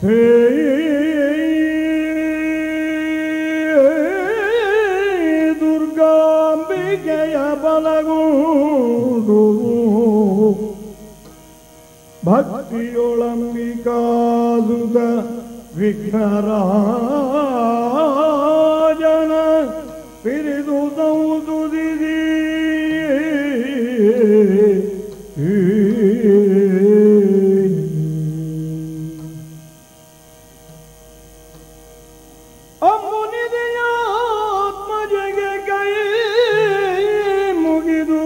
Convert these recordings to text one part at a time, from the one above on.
ಹೇ ದುರ್ಗಾಂಬಿಕೆಯ ಬಲಗೂಡು ಭಕ್ತಿಯೊಳಂಬಿಕಾದುದ ವಿಘ್ನರಾಜನ ಪಿರಿದು ದೌದುದಿದಿ ಅಮ್ಮುನಿದೆಯಾತ್ಮಜಗೆ ಕೈ ಮುಗಿದು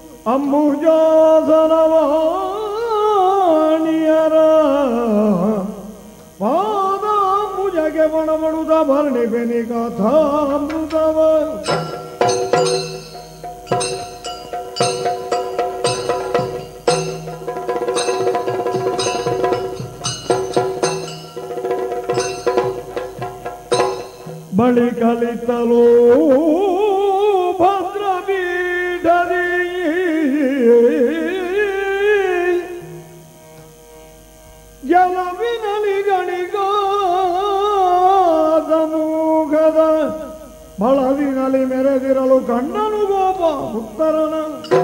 ಅಮ್ಮುಜಾಸನವಾಣಿಯರ ಪಾದ ಮುಜಗೆ ಬಣಬಡುದ ಭರಣಿ ಬೆನಿ ಕಥಾಮೃತವ ಬಳಿ ಕಲಿತಲೋ ಭದ್ರ ಬೀಡದಿ ಜಲವಿನಲಿ ಗಣಿಗಾದ ಮೂಗದ ಬಳವಿನಲಿ ಮೆರೆದಿರಲು ಕಣ್ಣನು ಗೋಪ ಉತ್ತರನ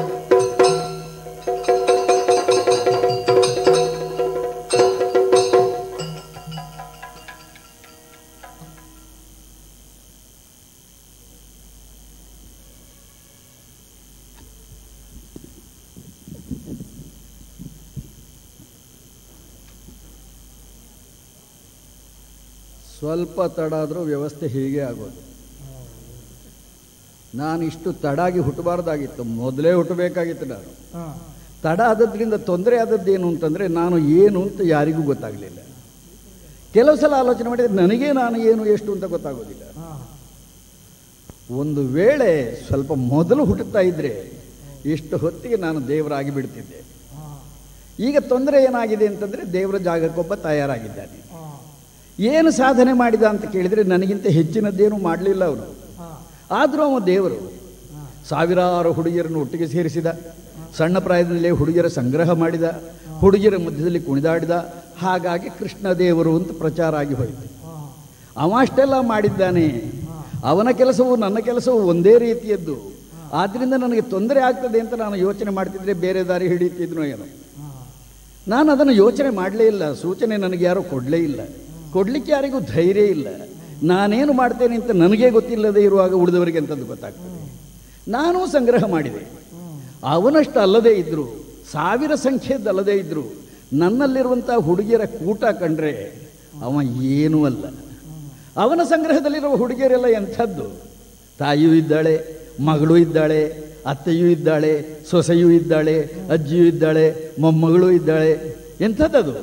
ಸ್ವಲ್ಪ ತಡ ಆದರೂ ವ್ಯವಸ್ಥೆ ಹೀಗೆ ಆಗೋದು ನಾನು ಇಷ್ಟು ತಡಾಗಿ ಹುಟ್ಟಬಾರ್ದಾಗಿತ್ತು ಮೊದಲೇ ಹುಟ್ಟಬೇಕಾಗಿತ್ತು ನಾನು ತಡ ಆದದ್ರಿಂದ ತೊಂದರೆ ಆದದ್ದೇನು ಅಂತಂದರೆ ನಾನು ಏನು ಅಂತ ಯಾರಿಗೂ ಗೊತ್ತಾಗಲಿಲ್ಲ ಕೆಲವು ಸಲ ಆಲೋಚನೆ ಮಾಡಿದರೆ ನನಗೆ ನಾನು ಏನು ಎಷ್ಟು ಅಂತ ಗೊತ್ತಾಗೋದಿಲ್ಲ ಒಂದು ವೇಳೆ ಸ್ವಲ್ಪ ಮೊದಲು ಹುಟ್ಟುತ್ತಾ ಇದ್ದರೆ ಇಷ್ಟು ಹೊತ್ತಿಗೆ ನಾನು ದೇವರಾಗಿ ಬಿಡ್ತಿದ್ದೆ ಈಗ ತೊಂದರೆ ಏನಾಗಿದೆ ಅಂತಂದರೆ ದೇವರ ಜಾಗಕ್ಕೊಬ್ಬ ತಯಾರಾಗಿದ್ದಾನೆ ಏನು ಸಾಧನೆ ಮಾಡಿದ ಅಂತ ಕೇಳಿದರೆ ನನಗಿಂತ ಹೆಚ್ಚಿನದ್ದೇನು ಮಾಡಲಿಲ್ಲ ಅವನು ಆದರೂ ಅವ ದೇವರು ಸಾವಿರಾರು ಹುಡುಗಿಯರನ್ನು ಒಟ್ಟಿಗೆ ಸೇರಿಸಿದ ಸಣ್ಣ ಪ್ರಾಯದಲ್ಲೇ ಹುಡುಗಿಯರ ಸಂಗ್ರಹ ಮಾಡಿದ ಹುಡುಗಿಯರ ಮಧ್ಯದಲ್ಲಿ ಕುಣಿದಾಡಿದ ಹಾಗಾಗಿ ಕೃಷ್ಣ ದೇವರು ಅಂತ ಪ್ರಚಾರ ಆಗಿ ಹೋಯಿತು ಅವ ಅಷ್ಟೆಲ್ಲ ಮಾಡಿದ್ದಾನೆ ಅವನ ಕೆಲಸವು ನನ್ನ ಕೆಲಸವು ಒಂದೇ ರೀತಿಯದ್ದು ಆದ್ದರಿಂದ ನನಗೆ ತೊಂದರೆ ಆಗ್ತದೆ ಅಂತ ನಾನು ಯೋಚನೆ ಮಾಡ್ತಿದ್ರೆ ಬೇರೆ ದಾರಿ ಹಿಡಿಯುತ್ತಿದ್ನೋ ಏನೋ ನಾನು ಅದನ್ನು ಯೋಚನೆ ಮಾಡಲೇ ಇಲ್ಲ ಸೂಚನೆ ನನಗೆ ಯಾರೂ ಕೊಡಲೇ ಇಲ್ಲ ಕೊಡಲಿಕ್ಕೆ ಯಾರಿಗೂ ಧೈರ್ಯ ಇಲ್ಲ ನಾನೇನು ಮಾಡ್ತೇನೆ ಅಂತ ನನಗೇ ಗೊತ್ತಿಲ್ಲದೆ ಇರುವಾಗ ಉಳಿದವರಿಗೆ ಅಂತದ್ದು ಗೊತ್ತಾಗ್ತದೆ ನಾನು ಸಂಗ್ರಹ ಮಾಡಿದೆ ಅವನಷ್ಟು ಅಲ್ಲದೇ ಇದ್ದರು ಸಾವಿರ ಸಂಖ್ಯೆಯದ್ದಲ್ಲದೇ ಇದ್ದರು ನನ್ನಲ್ಲಿರುವಂಥ ಹುಡುಗಿಯರ ಕೂಟ ಕಂಡ್ರೆ ಅವ ಏನೂ ಅಲ್ಲ ಅವನ ಸಂಗ್ರಹದಲ್ಲಿರುವ ಹುಡುಗಿಯರೆಲ್ಲ ಎಂಥದ್ದು ತಾಯಿಯೂ ಇದ್ದಾಳೆ ಮಗಳು ಇದ್ದಾಳೆ ಅತ್ತೆಯೂ ಇದ್ದಾಳೆ ಸೊಸೆಯೂ ಇದ್ದಾಳೆ ಅಜ್ಜಿಯೂ ಇದ್ದಾಳೆ ಮೊಮ್ಮಗಳು ಇದ್ದಾಳೆ ಎಂಥದ್ದದು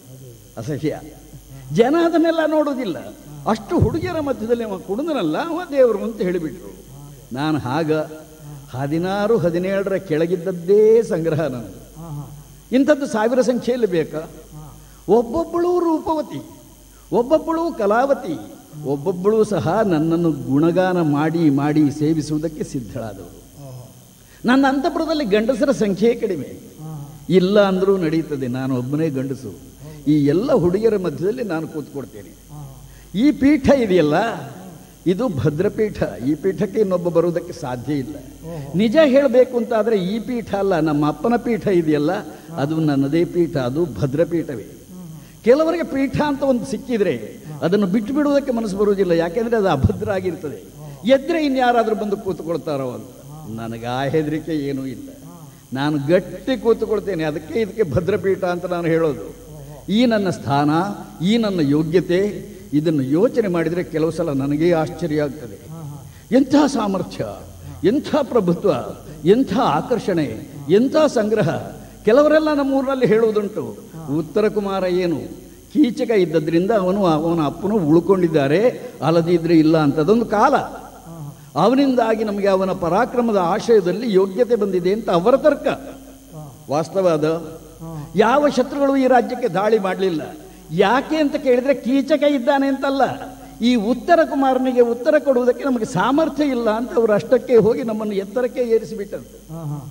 ಅಸಹ್ಯ ಜನ ಅದನ್ನೆಲ್ಲ ನೋಡೋದಿಲ್ಲ ಅಷ್ಟು ಹುಡುಗಿಯರ ಮಧ್ಯದಲ್ಲಿ ಅವ ಕುಡಿದನಲ್ಲ ಅವ ದೇವರು ಅಂತ ಹೇಳಿಬಿಟ್ರು ನಾನು ಆಗ ಹದಿನಾರು ಹದಿನೇಳರ ಕೆಳಗಿದ್ದದ್ದೇ ಸಂಗ್ರಹ ನನಗೆ ಇಂಥದ್ದು ಸಾವಿರ ಸಂಖ್ಯೆಯಲ್ಲಿ ಬೇಕಾ ಒಬ್ಬೊಬ್ಬಳು ರೂಪವತಿ ಒಬ್ಬೊಬ್ಬಳು ಕಲಾವತಿ ಒಬ್ಬೊಬ್ಬಳು ಸಹ ನನ್ನನ್ನು ಗುಣಗಾನ ಮಾಡಿ ಮಾಡಿ ಸೇವಿಸುವುದಕ್ಕೆ ಸಿದ್ಧಳಾದವರು ನನ್ನ ಅಂತಃಪುರದಲ್ಲಿ ಗಂಡಸರ ಸಂಖ್ಯೆ ಕಡಿಮೆ ಇಲ್ಲ ಅಂದರೂ ನಡೀತದೆ ನಾನು ಒಬ್ಬನೇ ಗಂಡಸು ಈ ಎಲ್ಲ ಹುಡುಗಿಯರ ಮಧ್ಯದಲ್ಲಿ ನಾನು ಕೂತ್ಕೊಡ್ತೇನೆ ಈ ಪೀಠ ಇದೆಯಲ್ಲ ಇದು ಭದ್ರಪೀಠ ಈ ಪೀಠಕ್ಕೆ ಇನ್ನೊಬ್ಬ ಬರುವುದಕ್ಕೆ ಸಾಧ್ಯ ಇಲ್ಲ ನಿಜ ಹೇಳಬೇಕು ಅಂತಾದರೆ ಈ ಪೀಠ ಅಲ್ಲ ನಮ್ಮ ಅಪ್ಪನ ಪೀಠ ಇದೆಯಲ್ಲ ಅದು ನನ್ನದೇ ಪೀಠ ಅದು ಭದ್ರಪೀಠವೇ ಕೆಲವರಿಗೆ ಪೀಠ ಅಂತ ಒಂದು ಸಿಕ್ಕಿದ್ರೆ ಅದನ್ನು ಬಿಟ್ಟು ಬಿಡುವುದಕ್ಕೆ ಮನಸ್ಸು ಬರುವುದಿಲ್ಲ ಯಾಕೆಂದರೆ ಅದು ಅಭದ್ರ ಆಗಿರ್ತದೆ ಎದ್ರೆ ಇನ್ಯಾರಾದರೂ ಬಂದು ಕೂತ್ಕೊಳ್ತಾರೋ ಅಂತ ನನಗೆ ಆ ಹೆದರಿಕೆ ಏನೂ ಇಲ್ಲ ನಾನು ಗಟ್ಟಿ ಕೂತುಕೊಳ್ತೇನೆ ಅದಕ್ಕೆ ಇದಕ್ಕೆ ಭದ್ರಪೀಠ ಅಂತ ನಾನು ಹೇಳೋದು ಈ ನನ್ನ ಸ್ಥಾನ ಈ ನನ್ನ ಯೋಗ್ಯತೆ ಇದನ್ನು ಯೋಚನೆ ಮಾಡಿದರೆ ಕೆಲವು ಸಲ ನನಗೇ ಆಶ್ಚರ್ಯ ಆಗ್ತದೆ ಎಂಥ ಸಾಮರ್ಥ್ಯ ಎಂಥ ಪ್ರಭುತ್ವ ಎಂಥ ಆಕರ್ಷಣೆ ಎಂಥ ಸಂಗ್ರಹ ಕೆಲವರೆಲ್ಲ ನಮ್ಮೂರಿನಲ್ಲಿ ಹೇಳುವುದುಂಟು ಉತ್ತರ ಕುಮಾರ ಏನು ಕೀಚಕ ಇದ್ದದ್ರಿಂದ ಅವನು ಅವನ ಅಪ್ಪನು ಉಳ್ಕೊಂಡಿದ್ದಾರೆ ಅಲ್ಲದಿದ್ರೆ ಇಲ್ಲ ಅಂತದೊಂದು ಕಾಲ ಅವನಿಂದಾಗಿ ನಮಗೆ ಅವನ ಪರಾಕ್ರಮದ ಆಶಯದಲ್ಲಿ ಯೋಗ್ಯತೆ ಬಂದಿದೆ ಅಂತ ಅವರ ತರ್ಕ ವಾಸ್ತವ ಅದು ಯಾವ ಶತ್ರುಗಳು ಈ ರಾಜ್ಯಕ್ಕೆ ದಾಳಿ ಮಾಡಲಿಲ್ಲ ಯಾಕೆ ಅಂತ ಕೇಳಿದ್ರೆ ಕೀಚಕ ಇದ್ದಾನೆ ಅಂತಲ್ಲ ಈ ಉತ್ತರ ಕುಮಾರನಿಗೆ ಉತ್ತರ ಕೊಡುವುದಕ್ಕೆ ನಮಗೆ ಸಾಮರ್ಥ್ಯ ಇಲ್ಲ ಅಂತ ಅವರು ಅಷ್ಟಕ್ಕೆ ಹೋಗಿ ನಮ್ಮನ್ನು ಎತ್ತರಕ್ಕೆ ಏರಿಸಿಬಿಟ್ಟಂತೆ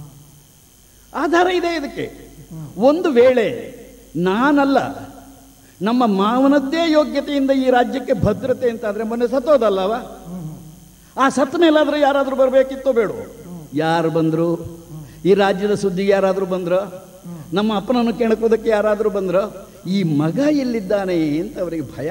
ಆಧಾರ ಇದೆ ಇದಕ್ಕೆ ಒಂದು ವೇಳೆ ನಾನಲ್ಲ ನಮ್ಮ ಮಾವನದ್ದೇ ಯೋಗ್ಯತೆಯಿಂದ ಈ ರಾಜ್ಯಕ್ಕೆ ಭದ್ರತೆ ಅಂತಾದ್ರೆ ಮೊನ್ನೆ ಸತ್ತೋದಲ್ಲವ ಆ ಸತ್ತ ಮೇಲಾದ್ರೂ ಯಾರಾದರೂ ಬರಬೇಕಿತ್ತೋ ಬೇಡ ಯಾರು ಬಂದರು ಈ ರಾಜ್ಯದ ಸುದ್ದಿಗೆ ಯಾರಾದರೂ ಬಂದ್ರು ನಮ್ಮ ಅಪ್ಪನನ್ನು ಕೆಣಕೋದಕ್ಕೆ ಯಾರಾದರೂ ಬಂದ್ರು ಈ ಮಗ ಎಲ್ಲಿದ್ದಾನೆ ಅಂತ ಅವರಿಗೆ ಭಯ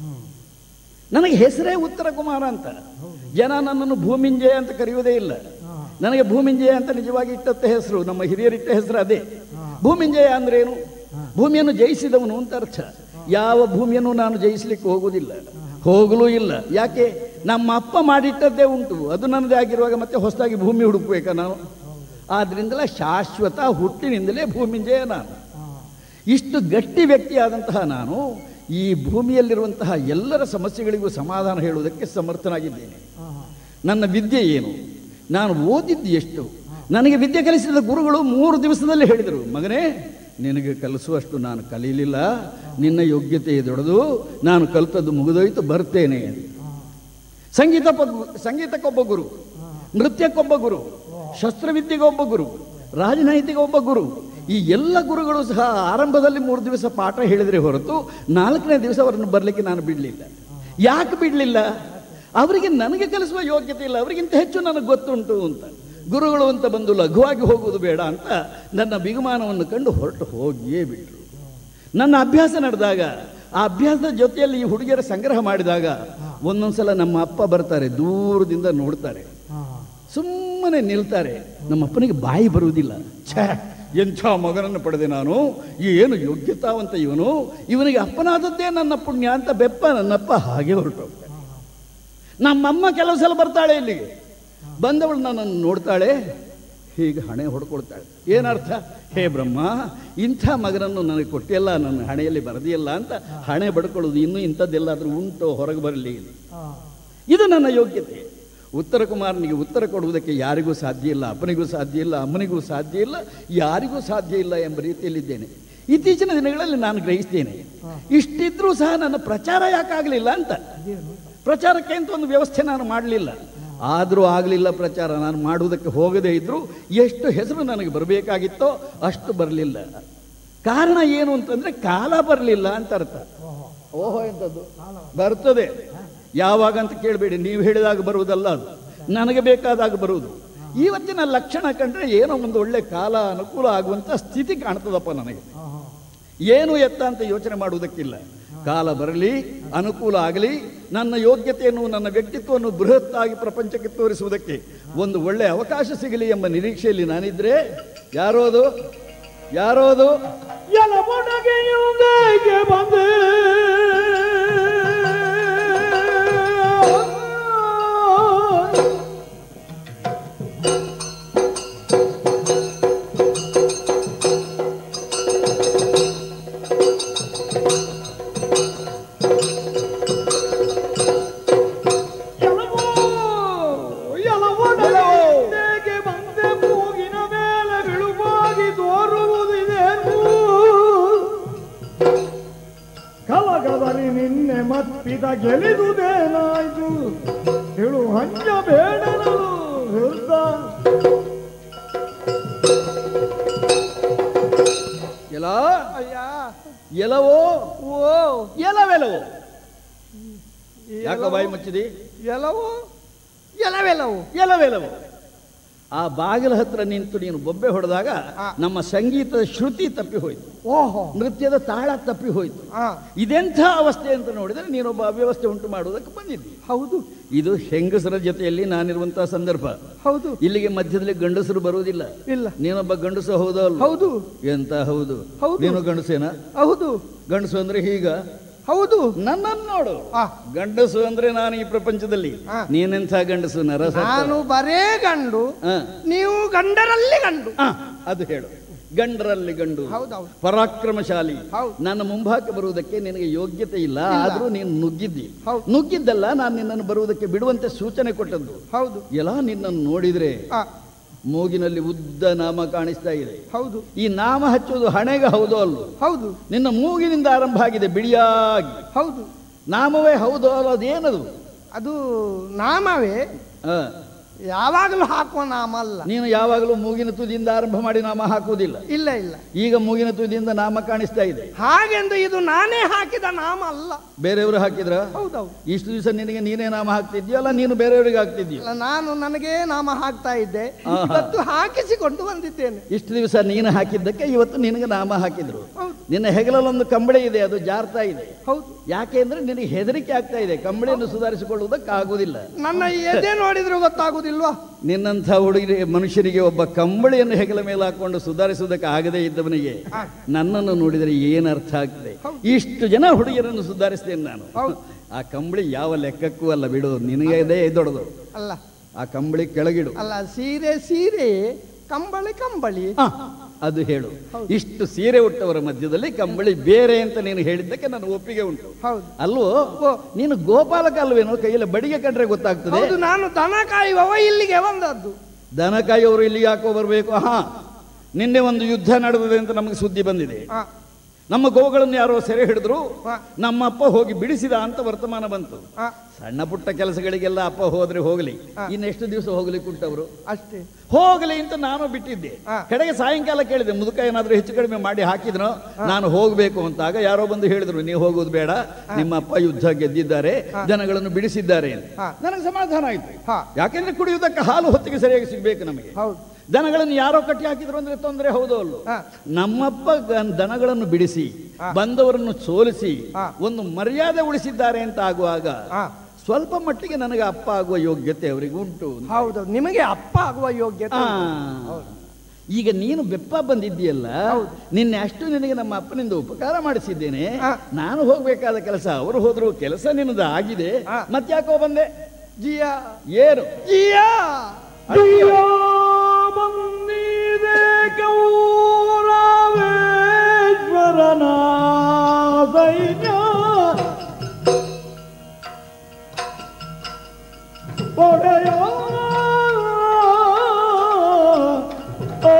ನನಗೆ ಹೆಸರೇ ಉತ್ತರ ಕುಮಾರ ಅಂತ ಜನ ನನ್ನನ್ನು ಭೂಮಿಂಜಯ ಅಂತ ಕರೆಯುವುದೇ ಇಲ್ಲ ನನಗೆ ಭೂಮಿಂಜಯ ಅಂತ ನಿಜವಾಗಿ ಇಟ್ಟತ್ತ ಹೆಸರು ನಮ್ಮ ಹಿರಿಯರಿಟ್ಟ ಹೆಸರು ಅದೇ ಭೂಮಿಂಜಯ ಅಂದ್ರೆ ಏನು ಭೂಮಿಯನ್ನು ಜಯಿಸಿದವನು ಅಂತ ಅರ್ಥ ಯಾವ ಭೂಮಿಯನ್ನು ನಾನು ಜಯಿಸಲಿಕ್ಕೆ ಹೋಗುವುದಿಲ್ಲ ಹೋಗಲೂ ಇಲ್ಲ ಯಾಕೆ ನಮ್ಮ ಅಪ್ಪ ಮಾಡಿಟ್ಟದ್ದೇ ಉಂಟು ಅದು ನನ್ನದೇ ಆಗಿರುವಾಗ ಮತ್ತೆ ಹೊಸದಾಗಿ ಭೂಮಿ ಹುಡುಕ್ಬೇಕಾ ನಾನು ಆದ್ರಿಂದಲೇ ಶಾಶ್ವತ ಹುಟ್ಟಿನಿಂದಲೇ ಭೂಮಿಂಜಯ ನಾನು ಇಷ್ಟು ಗಟ್ಟಿ ವ್ಯಕ್ತಿಯಾದಂತಹ ನಾನು ಈ ಭೂಮಿಯಲ್ಲಿರುವಂತಹ ಎಲ್ಲರ ಸಮಸ್ಯೆಗಳಿಗೂ ಸಮಾಧಾನ ಹೇಳುವುದಕ್ಕೆ ಸಮರ್ಥನಾಗಿದ್ದೇನೆ ನನ್ನ ವಿದ್ಯೆ ಏನು ನಾನು ಓದಿದ್ದು ಎಷ್ಟು ನನಗೆ ವಿದ್ಯೆ ಕಲಿಸಿದ ಗುರುಗಳು ಮೂರು ದಿವಸದಲ್ಲಿ ಹೇಳಿದರು ಮಗನೇ ನಿನಗೆ ಕಲಿಸುವಷ್ಟು ನಾನು ಕಲೀಲಿಲ್ಲ ನಿನ್ನ ಯೋಗ್ಯತೆ ದೊಡ್ಡದು ನಾನು ಕಲಿತದ್ದು ಮುಗಿದೋಯ್ತು ಬರ್ತೇನೆ ಸಂಗೀತ ಸಂಗೀತಕ್ಕೊಬ್ಬ ಗುರು ನೃತ್ಯಕ್ಕೊಬ್ಬ ಗುರು ಶಸ್ತ್ರವಿದ್ಯೆಗೆ ಒಬ್ಬ ಗುರು ರಾಜನೈತಿಗೆ ಒಬ್ಬ ಗುರು ಈ ಎಲ್ಲ ಗುರುಗಳು ಸಹ ಆರಂಭದಲ್ಲಿ ಮೂರು ದಿವಸ ಪಾಠ ಹೇಳಿದರೆ ಹೊರತು ನಾಲ್ಕನೇ ದಿವಸ ಅವರನ್ನು ಬರಲಿಕ್ಕೆ ನಾನು ಬಿಡಲಿಲ್ಲ ಯಾಕೆ ಬಿಡಲಿಲ್ಲ ಅವರಿಗೆ ನನಗೆ ಕಲಿಸುವ ಯೋಗ್ಯತೆ ಇಲ್ಲ ಅವರಿಗಿಂತ ಹೆಚ್ಚು ನನಗೆ ಗೊತ್ತುಂಟು ಅಂತ ಗುರುಗಳು ಅಂತ ಬಂದು ಲಘುವಾಗಿ ಹೋಗುವುದು ಬೇಡ ಅಂತ ನನ್ನ ಬಿಗುಮಾನವನ್ನು ಕಂಡು ಹೊರಟು ಹೋಗಿಯೇ ಬಿಟ್ಟರು ನನ್ನ ಅಭ್ಯಾಸ ನಡೆದಾಗ ಆ ಅಭ್ಯಾಸದ ಜೊತೆಯಲ್ಲಿ ಈ ಹುಡುಗಿಯರ ಸಂಗ್ರಹ ಮಾಡಿದಾಗ ಒಂದೊಂದ್ಸಲ ನಮ್ಮ ಅಪ್ಪ ಬರ್ತಾರೆ ದೂರದಿಂದ ನೋಡ್ತಾರೆ ಸುಮ್ಮನೆ ನಿಲ್ತಾರೆ ನಮ್ಮ ಅಪ್ಪನಿಗೆ ಬಾಯಿ ಬರುವುದಿಲ್ಲ ಛೇ ಎಂಥ ಮಗನನ್ನು ಪಡೆದೆ ನಾನು ಏನು ಯೋಗ್ಯತಾವಂತ ಇವನು ಇವನಿಗೆ ಅಪ್ಪನಾದದ್ದೇ ನನ್ನ ಪುಣ್ಯ ಅಂತ ಬೆಪ್ಪ ನನ್ನಪ್ಪ ಹಾಗೆ ಹೊರಟೋಗ್ತಾನೆ ನಮ್ಮಮ್ಮ ಕೆಲವು ಸಲ ಬರ್ತಾಳೆ ಇಲ್ಲಿಗೆ ಬಂದವಳು ನನ್ನನ್ನು ನೋಡ್ತಾಳೆ ಹೀಗೆ ಹಣೆ ಹೊಡ್ಕೊಳ್ತಾಳೆ ಏನರ್ಥ ಹೇ ಬ್ರಹ್ಮ ಇಂಥ ಮಗನನ್ನು ನನಗೆ ಕೊಟ್ಟಿಲ್ಲ ನನ್ನ ಹಣೆಯಲ್ಲಿ ಬರದಿಲ್ಲ ಅಂತ ಹಣೆ ಬಡ್ಕೊಳ್ಳೋದು ಇನ್ನೂ ಇಂಥದ್ದೆಲ್ಲಾದರೂ ಉಂಟು ಹೊರಗೆ ಬರಲಿ ಇದು ನನ್ನ ಯೋಗ್ಯತೆ ಉತ್ತರ ಕುಮಾರನಿಗೆ ಉತ್ತರ ಕೊಡುವುದಕ್ಕೆ ಯಾರಿಗೂ ಸಾಧ್ಯ ಇಲ್ಲ ಅಪ್ಪನಿಗೂ ಸಾಧ್ಯ ಇಲ್ಲ ಅಮ್ಮನಿಗೂ ಸಾಧ್ಯ ಇಲ್ಲ ಯಾರಿಗೂ ಸಾಧ್ಯ ಇಲ್ಲ ಎಂಬ ರೀತಿಯಲ್ಲಿದ್ದೇನೆ ಇತ್ತೀಚಿನ ದಿನಗಳಲ್ಲಿ ನಾನು ಗ್ರಹಿಸ್ತೇನೆ ಇಷ್ಟಿದ್ರೂ ಸಹ ನನ್ನ ಪ್ರಚಾರ ಯಾಕಾಗಲಿಲ್ಲ ಅಂತ ಪ್ರಚಾರಕ್ಕೆ ಅಂತ ಒಂದು ವ್ಯವಸ್ಥೆ ನಾನು ಮಾಡಲಿಲ್ಲ ಆದರೂ ಆಗಲಿಲ್ಲ ಪ್ರಚಾರ ನಾನು ಮಾಡುವುದಕ್ಕೆ ಹೋಗದೇ ಇದ್ದರೂ ಎಷ್ಟು ಹೆಸರು ನನಗೆ ಬರಬೇಕಾಗಿತ್ತೋ ಅಷ್ಟು ಬರಲಿಲ್ಲ ಕಾರಣ ಏನು ಅಂತಂದ್ರೆ ಕಾಲ ಬರಲಿಲ್ಲ ಅಂತ ಅರ್ಥ ಓಹೋ ಎಂಥದ್ದು ಬರ್ತದೆ ಯಾವಾಗ ಅಂತ ಕೇಳಬೇಡಿ ನೀವು ಹೇಳಿದಾಗ ಬರುವುದಲ್ಲ ಅದು ನನಗೆ ಬೇಕಾದಾಗ ಬರುವುದು ಇವತ್ತಿನ ಲಕ್ಷಣ ಕಂಡ್ರೆ ಏನೋ ಒಂದು ಒಳ್ಳೆ ಕಾಲ ಅನುಕೂಲ ಆಗುವಂಥ ಸ್ಥಿತಿ ಕಾಣ್ತದಪ್ಪ ನನಗೆ ಏನು ಎತ್ತ ಅಂತ ಯೋಚನೆ ಮಾಡುವುದಕ್ಕಿಲ್ಲ ಕಾಲ ಬರಲಿ ಅನುಕೂಲ ಆಗಲಿ ನನ್ನ ಯೋಗ್ಯತೆಯನ್ನು ನನ್ನ ವ್ಯಕ್ತಿತ್ವವನ್ನು ಬೃಹತ್ತಾಗಿ ಪ್ರಪಂಚಕ್ಕೆ ತೋರಿಸುವುದಕ್ಕೆ ಒಂದು ಒಳ್ಳೆ ಅವಕಾಶ ಸಿಗಲಿ ಎಂಬ ನಿರೀಕ್ಷೆಯಲ್ಲಿ ನಾನಿದ್ರೆ ಯಾರೋದು ಯಾರೋದು ಎಲಬೊಡಗೆಯುವುದೇಗೆ ಬಂದೆ ಎಲವೋ, ಎಲವೊಡಗೆಯುವುದೇಗೆ ಬಂದೆ ಮೂಗಿನ ಮೇಲೆ ಬಿಳುವಾಗಿ ತೋರುವುದಿದೇನು ಕಲಗದಲ್ಲಿ ನಿನ್ನೆ ಮತ್ತಿದ ಗೆಲಿದುದೇನಾಯ್ತು ಹೇಳು ಹಂಜ ಬೇಡರು ಹೃದ ಎಲ ಅಯ್ಯ ಎಲವೋ ಓ ಎಲವೆಲವೋ ಯಾಕೋ ಬಾಯಿ ಮುಚ್ಚಿದಿ ಎಲ್ಲವೋ ಎಲ್ಲವೆಲ್ಲವು ಎಲವೆಲವೋ ಆ ಬಾಗಿಲ ಹತ್ರ ನಿಂತು ನೀನು ಬೊಬ್ಬೆ ಹೊಡೆದಾಗ ಆ. ನಮ್ಮ ಸಂಗೀತದ ಶ್ರುತಿ ತಪ್ಪಿ ಹೋಯ್ತು ಓಹೋ ನೃತ್ಯದ ತಾಳ ತಪ್ಪಿ ಹೋಯ್ತು ಹಾ ಇದೆಂಥ ಅವಸ್ಥೆ ಅಂತ ನೋಡಿದರೆ ನೀನೊಬ್ಬ ಅವ್ಯವಸ್ಥೆ ಉಂಟು ಮಾಡುವುದಕ್ಕೆ ಬಂದಿದ್ದಿ ಹೌದು ಇದು ಹೆಂಗಸರ ಜೊತೆಯಲ್ಲಿ ನಾನಿರುವಂತಹ ಸಂದರ್ಭ ಹೌದು ಇಲ್ಲಿಗೆ ಮಧ್ಯದಲ್ಲಿ ಗಂಡಸರು ಬರುವುದಿಲ್ಲ ಇಲ್ಲ ನೀನೊಬ್ಬ ಗಂಡಸು ಹೌದೋ ಅಲ್ವೋ? ಹೌದು ಎಂತ ಹೌದು ಹೌದು. ನೀನು ಗಂಡಸೇನ ಹೌದು ಗಂಡಸು ಅಂದ್ರೆ ಹೀಗ ಹೌದು ನನ್ನನ್ನು ನೋಡು ಆ. ಗಂಡಸು ಅಂದ್ರೆ ನಾನು ಈ ಪ್ರಪಂಚದಲ್ಲಿ ಆ. ನೀನೆಂಥ ಗಂಡಸು ನರಸ ನಾನು ಬರೇ ಗಂಡು ನೀವು ಗಂಡರಲ್ಲಿ ಗಂಡು ಅದು ಹೇಳು ಗಂಡರಲ್ಲಿ ಗಂಡು ಹೌದೌದು. ಪರಾಕ್ರಮಶಾಲಿ ಹೌದು. ನನ್ನ ಮುಂಭಾಗಕ್ಕೆ ಬರುವುದಕ್ಕೆ ನಿನಗೆ ಯೋಗ್ಯತೆ ಇಲ್ಲ ಇಲ್ಲ. ಆದ್ರೂ ನೀನು ನುಗ್ಗಿದ್ದಿ ಹೌದು. ನುಗ್ಗಿದ್ದಲ್ಲ ನಾನು ನಿನ್ನನ್ನು ಬರುವುದಕ್ಕೆ ಬಿಡುವಂತೆ ಸೂಚನೆ ಕೊಟ್ಟದ್ದು ಹೌದು ಎಲ್ಲ ನಿನ್ನನ್ನು ನೋಡಿದ್ರೆ ಆ, ಮೂಗಿನಲ್ಲಿ ಉದ್ದ ನಾಮ ಕಾಣಿಸ್ತಾ ಇದೆ ಹೌದು ಈ ನಾಮ ಹಚ್ಚುವುದು ಹಣೆಗೆ ಹೌದೋ ಅಲ್ಲೋ ಹೌದು ನಿನ್ನ ಮೂಗಿನಿಂದ ಆರಂಭ ಆಗಿದೆ ಬಿಳಿಯಾಗಿ ಹೌದು ನಾಮವೇ ಹೌದೋ ಅಲ್ಲೋ ಅದೇನದು ಅದು ನಾಮವೇ ಆ, ಯಾವಾಗಲೂ ಹಾಕುವ ನಾಮ ಅಲ್ಲ ನೀನು ಯಾವಾಗಲೂ ಮೂಗಿನ ತುದಿಯಿಂದ ಆರಂಭ ಮಾಡಿ ನಾಮ ಹಾಕುವುದಿಲ್ಲ ಇಲ್ಲ ಇಲ್ಲ ಈಗ ಮೂಗಿನ ತುದಿಯಿಂದ ನಾಮ ಕಾಣಿಸ್ತಾ ಇದೆ ಹಾಗೆಂದು ಇದು ನಾನೇ ಹಾಕಿದ ನಾಮ ಅಲ್ಲ ಬೇರೆಯವರು ಹಾಕಿದ್ರ ಹೌದೌದು ಇಷ್ಟು ದಿವಸ ನಿನಗೆ ನೀನೇ ನಾಮ ಹಾಕ್ತಿದ್ಯೋ ಅಲ್ಲ ನೀನು ಬೇರೆಯವರಿಗೆ ಹಾಕ್ತಿದ್ಯೋ ಅಲ್ಲ ನಾನು ನನಗೆ ನಾಮ ಹಾಕ್ತಾ ಇದ್ದೆ ಆಹಾ. ಇವತ್ತು ಹಾಕಿಸಿಕೊಂಡು ಬಂದಿದ್ದೇನೆ ಇಷ್ಟು ದಿವಸ ನೀನು ಹಾಕಿದ್ದಕ್ಕೆ ಇವತ್ತು ನಿನಗೆ ನಾಮ ಹಾಕಿದ್ರು ಹೌದು ನಿನ್ನ ಹೆಗಲಲ್ಲೊಂದು ಕಂಬಳಿ ಇದೆ ಅದು ಜಾರ್ತಾ ಇದೆ ಹೌದು ಯಾಕೆ ಅಂದ್ರೆ ನಿನಗೆ ಹೆದರಿಕೆ ಆಗ್ತಾ ಇದೆ ಕಂಬಳಿಯನ್ನು ಸುಧಾರಿಸಿಕೊಳ್ಳುವುದಕ್ಕಾಗುವುದಿಲ್ಲ ನನ್ನ ಎದೆ ನೋಡಿದ್ರೆ ಗೊತ್ತಾಗುದಿಲ್ವಾ ನಿನ್ನಂಥ ಹುಡುಗಿ ಮನುಷ್ಯನಿಗೆ ಒಬ್ಬ ಕಂಬಳಿಯನ್ನು ಹೆಗಲ ಮೇಲೆ ಹಾಕೊಂಡು ಸುಧಾರಿಸುವುದಕ್ಕೆ ಆಗದೇ ಇದ್ದವನಿಗೆ ಆ. ನನ್ನನ್ನು ನೋಡಿದರೆ ಏನು ಅರ್ಥ ಆಗ್ತದೆ ಹೌದು. ಇಷ್ಟು ಜನ ಹುಡುಗಿಯರನ್ನು ಸುಧಾರಿಸ್ತೇನೆ ನಾನು ಹೌದು. ಆ ಕಂಬಳಿ ಯಾವ ಲೆಕ್ಕಕ್ಕೂ ಅಲ್ಲ ಬಿಡು ನಿನಗೆ ಇದೇ ದೊಡ್ಡದು ಅಲ್ಲ ಆ ಕಂಬಳಿ ಕೆಳಗಿಡು ಅಲ್ಲ ಸೀರೆ ಸೀರೆ ಕಂಬಳಿ ಕಂಬಳಿ ಆ, ಅದು ಹೇಳು ಇಷ್ಟು ಸೀರೆ ಉಟ್ಟವರ ಮಧ್ಯದಲ್ಲಿ ಕಂಬಳಿ ಬೇರೆ ಅಂತ ನೀನು ಹೇಳಿದ್ದಕ್ಕೆ ನಾನು ಒಪ್ಪಿಗೆ ಉಂಟು ಹೌದು ಅಲ್ವೋ ಓ. ನೀನು ಗೋಪಾಲಕ ಅಲ್ವೇನೋ ಕೈಯಲ್ಲಿ ಬಡಿಗೆ ಕಂಡ್ರೆ ಗೊತ್ತಾಗ್ತದೆ ಹೌದು ನಾನು ದನ ಕಾಯುವವ ಇಲ್ಲಿಗೆ ಬಂದದ್ದು ದನ ಕಾಯೋರು ಇಲ್ಲಿಗೆ ಯಾಕೋ ಬರಬೇಕು ಹಾ ನಿನ್ನೆ ಒಂದು ಯುದ್ಧ ನಡೆದಿದೆ ಅಂತ ನಮಗೆ ಸುದ್ದಿ ಬಂದಿದೆ ಆ, ನಮ್ಮ ಗೋಗಳನ್ನು ಯಾರೋ ಸೆರೆ ಹಿಡಿದ್ರು ಆ. ನಮ್ಮಪ್ಪ ಹೋಗಿ ಬಿಡಿಸಿದ ಅಂತ ವರ್ತಮಾನ ಬಂತು ಆ, ಸಣ್ಣ ಪುಟ್ಟ ಕೆಲಸಗಳಿಗೆಲ್ಲ ಅಪ್ಪ ಹೋದ್ರೆ ಹೋಗಲಿ ಆ. ಇನ್ನೆಷ್ಟು ದಿವಸ ಹೋಗ್ಲಿಕ್ಕೆ ಉಂಟವರು ಅಷ್ಟೇ ಹೋಗಲಿ ಅಂತ ನಾನು ಬಿಟ್ಟಿದ್ದೆ ಆ. ಕಡೆಗೆ ಸಾಯಂಕಾಲ ಕೇಳಿದೆ ಮುದುಕ ಏನಾದ್ರೂ ಹೆಚ್ಚು ಕಡಿಮೆ ಮಾಡಿ ಹಾಕಿದ್ನೋ ನಾನು ಹೋಗಬೇಕು ಅಂತಾಗ ಯಾರೋ ಬಂದು ಹೇಳಿದ್ರು ನೀವು ಹೋಗೋದು ಬೇಡ ನಿಮ್ಮ ಅಪ್ಪ ಯುದ್ಧ ಗೆದ್ದಿದ್ದಾರೆ ಜನಗಳನ್ನು ಬಿಡಿಸಿದ್ದಾರೆ ಅಂತ ಆ. ನನಗೆ ಸಮಾಧಾನ ಆಯ್ತು ಹಾ. ಯಾಕೆಂದ್ರೆ ಕುಡಿಯುವುದಕ್ಕೆ ಹಾಲು ಹೊತ್ತಿಗೆ ಸರಿಯಾಗಿ ಸಿಗ್ಬೇಕು ನಮಗೆ ಹೌದು ದನಗಳನ್ನು ಯಾರೋ ಕಟ್ಟಿ ಹಾಕಿದ್ರು ಅಂದ್ರೆ ತೊಂದರೆ ಹೌದು ಅಲ್ಲೋ ಆ. ನಮ್ಮಪ್ಪ ಗ- ದನಗಳನ್ನು ಬಿಡಿಸಿ ಆ. ಬಂದವರನ್ನು ಸೋಲಿಸಿ ಆ. ಒಂದು ಮರ್ಯಾದೆ ಉಳಿಸಿದ್ದಾರೆ ಅಂತ ಆಗುವಾಗ ಆ, ಸ್ವಲ್ಪ ಮಟ್ಟಿಗೆ ನನಗೆ ಅಪ್ಪ ಆಗುವ ಯೋಗ್ಯತೆ ಅವರಿಗೆ ಉಂಟು ಅಂತ. ಹೌದು ನಿಮಗೆ ಅಪ್ಪ ಆಗುವ ಯೋಗ್ಯತೆ ಆ. ಉಂಟು. ಈಗ ನೀನು ಬೆಪ್ಪ ಬಂದಿದ್ದೀಯಲ್ಲ ನಿನ್ನೆ ಅಷ್ಟು ನಿನಗೆ ನಮ್ಮ ಅಪ್ಪನಿಂದ ಉಪಕಾರ ಮಾಡಿಸಿದ್ದೇನೆ ಆ. ನಾನು ಹೋಗ್ಬೇಕಾದ ಕೆಲಸ ಅವರು ಹೋದ್ರು ಕೆಲಸ ನಿನ್ನದು ಆಗಿದೆ ಆ. ಮತ್ತ್ಯಾಕೋ ಬಂದೆ ಜಿಯಾ ಏನು ಜಿಯಾ ಅಯ್ಯೋ ಬಂದಿದೆ ಗೌರವೇಶ್ವರನ ಸೈನ್ಯ ಒಡೆಯ ಓ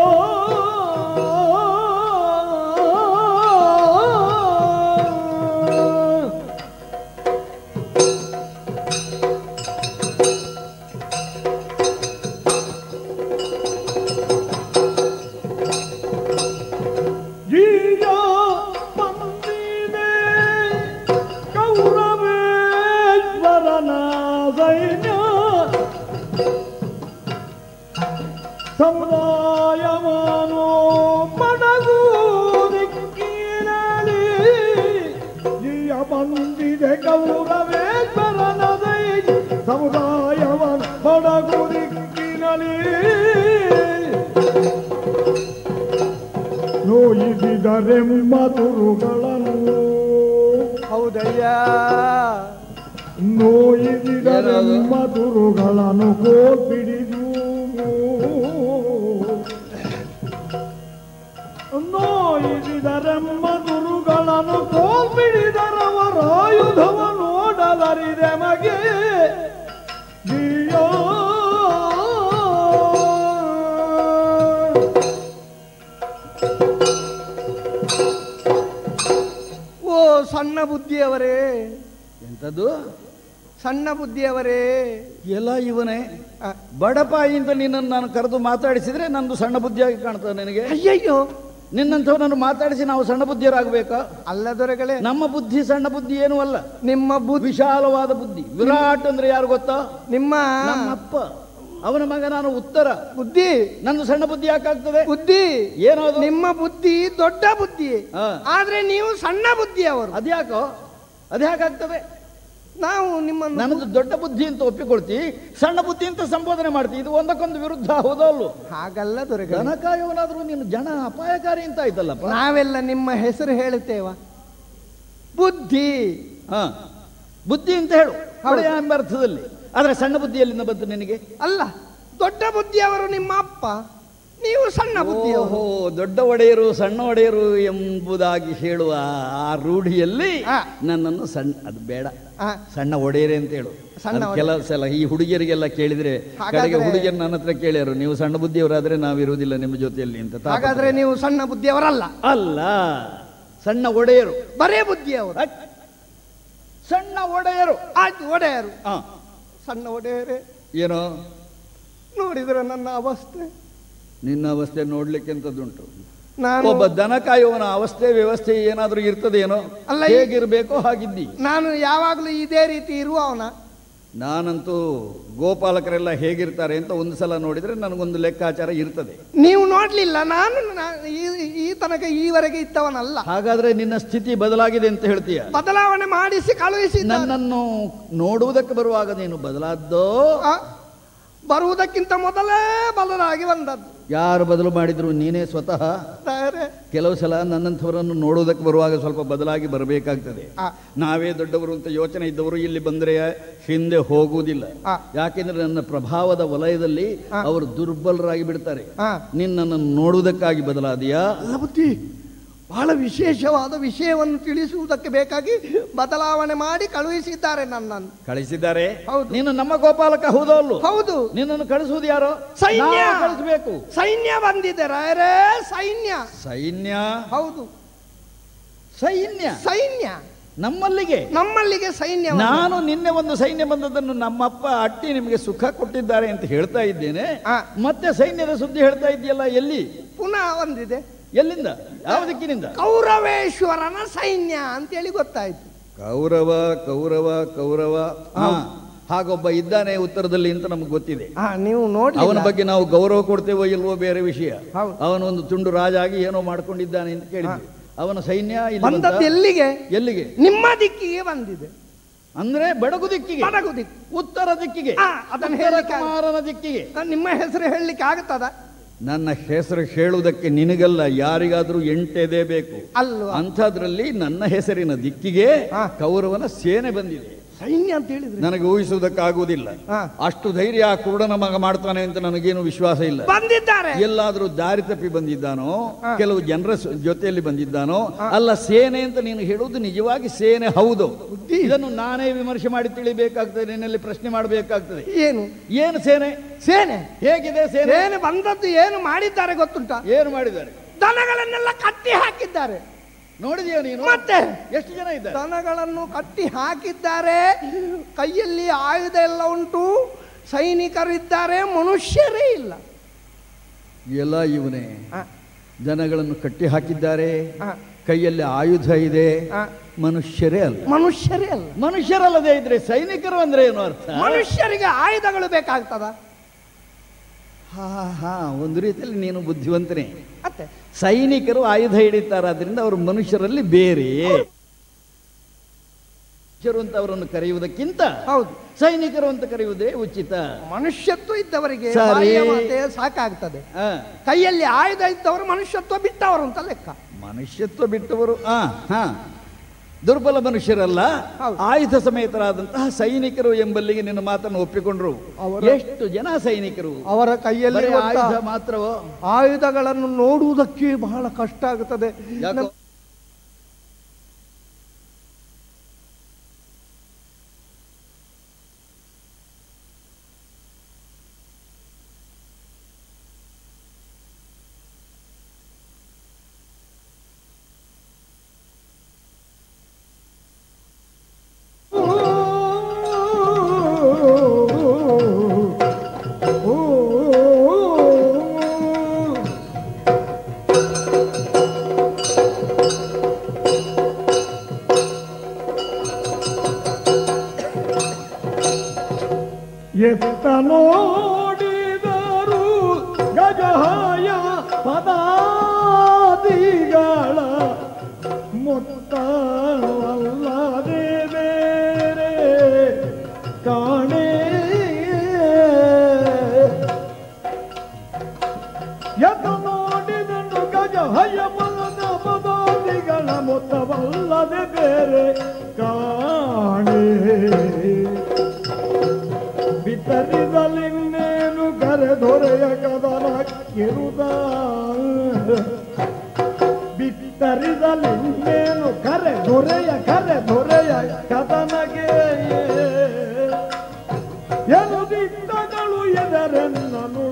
ಜೀಯ ಬಂದಿದೆ ಕೌರವೇಶ್ವರನ ಸೈನ್ಯ ಸಮುದಾಯವಾನೋ ಮಡಗು ದಿಕ್ಕಿನಲ್ಲಿ ಜೀಯ ಬಂದಿದೆ ಕೌರವೇಶ್ವರನ ಸೈನ್ಯ ಸಮುದಾಯವನ ಮಡಗು ದಿಕ್ಕಿನಲ್ಲಿ ನೋಯಿಸಿದರೆಂಬ ತುರುಗಳನ್ನು ಹೌದಯ್ಯ ನೋಯಿಸಿದರೆಂಬ ತುರುಗಳನ್ನು ಕೋಪಿಡಿದು ನೋಯಿಸಿದರೆಂಬ ತುರುಗಳನ್ನು ಕೋಪಿಡಿದರವರ ಆಯುಧವ ನೋಡಲರಿದೆ ಮಗೆ ಜಿಯೋ ಓ ಸಣ್ಣ ಬುದ್ಧಿಯವರೇ ಎಂಥದ್ದು ಸಣ್ಣ ಬುದ್ಧಿಯವರೇ ಎಲ್ಲ ಇವನೇ ಆ, ಬಡಪಾಯಿ ಅಂತ ನಿನ್ನನ್ನು ನಾನು ಕರೆದು ಮಾತಾಡಿಸಿದ್ರೆ ನಂದು ಸಣ್ಣ ಬುದ್ಧಿಯಾಗಿ ಕಾಣ್ತದೆ ನಿನಗೆ ಅಯ್ಯಯ್ಯೋ ನಿನ್ನಂಥವನನ್ನು ಮಾತಾಡಿಸಿ ನಾವು ಸಣ್ಣ ಬುದ್ಧಿಯರಾಗಬೇಕಾ ಅಲ್ಲ ದೊರೆಗಳೇ ನಮ್ಮ ಬುದ್ಧಿ ಸಣ್ಣ ಬುದ್ಧಿ ಏನೂ ಅಲ್ಲ ನಿಮ್ಮ ಬುದ್ಧಿ ವಿಶಾಲವಾದ ಬುದ್ಧಿ ವಿರಾಟ್ ಅಂದ್ರೆ ಯಾರು ಗೊತ್ತಾ ನಿಮ್ಮ ನಮ್ಮಪ್ಪ ಅವನ ಮಗ ನಾನು ಉತ್ತರ ಬುದ್ಧಿ ನಂದು ಸಣ್ಣ ಬುದ್ಧಿ ಯಾಕಾಗ್ತದೆ ಬುದ್ಧಿ ಏನೋ ಅದು ನಿಮ್ಮ ಬುದ್ಧಿ ದೊಡ್ಡ ಬುದ್ಧಿ ಹಾ. ಆದ್ರೆ ನೀವು ಸಣ್ಣ ಬುದ್ಧಿಯವರು ಅದ್ಯಾಕೋ ಅದ್ಯಾಕಾಗ್ತದೆ ನಾವು ನಿಮ್ಮನ್ನು ನನ್ನದು ದೊಡ್ಡ ಬುದ್ಧಿ ಅಂತ ಒಪ್ಪಿಕೊಳ್ತಿ ಸಣ್ಣ ಬುದ್ಧಿ ಅಂತ ಸಂಬೋಧನೆ ಮಾಡ್ತಿ ಇದು ಒಂದಕ್ಕೊಂದು ವಿರುದ್ಧ ಹೌದಲ್ಲು ಹಾಗಲ್ಲ ದೊರೆಗಳೇ ದನಕಾಯವನಾದ್ರೂ ನೀನು ಜನ ಅಪಾಯಕಾರಿ ಅಂತ ಆಯ್ತಲ್ಲಪ್ಪ ನಾವೆಲ್ಲ ನಿಮ್ಮ ಹೆಸರು ಹೇಳುತ್ತೇವ ಬುದ್ಧಿ ಹಾ ಬುದ್ಧಿ ಅಂತ ಹೇಳು ಒಳ್ಳೆಯ ಎಂಬ ಅರ್ಥದಲ್ಲಿ ಆದ್ರೆ ಸಣ್ಣ ಬುದ್ಧಿಯಲ್ಲಿಂದ ಬಂತು ನಿನಗೆ ಅಲ್ಲ ದೊಡ್ಡ ಬುದ್ಧಿಯವರು ನಿಮ್ಮ ಅಪ್ಪ ನೀವು ಸಣ್ಣ ಬುದ್ಧಿಯವರು ಓಹೋ ದೊಡ್ಡ ಒಡೆಯರು ಸಣ್ಣ ಒಡೆಯರು ಎಂಬುದಾಗಿ ಹೇಳುವ ಆ ರೂಢಿಯಲ್ಲಿ ಆ. ನನ್ನನ್ನು ಸಣ್ಣ ಅದು ಬೇಡ ಆ, ಸಣ್ಣ ಒಡೆಯರೇ ಅಂತ ಹೇಳು ಸಣ್ಣ ಅದು ಕೆಲವು ಸಲ ಈ ಹುಡುಗಿಯರಿಗೆಲ್ಲ ಕೇಳಿದ್ರೆ ಹಾಗಾದ್ರೆ- ಕಡೆಗೆ ಹುಡುಗಿಯರು ನನ್ನ ಹತ್ರ ಕೇಳ್ಯಾರು ನೀವು ಸಣ್ಣ ಬುದ್ಧಿಯವರಾದ್ರೆ ನಾವಿರುವುದಿಲ್ಲ ನಿಮ್ಮ ಜೊತೆಯಲ್ಲಿ ಅಂತ ತಾಪತ್ರಯ. ಹಾಗಾದ್ರೆ ನೀವು ಸಣ್ಣ ಬುದ್ಧಿಯವರಲ್ಲ ಅಲ್ಲ ಸಣ್ಣ ಒಡೆಯರು ಬರೇ ಬುದ್ಧಿಯವರು ಅಟ್. ಸಣ್ಣ ಒಡೆಯರು ಆಯ್ತು ಒಡೆಯರು ಆ, ಸಣ್ಣ ಒಡೆಯರೇ ಏನೋ ನೋಡಿದ್ರೆ ನನ್ನ ಅವಸ್ಥೆ ನಿನ್ನ ಅವಸ್ಥೆ ನೋಡ್ಲಿಕ್ಕೆ ಎಂತದ್ದುಂಟು ನಾನು ಒಬ್ಬ ದನ ಕಾಯುವನ ಅವಸ್ಥೆ ವ್ಯವಸ್ಥೆ ಏನಾದ್ರೂ ಇರ್ತದೇನೋ ಅಲ್ಲ, ಈ- ಹೇಗಿರ್ಬೇಕೋ ಹಾಗಿದ್ದಿ ನಾನು ಯಾವಾಗಲೂ ಇದೇ ರೀತಿ ಇರುವವನ ನಾನಂತೂ ಗೋಪಾಲಕರೆಲ್ಲ ಹೇಗಿರ್ತಾರೆ ಅಂತ ಒಂದು ಸಲ ನೋಡಿದ್ರೆ ನನಗೊಂದು ಲೆಕ್ಕಾಚಾರ ಇರ್ತದೆ ನೀವು ನೋಡ್ಲಿಲ್ಲ ನಾನು ನಾ- ಈ- ಈ ತನಕ ಈವರೆಗೆ ಇದ್ದವನಲ್ಲ ಹಾಗಾದ್ರೆ ನಿನ್ನ ಸ್ಥಿತಿ ಬದಲಾಗಿದೆ ಅಂತ ಹೇಳ್ತೀಯ ಬದಲಾವಣೆ ಮಾಡಿಸಿ ಕಳುಹಿಸಿ ನನ್ನನ್ನು ನೋಡುವುದಕ್ಕೆ ಬರುವಾಗ ನೀನು ಬದಲಾದ್ದೋ ಬರುವುದಕ್ಕಿಂತ ಮೊದಲೇ ಬದಲಾಗಿ ಬಂದದ್ದು ಯಾರು ಬದಲು ಮಾಡಿದ್ರು ನೀನೇ ಸ್ವತಃ ಬೇರೆ ಕೆಲವು ಸಲ ನನ್ನಂಥವರನ್ನು ನೋಡುವುದಕ್ಕೆ ಬರುವಾಗ ಸ್ವಲ್ಪ ಬದಲಾಗಿ ಬರಬೇಕಾಗ್ತದೆ ಆ. ನಾವೇ ದೊಡ್ಡವರು ಅಂತ ಯೋಚನೆ ಇದ್ದವರು ಇಲ್ಲಿ ಬಂದರೆ ಹಿಂದೆ ಹೋಗುವುದಿಲ್ಲ ಆ. ಯಾಕೆಂದ್ರೆ ನನ್ನ ಪ್ರಭಾವದ ವಲಯದಲ್ಲಿ ಆ. ಅವರು ದುರ್ಬಲರಾಗಿ ಬಿಡ್ತಾರೆ ಆ. ನಿನ್ನನ್ನು ನೋಡುವುದಕ್ಕಾಗಿ ಬದಲಾದಿಯಾ ಅಲ್ಲ ಬುದ್ಧಿ ಬಹಳ ವಿಶೇಷವಾದ ವಿಷಯವನ್ನು ತಿಳಿಸುವುದಕ್ಕೆ ಬೇಕಾಗಿ ಬದಲಾವಣೆ ಮಾಡಿ ಕಳುಹಿಸಿದ್ದಾರೆ ನನ್ನನ್ನು ಕಳಿಸಿದ್ದಾರೆ ಹೌದು. ನೀನು ನಮ್ಮ ಗೋಪಾಲಕ ಹೌದೋ ಅಲ್ಲೋ ಹೌದು ನಿನ್ನನ್ನು ಕಳಿಸುವುದು ಯಾರೋ ಸೈನ್ಯ! ನಾವು ಕಳಿಸ್ಬೇಕು ಸೈನ್ಯ ಬಂದಿದೆ ರಾಯರೇ ಸೈನ್ಯ ಸೈನ್ಯ ಹೌದು ಸೈನ್ಯ ಸೈನ್ಯ ನಮ್ಮಲ್ಲಿಗೆ ನಮ್ಮಲ್ಲಿಗೆ ಸೈನ್ಯ ಬಂದಿದೆ. ನಾನು ನಿನ್ನೆ ಒಂದು ಸೈನ್ಯ ಬಂದದನ್ನು ನಮ್ಮಪ್ಪ ಅಟ್ಟಿ ನಿಮಗೆ ಸುಖ ಕೊಟ್ಟಿದ್ದಾರೆ ಅಂತ ಹೇಳ್ತಾ ಇದ್ದೇನೆ ಆ. ಮತ್ತೆ ಸೈನ್ಯದ ಸುದ್ದಿ ಹೇಳ್ತಾ ಇದೆಯಲ್ಲ ಎಲ್ಲಿ ಪುನಃ ಬಂದಿದೆ ಎಲ್ಲಿಂದ ಯಾವ ದಿಕ್ಕಿನಿಂದ ಕೌರವೇಶ್ವರನ ಸೈನ್ಯ ಅಂತೇಳಿ ಗೊತ್ತಾಯ್ತು ಕೌರವ ಕೌರವ ಕೌರವ ಹಾ ಹಾಗೊಬ್ಬ ಇದ್ದಾನೆ ಉತ್ತರದಲ್ಲಿ ಅಂತ ನಮ್ಗೆ ಗೊತ್ತಿದೆ ಹಾ ನೀವು ನೋಡಿ ಅವನ ಬಗ್ಗೆ ನಾವು ಗೌರವ ಕೊಡ್ತೇವೋ ಇಲ್ವೋ ಬೇರೆ ವಿಷಯ ಹೌದು. ಅವನೊಂದು ತುಂಡು ರಾಜ ಆಗಿ ಏನೋ ಮಾಡ್ಕೊಂಡಿದ್ದಾನೆ ಅಂತ ಕೇಳಿದ್ವಿ ಅವನ ಸೈನ್ಯ ಇಲ್ಲಿ ಬಂತ? ಬಂದದ್ದು ಎಲ್ಲಿಗೆ ಎಲ್ಲಿಗೆ ನಿಮ್ಮ ದಿಕ್ಕಿಗೆ ಬಂದಿದೆ ಅಂದ್ರೆ ಬೆಡಗು ದಿಕ್ಕಿಗೆ ಬಡಗು ದಿಕ್ಕು ಉತ್ತರ ದಿಕ್ಕಿಗೆ ಆ, ಅದನ್ನು ಉತ್ತರ ಹೇಳಲಿಕ್ಕೆ ಆಗ- ಕುಮಾರನ ದಿಕ್ಕಿಗೆ ನಾನು ನಿಮ್ಮ ಹೆಸರು ಹೇಳಲಿಕ್ಕೆ ಆಗ್ತದ ನನ್ನ ಹೆಸರು ಹೇಳುವುದಕ್ಕೆ ನಿನಗಲ್ಲ ಯಾರಿಗಾದ್ರೂ ಎಂಟೆದೆ ಬೇಕು ಅಲ್ವಾ ಅಂಥದ್ರಲ್ಲಿ ನನ್ನ ಹೆಸರಿನ ದಿಕ್ಕಿಗೆ ಹಾ. ಕೌರವನ ಸೇನೆ ಬಂದಿದೆ ಸೈನ್ಯ ಅಂತ ಹೇಳಿದ್ರೆ ನನಗೆ ಊಹಿಸುವುದಕ್ಕಾಗುವುದಿಲ್ಲ ಹಾ. ಅಷ್ಟು ಧೈರ್ಯ ಆ ಕುರುಡನ ಮಗ ಮಾಡ್ತಾನೆ ಅಂತ ನನಗೇನು ವಿಶ್ವಾಸ ಇಲ್ಲ ಬಂದಿದ್ದಾರೆ ಎಲ್ಲಾದ್ರೂ ದಾರಿ ತಪ್ಪಿ ಬಂದಿದ್ದಾನೋ ಹಾ. ಕೆಲವು ಜನರ ಸ- ಜೊತೆಯಲ್ಲಿ ಬಂದಿದ್ದಾನೋ ಅಲ್ಲ ಸೇನೆ ಅಂತ ನೀನು ಹೇಳುವುದು ನಿಜವಾಗಿ ಸೇನೆ ಹೌದು ಇದನ್ನು ನಾನೇ ವಿಮರ್ಶೆ ಮಾಡಿ ತಿಳಿಬೇಕಾಗ್ತದೆ ನಿನ್ನಲ್ಲಿ ಪ್ರಶ್ನೆ ಮಾಡಬೇಕಾಗ್ತದೆ ಏನು ಏನು ಸೇನೆ ಸೇನೆ ಹೇಗಿದೆ ಸೇನೆ ಸೇನೆ ಬಂದದ್ದು ಏನು ಮಾಡಿದ್ದಾರೆ ಗೊತ್ತುಂಟ ಏನು ಮಾಡಿದ್ದಾರೆ ದನಗಳನ್ನೆಲ್ಲ ಕಟ್ಟಿ ಹಾಕಿದ್ದಾರೆ ನೋಡಿದೀಯ ನೀನು ಮತ್ತೆ ಎಷ್ಟು ಜನ ಇದ್ದಾರೆ ದನಗಳನ್ನು ಕಟ್ಟಿ ಹಾಕಿದ್ದಾರೆ ಕೈಯಲ್ಲಿ ಆಯುಧ ಎಲ್ಲ ಉಂಟು ಸೈನಿಕರಿದ್ದಾರೆ ಮನುಷ್ಯರೇ ಇಲ್ಲ ಎಲ್ಲ ಇವನೇ ಆ, ಜನಗಳನ್ನು ಕಟ್ಟಿ ಹಾಕಿದ್ದಾರೆ ಆ, ಕೈಯಲ್ಲಿ ಆಯುಧ ಇದೆ ಆ, ಮನುಷ್ಯರೇ ಅಲ್ಲ ಮನುಷ್ಯರೇ ಅಲ್ಲ ಮನುಷ್ಯರಲ್ಲದೆ ಇದ್ರೆ ಸೈನಿಕರು ಅಂದ್ರೆ ಏನು ಅರ್ಥ ಮನುಷ್ಯರಿಗೆ ಆಯುಧಗಳು ಬೇಕಾಗ್ತದ ಹಾ ಹಾ ಒಂದು ರೀತಿಯಲ್ಲಿ ನೀನು ಬುದ್ಧಿವಂತನೇ ಮತ್ತೆ ಸೈನಿಕರು ಆಯುಧ ಹಿಡಿತಾರೆ ಅದರಿಂದ ಅವರು ಮನುಷ್ಯರಲ್ಲಿ ಬೇರೆ ಮನುಷ್ಯರು ಅಂತ ಅವರನ್ನು ಕರೆಯುವುದಕ್ಕಿಂತ ಹೌದು ಸೈನಿಕರು ಅಂತ ಕರೆಯುವುದೇ ಉಚಿತ ಮನುಷ್ಯತ್ವ ಇದ್ದವರಿಗೆ ಸರಿ. ಬಾಯಿಯ ಮಾತೆ ಸಾಕಾಗ್ತದೆ ಆ, ಕೈಯಲ್ಲಿ ಆಯುಧ ಇದ್ದವರು ಮನುಷ್ಯತ್ವ ಬಿಟ್ಟವರು ಅಂತ ಲೆಕ್ಕ ಮನುಷ್ಯತ್ವ ಬಿಟ್ಟವರು ಆ ಹಾ ದುರ್ಬಲ ಮನುಷ್ಯರಲ್ಲ ಹೌದು. ಆಯುಧ ಸಮೇತರಾದಂತಹ ಸೈನಿಕರು ಎಂಬಲ್ಲಿಗೆ ನಿನ್ನ ಮಾತನ್ನು ಒಪ್ಪಿಕೊಂಡ್ರು ಅವರ- ಎಷ್ಟು ಜನ ಸೈನಿಕರು ಅವರ ಕೈಯಲ್ಲಿ ಬರೀ ಇರುವಂತ ಆಯುಧ ಮಾತ್ರವೋ ಆಯುಧಗಳನ್ನು ನೋಡುವುದಕ್ಕೆ ಬಹಳ ಕಷ್ಟ ಆಗುತ್ತದೆ ಯಾಕೋ ನಮ್- ಎತ್ತ ನೋಡಿದರು ಗಜಹಾಯ ಪದಾದಿಗಳ ಮೊತ್ತವಲ್ಲದೆ ಬೇರೆ ಕಾಣೆ ಎತ್ತ ನೋಡಿದನು ಗಜಹಯ ಪದದ ಪದಾದಿಗಳ ಮೊತ್ತವಲ್ಲದೆ ಬೇರೆ ಕಾಣೆ ಬಿತ್ತರಿದಲಿನ್ನೇನು ಕರೆದೊರೆಯ ಕದನ ಕಿರುದ ಬಿತ್ತರಿದಲಿನ್ನೇನು ಕರೆ ದೊರೆಯ ಕರೆ ದೊರೆಯ ಕದನಗೆ ಎನುದಿದ್ದಗಳು ಎದರೆನ್ನನು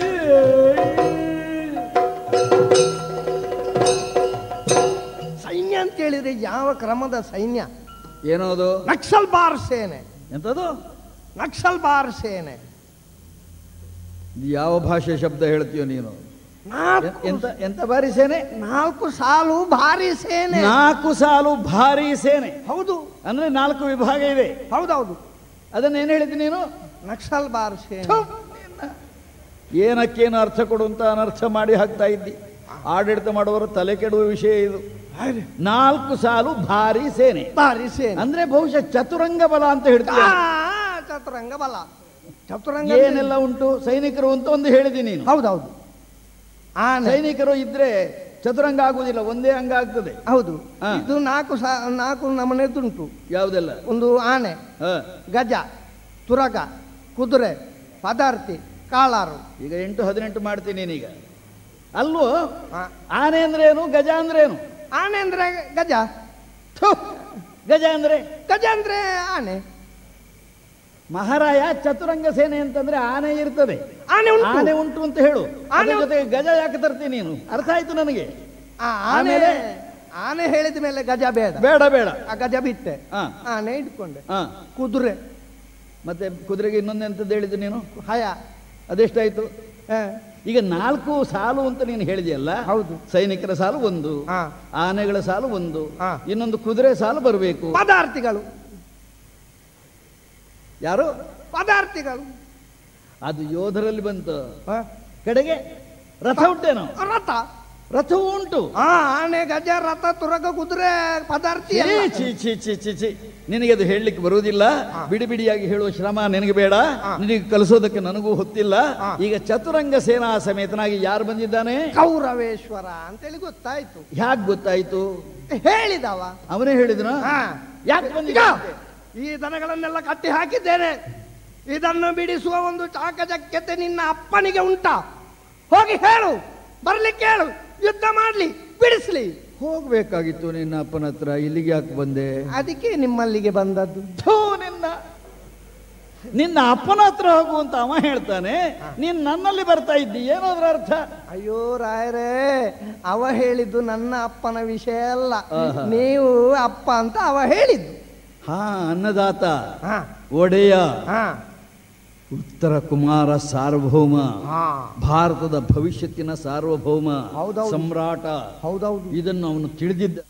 ಸೈನ್ಯ ಅಂತ ಹೇಳಿದ್ರೆ ಯಾವ ಕ್ರಮದ ಸೈನ್ಯ ಏನೋದು ನಕ್ಸಲ್ ಬಾರ್ ಸೇನೆ ಎಂತದು ನಕ್ಸಲ್ ಬಾರ್ ಸೇನೆ ಇದು ಯಾವ ಭಾಷೆ ಶಬ್ದ ಹೇಳ್ತೀಯೋ ನೀನು ಎ- ನಾಲ್ಕು ಎಂತ ಎಂತ ಭಾರಿ ಸೇನೆ ನಾಲ್ಕು ಸಾಲು ಭಾರಿ ಸೇನೆ ನಾಲ್ಕು ಸಾಲು ಭಾರಿ ಸೇನೆ ಹೌದು ಅಂದ್ರೆ ನಾಲ್ಕು ವಿಭಾಗ ಇದೆ ಹೌದೌದು ಅದನ್ನ ಏನ್ ಹೇಳಿದ್ ನೀನು ನಕ್ಸಲ್ ಬಾರ್ ಸೇನೆ ಥು, ನಿನ್ನ. ಏನಕ್ಕೇನು ಅರ್ಥ ಕೊಡು ಅಂತ ಅನರ್ಥ ಮಾಡಿ ಹಾಕ್ತಾ ಇದ್ದಿ ಆಡಳಿತ ಮಾಡುವವರು ತಲೆ ಕೆಡುವ ವಿಷಯ ಇದು ನಾಲ್ಕು ಸಾಲು ಭಾರಿ ಸೇನೆ ಭಾರಿ ಸೇನೆ ಅಂದ್ರೆ ಬಹುಶಃ ಚತುರಂಗ ಬಲ ಅಂತ ಆ, ಹೇಳ್ತೀವಿ ಚತುರಂಗ ಬಲ ಚತುರಂಗ ಏನೆಲ್ಲ ಉಂಟು ಸೈನಿಕರು ಅಂತ ಒಂದು ಹೇಳಿದಿ ನೀನು ಹೌದೌದು ಆನೆ ಸೈನಿಕರು ಇದ್ರೆ ಚತುರಂಗ ಆಗುವುದಿಲ್ಲ ಒಂದೇ ಅಂಗ ಆಗ್ತದೆ ಹೌದು ಹಾ. ಇದು ನಾಲ್ಕು ಸಾ ನಾಲ್ಕು ನಮನೆದುಂಟು ಯಾವುದೆಲ್ಲ ಒಂದು ಆನೆ ಹ. ಗಜ ತುರಗ ಕುದುರೆ ಪದಾರ್ಥಿ ಕಾಳಾರು ಈಗ ಎಂಟು ಹದಿನೆಂಟು ಮಾಡ್ತೀನಿ ನೀನೀಗ ಅಲ್ವೋ ಆ, ಆನೆ ಅಂದ್ರೇನು ಗಜ ಅಂದ್ರೇನು ಆನೆ ಅಂದ್ರೆ ಗಜ ಥು, ಗಜ ಅಂದ್ರೆ ಗಜ ಅಂದ್ರೆ ಆನೆ ಮಹಾರಾಯ ಚತುರಂಗ ಸೇನೆ ಅಂತಂದ್ರೆ ಆನೆ ಇರ್ತದೆ ಆನೆ ಉಂಟು ಆನೆ ಉಂಟು ಅಂತ ಹೇಳು ಆನೆ ಅದ್ರ ಜೊತೆಗೆ ಗಜ ಯಾಕೆ ತರ್ತೀನಿ ನೀನು ಅರ್ಥ ಆಯ್ತು ನನಗೆ ಆ, ಆನೆ ಆಮೇಲೆ? ಆನೆ ಹೇಳಿದ ಮೇಲೆ ಗಜ ಬೇಡ ಬೇಡ ಬೇಡ ಆ ಗಜ ಬಿಟ್ಟೆ ಹಾ ಆನೆ ಇಟ್ಕೊಂಡೆ ಹಾ ಕುದುರೆ ಮತ್ತೆ ಕುದುರೆಗೆ ಇನ್ನೊಂದು ಎಂತದ್ದು ಹೇಳಿದ್ದು ನೀನು ಹಯ ಅದೆಷ್ಟಾಯ್ತು ಆ, ಈಗ ನಾಲ್ಕು ಸಾಲು ಅಂತ ನೀನು ಹೇಳಿದೆಯಲ್ಲ ಹೌದು. ಸೈನಿಕರ ಸಾಲು ಒಂದು ಹಾ. ಆನೆಗಳ ಸಾಲು ಒಂದು ಹಾ. ಇನ್ನೊಂದು ಕುದುರೆ ಸಾಲು ಬರಬೇಕು ಪದಾರ್ಥಿಗಳು ಯಾರು ಪದಾರ್ಥಿಗಳು ಅದು ಯೋಧರಲ್ಲಿ ಬಂತು ಆ, ಕಡೆಗೆ ರಥ ಉಂಟೇನೋ ರಥ ರಥವೂ ಉಂಟು ಆ ಆನೆ ಗಜ ರಥ ತುರಗ ಕುದುರೆ ಪದಾರ್ಥಿ ಛೀ, ಎಲ್ಲ. ಛೀ, ಛೀ, ಛೀ, ಛೀ, ಛೀ. ನಿನಗೆ ಅದು ಹೇಳಲಿಕ್ಕೆ ಬರುವುದಿಲ್ಲ ಬಿಡಿ ಬಿಡಿಯಾಗಿ ಹೇಳುವ ಶ್ರಮ ನಿನಗೆ ಬೇಡ ಹಾ. ನಿನಗೆ ಕಲಿಸೋದಕ್ಕೆ ನನಗೂ ಹೊತ್ತಿಲ್ಲ ಹಾ. ಈಗ ಚತುರಂಗ ಸೇನಾ ಸಮೇತನಾಗಿ ಯಾರು ಬಂದಿದ್ದಾನೆ ಕೌರವೇಶ್ವರ ಅಂತೇಳಿ ಗೊತ್ತಾಯ್ತು ಹ್ಯಾಕ್ ಗೊತ್ತಾಯ್ತು ಹೇಳಿದವ ಅವನೇ ಹೇಳಿದ್ನ ಹಾ. ಯಾಕೆ ಈಗ ಬಂದಿದ್ದ ಈ ದನಗಳನ್ನೆಲ್ಲ ಕಟ್ಟಿ ಹಾಕಿದ್ದೇನೆ ಇದನ್ನು ಬಿಡಿಸುವ ಒಂದು ಚಾಕಚಕ್ಯತೆ ನಿನ್ನ ಅಪ್ಪನಿಗೆ ಉಂಟಾ ಹೋಗಿ ಹೇಳು ಬರ್ಲಿಕ್ಕೆ ಹೇಳು ಯುದ್ಧ ಮಾಡ್ಲಿ ಬಿಡಿಸ್ಲಿ ಹೋಗ್ಬೇಕಾಗಿತ್ತು ನಿನ್ನ ಅಪ್ಪನ ಹತ್ರ ಇಲ್ಲಿಗೆ ಯಾಕೆ ಬಂದೆ ಅದಕ್ಕೆ ನಿಮ್ಮಲ್ಲಿಗೆ ಬಂದದ್ದು ಥೂ ನಿನ್ನ ನಿನ್ನ ಅಪ್ಪನ ಹತ್ರ ಹೋಗು ಅಂತ ಅವ ಹೇಳ್ತಾನೆ ನೀನ್ ನನ್ನಲ್ಲಿ ಬರ್ತಾ ಇದ್ದಿ ಏನೋದ್ರ ಅರ್ಥ ಅಯ್ಯೋ ರಾಯರೇ ಅವ ಹೇಳಿದ್ದು ನನ್ನ ಅಪ್ಪನ ವಿಷಯ ಅಲ್ಲ ಆಹಾ. ನೀವು ಅಪ್ಪ ಅಂತ ಅವ ಹೇಳಿದ್ದು ಹಾ ಅನ್ನದಾತ ಹಾ ಒಡೆಯ ಹಾ ಉತ್ತರ ಕುಮಾರ ಸಾರ್ವಭೌಮ ಹಾ ಭಾರತದ ಭವಿಷ್ಯತ್ತಿನ ಸಾರ್ವಭೌಮ ಹೌದೌದು. ಸಮ್ರಾಟ ಹೌದೌದು ಇದನ್ನು ಅವನು ತಿಳಿದಿದ್ದ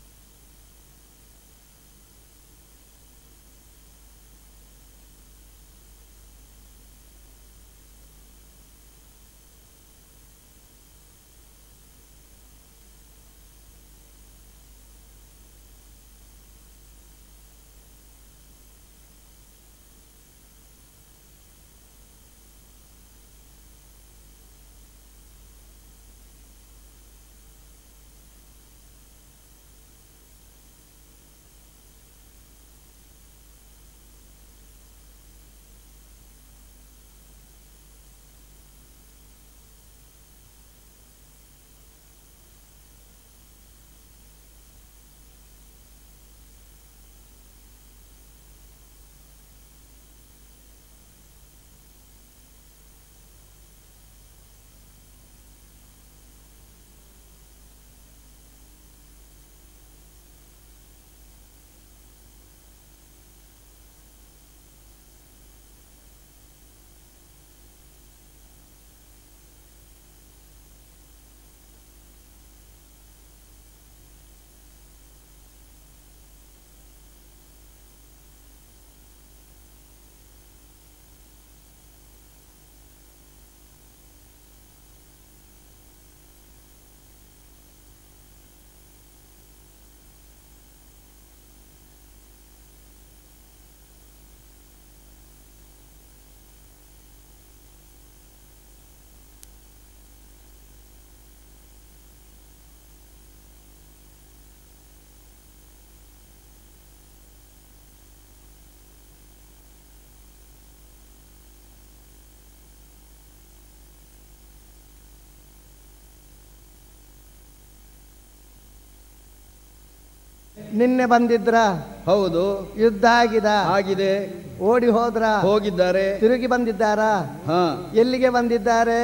ನಿನ್ನೆ ಬಂದಿದ್ರ ಹೌದು ಯುದ್ಧ ಆಗಿದ ಆಗಿದೆ ಓಡಿ ಹೋದ್ರ ಹೋಗಿದ್ದಾರೆ ತಿರುಗಿ ಬಂದಿದ್ದಾರಾ ಹಾ ಎಲ್ಲಿಗೆ ಬಂದಿದ್ದಾರೆ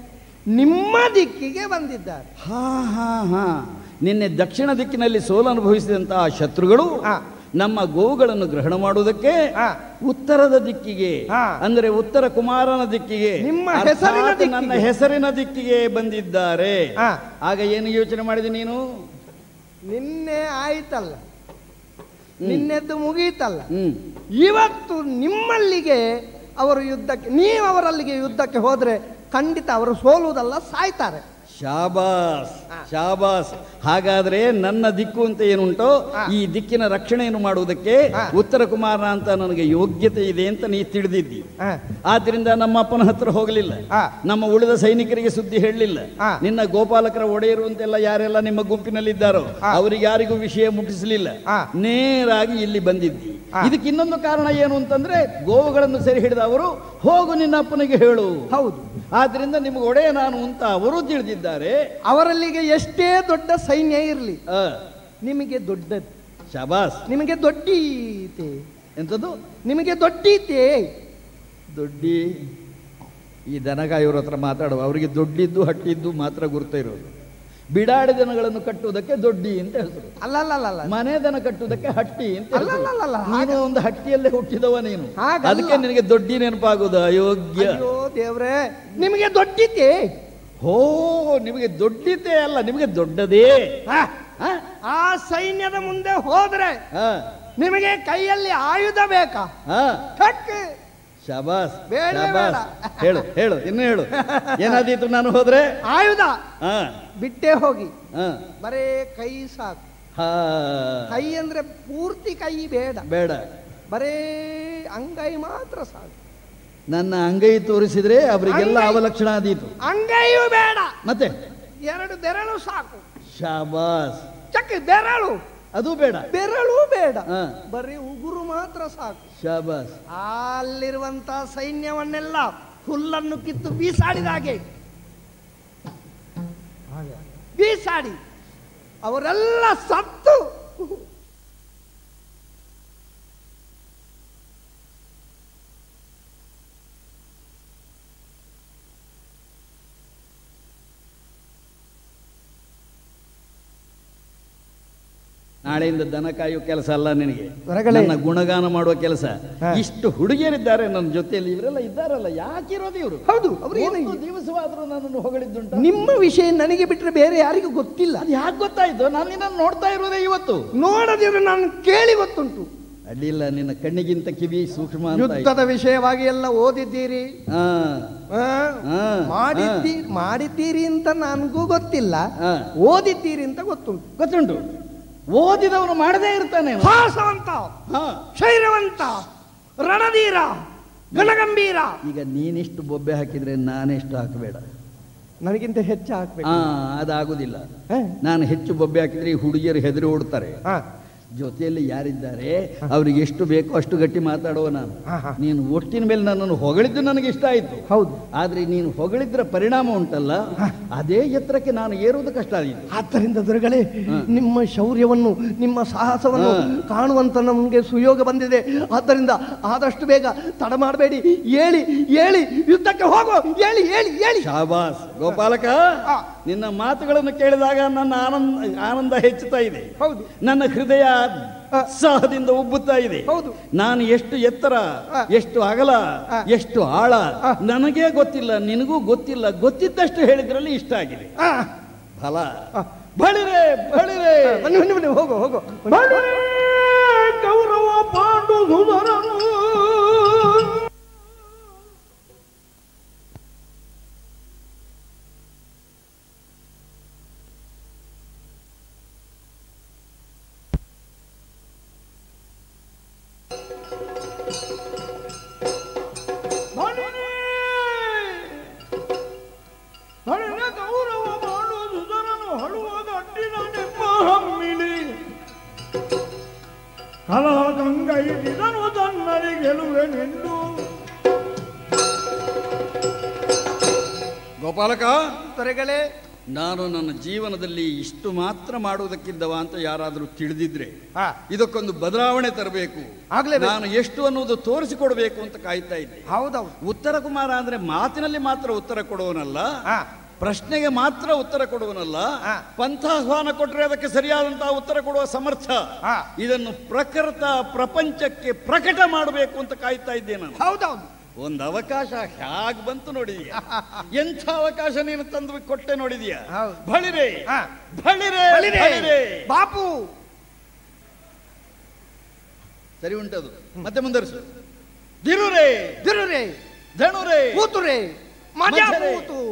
ನಿಮ್ಮ ದಿಕ್ಕಿಗೆ ಬಂದಿದ್ದಾರೆ ಹಾ ಹಾ ಹಾ ನಿನ್ನೆ ದಕ್ಷಿಣ ದಿಕ್ಕಿನಲ್ಲಿ ಸೋಲು ಅನುಭವಿಸಿದಂತಹ ಶತ್ರುಗಳು ಹಾ. ನಮ್ಮ ಗೋವುಗಳನ್ನು ಗ್ರಹಣ ಮಾಡುವುದಕ್ಕೆ ಹಾ. ಉತ್ತರದ ದಿಕ್ಕಿಗೆ ಹಾ. ಅಂದರೆ ಉತ್ತರ ಕುಮಾರನ ದಿಕ್ಕಿಗೆ ನಿಮ್ಮ ಅರ್ಥಾತ್ ಹೆಸರಿನ ದಿಕ್ಕಿಗೆ. ನನ್ನ ಹೆಸರಿನ ದಿಕ್ಕಿಗೆ ಬಂದಿದ್ದಾರೆ ಹಾ. ಆಗ ಏನು ಯೋಚನೆ ಮಾಡಿದೆ ನೀನು ನಿನ್ನೆ ಆಯ್ತಲ್ಲ ನಿನ್ನೆದ್ದು ಮುಗೀತಲ್ಲ ಹ್ಮ್ ಇವತ್ತು ನಿಮ್ಮಲ್ಲಿಗೆ ಅವರು ಯುದ್ಧಕ್ಕೆ ನೀವು ಅವರಲ್ಲಿಗೆ ಯುದ್ಧಕ್ಕೆ ಹೋದ್ರೆ ಖಂಡಿತ ಅವರು ಸೋಲುವುದಲ್ಲ ಸಾಯ್ತಾರೆ ಶಾಬಾಸ್ ಹಾ. ಶಾಬಾಸ್ ಹಾಗಾದ್ರೆ ನನ್ನ ದಿಕ್ಕು ಅಂತ ಏನುಂಟೋ ಹಾ. ಈ ದಿಕ್ಕಿನ ರಕ್ಷಣೆಯನ್ನು ಮಾಡುವುದಕ್ಕೆ ಹಾ. ಉತ್ತರ ಕುಮಾರ ಅಂತ ನನಗೆ ಯೋಗ್ಯತೆ ಇದೆ ಅಂತ ನೀ ತಿಳಿದಿದ್ದಿ ಹ. ಆದ್ರಿಂದ ನಮ್ಮ ಅಪ್ಪನ ಹತ್ರ ಹೋಗಲಿಲ್ಲ ಹಾ. ನಮ್ಮ ಉಳಿದ ಸೈನಿಕರಿಗೆ ಸುದ್ದಿ ಹೇಳಲಿಲ್ಲ ಹಾ. ನಿನ್ನ ಗೋಪಾಲಕರ ಒಡೆಯರು ಅಂತೆಲ್ಲ ಯಾರೆಲ್ಲ ನಿಮ್ಮ ಗುಂಪಿನಲ್ಲಿದ್ದಾರೋ ಹಾ. ಅವರಿಗೆ ಯಾರಿಗೂ ವಿಷಯ ಮುಟ್ಟಿಸಲಿಲ್ಲ ಹಾ. ನೇರಾಗಿ ಇಲ್ಲಿ ಬಂದಿದ್ದಿ ಹಾ. ಇದಕ್ಕೆ ಇನ್ನೊಂದು ಕಾರಣ ಏನು ಅಂತಂದ್ರೆ ಗೋವುಗಳನ್ನು ಸೆರೆ ಹಿಡಿದ ಅವರು ಹೋಗು ನಿನ್ನ ಅಪ್ಪನಿಗೆ ಹೇಳು ಹೌದು ಆದ್ರಿಂದ ನಿಮಗೆ ಒಡೆಯ ನಾನು ಅಂತ ಅವರು ತಿಳಿದಿದ್ದಾರೆ ಅವರಲ್ಲಿಗೆ ಎಷ್ಟೇ ದೊಡ್ಡ ಸೈನ್ಯ ಇರಲಿ ಆ, ನಿಮಗೆ ದೊಡ್ಡದು ಶಬಾಸ್ ನಿಮಗೆ ದೊಡ್ಡೀತೆ ಎಂಥದ್ದು ನಿಮಗೆ ದೊಡ್ಡೀತೆ ದೊಡ್ಡಿ ಈ ದನಗಾಯೋರ ಹತ್ರ ಮಾತಾಡುವ ಅವರಿಗೆ ದೊಡ್ಡಿದ್ದು ಹಟ್ಟಿದ್ದು ಮಾತ್ರ ಗುರುತ ಇರೋದು ಬಿಡಾಡಿ ದನಗಳನ್ನು ಕಟ್ಟುವುದಕ್ಕೆ ದೊಡ್ಡಿ ಅಂತ ಹೆಸರು ಅಲ್ಲ ಅಲ್ಲ ಅಲ್ಲ ಅಲ್ಲ ಮನೆ ದನ ಕಟ್ಟುವುದಕ್ಕೆ ಹಟ್ಟಿ ಅಂತ ಅಲ್ಲ, ಹೆಸರು. ಅಲ್ಲ, ಅಲ್ಲ, ನೀನು ಒಂದು ಹಟ್ಟಿಯಲ್ಲೇ ಹುಟ್ಟಿದವ ನೀನು ಹಾಗಲ್ಲ. ಅದಕ್ಕೆ ನಿನಗೆ ದೊಡ್ಡಿ ನೆನಪಾಗುವುದು ಅಯೋಗ್ಯ ಅಯ್ಯೋ ದೇವ್ರೇ ನಿಮಗೆ ದೊಡ್ಡೀತೆ ಹೋ ನಿಮಗೆ ದೊಡ್ಡಿದ್ದೇ ಅಲ್ಲ ನಿಮಗೆ ದೊಡ್ಡದೇ ಹ. ಆ? ಆ ಸೈನ್ಯದ ಮುಂದೆ ಹೋದ್ರೆ ಆ, ನಿಮಗೆ ಕೈಯಲ್ಲಿ ಆಯುಧ ಬೇಕಾ ಆ. ಠಕ್ ಶಬಾಸ್ ಬೇಡ, ಶಬಾಸ್ ಬೇಡ. ಹೇಳು ಹೇಳು ಇನ್ನು ಹೇಳು ಏನಾದೀತು ನಾನು ಹೋದ್ರೆ ಆಯುಧ ಹಾ ಬಿಟ್ಟೇ ಹೋಗಿ ಹಾ ಬರೇ ಕೈ ಸಾಕು ಹಾ ಕೈ ಅಂದ್ರೆ ಪೂರ್ತಿ ಕೈ ಬೇಡ ಬೇಡ ಬರೇ ಅಂಗೈ ಮಾತ್ರ ಸಾಕು ನನ್ನ ಅಂಗೈ ತೋರಿಸಿದ್ರೆ ಅವರಿಗೆಲ್ಲ ಅಂಗೈ? ಅವಲಕ್ಷಣ ಆದೀತು ಅಂಗೈಯೂ ಬೇಡ ಮತ್ತೆ ಎರಡು ಬೆರಳು ಸಾಕು ಶಾಬಾಸ್ ಚಕ್ ಬೆರಳು ಅದು ಬೇಡ ಬೆರಳು ಬೇಡ ಹಾ. ಬರೀ ಉಗುರು ಮಾತ್ರ ಸಾಕು ಶಾಬಾಸ್ ಅಲ್ಲಿರುವಂತ ಸೈನ್ಯವನ್ನೆಲ್ಲ ಹುಲ್ಲನ್ನು ಕಿತ್ತು ಬೀಸಾಡಿದ ಹಾಗೆ ಬೀಸಾಡಿ ಅವರೆಲ್ಲ ಸತ್ತು ನಾಳೆಯಿಂದ ದನ ಕಾಯುವ ಕೆಲಸ ಅಲ್ಲ ನಿನಗೆ ಹೊರಗಡೆ. ನನ್ನ ಗುಣಗಾನ ಮಾಡುವ ಕೆಲಸ ಹಾ. ಇಷ್ಟು ಹುಡುಗಿಯರಿದ್ದಾರೆ ನನ್ನ ಜೊತೆಯಲ್ಲಿ ಇವರೆಲ್ಲ ಇದ್ದಾರಲ್ಲ ಯಾಕಿರೋದು ಇವರು ಹೌದು ಅವ್ರು ಏನು ಒಂದು ದಿವಸವಾದ್ರೂ ನನ್ನನ್ನು ಹೊಗಳಿದ್ದುಂಟ ನಿಮ್ಮ ವಿಷಯ ನನಗೆ ಬಿಟ್ಟರೆ ಬೇರೆ ಯಾರಿಗೂ ಗೊತ್ತಿಲ್ಲ ಅದು ಯಾಕೆ ಗೊತ್ತಾಯ್ತು ನಾನು ನಿನ್ನನ್ನು ನೋಡ್ತಾ ಇರೋದೇ ಇವತ್ತು ನೋಡದಿದ್ರೆ ನಾನು ಕೇಳಿ ಗೊತ್ತುಂಟು ಅಡ್ಡಿಲ್ಲ ನಿನ್ನ ಕಣ್ಣಿಗಿಂತ ಕಿವಿ ಸೂಕ್ಷ್ಮ ಅಂತ ಆಯ್ತು. ಯುದ್ಧದ ವಿಷಯವಾಗಿ ಎಲ್ಲ ಓದಿದ್ದೀರಿ ಹಾ ಆ, ಹಾ, ಮಾಡಿದ್ದೀ ಮಾಡಿದ್ದೀರಿ ಅಂತ ನನಗೂ ಗೊತ್ತಿಲ್ಲ ಹಾ. ಓದಿದ್ದೀರಿ ಅಂತ ಗೊತ್ತುಂಟು ಗೊತ್ತುಂಟು ಓದಿದವನು ಮಾಡದೇ ಇರ್ತಾನೆ ಅವನು. ಸಾಹಸವಂತ ಹಾ. ಶೈರ್ಯವಂತ ರಣಧೀರ ಗಣಗಂಭೀರ ಈಗ ನೀನಿಷ್ಟು ಬೊಬ್ಬೆ ಹಾಕಿದ್ರೆ ನಾನೆಷ್ಟು ಹಾಕಬೇಡ ನನಗಿಂತ ಹೆಚ್ಚು ಹಾಕ್ಬೇಕು ಹಾ ಅದಾಗುದಿಲ್ಲ ಹ? ನಾನು ಹೆಚ್ಚು ಬೊಬ್ಬೆ ಹಾಕಿದ್ರೆ ಈ ಹುಡುಗಿಯರು ಹೆದರಿ ಓಡ್ತಾರೆ ಹಾ. ಜೊತೆಯಲ್ಲಿ ಯಾರಿದ್ದಾರೆ ಅವರಿಗೆ ಎಷ್ಟು ಬೇಕೋ ಅಷ್ಟು ಗಟ್ಟಿ ಮಾತಾಡುವ ನಾನು ಹಾ, ಹಾ. ನೀನು ಒಟ್ಟಿನ ಮೇಲೆ ನನ್ನನ್ನು ಹೊಗಳಿದ್ದು ನನಗೆ ಇಷ್ಟ ಆಯ್ತು ಹೌದು ಆದ್ರೆ ನೀನು ಹೊಗಳಿದ್ರ ಪರಿಣಾಮ ಉಂಟಲ್ಲ ಅದೇ ಎತ್ತರಕ್ಕೆ ನಾನು ಏರುವುದು ಕಷ್ಟ ಆದೀತು ಆದ್ದರಿಂದ ದೊರೆಗಳೇ ಹಾ. ನಿಮ್ಮ ಶೌರ್ಯವನ್ನು ನಿಮ್ಮ ಸಾಹಸವನ್ನು ಹಾ. ಕಾಣುವಂತ ನಮಗೆ ಸುಯೋಗ ಬಂದಿದೆ ಆದ್ದರಿಂದ ಆದಷ್ಟು ಬೇಗ ತಡ ಮಾಡಬೇಡಿ ಹೇಳಿ ಹೇಳಿ ಯುದ್ಧಕ್ಕೆ ಹೋಗೋ ಹೇಳಿ ಹೇಳಿ ಹೇಳಿ ಶಾಬಾಸ್ ಗೋಪಾಲಕ ಆ. ನಿನ್ನ ಮಾತುಗಳನ್ನು ಕೇಳಿದಾಗ ನನ್ನ ಆನಂದ ಆನಂದ ಹೆಚ್ಚುತ್ತಾ ಇದೆ ಹೌದು ನನ್ನ ಹೃದಯ ಆ. ಉತ್ಸಾಹದಿಂದ ಉಬ್ಬುತ್ತಾ ಇದೆ ಹೌದು. ನಾನು ಎಷ್ಟು ಎತ್ತರ ಆ. ಎಷ್ಟು ಅಗಲ ಆ. ಎಷ್ಟು ಆಳ ಆ. ನನಗೇ ಗೊತ್ತಿಲ್ಲ ನಿನಗೂ ಗೊತ್ತಿಲ್ಲ ಗೊತ್ತಿದ್ದಷ್ಟು ಹೇಳಿದ್ರಲ್ಲಿ ಇಷ್ಟ ಆಗಿದೆ ಆ, ಫಲ ಆ. ಬಳಿರೆ ಬಳಿರೆ ಬನ್ನಿ ಬನ್ನಿ ಬನ್ನಿ ಹೋಗೋ ಹೋಗೋ ಗೌರವ ಪಾಂಡು ಸುಧರನು ಬನ್ನಿರಿ. ಬನ್ನಿರಿ ಗೌರವ ಪಾಂಡು ಸುಧರನು ಹಳುವ ಗಟ್ಟಿನ ನಿಮ್ಮ ಹಮ್ಮಿಲಿ ಕಲಹ ಗಂಗೈ ಇದನು ತನ್ನರಿ ಗೆಲುವೆನೆಂದು ಗೋಪಾಲಕ ದೊರೆಗಳೇ ನಾನು ನನ್ನ ಜೀವನದಲ್ಲಿ ಇಷ್ಟು ಮಾತ್ರ ಮಾಡುವುದಕ್ಕಿದ್ದವ ಅಂತ ಯಾರಾದರೂ ತಿಳಿದಿದ್ರೆ ಹಾ. ಇದಕ್ಕೊಂದು ಬದಲಾವಣೆ ತರಬೇಕು ಆಗ್ಲೇಬೇಕು. ನಾನು ಎಷ್ಟು ಅನ್ನೋದು ತೋರಿಸಿಕೊಡ್ಬೇಕು ಅಂತ ಕಾಯ್ತಾ ಇದ್ದೆ ಹೌದೌದು ಉತ್ತರ ಕುಮಾರ ಅಂದ್ರೆ ಮಾತಿನಲ್ಲಿ ಮಾತ್ರ ಉತ್ತರ ಕೊಡುವನಲ್ಲ ಹಾ. ಪ್ರಶ್ನೆಗೆ ಮಾತ್ರ ಉತ್ತರ ಕೊಡುವನಲ್ಲ ಹಾ. ಪಂಥಾಹ್ವಾನ ಕೊಟ್ಟರೆ ಅದಕ್ಕೆ ಸರಿಯಾದಂತಹ ಉತ್ತರ ಕೊಡುವ ಸಮರ್ಥ ಹಾ. ಇದನ್ನು ಪ್ರಕೃತ ಪ್ರಪಂಚಕ್ಕೆ ಪ್ರಕಟ ಮಾಡಬೇಕು ಅಂತ ಕಾಯ್ತಾ ಇದ್ದೆ ನಾನು ಹೌದೌದು ಒಂದು ಅವಕಾಶ ಹ್ಯಾಗ್ ಬಂತು ನೋಡಿದೀಯ ಎಂಥ ಅವಕಾಶ ನೀನು ತಂದು ಕೊಟ್ಟೆ ನೋಡಿದೀಯ ಹೌದು. ಬಳಿರೆ ಹಾ. ಬಳಿರೆ ಬಲಿರೆ. ಬಳಿರೆ ಬಾಪು ಸರಿ ಉಂಟದು ಮತ್ತೆ ಮುಂದರಿಸು ದಿರುರೆ ದಿರುರೆ ಧನುರೆ ಕೂತುರೆ ಮಜಾ ಮಜರೆ. ಕೂತು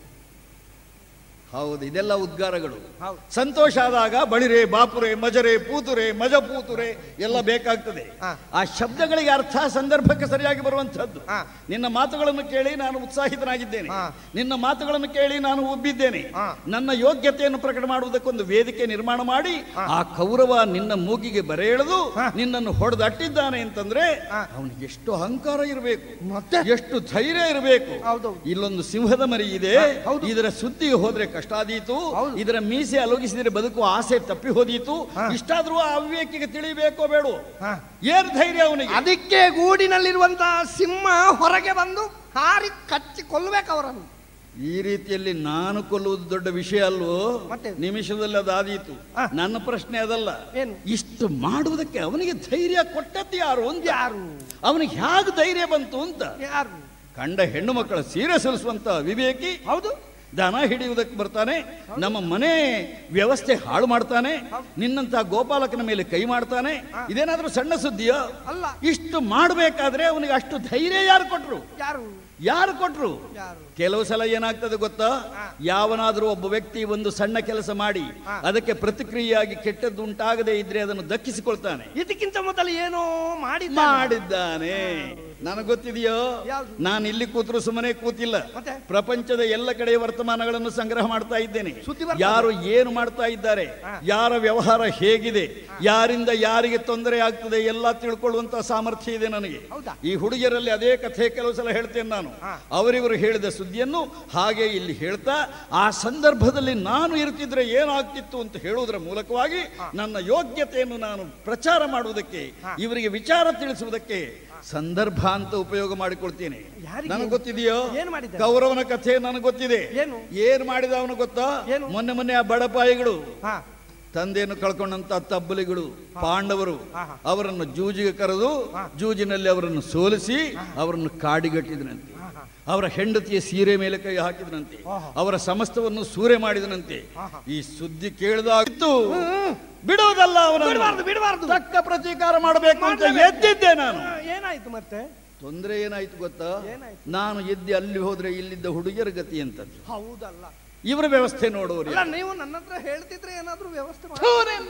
ಹೌದು ಇದೆಲ್ಲ ಉದ್ಗಾರಗಳು ಹೌದು. ಸಂತೋಷ ಆದಾಗ ಬಳಿರೆ ಬಾಪುರೆ ಮಜರೆ ಪೂತುರೆ ಮಜ ಪೂತುರೆ ಎಲ್ಲ ಬೇಕಾಗ್ತದೆ ಹಾ. ಆ ಶಬ್ದಗಳಿಗೆ ಅರ್ಥ ಸಂದರ್ಭಕ್ಕೆ ಸರಿಯಾಗಿ ಬರುವಂತಹದ್ದು ಹಾ. ನಿನ್ನ ಮಾತುಗಳನ್ನು ಕೇಳಿ ನಾನು ಉತ್ಸಾಹಿತನಾಗಿದ್ದೇನೆ ಹಾ. ನಿನ್ನ ಮಾತುಗಳನ್ನು ಕೇಳಿ ನಾನು ಉಬ್ಬಿದ್ದೇನೆ ಹಾ. ನನ್ನ ಯೋಗ್ಯತೆಯನ್ನು ಪ್ರಕಟ ಮಾಡುವುದಕ್ಕೊಂದು ವೇದಿಕೆ ನಿರ್ಮಾಣ ಮಾಡಿ ಆ ಕೌರವ ನಿನ್ನ ಮೂಗಿಗೆ ಬರೆ ಎಳೆದು ಹಾ. ನಿನ್ನನ್ನು ಹೊಡೆದಟ್ಟಿದ್ದಾನೆ ಅಂತಂದ್ರೆ ಹಾ. ಅವನಿಗೆ ಎಷ್ಟು ಅಹಂಕಾರ ಇರಬೇಕು ಮತ್ತೆ? ಎಷ್ಟು ಧೈರ್ಯ ಇರಬೇಕು ಹೌದೌದು. ಇಲ್ಲೊಂದು ಸಿಂಹದ ಮರಿ ಇದೆ ಹಾ, ಹೌದು. ಇದರ ಸುದ್ದಿಗೆ ಹೋದ್ರೆ ಕಷ್ಟ ಆದೀತು ಹೌದು. ಇದರ ಮೀಸೆ ಅಲುಗಿಸಿದರೆ ಬದುಕುವ ಆಸೆ ತಪ್ಪಿ ಹೋದೀತು ಹಾ. ಇಷ್ಟಾದ್ರೂ ಆ ಅವಿವೇಕಿಗೆ ತಿಳಿಬೇಕೋ ಬೇಡ ಹಾ. ಏನ್ ಧೈರ್ಯ ಅವನಿಗೆ ಅದಕ್ಕೆ ಗೂಡಿನಲ್ಲಿರುವಂತಹ ಸಿಂಹ ಹೊರಗೆ ಬಂದು ಹಾರಿ ಕಚ್ಚಿ ಕೊಲ್ಲಬೇಕು ಅವರನ್ನು ಈ ರೀತಿಯಲ್ಲಿ ನಾನು ಕೊಲ್ಲುವುದು ದೊಡ್ಡ ವಿಷಯ ಅಲ್ವೋ ಮತ್ತೆ? ನಿಮಿಷದಲ್ಲಿ ಅದಾದೀತು ಹಾ. ನನ್ನ ಪ್ರಶ್ನೆ ಅದಲ್ಲ ಏನು? ಇಷ್ಟು ಮಾಡುವುದಕ್ಕೆ ಅವನಿಗೆ ಧೈರ್ಯ ಕೊಟ್ಟದ್ದು ಯಾರು ಅಂತ ಯಾರು ಅವನಿಗೆ ಹೇಗೆ ಧೈರ್ಯ ಬಂತು ಅಂತ ಯಾರು ಕಂಡ ಹೆಣ್ಣು ಮಕ್ಕಳ ಸೀರೆ ಸಲ್ಲಿಸುವಂತ ವಿವೇಕಿ ಹೌದು ದನ ಹಿಡಿಯುವುದಕ್ಕೆ ಬರ್ತಾನೆ ನಮ್ಮ ಮನೆ ವ್ಯವಸ್ಥೆ ಹಾಳು ಮಾಡ್ತಾನೆ ನಿನ್ನಂತ ಗೋಪಾಲಕನ ಮೇಲೆ ಕೈ ಮಾಡ್ತಾನೆ ಇದೇನಾದ್ರೂ ಸಣ್ಣ ಸುದ್ದಿಯೋ ಅಲ್ಲ ಇಷ್ಟು ಮಾಡಬೇಕಾದ್ರೆ ಅವನಿಗೆ ಅಷ್ಟು ಧೈರ್ಯ ಯಾರು ಕೊಟ್ರು ಯಾರು ಯಾರು ಕೊಟ್ರು ಯಾರು ಕೆಲವು ಸಲ ಏನಾಗ್ತದೆ ಗೊತ್ತಾ ಯಾವನಾದ್ರೂ ಒಬ್ಬ ವ್ಯಕ್ತಿ ಒಂದು ಸಣ್ಣ ಕೆಲಸ ಮಾಡಿ ಅದಕ್ಕೆ ಪ್ರತಿಕ್ರಿಯೆಯಾಗಿ ಕೆಟ್ಟದ್ದು ಉಂಟಾಗದೇ ಇದ್ರೆ ಅದನ್ನು ದಕ್ಕಿಸಿಕೊಳ್ತಾನೆ ಇದಕ್ಕಿಂತ ಮೊದಲು ಏನೋ ಮಾಡಿ ಮಾಡಿದ್ದಾನೆ ನನಗೆ ಗೊತ್ತಿದೆಯೋ ಯಾವ್ದು? ನಾನು ಇಲ್ಲಿ ಕೂತ್ರು ಸುಮ್ಮನೆ ಕೂತಿಲ್ಲ ಮತ್ತೆ? ಪ್ರಪಂಚದ ಎಲ್ಲ ಕಡೆ ವರ್ತಮಾನಗಳನ್ನು ಸಂಗ್ರಹ ಮಾಡ್ತಾ ಇದ್ದೇನೆ ಸುದ್ದಿ ಬರ್ತದೆ. ಯಾರು ಏನು ಮಾಡ್ತಾ ಇದ್ದಾರೆ ಯಾರ ವ್ಯವಹಾರ ಹೇಗಿದೆ ಯಾರಿಂದ ಯಾರಿಗೆ ತೊಂದರೆ ಆಗ್ತದೆ ಎಲ್ಲ ತಿಳ್ಕೊಳ್ಳುವಂತ ಸಾಮರ್ಥ್ಯ ಇದೆ ನನಗೆ ಹೌದಾ? ಈ ಹುಡುಗಿಯರಲ್ಲಿ ಅದೇ ಕಥೆ ಕೆಲವು ಸಲ ಹೇಳ್ತೇನೆ ನಾನು ಅವರಿವರು ಹೇಳಿದ ಸುದ್ದಿಯನ್ನು ಹಾಗೆ ಇಲ್ಲಿ ಹೇಳ್ತಾ ಆ ಸಂದರ್ಭದಲ್ಲಿ ನಾನು ಇರ್ತಿದ್ರೆ ಏನಾಗ್ತಿತ್ತು ಅಂತ ಹೇಳುವುದರ ಮೂಲಕವಾಗಿ ನನ್ನ ಯೋಗ್ಯತೆಯನ್ನು ನಾನು ಪ್ರಚಾರ ಮಾಡುವುದಕ್ಕೆ ಇವರಿಗೆ ವಿಚಾರ ತಿಳಿಸುವುದಕ್ಕೆ ಸಂದರ್ಭ ಅಂತ ಉಪಯೋಗ ಮಾಡಿಕೊಳ್ತೇನೆ ಯಾರಿಗೆ? ನನಗೆ ಗೊತ್ತಿದೆಯೋ ಏನ್ ಮಾಡಿದ್ದಾರೆ? ಕೌರವನ ಕಥೆ ನನಗೆ ಗೊತ್ತಿದೆ ಏನು? ಏನ್ ಮಾಡಿದ ಅವನು ಗೊತ್ತಾ ಏನು? ಮೊನ್ನೆ ಮೊನ್ನೆ ಆ ಬಡಪಾಯಿಗಳು ಹಾ ತಂದೆಯನ್ನು ಕಳ್ಕೊಂಡಂತ ತಬ್ಬಲಿಗಳು ಪಾಂಡವರು ಆಹಾ. ಅವರನ್ನು ಜೂಜಿಗೆ ಕರೆದು ಜೂಜಿನಲ್ಲಿ ಅವರನ್ನು ಸೋಲಿಸಿ ಅವರನ್ನು ಕಾಡಿಗಟ್ಟಿದನಂತೆ ಅವರ ಹೆಂಡತಿಯ ಸೀರೆ ಮೇಲೆ ಕೈ ಹಾಕಿದನಂತೆ ಅವರ ಸಮಸ್ತವನ್ನು ಸೂರೆ ಮಾಡಿದನಂತೆ ಈ ಸುದ್ದಿ ಕೇಳಿದಾಗಿತ್ತು ಬಿಡುವುದಲ್ಲ ಅವನನ್ನು ಬಿಡಬಾರ್ದು ಬಿಡಬಾರ್ದು ತಕ್ಕ ಪ್ರತೀಕಾರ ಮಾಡಬೇಕು ಅಂತ ಮಾಡ್ಲೇಬೇಕು. ಎದ್ದಿದ್ದೆ ನಾನು ಏನಾಯ್ತು ಮತ್ತೆ ತೊಂದರೆ ಏನಾಯ್ತು ಗೊತ್ತಾ ಏನಾಯ್ತು? ನಾನು ಎದ್ದಿ ಅಲ್ಲಿ ಹೋದ್ರೆ ಇಲ್ಲಿದ್ದ ಹುಡುಗಿಯರ ಗತಿ ಅಂತದ್ದು ಹೌದಲ್ಲ ಇವರ ವ್ಯವಸ್ಥೆ ನೋಡುವರು ಅಲ್ಲ ನೀವು ನನ್ನ ಹತ್ರ ಹೇಳ್ತಿದ್ರೆ ಏನಾದ್ರೂ ವ್ಯವಸ್ಥೆ ಮಾಡಿ ಥೂ ನಿನ್ನ.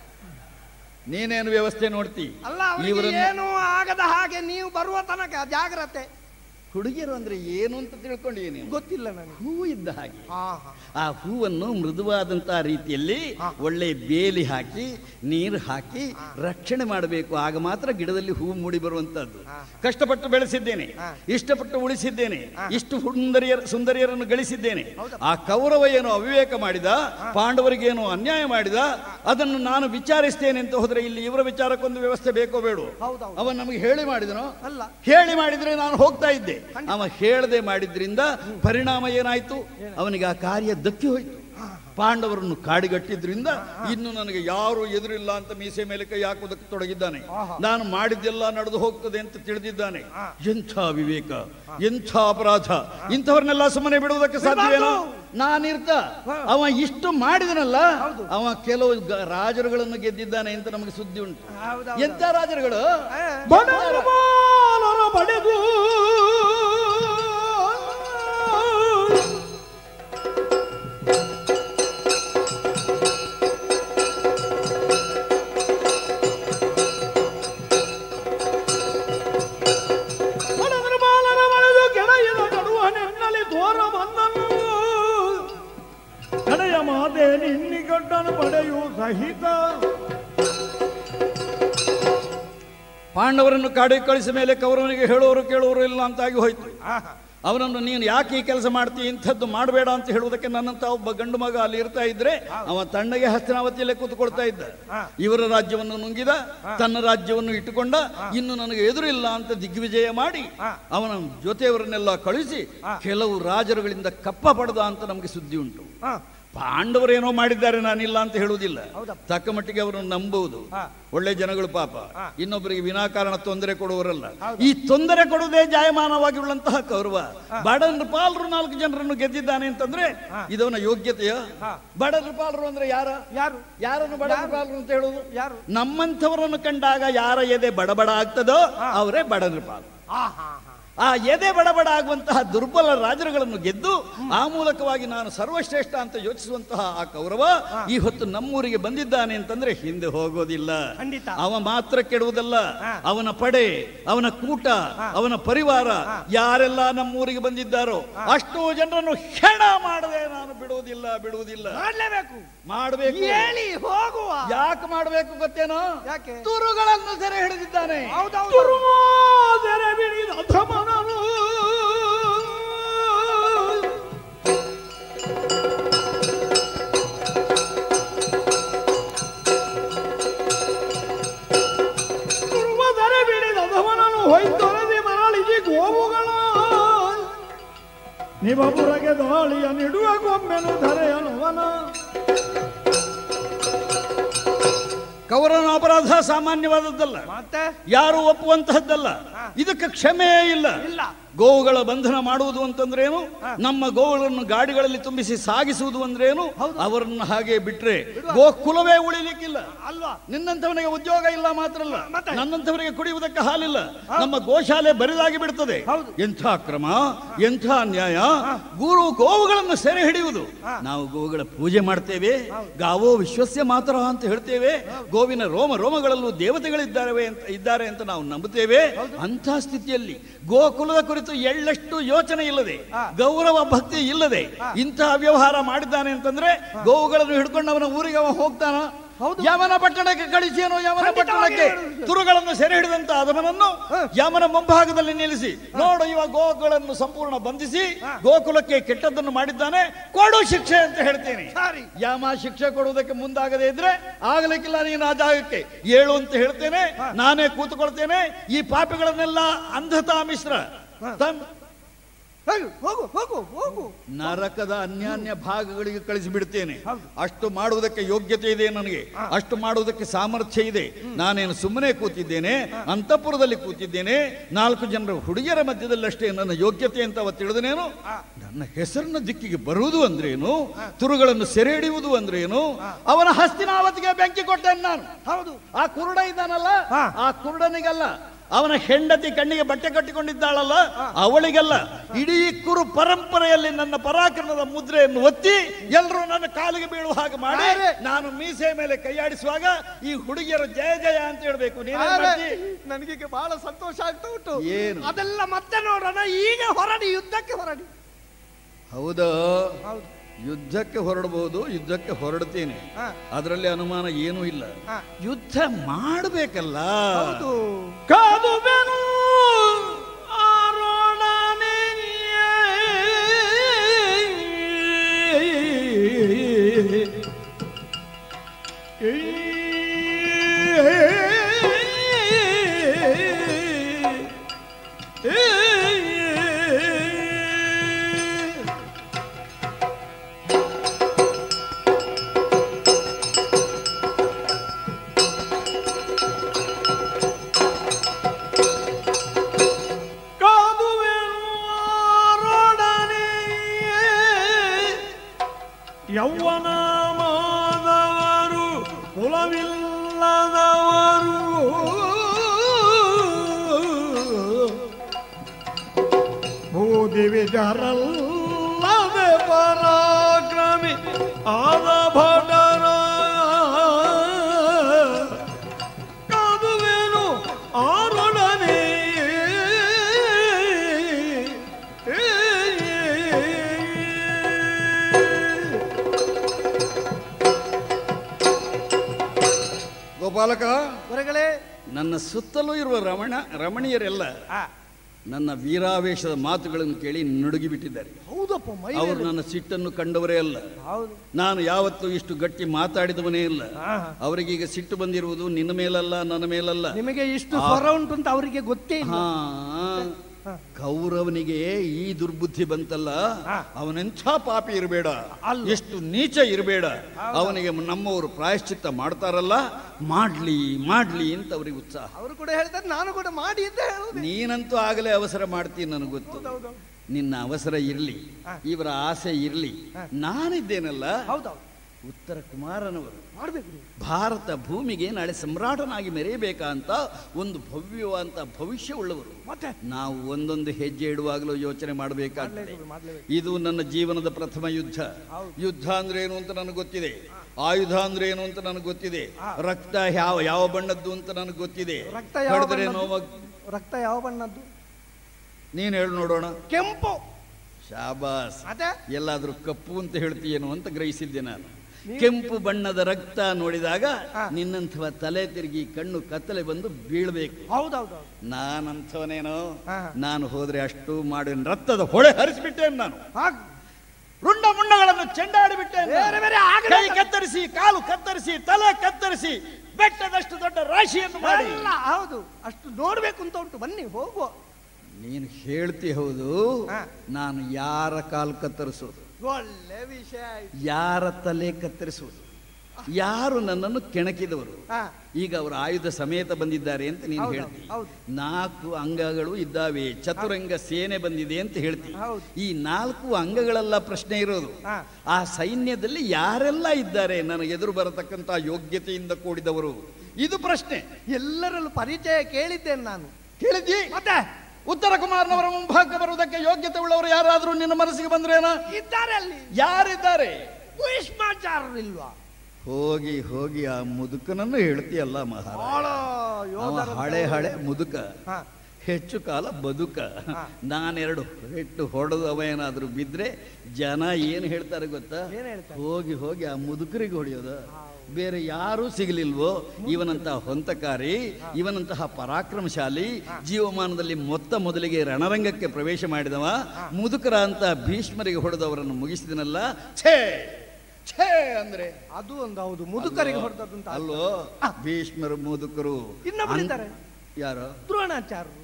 ನೀನೇನು ವ್ಯವಸ್ಥೆ ನೋಡ್ತಿ ಅಲ್ಲ ಅವರಿಗೆ ಇವರನ್ನು ಏನು ಆಗದ ಹಾಗೆ ನೀವು ಬರುವ ತನಕ ಜಾಗ್ರತೆ ಹುಡುಗಿಯರು ಅಂದ್ರೆ ಏನು ಅಂತ ತಿಳ್ಕೊಂಡಿ ನೀವು ಗೊತ್ತಿಲ್ಲ ನನಗೆ ಹೂ ಇದ್ದ ಹಾಗೆ ಹಾ ಹಾ ಆ ಹೂವನ್ನು ಮೃದುವಾದಂತಹ ರೀತಿಯಲ್ಲಿ ಒಳ್ಳೆ ಬೇಲಿ ಹಾಕಿ ನೀರು ಹಾಕಿ ರಕ್ಷಣೆ ಮಾಡಬೇಕು ಆಗ ಮಾತ್ರ ಗಿಡದಲ್ಲಿ ಹೂ ಮೂಡಿ ಬರುವಂತದ್ದು ಕಷ್ಟಪಟ್ಟು ಬೆಳೆಸಿದ್ದೇನೆ ಇಷ್ಟಪಟ್ಟು ಉಳಿಸಿದ್ದೇನೆ ಇಷ್ಟು ಸುಂದರಿಯರ ಸುಂದರಿಯರನ್ನು ಗಳಿಸಿದ್ದೇನೆ ಆ ಕೌರವ ಏನು ಅವಿವೇಕ ಮಾಡಿದ ಪಾಂಡವರಿಗೇನು ಅನ್ಯಾಯ ಮಾಡಿದ ಅದನ್ನು ನಾನು ವಿಚಾರಿಸ್ತೇನೆ ಅಂತ ಹೋದ್ರೆ ಇಲ್ಲಿ ಇವರ ವಿಚಾರಕ್ಕೊಂದು ವ್ಯವಸ್ಥೆ ಬೇಕೋ ಬೇಡ ಹೌದೌದು. ಅವ ನಮಗೆ ಹೇಳಿ ಮಾಡಿದನೋ ಅಲ್ಲ ಹೇಳಿ ಮಾಡಿದ್ರೆ ನಾನು ಹೋಗ್ತಾ ಇದ್ದೆ ಅವ ಹೇಳದೆ ಮಾಡಿದ್ರಿಂದ ಪರಿಣಾಮ ಏನಾಯ್ತು ಅವನಿಗೆ ಆ ಕಾರ್ಯ ದಕ್ಕಿ ಹೋಯ್ತು ಪಾಂಡವರನ್ನು ಕಾಡಿಗಟ್ಟಿದ್ರಿಂದ ಇನ್ನು ನನಗೆ ಯಾರು ಎದುರಿಲ್ಲ ಅಂತ ಮೀಸೆ ಮೇಲೆ ಕೈ ಹಾಕುವುದಕ್ಕೆ ತೊಡಗಿದ್ದಾನೆ ನಾನು ಮಾಡಿದ್ದೆಲ್ಲ ನಡೆದು ಹೋಗ್ತದೆ ಅಂತ ತಿಳಿದಿದ್ದಾನೆ ಎಂಥ ವಿವೇಕ ಎಂಥ ಅಪರಾಧ ಇಂಥವ್ರನ್ನೆಲ್ಲ ಸುಮ್ಮನೆ ಬಿಡುವುದಕ್ಕೆ ಸಾಧ್ಯವೇನೋ ನಾನಿರ್ತ ಅವ ಇಷ್ಟು ಮಾಡಿದನಲ್ಲ ಅವ ಕೆಲವು ಗ- ರಾಜರುಗಳನ್ನು ಗೆದ್ದಿದ್ದಾನೆ ಅಂತ ನಮಗೆ ಸುದ್ದಿ ಉಂಟು ಹೌದೌದು. ಎಂಥ ರಾಜರುಗಳು ಬಡಮಾಲರ ಬಡಿದು ಬಡಮಾಲರ ಬಡಿದು ಕೆಳೆಯದ ಕಡುವ ನೆನ್ನಲಿ ತೋರ ಬಂದನು ಕಡೆಯ ಮಾತೆ ನಿನ್ನಿಗಡ್ಡನು ಪಡೆಯು ಸಹಿತ ಪಾಂಡವರನ್ನು ಕಾಡಿಗೆ ಕಳಿಸಿದ ಮೇಲೆ ಕೌರವನಿಗೆ ಹೇಳುವವರು ಕೇಳುವವರು ಇಲ್ಲ ಅಂತಾಗಿ ಹೋಯ್ತು ಅವನನ್ನು ನೀನು ಯಾಕೆ ಈ ಕೆಲಸ ಮಾಡ್ತೀಯ ಇಂಥದ್ದು ಮಾಡಬೇಡ ಅಂತ ಹೇಳುವುದಕ್ಕೆ ನನ್ನಂತ ಒಬ್ಬ ಗಂಡು ಮಗ ಅಲ್ಲಿ ಇರ್ತಾ ಇದ್ರೆ ಅವ ತಣ್ಣಗೆ ಹಸ್ತಿನಾವತಿಯಲ್ಲೇ ಕೂತ್ಕೊಳ್ತಾ ಇದ್ದ ಇವರ ರಾಜ್ಯವನ್ನು ನುಂಗಿದ ತನ್ನ ರಾಜ್ಯವನ್ನು ಇಟ್ಟುಕೊಂಡ ಇನ್ನು ನನಗೆ ಎದುರಿಲ್ಲ ಅಂತ ದಿಗ್ವಿಜಯ ಮಾಡಿ ಅವನ ಜೊತೆಯವರನ್ನೆಲ್ಲ ಕಳುಹಿಸಿ ಕೆಲವು ರಾಜರುಗಳಿಂದ ಕಪ್ಪ ಪಡೆದ ಅಂತ ನಮಗೆ ಸುದ್ದಿ ಉಂಟು ಹಾ ಪಾಂಡವರೇನೋ ಮಾಡಿದ್ದಾರೆ ನಾನಿಲ್ಲ ಅಂತ ಹೇಳುವುದಿಲ್ಲ ಹೌದಪ್ಪ. ತಕ್ಕ ಮಟ್ಟಿಗೆ ಅವರನ್ನು ನಂಬುವುದು ಹಾ. ಒಳ್ಳೆ ಜನಗಳು ಪಾಪ ಹಾ. ಇನ್ನೊಬ್ಬರಿಗೆ ವಿನಾಕಾರಣ ತೊಂದರೆ ಕೊಡುವವರಲ್ಲ ಹೌದು. ಈ ತೊಂದರೆ ಕೊಡುವುದೇ ಜಾಯಮಾನವಾಗಿರುವಂತಹ ಕೌರವ ಬಡ ನೃಪಾಲರು ನಾಲ್ಕು ಜನರನ್ನು ಗೆದ್ದಿದ್ದಾನೆ ಅಂತಂದ್ರೆ ಇದವನ ಯೋಗ್ಯತೆಯ ಹಾ. ಬಡ ನೃಪಾಲರು ಅಂದ್ರೆ ಯಾರ ಯಾರು ಯಾರನ್ನು ಬಡ ನೃಪಾಲರು ಅಂತ ಹೇಳುವುದು ಯಾರು ನಮ್ಮಂಥವರನ್ನು ಕಂಡಾಗ ಯಾರ ಎದೆ ಬಡಬಡ ಆಗ್ತದೋ ಅವರೇ ಬಡ ನೃಪಾಲರು ಆ ಹಾ ಹಾ ಆ ಎದೆ ಬಡಬಡ ಆಗುವಂತಹ ದುರ್ಬಲ ರಾಜರುಗಳನ್ನು ಗೆದ್ದು ಆ ಮೂಲಕವಾಗಿ ನಾನು ಸರ್ವಶ್ರೇಷ್ಠ ಅಂತ ಯೋಚಿಸುವಂತಹ ಆ ಕೌರವ ಈ ಹೊತ್ತು ನಮ್ಮೂರಿಗೆ ಬಂದಿದ್ದಾನೆ ಅಂತಂದ್ರೆ ಹಿಂದೆ ಹೋಗೋದಿಲ್ಲ ಖಂಡಿತ. ಅವ ಮಾತ್ರ ಕೆಡುವುದಲ್ಲ ಹಾ. ಅವನ ಪಡೆ ಅವನ ಕೂಟ ಅವನ ಪರಿವಾರ ಯಾರೆಲ್ಲ ನಮ್ಮೂರಿಗೆ ಬಂದಿದ್ದಾರೋ ಅಷ್ಟು ಜನರನ್ನು ಹೆಣ ಮಾಡದೆ ನಾನು ಬಿಡುವುದಿಲ್ಲ ಬಿಡುವುದಿಲ್ಲ ಮಾಡ್ಲೇಬೇಕು ಮಾಡಬೇಕು ಹೇಳಿ ಹೋಗುವ ಯಾಕೆ ಮಾಡಬೇಕು ಗೊತ್ತೇನೋ ಯಾಕೆ? ತುರುಗಳನ್ನು ಸೆರೆ ಹಿಡಿದಿದ್ದಾನೆ ಹೌದೌದು ತುರ್ಮೋದೆರೆ ಬಿಡಿದ ಧಮನನು ತುರ್ಮದರೆ ಬಿಡಿದ ಧಮನನು ಹೊಯ್ತೊರೆದಿ ಮರಳಿಗೆ ಗೋವುಗಳ ನಿಬಪುರಗೆ ದಾಳಿಯ ನಿಡುವ ಗೊಮ್ಮೆನು ಧರೆಯನುವನ ಕೌರವನ ಅಪರಾಧ ಸಾಮಾನ್ಯವಾದದ್ದಲ್ಲ ಮತ್ತೆ ಯಾರು ಒಪ್ಪುವಂತಹದ್ದಲ್ಲ ಇದಕ್ಕೆ ಕ್ಷಮೆಯೇ ಇಲ್ಲ ಇಲ್ಲ ಗೋವುಗಳ ಬಂಧನ ಮಾಡುವುದು ಅಂತಂದ್ರೇನು ನಮ್ಮ ಗೋವುಗಳನ್ನು ಗಾಡಿಗಳಲ್ಲಿ ತುಂಬಿಸಿ ಸಾಗಿಸುವುದು ಅಂದ್ರೇನು ಅವರನ್ನು ಹಾಗೆ ಬಿಟ್ರೆ ಗೋಕುಲವೇ ಉಳಿಲಿಕ್ಕಿಲ್ಲ ಅಲ್ವಾ ನಿನ್ನಂಥವನಿಗೆ ಉದ್ಯೋಗ ಇಲ್ಲ ಮಾತ್ರ ಅಲ್ಲ ಮತ್ತೆ? ನನ್ನಂಥವರಿಗೆ ಕುಡಿಯುವುದಕ್ಕೆ ಹಾಲಿಲ್ಲ ನಮ್ಮ ಗೋಶಾಲೆ ಬರಿದಾಗಿ ಬಿಡ್ತದೆ ಹೌದು. ಎಂಥ ಕ್ರಮ ಎಂಥ ನ್ಯಾಯ ಗುರು ಗೋವುಗಳನ್ನು ಸೆರೆ ಹಿಡಿಯುವುದು ನಾವು ಗೋವುಗಳ ಪೂಜೆ ಮಾಡ್ತೇವೆ ಗಾವೋ ವಿಶ್ವಸ್ಯ ಮಾತ್ರ ಅಂತ ಹೇಳ್ತೇವೆ ಗೋವಿನ ರೋಮ ರೋಮಗಳಲ್ಲೂ ದೇವತೆಗಳಿದ್ದಾರೆ ಅಂತ ಇದ್ದಾರೆ ಅಂತ ನಾವು ನಂಬುತ್ತೇವೆ ಅಂಥ ಸ್ಥಿತಿಯಲ್ಲಿ ಗೋಕುಲದ ಕುರಿತು ಎಳ್ಳಷ್ಟು ಯೋಚನೆ ಇಲ್ಲದೆ ಗೌರವ ಭಕ್ತಿ ಇಲ್ಲದೆ ಇಂತಹ ವ್ಯವಹಾರ ಮಾಡಿದ್ದಾನೆ ಅಂತಂದ್ರೆ ಗೋವುಗಳನ್ನು ಹಿಡ್ಕೊಂಡು ಅವನ ಊರಿಗೆ ಅವ ಹೋಗ್ತಾನ ಹೌದು. ಯಮನ ಪಟ್ಟಣಕ್ಕೆ ಕಳಿಸಿಯನೋ ಯಮನ ಖಂಡಿತವಾಗಿ ಪಟ್ಟಣಕ್ಕೆ ಹೇಳುವುದು. ತುರುಗಳನ್ನು ಸೆರೆ ಹಿಡಿದಂತ ಅದಮನನ್ನು ಯಮನ ಮುಂಭಾಗದಲ್ಲಿ ನಿಲ್ಲಿಸಿ ನೋಡು ಇವ ಗೋಗಳನ್ನು ಸಂಪೂರ್ಣ ಬಂಧಿಸಿ ಗೋಕುಲಕ್ಕೆ ಕೆಟ್ಟದ್ದನ್ನು ಮಾಡಿದ್ದಾನೆ ಕೊಡು ಶಿಕ್ಷೆ ಅಂತ ಹೇಳ್ತೇನೆ ಸರಿ ಯಮ ಶಿಕ್ಷೆ ಕೊಡುವುದಕ್ಕೆ ಮುಂದಾಗದೇ ಇದ್ರೆ ಆಗಲಿಕ್ಕಿಲ್ಲ ನೀನು ಆ ಜಾಗಕ್ಕೆ ಏಳು ಅಂತ ಹೇಳ್ತೇನೆ ನಾನೇ ಕೂತುಕೊಳ್ತೇನೆ ಈ ಪಾಪಿಗಳನ್ನೆಲ್ಲ ಅಂಧತಾ ಮಿಶ್ರ ತಮ್ ಹೋಗು ಹೋಗು ಹೋಗು ಹೋಗು ನರಕದ ಅನ್ಯಾನ್ಯ ಭಾಗಗಳಿಗೆ ಕಳಿಸಿಬಿಡ್ತೇನೆ ಅಷ್ಟು ಮಾಡುವುದಕ್ಕೆ ಯೋಗ್ಯತೆ ಇದೆ ನನಗೆ ಅಷ್ಟು ಮಾಡುವುದಕ್ಕೆ ಸಾಮರ್ಥ್ಯ ಇದೆ ನಾನೇನು ಸುಮ್ಮನೆ ಕೂತಿದ್ದೇನೆ ಅಂತಃಪುರದಲ್ಲಿ ಕೂತಿದ್ದೇನೆ ನಾಲ್ಕು ಜನರ ಹುಡುಗಿಯರ ಮಧ್ಯದಲ್ಲಿ ಅಷ್ಟೇ ನನ್ನ ಯೋಗ್ಯತೆ ಅಂತ ಅವ ತಿಳಿದನೇನು ನನ್ನ ಹೆಸರಿನ ದಿಕ್ಕಿಗೆ ಬರುವುದು ಅಂದ್ರೇನು ತುರುಗಳನ್ನು ಸೆರೆ ಹಿಡಿಯುವುದು ಅಂದ್ರೇನು ಅವನ ಹಸ್ತಿನಾವತಿಗೆ ಬೆಂಕಿ ಕೊಟ್ಟೇನೆ ನಾನು ಹೌದು ಆ ಕುರುಡ ಇದ್ದಾನಲ್ಲ ಹಾ. ಆ ಕುರುಡನಿಗಲ್ಲ ಅವನ ಹೆಂಡತಿ ಕಣ್ಣಿಗೆ ಬಟ್ಟೆ ಕಟ್ಟಿಕೊಂಡಿದ್ದಾಳಲ್ಲ ಅವಳಿಗಲ್ಲ ಇಡೀ ಕುರು ಪರಂಪರೆಯಲ್ಲಿ ನನ್ನ ಪರಾಕ್ರಮದ ಮುದ್ರೆಯನ್ನು ಒತ್ತಿ ಎಲ್ಲರೂ ನನ್ನ ಕಾಲಿಗೆ ಬೀಳುವ ಹಾಗೆ ಮಾಡಿ ಅರೆ. ನಾನು ಮೀಸೆ ಮೇಲೆ ಕೈಯಾಡಿಸುವಾಗ ಈ ಹುಡುಗಿಯರು ಜಯ ಜಯ ಅಂತ ಹೇಳ್ಬೇಕು ನೀನೇನ್ ಮಾಡ್ತಿ? ನನಗೀಗ ಬಹಳ ಸಂತೋಷ ಆಗ್ತಾ ಉಂಟು ಏನು? ಅದೆಲ್ಲ ಮತ್ತೆ ನೋಡೋಣ ಈಗ ಹೊರಡಿ ಯುದ್ಧಕ್ಕೆ ಹೊರಡಿ ಹೌದಾ ಹೌದು ಯುದ್ಧಕ್ಕೆ ಹೊರಡಬಹುದು ಯುದ್ಧಕ್ಕೆ ಹೊರಡ್ತೇನೆ ಹಾ. ಅದರಲ್ಲಿ ಅನುಮಾನ ಏನೂ ಇಲ್ಲ ಹಾ. ಯುದ್ಧ ಮಾಡಬೇಕಲ್ಲ ಹೌದು ಕಾದುವೆನು ಆರೋಣನೆ ಕಾದುವೆನು ಆರೋಣನೆ ಯೌವನ ಮಾದವರು ಕುಲವಿಲ್ಲದವರು ಭೂದಿವಿಜರಲ್ಲದೆ ಪರಾಕ್ರಮಿ ಆದ ಭಟರ ಕಾದುವೆನು ಆರೊಡನೆ ಗೋಪಾಲಕ ಹೊರಗಡೆ ನನ್ನ ಸುತ್ತಲೂ ಇರುವ ರಮಣ ರಮಣೀಯರೆಲ್ಲ ಆ, ನನ್ನ ವೀರಾವೇಶದ ಮಾತುಗಳನ್ನು ಕೇಳಿ ನಡುಗಿ ಬಿಟ್ಟಿದ್ದಾರೆ ಹೌದಪ್ಪ ಮೈ ಅವರು ಮೇಲೆ- ನನ್ನ ಸಿಟ್ಟನ್ನು ಕಂಡವರೇ ಅಲ್ಲ ಹೌದು ನಾನು ಯಾವತ್ತೂ ಇಷ್ಟು ಗಟ್ಟಿ ಮಾತಾಡಿದವನೇ ಇಲ್ಲ ಹಾ. ಅವರಿಗೀಗ ಸಿಟ್ಟು ಬಂದಿರುವುದು ನಿನ್ನ ಮೇಲಲ್ಲ ನನ್ನ ಮೇಲಲ್ಲ ನಿಮಗೆ ಇಷ್ಟು ಆ- ಸ್ವರ ಉಂಟು ಅಂತ ಅವರಿಗೆ ಗೊತ್ತೇ ಇಲ್ಲ ಹಾ ಹಾ. ಕೌರವನಿಗೆ ಈ ದುರ್ಬುದ್ಧಿ ಬಂತಲ್ಲ ಹಾ. ಅವನೆಂಥ ಪಾಪಿ ಇರಬೇಡ ಅಲ್ಲ. ಎಷ್ಟು ನೀಚ ಇರಬೇಡ ಅವನಿಗೆ ನಮ್ಮವರು ಪ್ರಾಯಶ್ಚಿತ್ತ ಮಾಡ್ತಾರಲ್ಲ ಮಾಡ್ಲಿ ಮಾಡ್ಲಿ ಅಂತ ಅವರಿಗೆ ಉತ್ಸಾಹ ಅವರು ಕೂಡ ಹೇಳ್ತಾರೆ ನಾನು ಕೂಡ ಮಾಡಿ ಅಂತ ಹೇಳುದು ನೀನಂತೂ ಆಗಲೇ ಅವಸರ ಮಾಡ್ತೀನಿ ನನಗೆ ಗೊತ್ತು ಹೌದೌದು ನಿನ್ನ ಅವಸರ ಇರಲಿ ಹಾ. ಇವರ ಆಸೆ ಇರಲಿ ಹಾ. ನಾನಿದ್ದೇನಲ್ಲ ಹೌದೌದು ಉತ್ತರ ಕುಮಾರನವರು ಮಾಡ್ಬೇಕು ನೀವು. ಭಾರತ ಭೂಮಿಗೆ ನಾಳೆ ಸಮ್ರಾಟನಾಗಿ ಮೆರೆಯಬೇಕಾ ಅಂತ ಒಂದು ಭವ್ಯವಾದಂತ ಭವಿಷ್ಯವುಳ್ಳವರು ಮತ್ತೆ ನಾವು ಒಂದೊಂದು ಹೆಜ್ಜೆ ಇಡುವಾಗಲೂ ಯೋಚನೆ ಮಾಡಬೇಕಾಗ್ತದೆ ಮಾಡ್ಲೇಬೇಕು, ಮಾಡ್ಲೇಬೇಕು. ಇದು ನನ್ನ ಜೀವನದ ಪ್ರಥಮ ಯುದ್ಧ ಹೌದು. ಯುದ್ಧ ಅಂದ್ರೆ ಏನು ಅಂತ ನನಗೆ ಗೊತ್ತಿದೆ ಆಯುಧ ಅಂದ್ರೆ ಏನು ಅಂತ ನನಗೆ ಗೊತ್ತಿದೆ ಹಾ. ರಕ್ತ ಯಾವ ಯಾವ ಬಣ್ಣದ್ದು ಅಂತ ನನಗೆ ಗೊತ್ತಿದೆ ರಕ್ತ ಯಾವ ಕಡಿದ್ರೆ ಬಣ್ಣದ್ದು? ನೋವಾಗ ರಕ್ತ ಯಾವ ಬಣ್ಣದ್ದು ನೀನು ಹೇಳು ನೋಡೋಣ ಕೆಂಪು ಶಾಬಾಸ್ ಮತ್ತೆ ಎಲ್ಲಾದ್ರೂ ಕಪ್ಪು ಅಂತ ಹೇಳ್ತೀಯೇನೋ ಅಂತ ಗ್ರಹಿಸಿದ್ದೆ ನಾನು ನೀವು- ಕೆಂಪು ಬಣ್ಣದ ರಕ್ತ ನೋಡಿದಾಗ ಹಾ. ನಿನ್ನಂಥವ ತಲೆ ತಿರುಗಿ ಕಣ್ಣು ಕತ್ತಲೆ ಬಂದು ಬೀಳ್ಬೇಕು ಹೌದೌದು ನಾನಂಥವನೇನೋ ಹಾ. ನಾನು ಹೋದ್ರೆ ಅಷ್ಟು ಮಾಡಿ ರಕ್ತದ ಹೊಳೆ ಹರಿಸಿಬಿಟ್ಟೇನೆ ನಾನು ಹಾಗ್ ರುಂಡ ಮುಂಡಗಳನ್ನು ಚೆಂಡಾಡಿ ಬಿಟ್ಟೇನೆ ಬೇರೆ ಬೇರೆ ಆಗಲಿ ಕೈ ಕತ್ತರಿಸಿ ಕಾಲು ಕತ್ತರಿಸಿ ತಲೆ ಕತ್ತರಿಸಿ ಬೆಟ್ಟದಷ್ಟು ದೊಡ್ಡ ರಾಶಿಯನ್ನು ಮಾಡಿ ಅಲ್ಲ ಹೌದು ಅಷ್ಟು ನೋಡ್ಬೇಕು ಅಂತ ಉಂಟು ಬನ್ನಿ ಹೋಗುವ ನೀನು ಹೇಳ್ತಿ ಹೌದು ಹಾ. ನಾನು ಯಾರ ಕಾಲು ಕತ್ತರಿಸೋದು ಒಳ್ಳೆ ವಿಷಯ ಆಯ್ತು ಯಾರ ತಲೆ ಕತ್ತರಿಸುವುದು ಯಾರು ನನ್ನನ್ನು ಕೆಣಕಿದವರು ಹಾ ಈಗ ಅವರು ಆಯುಧ ಸಮೇತ ಬಂದಿದ್ದಾರೆ ಅಂತ ನೀನು ಹೌದು, ಹೇಳ್ತಿ ಹೌದು. ನಾಲ್ಕು ಅಂಗಗಳು ಇದ್ದಾವೆ ಚತುರಂಗ ಸೇನೆ ಬಂದಿದೆ ಅಂತ ಹೇಳ್ತಿ ಹೌದು. ಈ ನಾಲ್ಕು ಅಂಗಗಳೆಲ್ಲ ಪ್ರಶ್ನೆ ಇರೋದು ಹಾ. ಆ ಸೈನ್ಯದಲ್ಲಿ ಯಾರೆಲ್ಲ ಇದ್ದಾರೆ ನನಗೆ ಎದುರು ಬರತಕ್ಕಂತ ಯೋಗ್ಯತೆಯಿಂದ ಕೂಡಿದವರು ಇದು ಪ್ರಶ್ನೆ ಎಲ್ಲರಲ್ಲೂ ಪರಿಚಯ ಕೇಳಿದ್ದೇನೆ ನಾನು ಕೇಳಿದ್ದಿ ಮತ್ತೆ ಉತ್ತರ ಕುಮಾರನವರ ಮುಂಭಾಗ ಬರುವುದಕ್ಕೆ ಯೋಗ್ಯತೆ ಉಳ್ಳವರು ಯಾರಾದರೂ ನಿನ್ನ ಮನಸ್ಸಿಗೆ ಬಂದ್ರೇನ ಇದ್ದಾರೆ ಅಲ್ಲಿ ಯಾರಿದ್ದಾರೆ ಭೀಷ್ಮಾಚಾರ್ಯರು ಇಲ್ವಾ ಹೋಗಿ ಹೋಗಿ ಆ ಮುದುಕನನ್ನು ಹೇಳ್ತೀಯಲ್ಲ ಮಹಾರಾಜ ಬಹಳ ಅವ ಯೋಧರಂತೆ ಹಳೆ ಹಳೆ ಮುದುಕ ಹಾ ಹೆಚ್ಚು ಕಾಲ ಬದುಕ ಹಾ. ನಾನೆರಡು ಹೆಟ್ಟು ಹೊಡೆದು ಅವ ಏನಾದರೂ ಬಿದ್ರೆ ಜನ ಏನು ಹೇಳ್ತಾರೆ ಗೊತ್ತಾ ಏನ್ ಹೇಳ್ತಾರೆ? ಹೋಗಿ ಹೋಗಿ ಆ ಮುದುಕರಿಗೆ ಹೊಡೆಯೋದು ಬೇರೆ ಯಾರೂ ಸಿಗಲಿಲ್ವೋ ಇವನಂತಹ ಹೊಂತಕಾರಿ ಇವನಂತಹ ಪರಾಕ್ರಮಶಾಲಿ ಜೀವಮಾನದಲ್ಲಿ ಮೊತ್ತ ಮೊದಲಿಗೆ ರಣರಂಗಕ್ಕೆ ಪ್ರವೇಶ ಮಾಡಿದವ ಮುದುಕರ ಅಂತ ಭೀಷ್ಮರಿಗೆ ಹೊಡೆದವರನ್ನು ಮುಗಿಸಿದನಲ್ಲ ಛೇ ಛೇ ಅಂದ್ರೆ ಅದು ಒಂದು ಹೌದು ಮುದುಕರಿಗೆ ಅಲ್ವೋ? ಹೊಡೆದದ್ದು ಅಂತ ಅಲ್ವೋ ಭೀಷ್ಮರು ಮುದುಕರು ಇನ್ನೊಬ್ರು ಅನ್- ಇದ್ದಾರೆ. ಯಾರು ದ್ರೋಣಾಚಾರ್ಯರು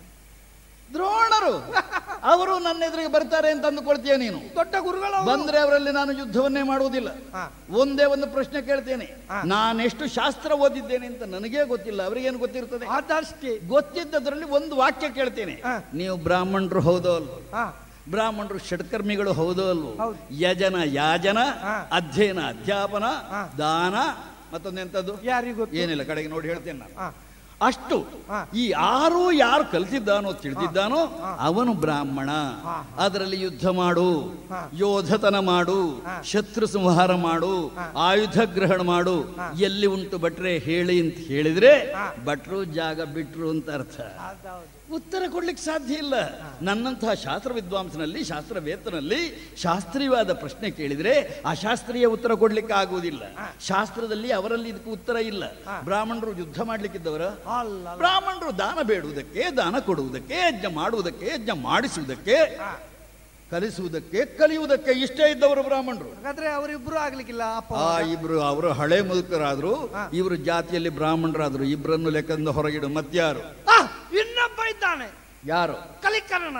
ದ್ರೋಣರು ಅವರು ನನ್ನ ಎದುರಿಗೆ ಬರ್ತಾರೆ ಅಂತ ಅಂದುಕೊಳ್ತೀಯ ನೀನು ದೊಡ್ಡ ಗುರುಗಳು ಅವರು. ಬಂದ್ರೆ ಅವರಲ್ಲಿ ನಾನು ಯುದ್ಧವನ್ನೇ ಮಾಡುವುದಿಲ್ಲ ಹಾ. ಒಂದೇ ಒಂದು ಪ್ರಶ್ನೆ ಕೇಳ್ತೇನೆ ಹಾ. ನಾನೆಷ್ಟು ಶಾಸ್ತ್ರ ಓದಿದ್ದೇನೆ ಅಂತ ನನಗೇ ಗೊತ್ತಿಲ್ಲ ಅವರಿಗೇನು ಗೊತ್ತಿರ್ತದೆ ಅದಷ್ಟೇ ಗೊತ್ತಿದ್ದದ್ರಲ್ಲಿ ಒಂದು ವಾಕ್ಯ ಕೇಳ್ತೇನೆ ಹಾ. ನೀವು ಬ್ರಾಹ್ಮಣರು ಹೌದೋ ಅಲ್ವೋ ಹಾ ಬ್ರಾಹ್ಮಣರು ಷಟ್ಕರ್ಮಿಗಳು ಹೌದೋ ಅಲ್ವೋ ಹೌದು. ಯಜನ ಯಾಜನ ಹಾ. ಅಧ್ಯಯನ ಅಧ್ಯಾಪನ ಹಾ. ದಾನ ಮತ್ತೊಂದೆಂಥದ್ದು ಯಾರಿಗೂ ಗೊತ್ತು ಏನಿಲ್ಲ ಕಡೆಗೆ ನೋಡಿ ಹೇಳ್ತೇನೆ ನಾನು ಹಾ ಅಷ್ಟು ಹಾ. ಈ ಆರು ಯಾರು ಕಲ್ತಿದ್ದಾನೋ ತಿಳಿದಿದ್ದಾನೋ ಹಾ. ಅವನು ಬ್ರಾಹ್ಮಣ ಹಾ. ಅದರಲ್ಲಿ ಯುದ್ಧ ಮಾಡು ಹಾ. ಯೋಧತನ ಮಾಡು ಹಾ. ಶತ್ರು ಸಂಹಾರ ಮಾಡು ಹಾ. ಆಯುಧ ಗ್ರಹಣ ಮಾಡು ಹಾ. ಎಲ್ಲಿ ಉಂಟು ಭಟ್ರೆ ಹೇಳಿ ಅಂತ ಹೇಳಿದ್ರೆ ಹಾ. ಭಟ್ರು ಜಾಗ ಬಿಟ್ರು ಅಂತ ಅರ್ಥ ಅದೌದು ಉತ್ತರ ಕೊಡ್ಲಿಕ್ಕೆ ಸಾಧ್ಯ ಇಲ್ಲ ನನ್ನಂತಹ ಶಾಸ್ತ್ರ ವಿದ್ವಾಂಸನಲ್ಲಿ ಶಾಸ್ತ್ರವೇತ್ತನಲ್ಲಿ ಶಾಸ್ತ್ರೀಯವಾದ ಪ್ರಶ್ನೆ ಕೇಳಿದ್ರೆ ಅಶಾಸ್ತ್ರೀಯ ಉತ್ತರ ಕೊಡ್ಲಿಕ್ಕೆ ಆಗುವುದಿಲ್ಲ ಶಾಸ್ತ್ರದಲ್ಲಿ ಅವರಲ್ಲಿ ಇದಕ್ಕೆ ಉತ್ತರ ಇಲ್ಲ ಹಾ. ಬ್ರಾಹ್ಮಣರು ಯುದ್ಧ ಮಾಡ್ಲಿಕ್ಕಿದ್ದವರ ಅಲ್ಲ ಬ್ರಾಹ್ಮಣರು ದಾನ ಬೇಡುವುದಕ್ಕೆ ದಾನ ಕೊಡುವುದಕ್ಕೆ ಯಜ್ಞ ಮಾಡುವುದಕ್ಕೆ ಯಜ್ಞ ಮಾಡಿಸುವುದಕ್ಕೆ ಹಾ. ಕಲಿಸುವುದಕ್ಕೆ ಕಲಿಯುವುದಕ್ಕೆ ಇಷ್ಟೇ ಇದ್ದವರು ಬ್ರಾಹ್ಮಣರು ಹಾಗಾದ್ರೆ ಅವರಿಬ್ರು ಆಗ್ಲಿಕ್ಕಿಲ್ಲ ಅಪ್ಪ ಆ ಇಬ್ರು ಅವರು ಹಳೆ ಮುದುಕರಾದ್ರು ಹಾ. ಇವರು ಜಾತಿಯಲ್ಲಿ ಬ್ರಾಹ್ಮಣರಾದ್ರು ಇಬ್ಬರನ್ನು ಲೆಕ್ಕದಿಂದ ಹೊರಗಿಡು ಮತ್ಯಾರು ಆ, ಇನ್ನೊಬ್ಬ ಇದ್ದಾನೆ ಯಾರು ಕಲಿಕರ್ಣ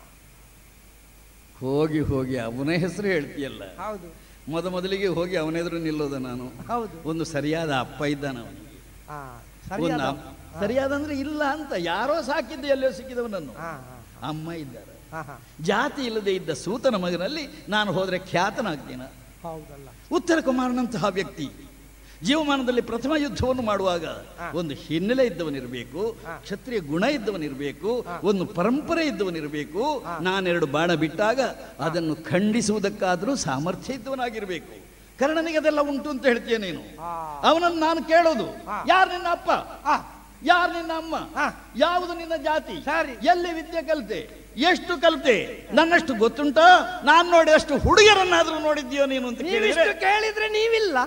ಹೋಗಿ ಹೋಗಿ ಅವನ ಹೆಸರು ಹೇಳ್ತೀಯಲ್ಲ ಹೌದು ಮೊದ ಮೊದಲಿಗೆ ಹೋಗಿ ಅವನೆದುರು ನಿಲ್ಲೋದ ನಾನು ಹೌದು ಒಂದು ಸರಿಯಾದ ಅಪ್ಪ ಇದ್ದಾನ ಅವನಿಗೆ ಹಾ ಒಂದು ಸರಿಯಾದ ಅಪ್ಪ- ಸರಿಯಾದ ಅಂದ್ರೆ ಇಲ್ಲ ಅಂತ ಯಾರೋ ಸಾಕಿದ್ದು ಎಲ್ಲೋ ಸಿಕ್ಕಿದವನನ್ನು ಹಾ ಅಮ್ಮ ಇದ್ದಾರೆ ಹಾ ಹಾ ಜಾತಿ ಇಲ್ಲದೆ ಇದ್ದ ಸೂತನ ಮಗನಲ್ಲಿ ನಾನು ಹೋದ್ರೆ ಖ್ಯಾತನಾಗ್ತೀನ ಹೌದಲ್ಲ ಉತ್ತರ ಕುಮಾರನಂತಹ ವ್ಯಕ್ತಿ ಜೀವಮಾನದಲ್ಲಿ ಪ್ರಥಮ ಯುದ್ಧವನ್ನು ಮಾಡುವಾಗ ಹಾ. ಒಂದು ಹಿನ್ನೆಲೆ ಇದ್ದವನಿರಬೇಕು ಹಾ. ಕ್ಷತ್ರಿಯ ಗುಣ ಇದ್ದವನಿರಬೇಕು ಹಾ. ಒಂದು ಪರಂಪರೆ ಇದ್ದವನಿರಬೇಕು ಹಾ. ನಾನೆರಡು ಬಾಣ ಬಿಟ್ಟಾಗ ಅದನ್ನು ಖಂಡಿಸುವುದಕ್ಕಾದರೂ ಸಾಮರ್ಥ್ಯ ಇದ್ದವನಾಗಿರಬೇಕು ಕರ್ಣನಿಗೆ ಅದೆಲ್ಲ ಉಂಟು ಅಂತ ಹೇಳ್ತೀಯ ನೀನು ಹಾ. ಅವನನ್ನು ನಾನು ಕೇಳೋದು ಹಾ. ಯಾರು ನಿನ್ನ ಅಪ್ಪ ಆ, ಯಾರು ನಿನ್ನ ಅಮ್ಮ ಹಾ. ಯಾವುದು ನಿನ್ನ ಜಾತಿ ಸರಿ. ಎಲ್ಲಿ ವಿದ್ಯೆ ಕಲಿತೆ ಎಷ್ಟು ಕಲಿತೆ ನನ್ನಷ್ಟು ಗೊತ್ತುಂಟಾ ನಾನು ನೋಡಿ ಅಷ್ಟು ಹುಡುಗಿಯರನ್ನಾದ್ರೂ ನೋಡಿದ್ಯೋ ನೀನು ಅಂತ ಕೇಳಿದ್ರೆ ನೀವಿಷ್ಟು ಕೇಳಿದ್ರೆ ನೀವಿಲ್ಲ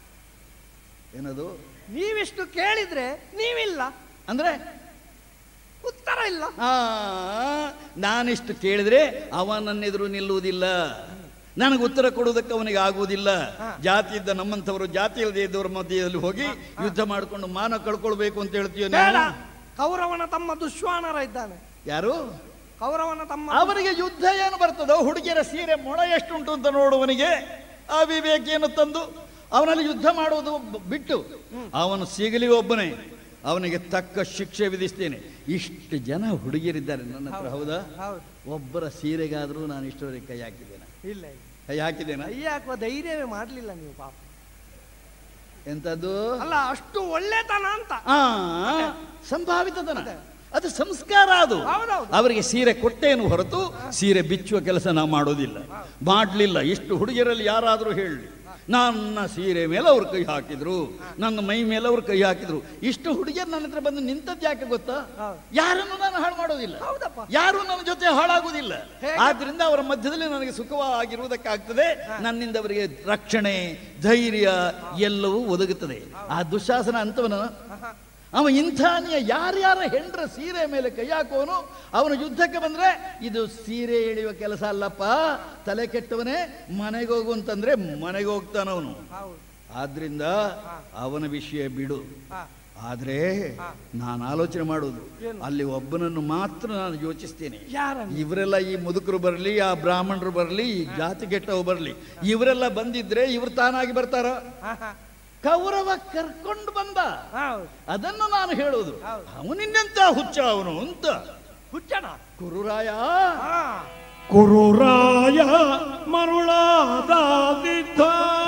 ಏನದು ನೀವಿಷ್ಟು ಕೇಳಿದ್ರೆ ನೀವಿಲ್ಲ ಅಂದ್ರೆ ಉತ್ತರ ಇಲ್ಲ ಆ ನಾನಿಷ್ಟು ಕೇಳಿದ್ರೆ ಅವ ನನ್ನೆದುರು ನಿಲ್ಲುವುದಿಲ್ಲ ನನಗೆ ಉತ್ತರ ಕೊಡುವುದಕ್ಕೆ ಅವನಿಗೆ ಆಗುವುದಿಲ್ಲ ಜಾತಿ ಇದ್ದ ನಮ್ಮಂಥವರು ಜಾತಿ ಇಲ್ಲದೆ ಇದ್ದವರ ಮಧ್ಯದಲ್ಲಿ ಹೋಗಿ ಯುದ್ಧ ಮಾಡಿಕೊಂಡು ಮಾನ ಕಳ್ಕೊಳ್ಬೇಕು ಅಂತ ಹೇಳ್ತೀಯ ಬೇಡ ನೀನು? ಕೌರವನ ತಮ್ಮ ದುಶ್ವಾನರ ಇದ್ದಾನೆ ಯಾರು ಕೌರವನ ತಮ್ಮ ಅವರಿಗೆ ಯುದ್ಧ ಏನು ಬರ್ತದೋ ಹುಡುಗಿಯರ ಸೀರೆ ಮೊಳ ಎಷ್ಟುಂಟು ಅಂತ ನೋಡುವನಿಗೆ ಆ ವಿವೇಕಿಯನ್ನು ತಂದು ಅವನಲ್ಲಿ ಯುದ್ಧ ಮಾಡುವುದು ಬ- ಬಿಟ್ಟು ಅವನು ಸಿಗಲಿ ಒಬ್ಬನೇ ಅವನಿಗೆ ತಕ್ಕ ಶಿಕ್ಷೆ ವಿಧಿಸ್ತೇನೆ ಇಷ್ಟು ಜನ ಹುಡುಗಿಯರಿದ್ದಾರೆ ನನ್ನ ಹತ್ರ ಹೌದಾ ಹೌದು ಒಬ್ಬರ ಸೀರೆಗಾದರೂ ನಾನು ಇಷ್ಟವರೆಗೆ ಕೈ ಹಾಕಿದ್ದೇನೆ ಇಲ್ಲ ಇಲ್ಲ ಕೈ ಹಾಕಿದ್ದೇನೆ ಕೈ ಹಾಕುವ ಧೈರ್ಯವೇ ಮಾಡ್ಲಿಲ್ಲ ನೀವು ಪಾಪ ಎಂಥದ್ದು ಅಲ್ಲ ಅಷ್ಟು ಒಳ್ಳೆತನ ಅಂತ ಆ ಸಂಭಾವಿತತನ ಅದು ಸಂಸ್ಕಾರ ಅದು ಹೌದೌದು. ಅವರಿಗೆ ಸೀರೆ ಕೊಟ್ಟೇನು ಹೊರತು ಸೀರೆ ಬಿಚ್ಚುವ ಕೆಲಸ ನಾವು ಮಾಡೋದಿಲ್ಲ ಮಾಡಲಿಲ್ಲ ಇಷ್ಟು ಹುಡುಗಿಯರಲ್ಲಿ ಯಾರಾದರೂ ಹೇಳಿ ನನ್ನ ಸೀರೆ ಮೇಲೆ ಅವ್ರು ಕೈ ಹಾಕಿದ್ರು ನನ್ನ ಮೈ ಮೇಲೆ ಅವ್ರು ಕೈ ಹಾಕಿದ್ರು ಇಷ್ಟು ಹುಡುಗಿಯರು ನನ್ನ ಹತ್ರ ಬಂದು ನಿಂತದ್ದು ಯಾಕೆ ಗೊತ್ತಾ ಹೌದು. ಯಾರನ್ನು ನಾನು ಹಾಳು ಮಾಡೋದಿಲ್ಲ ಹೌದಪ್ಪ. ಯಾರು ನನ್ನ ಜೊತೆ ಹಾಳಾಗುವುದಿಲ್ಲ ಹೇಗೆ? ಆದ್ರಿಂದ ಅವರ ಮಧ್ಯದಲ್ಲಿ ನನಗೆ ಸುಖವಾಗಿರುವುದಕ್ಕಾಗ್ತದೆ ನನ್ನಿಂದ ಅವರಿಗೆ ರಕ್ಷಣೆ ಧೈರ್ಯ ಎಲ್ಲವೂ ಒದಗುತ್ತದೆ ಆ ದುಶಾಸನ ಅಂತವನ ಅವ ಇಂಥಾನಿಯ ಯಾರ್ಯಾರ ಹೆಂಡ್ರ ಸೀರೆ ಮೇಲೆ ಕೈ ಹಾಕುವನು ಅವನು ಯುದ್ಧಕ್ಕೆ ಬಂದ್ರೆ ಇದು ಸೀರೆ ಎಳೆಯುವ ಕೆಲಸ ಅಲ್ಲಪ್ಪ ತಲೆ ಕೆಟ್ಟವನೇ ಮನೆಗೆ ಹೋಗು ಅಂತಂದ್ರೆ ಮನೆಗೆ ಹೋಗ್ತಾನವನು ಹೌದು ಆದ್ರಿಂದ ಅವನ ವಿಷಯ ಬಿಡು ಹಾ. ಆದ್ರೆ ನಾನು ಆಲೋಚನೆ ಮಾಡುವುದು ಅಲ್ಲಿ ಒಬ್ಬನನ್ನು ಮಾತ್ರ ನಾನು ಯೋಚಿಸ್ತೇನೆ ಯಾರನ್ನು ಇವರೆಲ್ಲ ಈ ಮುದುಕರು ಬರಲಿ ಆ ಬ್ರಾಹ್ಮಣರು ಬರಲಿ ಈ ಜಾತಿ ಕೆಟ್ಟವು ಬರಲಿ ಇವರೆಲ್ಲ ಬಂದಿದ್ರೆ ಇವ್ರು ತಾನಾಗಿ ಬರ್ತಾರ ಹಾ, ಹಾ. ಕೌರವ ಕರ್ಕೊಂಡು ಬಂದ ಹೌದು ಅದನ್ನು ನಾನು ಹೇಳುವುದು ಹೌದು. ಅವನಿನ್ನೆಂತ ಹುಚ್ಚ ಅವನು ಅಂತ ಹುಚ್ಚಣ ಕುರುರಾಯ ಹಾ ಕುರುರಾಯ ಮರುಳಾದಾದಿದ್ದ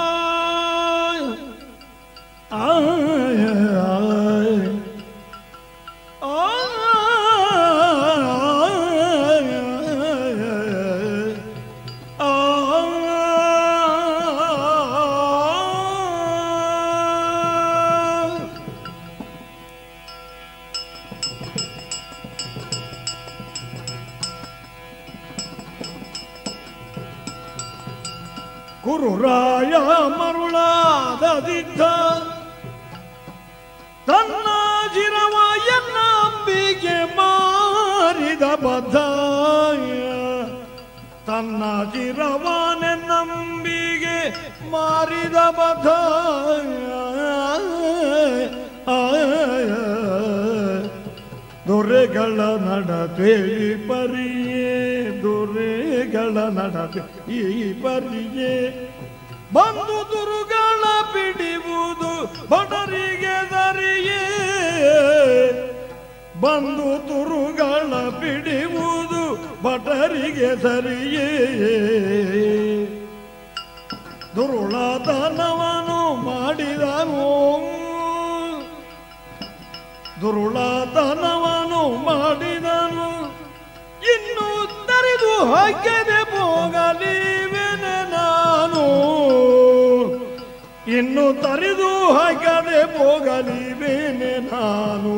ಆಯ, ಆಯ, ಆಯ. ಕುರುರಾಯ ಮರುಳಾದದಿದ್ದ ತನ್ನ ಜಿರವ ಎನ್ನಂಬಿಗೆ ಮಾರಿದ ಬದ್ಧಾಯ ತನ್ನ ಜಿರವನೆನ್ನಂಬಿಗೆ ಮಾರಿದ ಬದ್ಧಾಯ ದೊರೆಗಳ ನಡತೆ ಈ ಪರಿಯೇ ದೊರೆಗಳ ನಡತೆ ಈ ಪರಿಯೇ ಬಂದು ದುರುಗಳ ಬಿಡಿಯುವುದು ಬಡರಿಗೆ ದರಿಯೇ ಬಂದು ತುರುಗಳ ಬಿಡಿಯುವುದು ಬಟರಿಗೆ ಸರಿಯೇ ದುರುಳತನವನು ಮಾಡಿದನು ದುರುಳತನವನು ಮಾಡಿದನು ಇನ್ನು ತರಿದು ಹಾಕದೆ ಹೋಗಲಿವೆನೆ ನಾನು ಇನ್ನು ತರಿದು ಹಾಕದೆ ಹೋಗಲಿವೇನೆ ನಾನು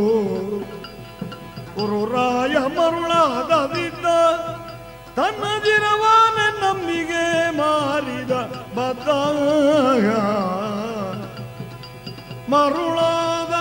ಕುರುರಾಯ ಮರುಳಾದದಿದ್ದ ತನ್ನ ದಿರವಾನೆ ನಮ್ಮಿಗೆ ಮಾರಿದ ಬದ್ದಾಗ ಮರುಳಾದ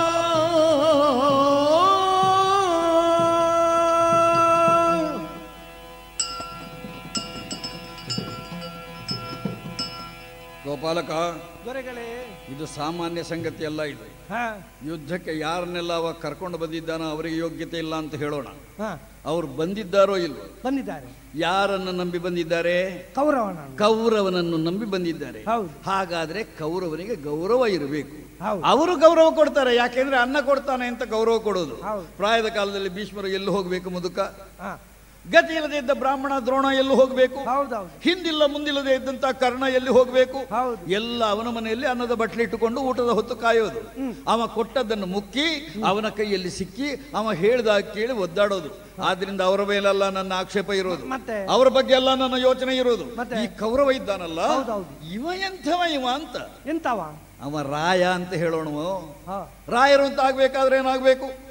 ಗೋಪಾಲಕ ದೊರೆಗಳೇ ಇದು ಸಾಮಾನ್ಯ ಸಂಗತಿ ಅಲ್ಲ ಇದು ಹಾ ಯುದ್ಧಕ್ಕೆ ಯಾರನ್ನೆಲ್ಲ ಅವ ಕರ್ಕೊಂಡು ಬಂದಿದ್ದಾನೋ ಅವರಿಗೆ ಯೋಗ್ಯತೆ ಇಲ್ಲ ಅಂತ ಹೇಳೋಣ ಹಾ ಅವ್ರು ಬಂದಿದ್ದಾರೋ ಇಲ್ವೋ ಬಂದಿದ್ದಾರೆ ಯಾರನ್ನು ನಂಬಿ ಬಂದಿದ್ದಾರೆ ಕೌರವನ ಕೌರವನನ್ನು ನಂಬಿ ಬಂದಿದ್ದಾರೆ ಹೌದು. ಹಾಗಾದ್ರೆ ಕೌರವನಿಗೆ ಗೌರವ ಇರಬೇಕು ಹೌದು. ಅವರು ಗೌರವ ಕೊಡ್ತಾರೆ ಯಾಕೆಂದ್ರೆ ಅನ್ನ ಕೊಡ್ತಾನೆ ಅಂತ ಗೌರವ ಕೊಡೋದು ಹೌದು. ಪ್ರಾಯದ ಕಾಲದಲ್ಲಿ ಭೀಷ್ಮರು ಎಲ್ಲಿ ಹೋಗಬೇಕು ಮುದುಕ ಹಾ ಗತಿ ಇಲ್ಲದೆ ಇದ್ದ ಬ್ರಾಹ್ಮಣ ದ್ರೋಣ ಎಲ್ಲಿ ಹೋಗಬೇಕು ಹೌದೌದು ಹಿಂದಿಲ್ಲ ಮುಂದಿಲ್ಲದೆ ಇದ್ದಂತ ಕರ್ಣ ಎಲ್ಲಿ ಹೋಗಬೇಕು ಹೌದು. ಎಲ್ಲ ಅವನ ಮನೆಯಲ್ಲಿ ಅನ್ನದ ಬಟ್ಲೆ ಇಟ್ಟುಕೊಂಡು ಊಟದ ಹೊತ್ತು ಕಾಯೋದು ಅವ ಕೊಟ್ಟದ್ದನ್ನು ಮುಕ್ಕಿ ಅವನ ಕೈಯಲ್ಲಿ ಸಿಕ್ಕಿ ಅವ ಹೇಳ್ದಾಗ ಕೇಳಿ ಒದ್ದಾಡೋದು ಆದ್ರಿಂದ ಅವರ ಮೇಲೆಲ್ಲ ನನ್ನ ಆಕ್ಷೇಪ ಇರೋದು ಮತ್ತೆ? ಅವರ ಬಗ್ಗೆ ಎಲ್ಲ ನನ್ನ ಯೋಚನೆ ಇರೋದು ಮತ್ತೆ? ಈ ಕೌರವ ಇದ್ದಾನಲ್ಲ ಹೌದೌದು. ಇವ ಎಂಥವ ಇವ ಅಂತ ಎಂತವ ಅವ ರಾಯ ಅಂತ ಹೇಳೋಣ ಹಾ ರಾಯರು ಅಂತ ಆಗ್ಬೇಕಾದ್ರೆ ಏನಾಗ್ಬೇಕು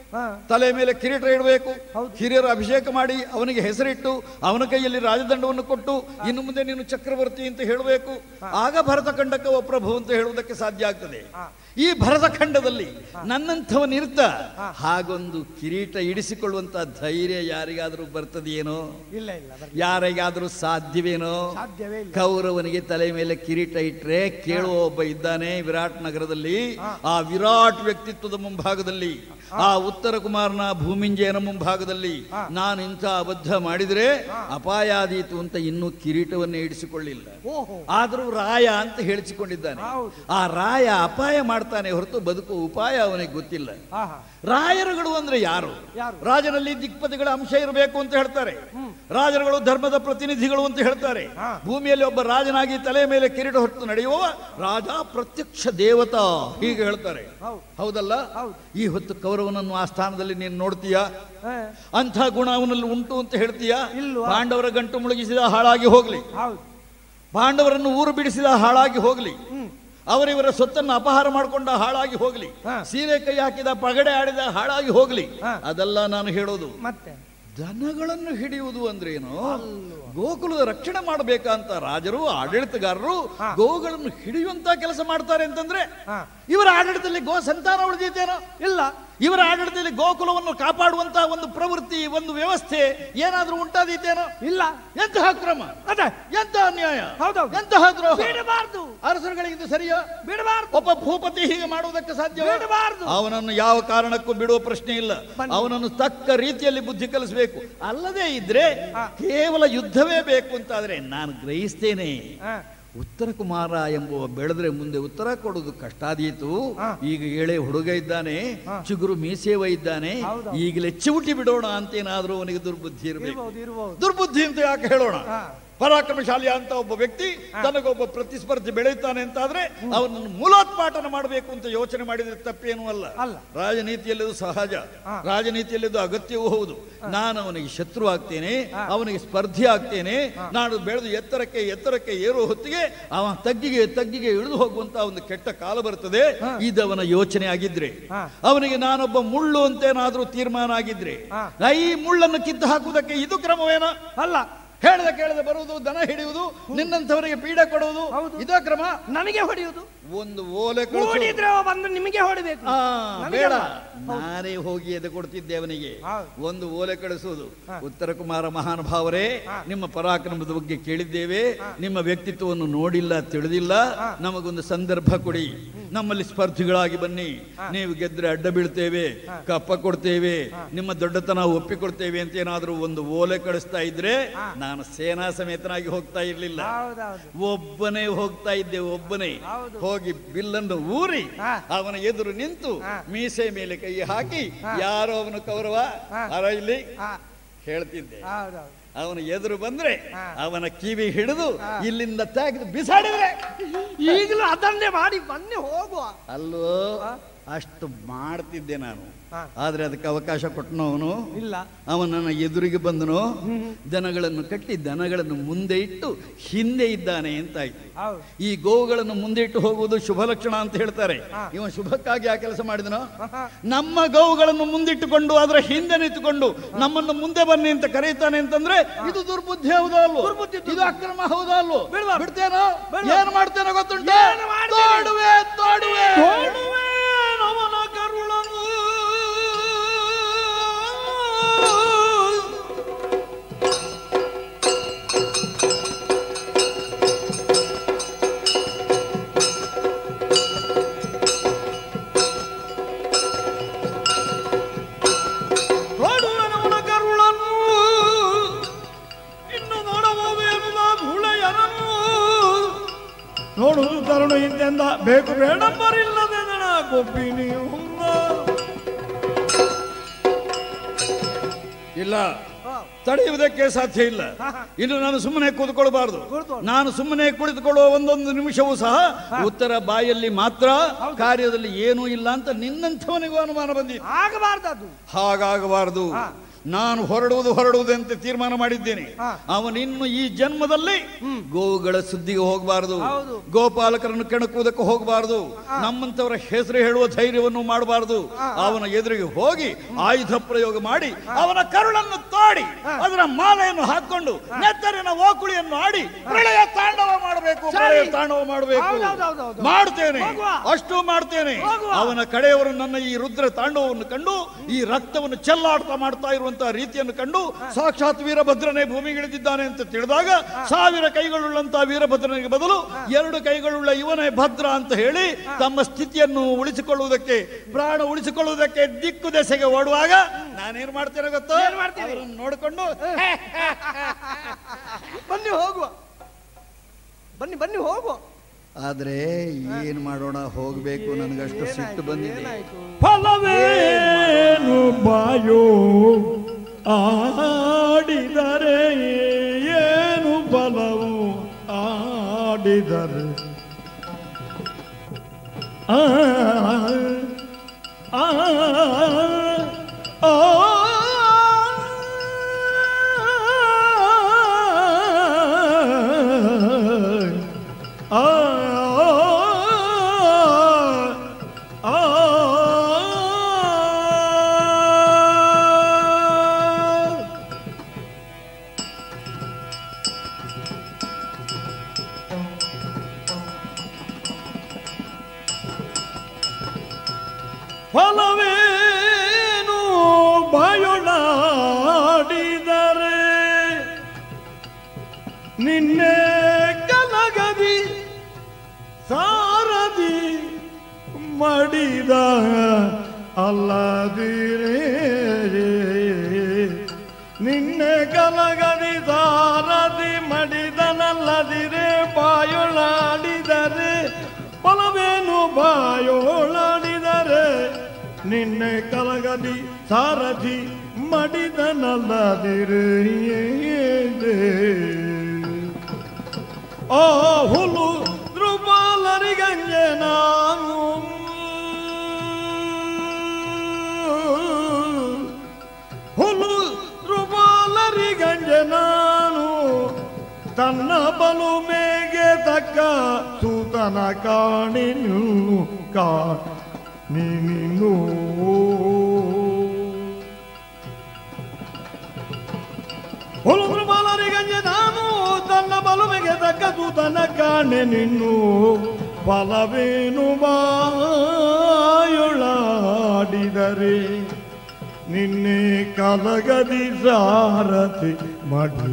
ಹಾ. ತಲೆ ಮೇಲೆ ಕಿರೀಟ ಇಡಬೇಕು ಹೌದು. ಹಿರಿಯರು ಅಭಿಷೇಕ ಮಾಡಿ ಅವನಿಗೆ ಹೆಸರಿಟ್ಟು ಅವನ ಕೈಯಲ್ಲಿ ರಾಜದಂಡವನ್ನು ಕೊಟ್ಟು ಇನ್ನು ಮುಂದೆ ನೀನು ಚಕ್ರವರ್ತಿ ಅಂತ ಹೇಳಬೇಕು ಆಗ ಭರತಖಂಡಕ್ಕೆ ಪ್ರಭು ಅಂತ ಹೇಳುವುದಕ್ಕೆ ಸಾಧ್ಯ ಆಗ್ತದೆ ಈ ಭರತಖಂಡದಲ್ಲಿ ನನ್ನಂಥವನಿರ್ತ ಹಾಗೊಂದು ಕಿರೀಟ ಇಡಿಸಿಕೊಳ್ಳುವಂತ ಧೈರ್ಯ ಯಾರಿಗಾದರೂ ಬರ್ತದೆಯೇನೋ ಇಲ್ಲ ಇಲ್ಲ ಬರ್ಲಿ. ಯಾರಿಗಾದರೂ ಸಾಧ್ಯವೇನೋ ಸಾಧ್ಯವೇ ಇಲ್ಲ ಕೌರವನಿಗೆ ತಲೆ ಮೇಲೆ ಕಿರೀಟ ಇಟ್ರೆ ಕೇಳುವ ಒಬ್ಬ ಇದ್ದಾನೆ ವಿರಾಟ್ ನಗರದಲ್ಲಿ ಆ ವಿರಾಟ್ ವ್ಯಕ್ತಿತ್ವದ ಮುಂಭಾಗದಲ್ಲಿ ಆ ಉತ್ತರ ಕುಮಾರನ ಭೂಮಿಂಜಯನ ಮುಂಭಾಗದಲ್ಲಿ ನಾನು ಇಂಥ ಅಬದ್ಧ ಮಾಡಿದ್ರೆ ಅಪಾಯಾದೀತು ಅಂತ ಇನ್ನೂ ಕಿರೀಟವನ್ನೇ ಇಡಿಸಿಕೊಳ್ಳಿಲ್ಲ ಓಹೋ ಆದರೂ ರಾಯ ಅಂತ ಹೇಳಿಸಿಕೊಂಡಿದ್ದಾನೆ ಹೌದು. ಆ ರಾಯ ಅಪಾಯ ಮಾಡ್ತಾನೆ ಹೊರತು ಬದುಕುವ ಉಪಾಯ ಅವನಿಗೆ ಗೊತ್ತಿಲ್ಲ ಹಾ ಹಾ ರಾಯರುಗಳು ಅಂದ್ರೆ ಯಾರು ಯಾರು? ರಾಜನಲ್ಲಿ ದಿಕ್ಪತಿಗಳ ಅಂಶ ಇರಬೇಕು ಅಂತ ಹೇಳ್ತಾರೆ ರಾಜರುಗಳು ಧರ್ಮದ ಪ್ರತಿನಿಧಿಗಳು ಅಂತ ಹೇಳ್ತಾರೆ ಹಾ. ಭೂಮಿಯಲ್ಲಿ ಒಬ್ಬ ರಾಜನಾಗಿ ತಲೆ ಮೇಲೆ ಕಿರೀಟ ಹೊತ್ತು ನಡೆಯುವ ರಾಜ ಪ್ರತ್ಯಕ್ಷ ದೇವತಾ ಹೀಗೆ ಹೇಳ್ತಾರೆ ಹೌದು. ಹೌದಲ್ಲ ಹೌದು. ಈ ಹೊತ್ತು ಕೌರವನನ್ನು ಆ ಸ್ಥಾನದಲ್ಲಿ ನೀನು ನೋಡ್ತೀಯಾ ಹಾ, ಅಂಥ ಗುಣ ಅವನಲ್ಲಿ ಉಂಟು ಅಂತ ಹೇಳ್ತೀಯಾ ಇಲ್ವಾ? ಪಾಂಡವರ ಗಂಟು ಮುಳುಗಿಸಿದ ಹಾಳಾಗಿ ಹೋಗ್ಲಿ ಹೌದು ಪಾಂಡವರನ್ನು ಊರು ಬಿಡಿಸಿದ ಹಾಳಾಗಿ ಹೋಗ್ಲಿ ಹ್ಮ್ ಅವರಿವರ ಸೊತ್ತನ್ನು ಅಪಹಾರ ಮಾಡಿಕೊಂಡ ಹಾಳಾಗಿ ಹೋಗ್ಲಿ ಹಾ. ಸೀರೆ ಕೈ ಹಾಕಿದ ಪಗಡೆ ಆಡಿದ ಹಾಳಾಗಿ ಹೋಗ್ಲಿ ಹಾ. ಅದೆಲ್ಲ ನಾನು ಹೇಳೋದು ಮತ್ತೆ ದನಗಳನ್ನು ಹಿಡಿಯುವುದು ಅಂದ್ರೇನು ಗೋಕುಲದ ರಕ್ಷಣೆ ಮಾಡಬೇಕಂತ ರಾಜರು ಆಡಳಿತಗಾರರು ಹಾ. ಗೋಗಳನ್ನು ಹಿಡಿಯುವಂತ ಕೆಲಸ ಮಾಡ್ತಾರೆ ಅಂತಂದ್ರೆ ಹಾ ಇವರ ಆಡಳಿತದಲ್ಲಿ ಗೋ ಸಂತಾನ ಉಳಿದೀತೇನೋ ಇಲ್ಲ ಇವರ ಆಡಳಿತದಲ್ಲಿ ಗೋಕುಲವನ್ನು ಕಾಪಾಡುವಂತಹ ಒಂದು ಪ್ರವೃತ್ತಿ ಒಂದು ವ್ಯವಸ್ಥೆ ಏನಾದ್ರೂ ಉಂಟಾದೀತೇನೋ ಇಲ್ಲ ಎಂತಹ ಕ್ರಮ ಅದೇ ಎಂತ ಅನ್ಯಾಯ ಹೌದೌದು. ಎಂತಹ ದ್ರೋಹ ಬಿಡಬಾರ್ದು ಅರಸರುಗಳಿಗೆ ಇದು ಸರಿಯೋ ಬಿಡಬಾರ್ದು ಒಬ್ಬ ಭೂಪತಿ ಹೀಗೆ ಮಾಡುವುದಕ್ಕೆ ಸಾಧ್ಯ ಬಿಡಬಾರ್ದು. ಅವನನ್ನು ಯಾವ ಕಾರಣಕ್ಕೂ ಬಿಡುವ ಪ್ರಶ್ನೆ ಇಲ್ಲ ಬನ್ನಿ. ಅವನನ್ನು ತಕ್ಕ ರೀತಿಯಲ್ಲಿ ಬುದ್ಧಿ ಕಲಿಸಬೇಕು ಅಲ್ಲದೆ ಇದ್ರೆ ಹಾ. ಕೇವಲ ಯುದ್ಧವೇ ಬೇಕು ಅಂತಾದ್ರೆ ನಾನು ಗ್ರಹಿಸ್ತೇನೆ ಹಾ ಉತ್ತರ ಕುಮಾರ ಎಂಬುವ ಬೆಳೆದ್ರೆ ಮುಂದೆ ಉತ್ತರ ಕೊಡುವುದು ಕಷ್ಟ ಆದೀತು ಹಾ. ಈಗ ಎಳೆ ಹುಡುಗ ಇದ್ದಾನೆ ಹಾ. ಚಿಗುರು ಮೀಸೇವ ಇದ್ದಾನೆ ಹೌದೌದು. ಈಗಲೇ ಚಿವುಟಿ ಬಿಡೋಣ ಅಂತೇನಾದ್ರೂ ಅವನಿಗೆ ದುರ್ಬುದ್ಧಿ ಇರಬೇಕು ಇರ್ಬೋದು ಇರ್ಬೋದು ದುರ್ಬುದ್ಧಿ ಅಂತ ಯಾಕೆ ಹೇಳೋಣ ಹಾ. ಪರಾಕ್ರಮಶಾಲಿ ಅಂತ ಒಬ್ಬ ವ್ಯಕ್ತಿ ತನಗೊಬ್ಬ ಪ್ರತಿಸ್ಪರ್ಧಿ ಬೆಳೆಯುತ್ತಾನೆ ಅಂತಾದ್ರೆ ಅವನನ್ನು ಮೂಲೋತ್ಪಾಟನ ಮಾಡಬೇಕು ಅಂತ ಯೋಚನೆ ಮಾಡಿದ್ರೆ ತಪ್ಪೇನೂ ಅಲ್ಲ ಅಲ್ಲ. ರಾಜನೀತಿಯಲ್ಲಿ ಇದು ಸಹಜ ಹಾ. ರಾಜನೀತಿಯಲ್ಲಿ ಇದು ಅಗತ್ಯವೂ ಹೌದು ನಾನು ಅವನಿಗೆ ಶತ್ರು ಆಗ್ತೇನೆ ಹಾ. ಅವನಿಗೆ ಸ್ಪರ್ಧಿ ಆಗ್ತೇನೆ ನಾನು ಬೆಳೆದು ಎತ್ತರಕ್ಕೆ ಎತ್ತರಕ್ಕೆ ಏರುವ ಹೊತ್ತಿಗೆ ಅವ ತಗ್ಗಿಗೆ ತಗ್ಗಿಗೆ ಇಳಿದು ಹೋಗುವಂತ ಒಂದು ಕೆಟ್ಟ ಕಾಲ ಬರ್ತದೆ ಇದು ಅವನ ಯೋಚನೆ ಆಗಿದ್ರೆ ಹಾ. ಅವನಿಗೆ ನಾನೊಬ್ಬ ಮುಳ್ಳು ಅಂತೇನಾದ್ರೂ ತೀರ್ಮಾನ ಆಗಿದ್ರೆ ಹಾ. ಈ ಮುಳ್ಳನ್ನು ಕಿತ್ತು ಹಾಕುವುದಕ್ಕೆ ಇದು ಕ್ರಮವೇನೋ ಅಲ್ಲ ಹೇಳದ ಕೇಳದೆ ಬರುವುದು ದನ ಹಿಡಿಯುವುದು ನಿನ್ನಂಥವರಿಗೆ ಪೀಡೆ ಕೊಡುವುದು ಹೌದು. ಇದೇ ಕ್ರಮ ನನಗೆ ಹೊಡೆಯುವುದು ಒಂದು ಓಲೆ ಕಳಿಸು. ಕೂಡಿದ್ರೆ ಅವ ಬಂದು ನಿಮಗೆ ಹೊಡಿಬೇಕು ಆ, ನನಗೆ ಬೇಡ ಅಲ್ಲ. ನಾನೇ ಹೋಗಿ ಎದೆ ಕೊಡ್ತಿದ್ದೆ ಅವನಿಗೆ ಹೌದು. ಒಂದು ಓಲೆ ಕಳಿಸುವುದು ಹಾ. ಉತ್ತರ ಕುಮಾರ ಮಹಾನುಭಾವರೇ ಹಾ. ನಿಮ್ಮ ಪರಾಕ್ರಮದ ಬಗ್ಗೆ ಕೇಳಿದ್ದೇವೆ ನಿಮ್ಮ ವ್ಯಕ್ತಿತ್ವವನ್ನು ನೋಡಿಲ್ಲ ತಿಳಿದಿಲ್ಲ ಹಾ. ನಮಗೊಂದು ಸಂದರ್ಭ ಕೊಡಿ ನಮ್ಮಲ್ಲಿ ಸ್ಪರ್ಧಿಗಳಾಗಿ ಬನ್ನಿ ನೀವು ಗೆದ್ರೆ ಅಡ್ಡ ಬೀಳ್ತೇವೆ ಕಪ್ಪ ಕೊಡ್ತೇವೆ ನಿಮ್ಮ ದೊಡ್ಡತನ ಒಪ್ಪಿಕೊಡ್ತೇವೆ ಅಂತ ಏನಾದ್ರೂ ಒಂದು ಓಲೆ ಕಳಿಸ್ತಾ ಇದ್ರೆ ನಾನು ಸೇನಾ ಸಮೇತನಾಗಿ ಹೋಗ್ತಾ ಇರ್ಲಿಲ್ಲ ಹೌದೌದು ಒಬ್ಬನೇ ಹೋಗ್ತಾ ಇದ್ದೆ ಒಬ್ಬನೇ ಹೌದು. ಹೋಗಿ ಬಿಲ್ಲನ್ನು ಊರಿ ಹಾ. ಅವನ ಎದುರು ನಿಂತು ಹಾ. ಮೀಸೆ ಮೇಲೆ ಕೈ ಹಾಕಿ ಹಾ. ಯಾರೋ ಅವನು ಕೌರವ ಹಾ. ಅರ ಇಲ್ಲಿ ಹಾ ಹೇಳ್ತಿದ್ದೆ ಹೌದೌದು ಅವನ ಎದುರು ಬಂದ್ರೆ ಹಾ. ಅವನ ಕಿವಿ ಹಿಡಿದು ಹಾ. ಇಲ್ಲಿಂದ ತೆಗೆದು ಬಿಸಾಡಿದ್ರೆ ಈಗಲೂ ಅದನ್ನೇ ಮಾಡಿ ಬನ್ನಿ ಹೋಗುವ ಅಲ್ಲೋ ಹಾ. ಅಷ್ಟು ಮಾಡ್ತಿದ್ದೆ ನಾನು ಹಾ. ಆದ್ರೆ ಅದಕ್ಕೆ ಅವಕಾಶ ಕೊಟ್ಟನು ಅವನು ಇಲ್ಲ ಅವನು ನನ್ನ ಎದುರಿಗೆ ಬಂದನು ದನಗಳನ್ನು ಕಟ್ಟಿ ದನಗಳನ್ನು ಮುಂದೆ ಇಟ್ಟು ಹಿಂದೆ ಇದ್ದಾನೆ ಅಂತಾಯ್ತು ಹೌದು ಈ ಗೋವುಗಳನ್ನು ಮುಂದೆ ಇಟ್ಟು ಹೋಗುವುದು ಶುಭ ಲಕ್ಷಣ ಅಂತ ಹೇಳ್ತಾರೆ ಹಾ. ಇವನು ಶುಭಕ್ಕಾಗಿ ಆ ಕೆಲಸ ಮಾಡಿದನೋ ಆಹಾ. ನಮ್ಮ ಗೋವುಗಳನ್ನು ಮುಂದಿಟ್ಟುಕೊಂಡು ಅದರ ಹಿಂದೆ ನಿಂತುಕೊಂಡು ನಮ್ಮನ್ನು ಮುಂದೆ ಬನ್ನಿ ಅಂತ ಕರೀತಾನೆ ಅಂತಂದ್ರೆ ಇದು ದುರ್ಬುದ್ಧಿ ಹೌದಾ ಅಲ್ವೋ ದುರ್ಬುದ್ಧಿ, ಇದು ಅಕ್ರಮ ಹೌದಾ ಅಲ್ವೋ ಬಿಡ್ಬಾರ್ದು. ಬಿಡ್ತೇನೋ ಬಿಡ್ಬಾರ್ದು. ಏನ್ ಮಾಡ್ತೇನೋ ಗೊತ್ತುಂಟ ಏನು ಮಾಡ್ತೀನಿ? ತೋಡುವೆ ತೋಡುವೆ ತೋಡುವೆ ಅವನ ಕರುಳನು ತೋಡುವೆನವನ ಕರುಳನು ಇನ್ನು ನೋಡಬಹುದೇನುದ ಧೂಳೆಯರನು ನೋಡುವುದು ತರುಣ ಹಿಂದೆಂದ ಬೇಕು ಬೇಡಂಬರಿಲ್ಲದೆ ನನ ಕೊಬ್ಬಿನಿ ಹುಂಗ ಇಲ್ಲ ಹಾ. ತಡೆಯುವುದಕ್ಕೆ ಸಾಧ್ಯ ಇಲ್ಲ ಇನ್ನು ನಾನು ಸುಮ್ಮನೆ ಕೂತ್ಕೊಳ್ಬಾರ್ದು ಕೂತ್ಕೊಳ್ಳು. ನಾನು ಸುಮ್ಮನೆ ಕುಳಿತುಕೊಳ್ಳುವ ಒಂದೊಂದು ನಿಮಿಷವೂ ಸಹ ಉತ್ತರ ಬಾಯಲ್ಲಿ ಮಾತ್ರ ಕಾರ್ಯದಲ್ಲಿ ಏನೂ ಇಲ್ಲ ಅಂತ ನಿನ್ನಂಥವನಿಗೂ ಅನುಮಾನ ಬಂದಿತ್ತು ಆಗಬಾರ್ದು ಅದು ಹಾಗಾಗಬಾರದು ಹಾ. ನಾನು ಹೊರಡುವುದು ಹೊರಡುವುದು ಅಂತ ತೀರ್ಮಾನ ಮಾಡಿದ್ದೇನೆ ಹಾ. ಅವನಿನ್ನು ಈ ಜನ್ಮದಲ್ಲಿ ಗೋವುಗಳ ಸುದ್ದಿಗೆ ಹೋಗಬಾರದು ಹೌದು. ಗೋಪಾಲಕರನ್ನು ಕೆಣಕುವುದಕ್ಕೆ ಹೋಗಬಾರದು ನಮ್ಮಂತವರ ಹೆಸರು ಹೇಳುವ ಧೈರ್ಯವನ್ನು ಮಾಡಬಾರದು ಅವನ ಎದುರಿಗೆ ಹೋಗಿ ಆಯುಧ ಪ್ರಯೋಗ ಮಾಡಿ ಅವನ ಕರುಳನ್ನು ತಾಡಿ ಅದರ ಮಾಲೆಯನ್ನು ಹಾಕೊಂಡು ನೆತ್ತರಿನ ಓಕುಳಿಯನ್ನು ಆಡಿ ಪ್ರಳಯ ತಾಂಡವ ಮಾಡಬೇಕು ಸರಿ. ಪ್ರಳಯ ತಾಂಡವ ಮಾಡಬೇಕು ಹೌದೌದೌದು. ಮಾಡ್ತೇನೆ ಹೋಗುವ. ಅಷ್ಟು ಮಾಡ್ತೇನೆ ಹೋಗುವ. ಅವನ ಕಡೆಯವರು ನನ್ನ ಈ ರುದ್ರ ತಾಂಡವವನ್ನು ಕಂಡು ಈ ರಕ್ತವನ್ನು ಚೆಲ್ಲಾಟ ಮಾಡ್ತಾ ಇರುವಂತಹ ರೀತಿಯನ್ನು ಕಂಡು ಸಾಕ್ಷಾತ್ ವೀರಭದ್ರನೇ ಭೂಮಿಗಿಳಿದಿದ್ದಾನೆ ಅಂತ ತಿಳಿದಾಗ ಸಾವಿರ ಕೈಗಳುಳ್ಳಂತಹ ವೀರಭದ್ರನಿಗೆ ಬದಲು ಎರಡು ಕೈಗಳುಳ್ಳ ಇವನೇ ಭದ್ರ ಅಂತ ಹೇಳಿ ತಮ್ಮ ಸ್ಥಿತಿಯನ್ನು ಉಳಿಸಿಕೊಳ್ಳುವುದಕ್ಕೆ ಪ್ರಾಣ ಉಳಿಸಿಕೊಳ್ಳುವುದಕ್ಕೆ ದಿಕ್ಕು ದೆಸೆಗೆ ಓಡುವಾಗ ನಾನೇನ್ ಮಾಡ್ತೇನೆ ಗೊತ್ತಾ ಏನ್ ಮಾಡ್ತೀರಿ? ಅವರನ್ನು ನೋಡಿಕೊಂಡು ಬನ್ನಿ ಹೋಗುವ ಬನ್ನಿ ಬನ್ನಿ ಹೋಗುವ ಆದ್ರೆ ಏನ್ ಮಾಡೋಣ ಹೋಗ್ಬೇಕು ನನಗಷ್ಟು ಸಿಟ್ಟು ಬಂದಿದೆ ಏನಾಯ್ತು ಫಲವೇನು ಬಾಯೋ ಆಡಿದರೆ ಏನು ಬಲವು ಆಡಿದರೆ ಆ ಆ ಆ ಆ ಫಲವೇನು ಬಾಯೊಳಾಡಿದರೆ ನಿನ್ನೆ ಕಲಗದಿ ಸಾರದಿ ಮಡಿದ ಅಲ್ಲದಿರೇ ನಿನ್ನೆ ಕಲಗದಿ ಸಾರದಿ ಮಡಿದನಲ್ಲದಿರೇ ಬಾಯೊಳಾಡಿದರೆ ಫಲವೇನು ಬಾಯೋಳಾಡಿದರೆ ನಿನ್ನೆ ಕಲಗದಿ ಸಾರಥಿ ಮಡಿದನಲ್ಲದಿರೇ ಆ ಹುಲು ಧ್ರುಪಾಲರಿಗಂಗೆ ನಾನು ಹುಲು ಧ್ರುಪಾಲರಿಗಂಗೆ ನಾನು ತನ್ನ ಬಲು ಮೇಗೆ ತಕ್ಕ ಸೂತನ ಕಾಣಿನು ಕಾ ನೀನು ಹುಲು ಬಾಲರಿಗಂಜೆ ನಾನು ತನ್ನ ಬಲುಮೆಗೆ ತಕ್ಕ ತೂತನ ಕಾಣೆ ನಿನ್ನು ಫಲವೇನು ಬಾಯೊಳಾಡಿದರೆ ನಿನ್ನೆ ಕಲಗದಿ ಸಾರಥಿ ಮಡಿ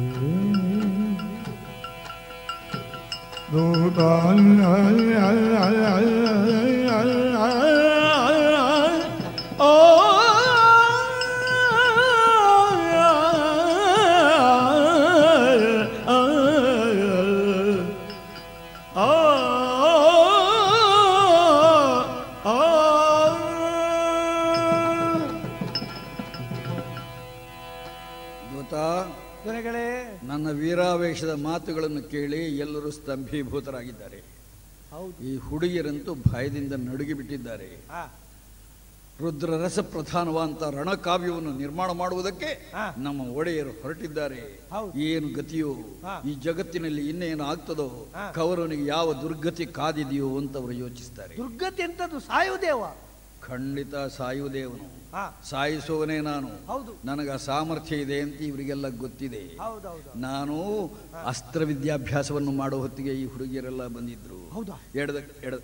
ಗೊತ್ತಾ ದೊರೆಗಳೇ ನನ್ನ ವೀರಾವೇಶದ ಮಾತುಗಳನ್ನು ಕೇಳಿ ಎಲ್ಲರೂ ಸ್ತಂಭೀಭೂತರಾಗಿದ್ದಾರೆ ಹೌದು ಈ ಹುಡುಗಿಯರಂತೂ ಭಯದಿಂದ ನಡುಗಿ ಬಿಟ್ಟಿದ್ದಾರೆ ಹಾ ರುದ್ರರಸ ಪ್ರಧಾನವಾದಂತ ರಣಕಾವ್ಯವನ್ನು ನಿರ್ಮಾಣ ಮಾಡುವುದಕ್ಕೆ ಹಾ. ನಮ್ಮ ಒಡೆಯರು ಹೊರಟಿದ್ದಾರೆ ಹೌದು. ಏನು ಗತಿಯೋ ಹಾ. ಈ ಜಗತ್ತಿನಲ್ಲಿ ಇನ್ನೇನು ಆಗ್ತದೋ ಹಾ. ಕೌರವನಿಗೆ ಯಾವ ದುರ್ಗತಿ ಕಾದಿದೆಯೋ ಅಂತ ಅವರು ಯೋಚಿಸ್ತಾರೆ ದುರ್ಗತಿ ಎಂತದ್ದು ಸಾಯುವುದೇವ ಖಂಡಿತ ಸಾಯುವುದೇವನು ಹಾ ಸಾಯಿಸುವವನೇ ನಾನು ಹೌದು ನನಗೆ ಆ ಸಾಮರ್ಥ್ಯ ಇದೆ ಅಂತ ಇವರಿಗೆಲ್ಲ ಗೊತ್ತಿದೆ ಹೌದೌದು ನಾನು ಅಸ್ತ್ರ ವಿದ್ಯಾಭ್ಯಾಸವನ್ನು ಮಾಡೋ ಹೊತ್ತಿಗೆ ಈ ಹುಡುಗಿಯರೆಲ್ಲ ಬಂದಿದ್ರು ಹೌದಾ? ಎಡದ ಎಡ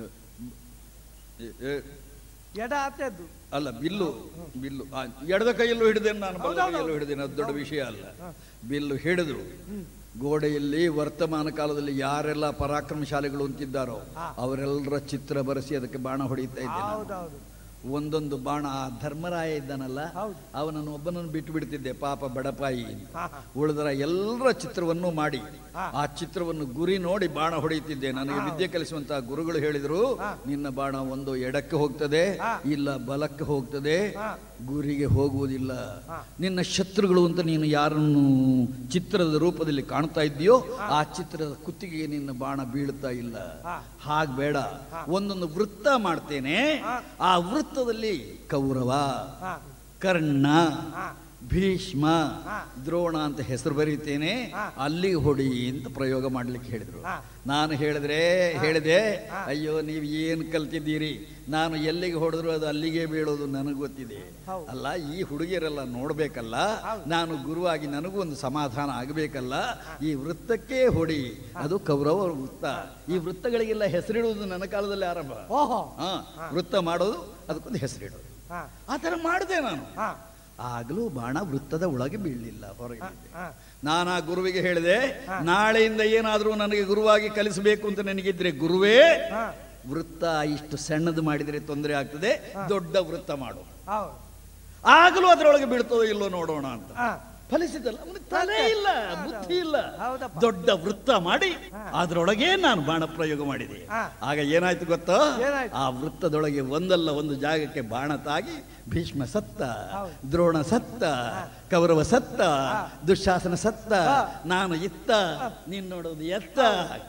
ಎ- ಎ- ಎಡ ಆತದ್ದು ಅಲ್ಲ ಬಿಲ್ಲು ಬಿಲ್ಲು ಆ, ಎಡದ ಕೈಯಲ್ಲೂ ಹಿಡಿದೇನೆ ನಾನು ಬಲ ಹೌದೌದು. ಕೈಯಲ್ಲೂ ಹಿಡಿದೇನೆ ಅದು ದೊಡ್ಡ ವಿಷಯ ಅಲ್ಲ ಬಿಲ್ಲು ಹಿಡಿದ್ರು ಗೋಡೆಯಲ್ಲಿ ವರ್ತಮಾನ ಕಾಲದಲ್ಲಿ ಯಾರೆಲ್ಲ ಪರಾಕ್ರಮಶಾಲಿಗಳು ಅಂತಿದ್ದಾರೋ ಅವರೆಲ್ಲರ ಚಿತ್ರ ಬರೆಸಿ ಅದಕ್ಕೆ ಬಾಣ ಹೊಡೆಯುತ್ತಾ ಇದ್ದೆ ನಾನು. ಹೌದೌದು ಒಂದೊಂದು ಬಾಣ ಆ ಧರ್ಮರಾಯ ಇದ್ದಾನಲ್ಲ ಹೌದು. ಅವನನ್ನು ಒಬ್ಬನನ್ನು ಬಿಟ್ಟು ಬಿಡ್ತಿದ್ದೆ ಪಾಪ ಬಡಪಾಯಿ ಹಾ, ಹಾ. ಉಳಿದರ ಎಲ್ಲರ ಚಿತ್ರವನ್ನು ಮಾಡಿ ಹಾ. ಆ ಚಿತ್ರವನ್ನು ಗುರಿ ನೋಡಿ ಬಾಣ ಹೊಡೆಯುತ್ತಿದ್ದೆ ನನಗೆ ವಿದ್ಯೆ ಕಲಿಸುವಂತಹ ಗುರುಗಳು ಹೇಳಿದರು ನಿನ್ನ ಬಾಣ ಒಂದು ಎಡಕ್ಕೆ ಹೋಗ್ತದೆ ಹಾ. ಇಲ್ಲ ಬಲಕ್ಕೆ ಹೋಗ್ತದೆ ಹಾ. ಗುರಿಗೆ ಹೋಗುವುದಿಲ್ಲ ಹಾ. ನಿನ್ನ ಶತ್ರುಗಳು ಅಂತ ನೀನು ಯಾರನ್ನು ಚಿತ್ರದ ರೂಪದಲ್ಲಿ ಕಾಣ್ತಾ ಇದ್ದೀಯೋ ಆ ಚಿತ್ರದ ಕುತ್ತಿಗೆಗೆ ನಿನ್ನ ಬಾಣ ಬೀಳ್ತಾ ಇಲ್ಲ ಹಾ. ಹಾಗ್ ಬೇಡ ಒಂದೊಂದು ವೃತ್ತ ಮಾಡ್ತೇನೆ ಹಾ. ಆ ವೃತ್ತದಲ್ಲಿ ಕೌರವ ಹಾ ಕರ್ಣ ಹಾ. ಭೀಷ್ಮ ಹಾ. ದ್ರೋಣ ಅಂತ ಹೆಸರು ಬರೀತೇನೆ ಹಾ. ಅಲ್ಲಿಗೆ ಹೊಡಿ ಅಂತ ಪ್ರಯೋಗ ಮಾಡ್ಲಿಕ್ಕೆ ಹೇಳಿದ್ರು ಹಾ. ನಾನು ಹೇಳಿದ್ರೆ ಹೇಳಿದೆ ಹಾ. ಅಯ್ಯೋ ನೀವು ಏನು ಕಲ್ತಿದ್ದೀರಿ ನಾನು ಎಲ್ಲಿಗೆ ಹೊಡೆದ್ರು ಅದು ಅಲ್ಲಿಗೆ ಬೀಳೋದು ನನಗೆ ಗೊತ್ತಿದೆ ಹೌದು. ಅಲ್ಲ ಈ ಹುಡುಗಿಯರೆಲ್ಲ ನೋಡ್ಬೇಕಲ್ಲ ಹೌದು. ನಾನು ಗುರುವಾಗಿ ನನಗೂ ಒಂದು ಸಮಾಧಾನ ಆಗಬೇಕಲ್ಲ ಈ ವೃತ್ತಕ್ಕೆ ಹೊಡಿ ಅದು ಕೌರವ ವೃತ್ತ ಈ ವೃತ್ತಗಳಿಗೆಲ್ಲ ಹೆಸರಿಡುವುದು ನನ್ನ ಕಾಲದಲ್ಲಿ ಆರಂಭ ಓಹೋ ಹಾ ವೃತ್ತ ಮಾಡೋದು ಅದಕ್ಕೊಂದು ಹೆಸರಿಡೋದು ಹಾ ಆ ಥರ ಮಾಡಿದೆ ನಾನು ಹಾ ಆಗಲೂ ಬಾಣ ವೃತ್ತದ ಒಳಗೆ ಬೀಳಲಿಲ್ಲ ಹೊರಗೆ ಹಾ, ಬಿದ್ದೆ. ಹಾ. ನಾನು ಆ ಗುರುವಿಗೆ ಹೇಳಿದೆ ಹಾ. ನಾಳೆಯಿಂದ ಏನಾದರೂ ನನಗೆ ಗುರುವಾಗಿ ಕಲಿಸಬೇಕು ಅಂತ ನನಗಿದ್ರೆ ಗುರುವೇ ಹಾ ವೃತ್ತ ಇಷ್ಟು ಸಣ್ಣದು ಮಾಡಿದರೆ ತೊಂದರೆ ಆಗ್ತದೆ ದೊಡ್ಡ ವೃತ್ತ ಮಾಡು ಹೌದು ಆಗಲೂ ಅದರೊಳಗೆ ಬೀಳ್ತದೋ ಇಲ್ಲೋ ನೋಡೋಣ ಅಂತ ಹಾ ಫಲಿಸಿದಲ್ಲ ಅವನಿಗೆ ತಲೆ ಇಲ್ಲ ಬುದ್ಧಿ ಇಲ್ಲ ಹೌದಪ್ಪ. ದೊಡ್ಡ ವೃತ್ತ ಮಾಡಿ ಅದರೊಳಗೆ ನಾನು ಬಾಣ ಪ್ರಯೋಗ ಮಾಡಿದೆ ಹಾ. ಆಗ ಏನಾಯ್ತು ಗೊತ್ತಾ ಏನಾಯ್ತು? ಆ ವೃತ್ತದೊಳಗೆ ಒಂದಲ್ಲ ಒಂದು ಜಾಗಕ್ಕೆ ಬಾಣ ತಾಗಿ ಭೀಷ್ಮ ಸತ್ತ ಹೌದು. ದ್ರೋಣ ಸತ್ತ ಕೌರವ ಸತ್ತ ದುಶಾಸನ ಸತ್ತ ನಾನು ಇತ್ತ ನೀನ್ ನೋಡೋದು ಎತ್ತ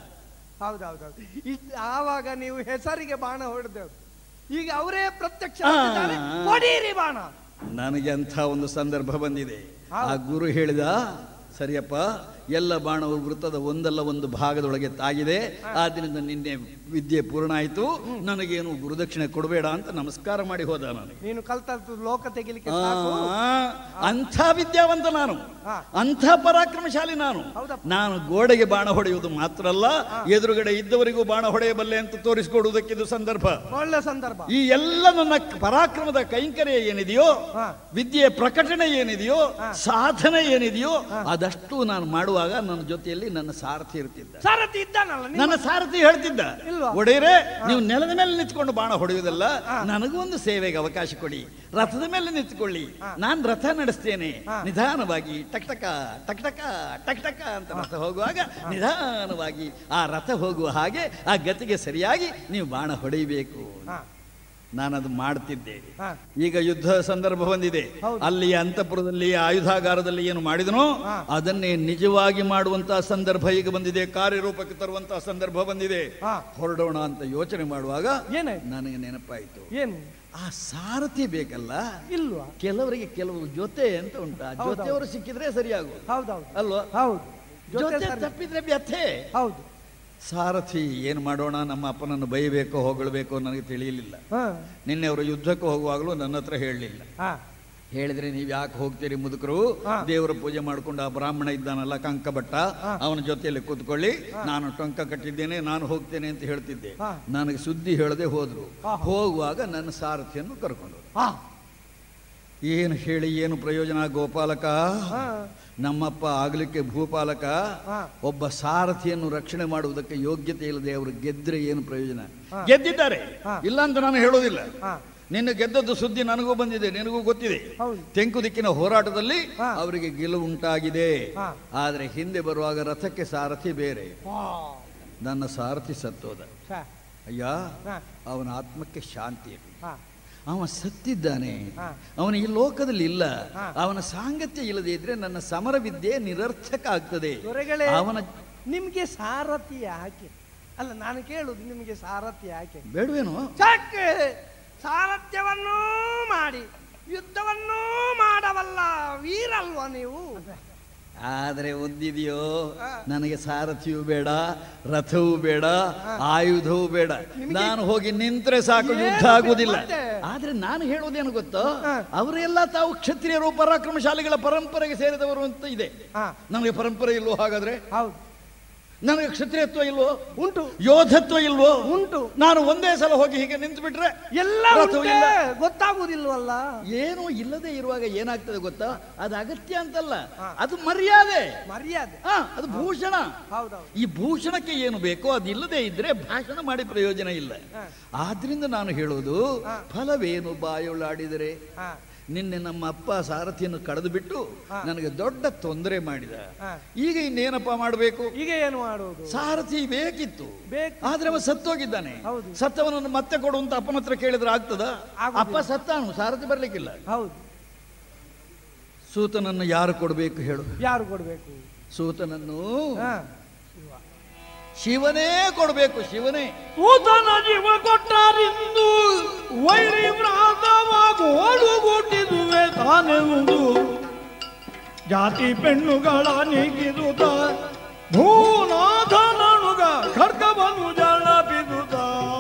ಹೌದೌದೌದು ಇಷ್ಟು ಆವಾಗ ನೀವು ಹೆಸರಿಗೆ ಬಾಣ ಹೊಡೆದೆವು ಈಗ ಅವರೇ ಪ್ರತ್ಯಕ್ಷ ಆ. ಆಗಿದ್ದಾರೆ. ಹೊಡೀರಿ ಬಾಣ ನನಗೆ ಅಂಥ ಒಂದು ಸಂದರ್ಭ ಬಂದಿದೆ ಆ ಹೌದು. ಗುರು ಹೇಳಿದ ಸರಿಯಪ್ಪ ಎಲ್ಲ ಬಾಣವು ವೃತ್ತದ ಒಂದಲ್ಲ ಒಂದು ಭಾಗದೊಳಗೆ ತಾಗಿದೆ ಆದ್ದರಿಂದ ನಿನ್ನೆ ವಿದ್ಯೆ ಪೂರ್ಣ ಆಯಿತು ನನಗೇನು ಗುರುದಕ್ಷಿಣೆ ಕೊಡಬೇಡ ಅಂತ ನಮಸ್ಕಾರ ಮಾಡಿ ಹೋದ ನನಗೆ ನೀನು ಕಲ್ತದ್ದು ಲೋಕ ತೆಗಿಲಿಕ್ಕೆ ಆ, ಸಾಕು ಅಂಥ ವಿದ್ಯಾವಂತ ನಾನು ಹಾ. ಅಂಥ ಪರಾಕ್ರಮಶಾಲಿ ನಾನು ಹೌದಪ್ಪ. ನಾನು ಗೋಡೆಗೆ ಬಾಣ ಹೊಡೆಯುವುದು ಮಾತ್ರ ಅಲ್ಲ ಎದುರುಗಡೆ ಇದ್ದವರಿಗೂ ಬಾಣ ಹೊಡೆಯಬಲ್ಲೆ ಅಂತ ತೋರಿಸಿಕೊಡುವುದಕ್ಕಿದು ಸಂದರ್ಭ ಒಳ್ಳೆ ಸಂದರ್ಭ ಈ ಎಲ್ಲ ನನ್ನ ಪರಾಕ್ರಮದ ಕೈಂಕರ್ಯ ಏನಿದೆಯೋ ಹಾ. ವಿದ್ಯೆಯ ಪ್ರಕಟಣೆ ಏನಿದೆಯೋ ಸಾಧನೆ ಏನಿದೆಯೋ ಅದಷ್ಟು ನಾನು ಮಾಡುವಾಗ ನನ್ನ ಜೊತೆಯಲ್ಲಿ ನನ್ನ ಸಾರಥಿ ಇರ್ತಿದ್ದ ಸಾರಥಿ ಇದ್ದಾನಲ್ಲ ನಿಮ್ಮ- ನನ್ನ ಸಾರಥಿ ಹೇಳ್ತಿದ್ದ ಇಲ್ವಾ? ಒಡೆಯರೆ ನೀವು ನೆಲದ ಮೇಲೆ ನಿಂತ್ಕೊಂಡು ಬಾಣ ಹೊಡೆಯುವುದಲ್ಲ ನನಗೂ ಒಂದು ಸೇವೆಗೆ ಅವಕಾಶ ಕೊಡಿ ರಥದ ಮೇಲೆ ನಿಂತ್ಕೊಳ್ಳಿ ನಾನು ರಥ ನಡೆಸ್ತೇನೆ ನಿಧಾನವಾಗಿ ಟಕ್ ಟಕ ಟಕ್ ಟಕ ಟಕ್ ಟಕ ಅಂತ ರಥ ಹೋಗುವಾಗ ನಿಧಾನವಾಗಿ ಆ ರಥ ಹೋಗುವ ಹಾಗೆ ಆ ಗತಿಗೆ ಸರಿಯಾಗಿ ನೀವು ಬಾಣ ಹೊಡೆಯಬೇಕು ಹಾ, ನಾನದು ಮಾಡ್ತಿದ್ದೆ ಹಾ. ಈಗ ಯುದ್ಧ ಸಂದರ್ಭ ಬಂದಿದೆ ಹೌದು. ಅಲ್ಲಿ ಅಂತಃಪುರದಲ್ಲಿ ಆಯುಧಾಗಾರದಲ್ಲಿ ಏನು ಮಾಡಿದನೋ ಹಾ. ಅದನ್ನೇ ನಿಜವಾಗಿ ಮಾಡುವಂತಹ ಸಂದರ್ಭ ಈಗ ಬಂದಿದೆ ಕಾರ್ಯರೂಪಕ್ಕೆ ತರುವಂತಹ ಸಂದರ್ಭ ಬಂದಿದೆ ಹಾ. ಹೊರಡೋಣ ಅಂತ ಯೋಚನೆ ಮಾಡುವಾಗ ಏನಾಯ್ತು ನನಗೆ ನೆನಪಾಯಿತು ಏನು ಆ ಸಾರಥಿ ಬೇಕಲ್ಲ ಇಲ್ವಾ ಕೆಲವರಿಗೆ ಕೆಲವು ಜೊತೆ ಅಂತ ಉಂಟು ಆ ಹೌದೌದು. ಜೊತೆಯವರು ಸಿಕ್ಕಿದ್ರೆ ಸರಿಯಾಗುವುದು ಹೌದೌದು ಅಲ್ವಾ ಹೌದು ಜೊತೆ ಜೊತೆ ಸರಿ. ತಪ್ಪಿದ್ರೆ ವ್ಯಥೆ ಹೌದು ಸಾರಥಿ ಏನು ಮಾಡೋಣ ನಮ್ಮ ಅಪ್ಪನನ್ನು ಬೈಬೇಕೋ ಹೊಗಳಬೇಕೋ ನನಗೆ ತಿಳಿಯಲಿಲ್ಲ ಹಾ ನಿನ್ನೆ ಅವರು ಯುದ್ಧಕ್ಕೆ ಹೋಗುವಾಗಲೂ ನನ್ನ ಹತ್ರ ಹೇಳಲಿಲ್ಲ ಹಾ ಹೇಳಿದ್ರೆ ನೀವು ಯಾಕೆ ಹೋಗ್ತೀರಿ ಮುದುಕರು ಹಾ. ದೇವರ ಪೂಜೆ ಮಾಡ್ಕೊಂಡು ಆ ಬ್ರಾಹ್ಮಣ ಇದ್ದಾನಲ್ಲ ಕಂಕಭಟ್ಟ ಹಾ. ಅವನ ಜೊತೆಯಲ್ಲಿ ಕೂತ್ಕೊಳ್ಳಿ ನಾನು ಟೊಂಕ ಕಟ್ಟಿದ್ದೇನೆ ನಾನು ಹೋಗ್ತೇನೆ ಅಂತ ಹೇಳ್ತಿದ್ದೆ ಹಾ. ನನಗೆ ಸುದ್ದಿ ಹೇಳದೆ ಹೋದ್ರು ಹಾ. ಹೋಗುವಾಗ ನನ್ನ ಸಾರಥಿಯನ್ನು ಕರ್ಕೊಂಡು ಹೋದ್ರು. ಹಾ ಏನು ಹೇಳಿ ಏನು ಪ್ರಯೋಜನ ಗೋಪಾಲಕ ಹಾ ನಮ್ಮಪ್ಪ ಆಗ್ಲಿಕ್ಕೆ ಭೂಪಾಲಕ ಹಾ. ಒಬ್ಬ ಸಾರಥಿಯನ್ನು ರಕ್ಷಣೆ ಮಾಡುವುದಕ್ಕೆ ಯೋಗ್ಯತೆ ಇಲ್ಲದೆ ಅವರು ಗೆದ್ರೆ ಏನು ಪ್ರಯೋಜನ ಹಾ. ಗೆದ್ದಿದ್ದಾರೆ ಹಾ. ಇಲ್ಲ ಅಂತ ನಾನು ಹೇಳೋದಿಲ್ಲ ಹಾ ನಿನ್ನ ಗೆದ್ದದ್ದು ಸುದ್ದಿ ನನಗೂ ಬಂದಿದೆ ನಿನಗೂ ಗೊತ್ತಿದೆ ಹೌದು ತೆಂಕು ದಿಕ್ಕಿನ ಹೋರಾಟದಲ್ಲಿ ಹಾ. ಅವರಿಗೆ ಗೆಲುವು ಉಂಟಾಗಿದೆ ಹಾ. ಆದರೆ ಹಿಂದೆ ಬರುವಾಗ ರಥಕ್ಕೆ ಸಾರಥಿ ಬೇರೆ ವಾ ನನ್ನ ಸಾರಥಿ ಸತ್ತೋದ ಛೆ, ಅಯ್ಯ ಹಾ ಅವನ ಆತ್ಮಕ್ಕೆ ಶಾಂತಿ ಇರಲಿ ಹಾ ಅವ ಸತ್ತಿದ್ದಾನೆ ಹಾ. ಅವನ ಈ ಲೋಕದಲ್ಲಿ ಇಲ್ಲ ಹಾ. ಅವನ ಸಾಂಗತ್ಯ ಇಲ್ಲದೆ ಇದ್ರೆ ನನ್ನ ಸಮರ ವಿದ್ಯೆ ನಿರರ್ಥಕ ಆಗ್ತದೆ ದೊರೆಗಳೇ ಅವನ ನಿಮ್ಗೆ ಸಾರಥಿ ಯಾಕೆ ಅಲ್ಲ ನಾನು ಕೇಳುದು ನಿಮಗೆ ಸಾರಥಿ ಯಾಕೆ ಬೇಡವೇನು ಸಾಕೆ ಸಾರಥ್ಯವನ್ನೂ ಮಾಡಿ ಯುದ್ಧವನ್ನೂ ಮಾಡವಲ್ಲ ವೀರಲ್ವಾ ನೀವು ಆದರೆ ಒಂದಿದೆಯೋ ಹಾ. ನನಗೆ ಸಾರಥಿಯೂ ಬೇಡ ರಥವೂ ಬೇಡ ಆಯುಧವೂ ಬೇಡ ನಿಮಗೆ- ನಾನು ಹೋಗಿ ನಿಂತ್ರೆ ಸಾಕು ಏನು ಯುದ್ಧ ಆಗುವುದಿಲ್ಲ ಮತ್ತೆ? ಆದ್ರೆ ನಾನು ಹೇಳೋದೇನು ಗೊತ್ತೋ ಹಾ. ಅವರೆಲ್ಲ ತಾವು ಕ್ಷತ್ರಿಯರು ಪರಾಕ್ರಮಶಾಲಿಗಳ ಪರಂಪರೆಗೆ ಸೇರಿದವರು ಅಂತ ಇದೆ ಹಾ ನನಗೆ ಪರಂಪರೆ ಇಲ್ವೋ ಹಾಗಾದ್ರೆ ಹೌದು ನನಗೆ ಕ್ಷತ್ರಿಯತ್ವ ಇಲ್ವೋ ಉಂಟು ಯೋಧತ್ವ ಇಲ್ವೋ ಉಂಟು ನಾನು ಒಂದೇ ಸಲ ಹೋಗಿ ಹೀಗೆ ನಿಂತು ಬಿಟ್ರೆ ಎಲ್ಲ ರಥವು ಉಂಟೆ, ಇಲ್ಲ. ಗೊತ್ತಾಗುವುದಿಲ್ವಲ್ಲ ಏನೂ ಇಲ್ಲದೆ ಇರುವಾಗ ಏನಾಗ್ತದೆ ಗೊತ್ತಾ ಅದು ಅಗತ್ಯ ಅಂತಲ್ಲ ಹಾ. ಅದು ಮರ್ಯಾದೆ ಮರ್ಯಾದೆ ಹಾ ಅದು ಭೂಷಣ ಹೌದೌದು ಈ ಭೂಷಣಕ್ಕೆ ಏನು ಬೇಕೋ ಅದಿಲ್ಲದೆ ಇದ್ರೆ ಭಾಷಣ ಮಾಡಿ ಪ್ರಯೋಜನ ಇಲ್ಲ ಹಾ. ಆದ್ರಿಂದ ನಾನು ಹೇಳೋದು ಹಾ. ಫಲವೇನು ಬಾಯೊಳಾಡಿದರೆ ಹಾ ನಿನ್ನೆ ನಮ್ಮ ಅಪ್ಪ ಸಾರಥಿಯನ್ನು ಕಳೆದು ಬಿಟ್ಟು ಹಾ. ನನಗೆ ದೊಡ್ಡ ತೊಂದರೆ ಮಾಡಿದ ಹಾ. ಈಗ ಇನ್ನೇನಪ್ಪ ಮಾಡಬೇಕು ಈಗ ಏನು ಮಾಡುವುದು ಸಾರಥಿ ಬೇಕಿತ್ತು ಬೇಕು ಆದ್ರೆ ಅವ ಸತ್ತೋಗಿದ್ದಾನೆ ಹೌದು. ಸತ್ತವನನ್ನು ಮತ್ತೆ ಕೊಡು ಅಂತ ಅಪ್ಪನ ಹತ್ರ ಕೇಳಿದ್ರೆ ಆಗ್ತದ ಆಗುದಿಲ್ಲ. ಅಪ್ಪ ಸತ್ತಾನು ಸಾರಥಿ ಬರ್ಲಿಕ್ಕಿಲ್ಲ ಹೌದು ಸೂತನನ್ನು ಯಾರು ಕೊಡಬೇಕು ಹೇಳು ಯಾರು ಕೊಡ್ಬೇಕು ಸೂತನನ್ನು ಹಾ ಶಿವನೇ ಕೊಡಬೇಕು ಶಿವನೇ ಊತನ ಜೀವ ಕೊಟ್ಟಾರಿಂದು ವೈರಿ ವ್ರಾತವಾಗೋಡುಗುಟ್ಟಿದುವೆ ತಾನೆಂದು ಜಾತಿ ಪೆಣ್ಣುಗಳ ನೀಗಿರುತ್ತ ಭೂನಾಥನನುಗ ಖಡ್ಗವನ್ನು ಜಳ ಬಿದುತ್ತ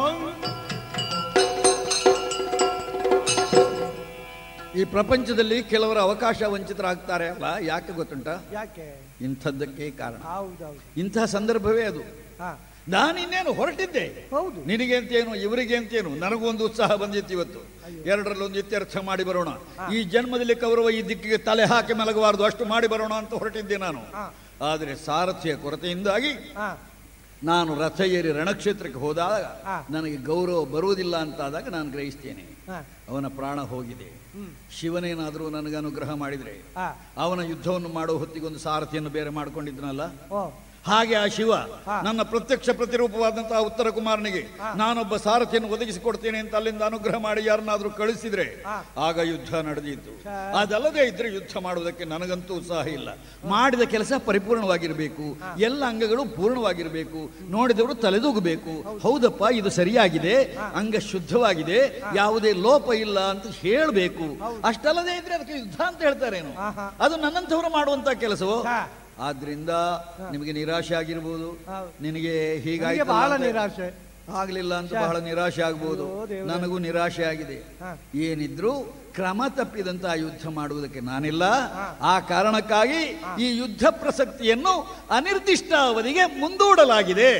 ಈ ಪ್ರಪಂಚದಲ್ಲಿ ಕೆಲವರು ಅವಕಾಶ ವಂಚಿತರಾಗ್ತಾರೆ ಅಲ್ಲ ಯಾಕೆ ಗೊತ್ತುಂಟ ಯಾಕೆ ಇಂಥದ್ದಕ್ಕೆ ಕಾರಣ ಹೌದೌದು ಇಂಥ ಸಂದರ್ಭವೇ ಅದು ಹಾ ನಾನಿನ್ನೇನು ಹೊರಟಿದ್ದೆ ಹೌದು ನಿನಗೆ ಅಂತೇನು ಇವರಿಗೆ ಅಂತೇನು ನನಗೊಂದು ಉತ್ಸಾಹ ಬಂದಿತ್ತು ಇವತ್ತು ಎರಡರಲ್ಲಿ ಒಂದು ಇತ್ಯರ್ಥ ಮಾಡಿ ಬರೋಣ ಈ ಜನ್ಮದಲ್ಲಿ ಕೌರವ ಈ ದಿಕ್ಕಿಗೆ ತಲೆ ಹಾಕಿ ಮಲಗಬಾರದು ಅಷ್ಟು ಮಾಡಿ ಬರೋಣ ಅಂತ ಹೊರಟಿದ್ದೆ ನಾನು ಹಾ. ಆದರೆ ಸಾರಥ್ಯ ಕೊರತೆಯಿಂದಾಗಿ ಹಾ ನಾನು ರಥ ಏರಿ ರಣಕ್ಷೇತ್ರಕ್ಕೆ ಹೋದಾಗ ಹಾ. ನನಗೆ ಗೌರವ ಬರುವುದಿಲ್ಲ ಅಂತಾದಾಗ ನಾನು ಗ್ರಹಿಸ್ತೇನೆ ಹಾ ಅವನ ಪ್ರಾಣ ಹೋಗಿದೆ ಹ್ಮ್ ಶಿವನೇನಾದರೂ ನನಗೆ ಅನುಗ್ರಹ ಮಾಡಿದರೆ ಹಾ ಅವನ ಯುದ್ಧವನ್ನು ಮಾಡೋ ಹೊತ್ತಿಗೊಂದು ಸಾರಥಿಯನ್ನು ಬೇರೆ ಮಾಡ್ಕೊಂಡಿದ್ನಲ್ಲ ಓ ಹಾಗೆ ಆ ಶಿವ ಹಾ. ನನ್ನ ಪ್ರತ್ಯಕ್ಷ ಪ್ರತಿರೂಪವಾದಂತಹ ಉತ್ತರ ಕುಮಾರನಿಗೆ ನಾನೊಬ್ಬ ಸಾರಥಿಯನ್ನು ಒದಗಿಸಿಕೊಡ್ತೇನೆ ಅಂತ ಅಲ್ಲಿಂದ ಅನುಗ್ರಹ ಮಾಡಿ ಯಾರನ್ನಾದ್ರೂ ಕಳಿಸಿದ್ರೆ ಹಾ. ಆಗ ಯುದ್ಧ ನಡೆದಿತ್ತು ಛ. ಅದಲ್ಲದೆ ಇದ್ರೆ ಯುದ್ಧ ಮಾಡುವುದಕ್ಕೆ ನನಗಂತೂ ಉತ್ಸಾಹ ಇಲ್ಲ ಮಾಡಿದ ಕೆಲಸ ಪರಿಪೂರ್ಣವಾಗಿರಬೇಕು ಎಲ್ಲ ಅಂಗಗಳು ಪೂರ್ಣವಾಗಿರಬೇಕು ನೋಡಿದವರು ತಲೆದೂಗಬೇಕು ಹೌದಪ್ಪ ಇದು ಸರಿಯಾಗಿದೆ ಅಂಗ ಶುದ್ಧವಾಗಿದೆ ಯಾವುದೇ ಲೋಪ ಇಲ್ಲ ಅಂತ ಹೇಳಬೇಕು ಅಷ್ಟಲ್ಲದೆ ಇದ್ರೆ ಅದಕ್ಕೆ ಯುದ್ಧ ಅಂತ ಹೇಳ್ತಾರೇನು ಆಹಾ. ಅದು ನನ್ನಂಥವ್ರು ಮಾಡುವಂತ ಕೆಲಸವೋ ಹಾ. ಆದ್ರಿಂದ ನಿಮಗೆ ನಿರಾಶೆ ಆಗಿರ್ಬೋದು ಹೌದು. ನಿನಗೆ ನನಗೆ ಹೀಗಾಯ್ತು ಬಹಳ ನಿರಾಶೆ ಆಗ್ಲಿಲ್ಲ ಅಂತ ಛೆ. ಬಹಳ ನಿರಾಶೆ ಆಗ್ಬೋದು ಅಯ್ಯೋ ದೇವ್ರೇ. ನನಗೂ ನಿರಾಶೆ ಆಗಿದೆ ಹಾ. ಏನಿದ್ರು ಕ್ರಮ ತಪ್ಪಿದಂತ ಯುದ್ಧ ಮಾಡುವುದಕ್ಕೆ ನಾನಿಲ್ಲ ಹಾ. ಆ ಕಾರಣಕ್ಕಾಗಿ ಈ ಯುದ್ಧ ಪ್ರಸಕ್ತಿಯನ್ನು ಅನಿರ್ದಿಷ್ಟ ಅವಧಿಗೆ ಮುಂದೂಡಲಾಗಿದೆ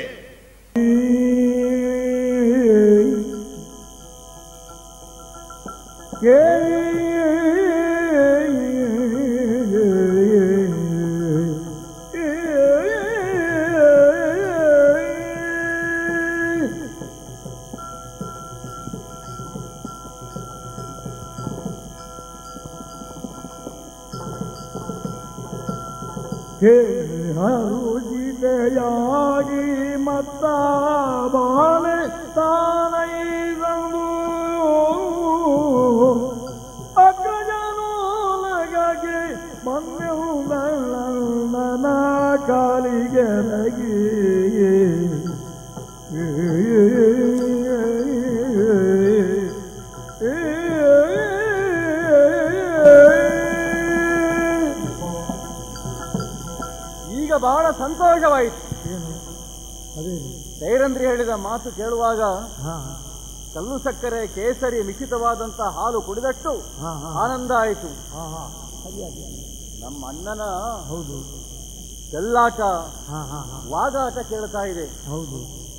ಹರುಜಿತೆಯಾಗಿ ಮತ್ತ ಬಾಳೆ ತಾನೈದಂದು ಅಗ್ರಜನೋಲಗಗೆ ಬಂದೆವು ನನ್ನ ಕಾಲಿಗೆ ರಗಿ ಈಗ ಬಹಳ ಸಂತೋಷವಾಯಿತು ಸೈರಂದ್ರಿ ಹೇಳಿದ ಮಾತು ಕೇಳುವಾಗ ಕಲ್ಲು ಸಕ್ಕರೆ ಕೇಸರಿ ಮಿಶ್ರಿತವಾದಂತ ಹಾಲು ಕುಡಿದಟ್ಟು ಆನಂದ ಆಯಿತು ನಮ್ಮ ಅಣ್ಣನ ಹೌದು ಚೆಲ್ಲಾಟ ಹಾ ಹಾ ಹಾ ವಾಗಾಟ ಕೇಳ್ತಾ ಇದೆ ಹೌದು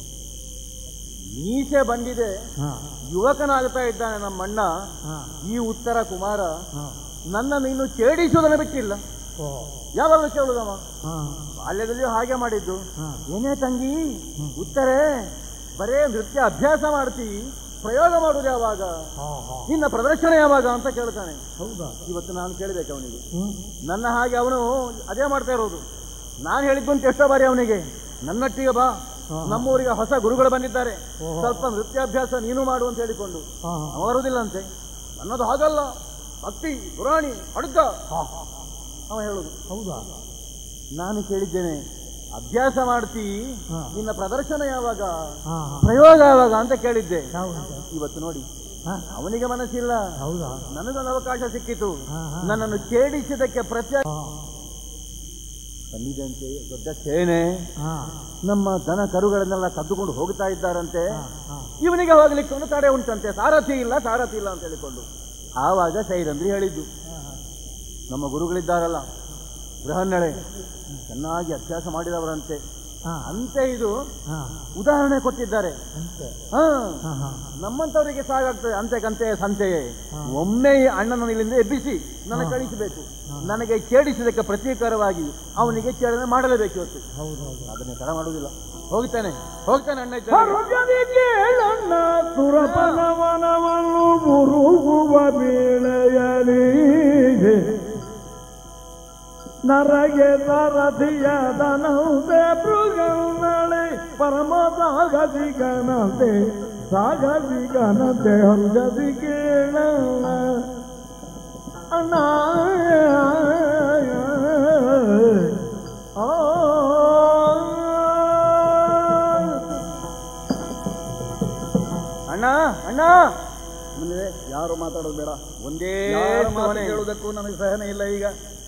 ಮೀಸೆ ಬಂದಿದೆ ಹಾ ಯುವಕನಾಗ್ತಾ ಇದ್ದಾನೆ ನಮ್ಮ ಅಣ್ಣ ಹಾ ಈ ಉತ್ತರ ಕುಮಾರ ಹಾ ನನ್ನನ್ನು ಇನ್ನು ಛೇಡಿಸುವುದನ್ನು ಬಿಟ್ಟಿಲ್ಲ ಓ ಯಾವಾಗ ಕೇಳುದಮ್ಮ ಹಾ ಬಾಲ್ಯದಲ್ಲಿಯೂ ಹಾಗೆ ಮಾಡಿದ್ದು ಹಾ. ಏನೇ ತಂಗಿ ಉತ್ತರೆ ಬರೇ ನೃತ್ಯ ಅಭ್ಯಾಸ ಮಾಡ್ತೀವಿ ಪ್ರಯೋಗ ಮಾಡುದು ಯಾವಾಗ ಹಾ ಹಾ ನಿನ್ನ ಪ್ರದರ್ಶನ ಯಾವಾಗ ಅಂತ ಕೇಳ್ತಾನೆ ಹೌದಾ ಇವತ್ತು ನಾನು ಕೇಳಬೇಕು ಅವನಿಗೆ ಹ್ಮ್ ನನ್ನ ಹಾಗೆ ಅವನು ಅದೇ ಮಾಡ್ತಾ ಇರೋದು ನಾನು ಹೇಳಿದ್ದಂತ ಎಷ್ಟೋ ಬಾರಿ ಅವನಿಗೆ ನನ್ನೊಟ್ಟಿಗೆ ಬಾ ನಮ್ಮೂರಿಗೆ ಹೊಸ ಗುರುಗಳು ಬಂದಿದ್ದಾರೆ ಸ್ವಲ್ಪ ನೃತ್ಯಾಭ್ಯಾಸ ನೀನು ಮಾಡು ಅಂತ ಹೇಳಿಕೊಂಡು ಹಾ ಅವ ಬರುವುದಿಲ್ಲಂತೆ ನನ್ನದು ಹಾಗಲ್ಲ ಭಕ್ತಿ ಪುರಾಣಿ ಅಡುಗ ಅವ ಹೇಳುದು ಹೌದಾ ನಾನು ಕೇಳಿದ್ದೇನೆ ಅಭ್ಯಾಸ ಮಾಡ್ತಿ ಹಾ. ನಿನ್ನ ಪ್ರದರ್ಶನ ಯಾವಾಗ ಹಾ ಹಾ ಪ್ರಯೋಗ ಯಾವಾಗ ಅಂತ ಕೇಳಿದ್ದೆ ಹೌದಾ ಇವತ್ತು ನೋಡಿ ಹಾ ಅವನಿಗೆ ಮನಸ್ಸಿಲ್ಲ ಹೌದಾ ನನಗೊಂದು ಅವಕಾಶ ಸಿಕ್ಕಿತು ಹಾ, ಹಾ. ನನ್ನನ್ನು ಕೇಳಿಸಿದಕ್ಕೆ ಪ್ರತ್ಯ ಹಾ ಬಂದಿದಂತೆ ದೊಡ್ಡ ಸೇನೆ ಹಾ ನಮ್ಮ ದನ ಕರುಗಳನ್ನೆಲ್ಲ ಕದ್ದುಕೊಂಡು ಹೋಗ್ತಾ ಇದ್ದಾರಂತೆ ಹಾ ಇವನಿಗೆ ಹೋಗ್ಲಿಕ್ಕೆ ಒಂದು ತಡೆ ಉಂಟಂತೆ ಸಾರಥಿ ಇಲ್ಲ ಸಾರಥಿ ಇಲ್ಲ ಅಂತ ಹೇಳಿಕೊಂಡು ಆವಾಗ ಸೈರಂದ್ರಿ ಹೇಳಿದ್ದು ನಮ್ಮ ಗುರುಗಳಿದ್ದಾರಲ್ಲ ಬೃಹನ್ನಳೆ ಚೆನ್ನಾಗಿ ಅಭ್ಯಾಸ ಮಾಡಿದವರಂತೆ ಹಾ ಅಂತೆ ಇದು ಹಾ ಉದಾಹರಣೆ ಕೊಟ್ಟಿದ್ದಾರೆ ಅಂತೆ ಹಾ ಹಾ ಹಾ ನಮ್ಮಂತವರಿಗೆ ಸಾಗಾಗ್ತದೆ ಅಂತೆ ಕಂತೆ ಸಂತೆಯೇ ಒಮ್ಮೆ ಈ ಅಣ್ಣನನ್ನು ಇಲ್ಲಿಂದ ಎಬ್ಬಿಸಿ ನನ್ನ ಕಳಿಸಬೇಕು ನನಗೆ ಕೇಳಿಸಿದಕ್ಕೆ ಪ್ರತೀಕಾರವಾಗಿ ಅವನಿಗೆ ಕೇಳನೆ ಮಾಡಲೇಬೇಕು ಇವತ್ತು ಹೌದೌದು ಅದನ್ನೇ ತಡ ಮಾಡುವುದಿಲ್ಲ ಹೋಗ್ತಾನೆ ಹೋಗ್ತಾನೆ ಅಣ್ಣ ಇದ್ದಾನೆ. ಕೇಳಣ್ಣ ಸುರಪನವನವನ್ನು ಮುರುಗುವ ಬೀಳೆಯಲಿ ನರಗೆ ಸರಥಿಯ ದನಂತೆ ಮೃಗನಳೆ ಪರಮ ಸಾಗದಿ ಗಣತೆ ಸಾಗದಿ ಗಣತೆ ಹಂಗದಿ ಕೇಳಣ್ಣ ಅಣ್ಣ ಆ ಅಣ್ಣ ಅಣ್ಣ ಮುಂದೆ ಯಾರು ಮಾತಾಡೋದು ಬೇಡ ಒಂದೇ ಯಾರ ಮಾತು ಶ್ರವಣೆ. ಕೇಳುವುದಕ್ಕೂ ನನಗೆ ಸಹನೆ ಇಲ್ಲ ಈಗ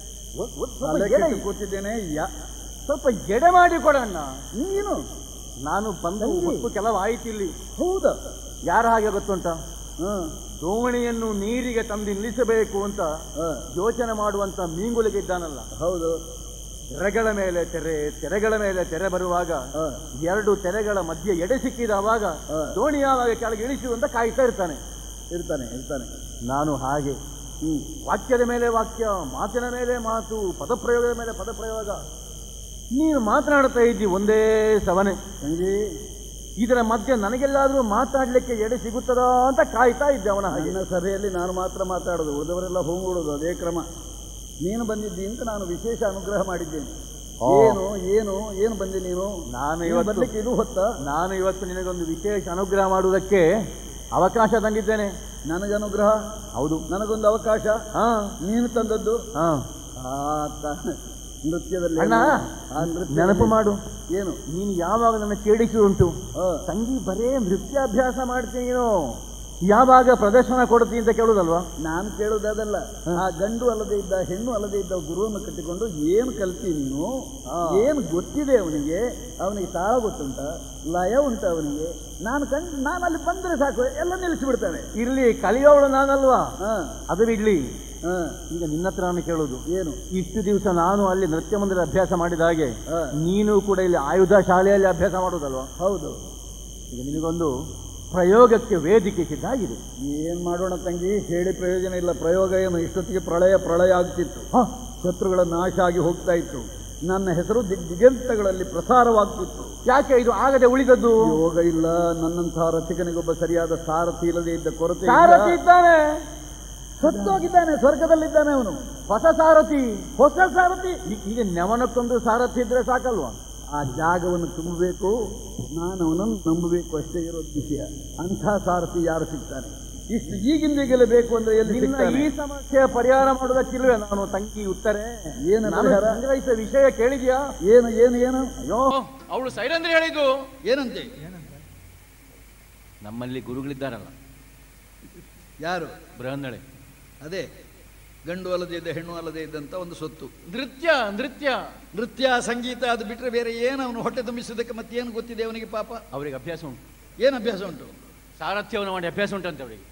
ಒ- ಒ- ಸ್ವಲ್ಪ ಅಲ್ಲೇ ಎಡೆ- ಕಿತ್ತು ಕೂತಿದ್ದೇನೆ ಯಾ ಸ್ವಲ್ಪ ಎಡೆ ಮಾಡಿ ಕೊಡಣ್ಣ ನೀನು ನಾನು ಬಂದು ತಂಗಿ. ಹೊತ್ತು ಕೆಲವು ಆಯ್ತು ಇಲ್ಲಿ ಹೌದಾ ಯಾರ ಹಾಗೆ ಗೊತ್ತುಂಟ ಹ್ಮ್ ದೋಣಿಯನ್ನು ನೀರಿಗೆ ತಂದು ನಿಲ್ಲಿಸಬೇಕು ಅಂತ ಹ, ಯೋಚನೆ ಮಾಡುವಂತ ಮೀಂಗುಲಿಗೆ ಇದ್ದಾನಲ್ಲ ಹೌದು ತೆರೆಗಳ ಮೇಲೆ ತೆರೆ ತೆರೆಗಳ ಮೇಲೆ ತೆರೆ ಬರುವಾಗ ಹ, ಎರಡು ತೆರೆಗಳ ಮಧ್ಯೆ ಎಡೆ ಸಿಕ್ಕಿದವಾಗ ಹ. ದೋಣಿ ಯಾವಾಗ ಕೆಳಗೆ ಇಳಿಸು ಅಂತ ಕಾಯ್ತಾ ಇರ್ತಾನೆ ಇರ್ತಾನೆ ಇರ್ತಾನೆ ನಾನು ಹಾಗೆ ಹ್ಮ್ ವಾಕ್ಯದ ಮೇಲೆ ವಾಕ್ಯ ಮಾತಿನ ಮೇಲೆ ಮಾತು ಪದಪ್ರಯೋಗದ ಮೇಲೆ ಪದಪ್ರಯೋಗ ನೀನು ಮಾತನಾಡ್ತಾ ಇದ್ದಿ ಒಂದೇ ಸವನೆ ತಂಗಿ ಇದರ ಮಧ್ಯೆ ನನಗೆಲ್ಲಾದ್ರೂ ಮಾತಾಡ್ಲಿಕ್ಕೆ ಎಡೆ ಸಿಗುತ್ತದಾ ಅಂತ ಕಾಯ್ತಾ ಇದ್ದೆ ಅವನ ಹಾಗೆ ನನ್ನ ಸಭೆಯಲ್ಲಿ ನಾನು ಮಾತ್ರ ಮಾತಾಡೋದು ಉಳಿದವರೆಲ್ಲ ಹೋಗುವುದು ಅದೇ ಕ್ರಮ ನೀನು ಬಂದಿದ್ದಿ ಅಂತ ನಾನು ವಿಶೇಷ ಅನುಗ್ರಹ ಮಾಡಿದ್ದೇನೆ ಓ. ಏನು ಏನು ಏನು ಬಂದೆ ನೀನು ನಾನು ನೀನು ಇವತ್ತು- ಬರ್ಲಿಕ್ಕೆ ಇದು ಹೊತ್ತ ನಾನು ಇವತ್ತು ನಿನಗೊಂದು ವಿಶೇಷ ಅನುಗ್ರಹ ಮಾಡುವುದಕ್ಕೆ ಅವಕಾಶ ತಂದಿದ್ದೇನೆ ನನಗೆ ಅನುಗ್ರಹ ಹೌದು ನನಗೊಂದು ಅವಕಾಶ ಹಾ ನೀನು ತಂದದ್ದು ಹಾ ಆ ತ- ನೃತ್ಯದಲ್ಲಿ ಅಣ್ಣ ಆ ನೃತ್ಯದಲ್ಲಿ- ನೆನಪು ಮಾಡು ಏನು ನೀನು ಯಾವಾಗ ನನ್ನ ಕೇಳಿಕೆ ಉಂಟು ಆ, ತಂಗಿ ಬರೇ ನೃತ್ಯಾಭ್ಯಾಸ ಮಾಡ್ತೀನಿ ನೀನು ಯಾವಾಗ ಪ್ರದರ್ಶನ ಕೊಡ್ತೀನಿ ಅಂತ ಕೇಳುದಲ್ವಾ ನಾನು ಕೇಳುವುದಲ್ಲ ಆ ಗಂಡು ಅಲ್ಲದೆ ಇದ್ದ ಹೆಣ್ಣು ಅಲ್ಲದೆ ಇದ್ದ ಗುರುವನ್ನು ಕಟ್ಟಿಕೊಂಡು ಏನು ಕಲ್ತಿ ನೀನು ಆ. ಏನು ಗೊತ್ತಿದೆ ಅವನಿಗೆ ಅವನಿಗೆ ತಾಳ ಗೊತ್ತುಂಟ ಲಯ ಉಂಟು ಅವನಿಗೆ ನಾನು ಕಂಡು ನಾನು ಅಲ್ಲಿ ಬಂದರೆ ಸಾಕು ಎಲ್ಲ ನಿಲ್ಲಿಸಿಬಿಡ್ತಾನೆ ಇರ್ಲಿ ಕಲಿಯೋಳು ನಾನಲ್ವಾ ಹಾ ಅದು ಬಿಡ್ಲಿ ಹಾ ಈಗ ನಿನ್ನ ಹತ್ರ ನಾನು ಕೇಳುದು ಏನು ಇಷ್ಟು ದಿವಸ ನಾನು ಅಲ್ಲಿ ನೃತ್ಯ ಮಂದಿರ ಅಭ್ಯಾಸ ಮಾಡಿದ ಹಾಗೆ ಹಾ. ನೀನು ಕೂಡ ಇಲ್ಲಿ ಆಯುಧ ಶಾಲೆಯಲ್ಲಿ ಅಭ್ಯಾಸ ಮಾಡುದಲ್ವಾ ಹೌದು ಈಗ ನಿನಗೊಂದು ಪ್ರಯೋಗಕ್ಕೆ ವೇದಿಕೆ ಸಿದ್ಧಾಗಿದೆ ಏನ್ ಮಾಡೋಣ ತಂಗಿ ಹೇಳಿ ಪ್ರಯೋಜನ ಇಲ್ಲ ಪ್ರಯೋಗ ಏನು ಇಷ್ಟೊತ್ತಿಗೆ ಪ್ರಳಯ ಪ್ರಳಯ ಆಗ್ತಿತ್ತು ಹ, ಶತ್ರುಗಳ ನಾಶ ಆಗಿ ಹೋಗ್ತಾ ಇತ್ತು ನನ್ನ ಹೆಸರು ದಿಗ್ ದಿಗಂತಗಳಲ್ಲಿ ಪ್ರಸಾರವಾಗ್ತಿತ್ತು ಯಾಕೆ ಇದು ಆಗದೆ ಉಳಿದದ್ದು ಯೋಗ ಇಲ್ಲ ನನ್ನಂತಹ ರಸಿಕನಿಗೊಬ್ಬ ಸರಿಯಾದ ಸಾರಥಿ ಇಲ್ಲದೆ ಇದ್ದ ಕೊರತೆ ಸಾರಥಿ ಇದ್ದಾನೆ ಸತ್ತೋಗಿದ್ದಾನೆ ಸ್ವರ್ಗದಲ್ಲಿದ್ದಾನೆ ಅವನು ಹೊಸ ಸಾರಥಿ ಹೊಸ ಸಾರಥಿ ಈ- ಈಗ ನೆವನಕ್ಕೊಂದು ಸಾರಥಿ ಇದ್ರೆ ಸಾಕಲ್ವಾ ಆ ಜಾಗವನ್ನು ತುಂಬಬೇಕು ನಾನು ಅವನನ್ನು ನಂಬಬೇಕು ಅಷ್ಟೇ ಇರೋದು ವಿಷಯ ಅಂಥ ಸಾರಥಿ ಯಾರು ಸಿಗ್ತಾನೆ ಇಷ್ಟು ಈಗಿಂದೀಗಲೇ ಬೇಕು ಅಂದ್ರೆ ಎಲ್ಲಿ ನಿನ್ನ ಸಿಗ್ತಾನೆ ಈ ಸಮಸ್ಯೆ ಪರಿಹಾರ ಮಾಡುವುದಕ್ಕಿಲ್ವೇ ನಾನು ತಂಗಿ ಉತ್ತರೆ ಏನು ನಾನು ಪರಿಹಾರ? ಸಂಗ್ರಹಿಸಿದ ವಿಷಯ ಕೇಳಿದ್ಯಾ ಏನು ಏನು ಏನು ಅಯ್ಯೋ ಅವಳು ಸೈರಂದ್ರಿ ಹೇಳಿದ್ದು ಏನಂತೆ ನಮ್ಮಲ್ಲಿ ಗುರುಗಳಿದ್ದಾರಲ್ಲ ಯಾರು ಬೃಹನ್ನಳೆ ಅದೇ ಗಂಡು ಅಲ್ಲದೆ ಇದ್ದ ಹೆಣ್ಣು ಅಲ್ಲದೆ ಇದ್ದಂತ ಒಂದು ಸೊತ್ತು ನೃತ್ಯ ನೃತ್ಯ ನೃತ್ಯ ಸಂಗೀತ ಅದು ಬಿಟ್ಟರೆ ಬೇರೆ ಏನು ಅವನು ಹೊಟ್ಟೆ ತುಂಬಿಸೋದಕ್ಕೆ ಮತ್ತೇನು ಗೊತ್ತಿದೆ ಅವನಿಗೆ ಪಾಪ ಅವರಿಗೆ ಅಭ್ಯಾಸ ಉಂಟು ಏನು ಅಭ್ಯಾಸ ಉಂಟು ಸಾರಥ್ಯವನ್ನು ಮಾಡಿ ಅಭ್ಯಾಸ ಉಂಟಂತೆ ಅವರಿಗೆ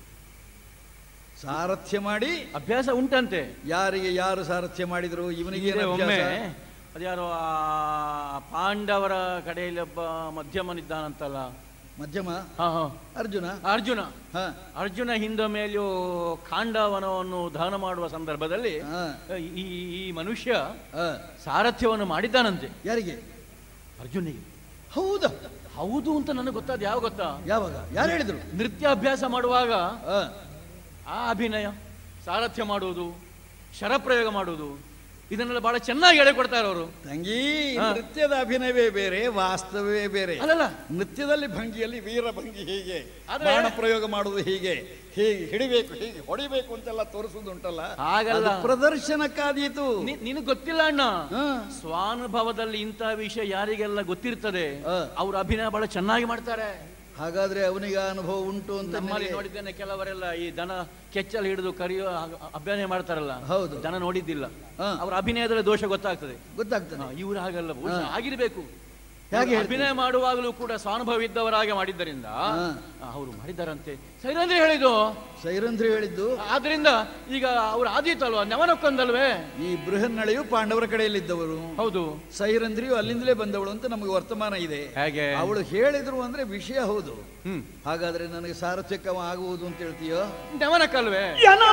ಸಾರಥ್ಯ ಮಾಡಿ ಅಭ್ಯಾಸ ಉಂಟಂತೆ ಯಾರಿಗೆ ಯಾರು ಸಾರಥ್ಯ ಮಾಡಿದ್ರು ಇವನಿಗೆ ಹಿಂದೆ ಏನು ಒಮ್ಮೆ ಅಭ್ಯಾಸ? ಅದ್ಯಾರೋ ಆ ಪಾಂಡವರ ಕಡೆಯಲ್ಲಿ ಒಬ್ಬ ಮಧ್ಯಮನಿದ್ದಾನಂತಲ್ಲ ಮಧ್ಯಮ ಹಾ ಹಾ ಅರ್ಜುನ ಅರ್ಜುನ ಹ ಅರ್ಜುನ ಹಿಂದ ಮೇಲೆಯೂ ಖಾಂಡವನವನ್ನು ದಹನ ಮಾಡುವ ಸಂದರ್ಭದಲ್ಲಿ ಹ, ಈ ಈ ಮನುಷ್ಯ ಹ. ಸಾರಥ್ಯವನ್ನು ಮಾಡಿದ್ದಾನಂತೆ ಯಾರಿಗೆ ಅರ್ಜುನಿಗೆ ಹೌದಾ ಹೌದು ಅಂತ ನನಗೆ ಗೊತ್ತಾದ ಯಾವ ಗೊತ್ತಾ ಯಾವಾಗ ಯಾರು ಹೇಳಿದ್ರು ನೃತ್ಯಾಭ್ಯಾಸ ಮಾಡುವಾಗ ಹ. ಆ ಅಭಿನಯ ಸಾರಥ್ಯ ಮಾಡುವುದು ಶರಪ್ರಯೋಗ ಮಾಡುವುದು ಇದನ್ನೆಲ್ಲ ಬಹಳ ಚೆನ್ನಾಗಿ ಹೇಳಿಕೊಡ್ತಾರೆ ಅವರು ತಂಗಿ ಹ. ನೃತ್ಯದ ಅಭಿನಯವೇ ಬೇರೆ ವಾಸ್ತವವೇ ಬೇರೆ ಅಲ್ಲಲ್ಲ ನೃತ್ಯದಲ್ಲಿ ಭಂಗಿಯಲ್ಲಿ ವೀರ ಭಂಗಿ ಹೀಗೆ ಆದ್ರೆ- ಬಾಣ ಪ್ರಯೋಗ ಮಾಡುವುದು ಹೀಗೆ ಹೀಗೆ ಹಿಡಿಬೇಕು ಹೀಗೆ ಹೊಡಿಬೇಕು ಅಂತೆಲ್ಲ ತೋರಿಸುದುಂಟಲ್ಲ ಹಾಗಲ್ಲ. ಅದು ಪ್ರದರ್ಶನಕ್ಕಾದೀತು ನಿ- ನಿನಗೆ ಗೊತ್ತಿಲ್ಲ ಅಣ್ಣ ಹ. ಸ್ವಾನುಭವದಲ್ಲಿ ಇಂತಹ ವಿಷಯ ಯಾರಿಗೆಲ್ಲ ಗೊತ್ತಿರ್ತದೆ ಹ. ಅವ್ರ ಅಭಿನಯ ಬಹಳ ಚೆನ್ನಾಗಿ ಮಾಡ್ತಾರೆ ಹಾಗಾದ್ರೆ ಅವನಿಗೆ ಆ ಅನುಭವ ಉಂಟು ಅಂತ ನಮ್ಮಲ್ಲಿ ನಿನಗೆ- ನೋಡಿದ್ದೇನೆ ಕೆಲವರೆಲ್ಲ ಈ ದನ ಕೆಚ್ಚಲು ಹಿಡಿದು ಕರಿಯೋ ಅಭಿನಯ ಮಾಡ್ತಾರಲ್ಲ ಹೌದು. ದನ ನೋಡಿದ್ದಿಲ್ಲ ಹ. ಅವರ ಅಭಿನಯದಲ್ಲಿ ದೋಷ ಗೊತ್ತಾಗ್ತದೆ ಗೊತ್ತಾಗ್ತದೆ ಇವರು ಹಾಗಲ್ಲ ಬಹುಶಃ ಹ. ಆಗಿರ್ಬೇಕು ಹೇಗೆ ಇವ್ರು ಹೇಳ್ತೀರಿ? ಅಭಿನಯ ಮಾಡುವಾಗಲೂ ಕೂಡ ಸ್ವಾನುಭವ ಇದ್ದವರಾಗೆ ಮಾಡಿದ್ದರಿಂದ ಹ. ಅವರು ಮಾಡಿದ್ದಾರಂತೆ ಸೈರಂದ್ರೆ ಹೇಳಿದ್ದು ಸೈರಂಧ್ರಿ ಹೇಳಿದ್ದು ಆದ್ರಿಂದ ಈಗ ಅವ್ರು ಆದೀತಲ್ವಾ ನೆವನಕ್ಕೊಂದಲ್ವೇ ಈ ಬೃಹನ್ನಳೆಯು ಪಾಂಡವರ ಕಡೆಯಲ್ಲಿದ್ದವರು ಹೌದು ಸೈರಂಧ್ರಿಯು ಅಲ್ಲಿಂದಲೇ ಬಂದವಳು ಅಂತ ನಮಗೆ ವರ್ತಮಾನ ಇದೆ ಹೇಗೆ ಅವಳು ಹೇಳಿದ್ರು ಅಂದ್ರೆ ವಿಷಯ ಹೌದು ಹ್ಮ್ ಹಾಗಾದ್ರೆ ನನಗೆ ಸಾರಥ್ಯಕ ಆಗುವುದು ಅಂತ ಹೇಳ್ತೀಯೋ ನೆವನಕ್ಕಲ್ವೇ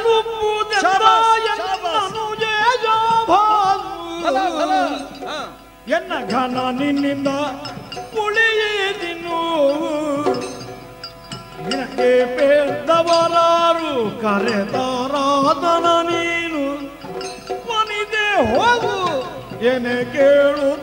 ಫಲ, ಫಲ. ಹ. ಎನ್ನ ಘನ ನಿನ್ನಿಂದ ಉಳಿಯಿದಿನು ನಿನಗೆ ಪೇದವರಾರು ಕರೆದರಾದನ ನೀನು ಮನಿದೆ ಹೋಗು ಏನೇ ಕೇಳುದ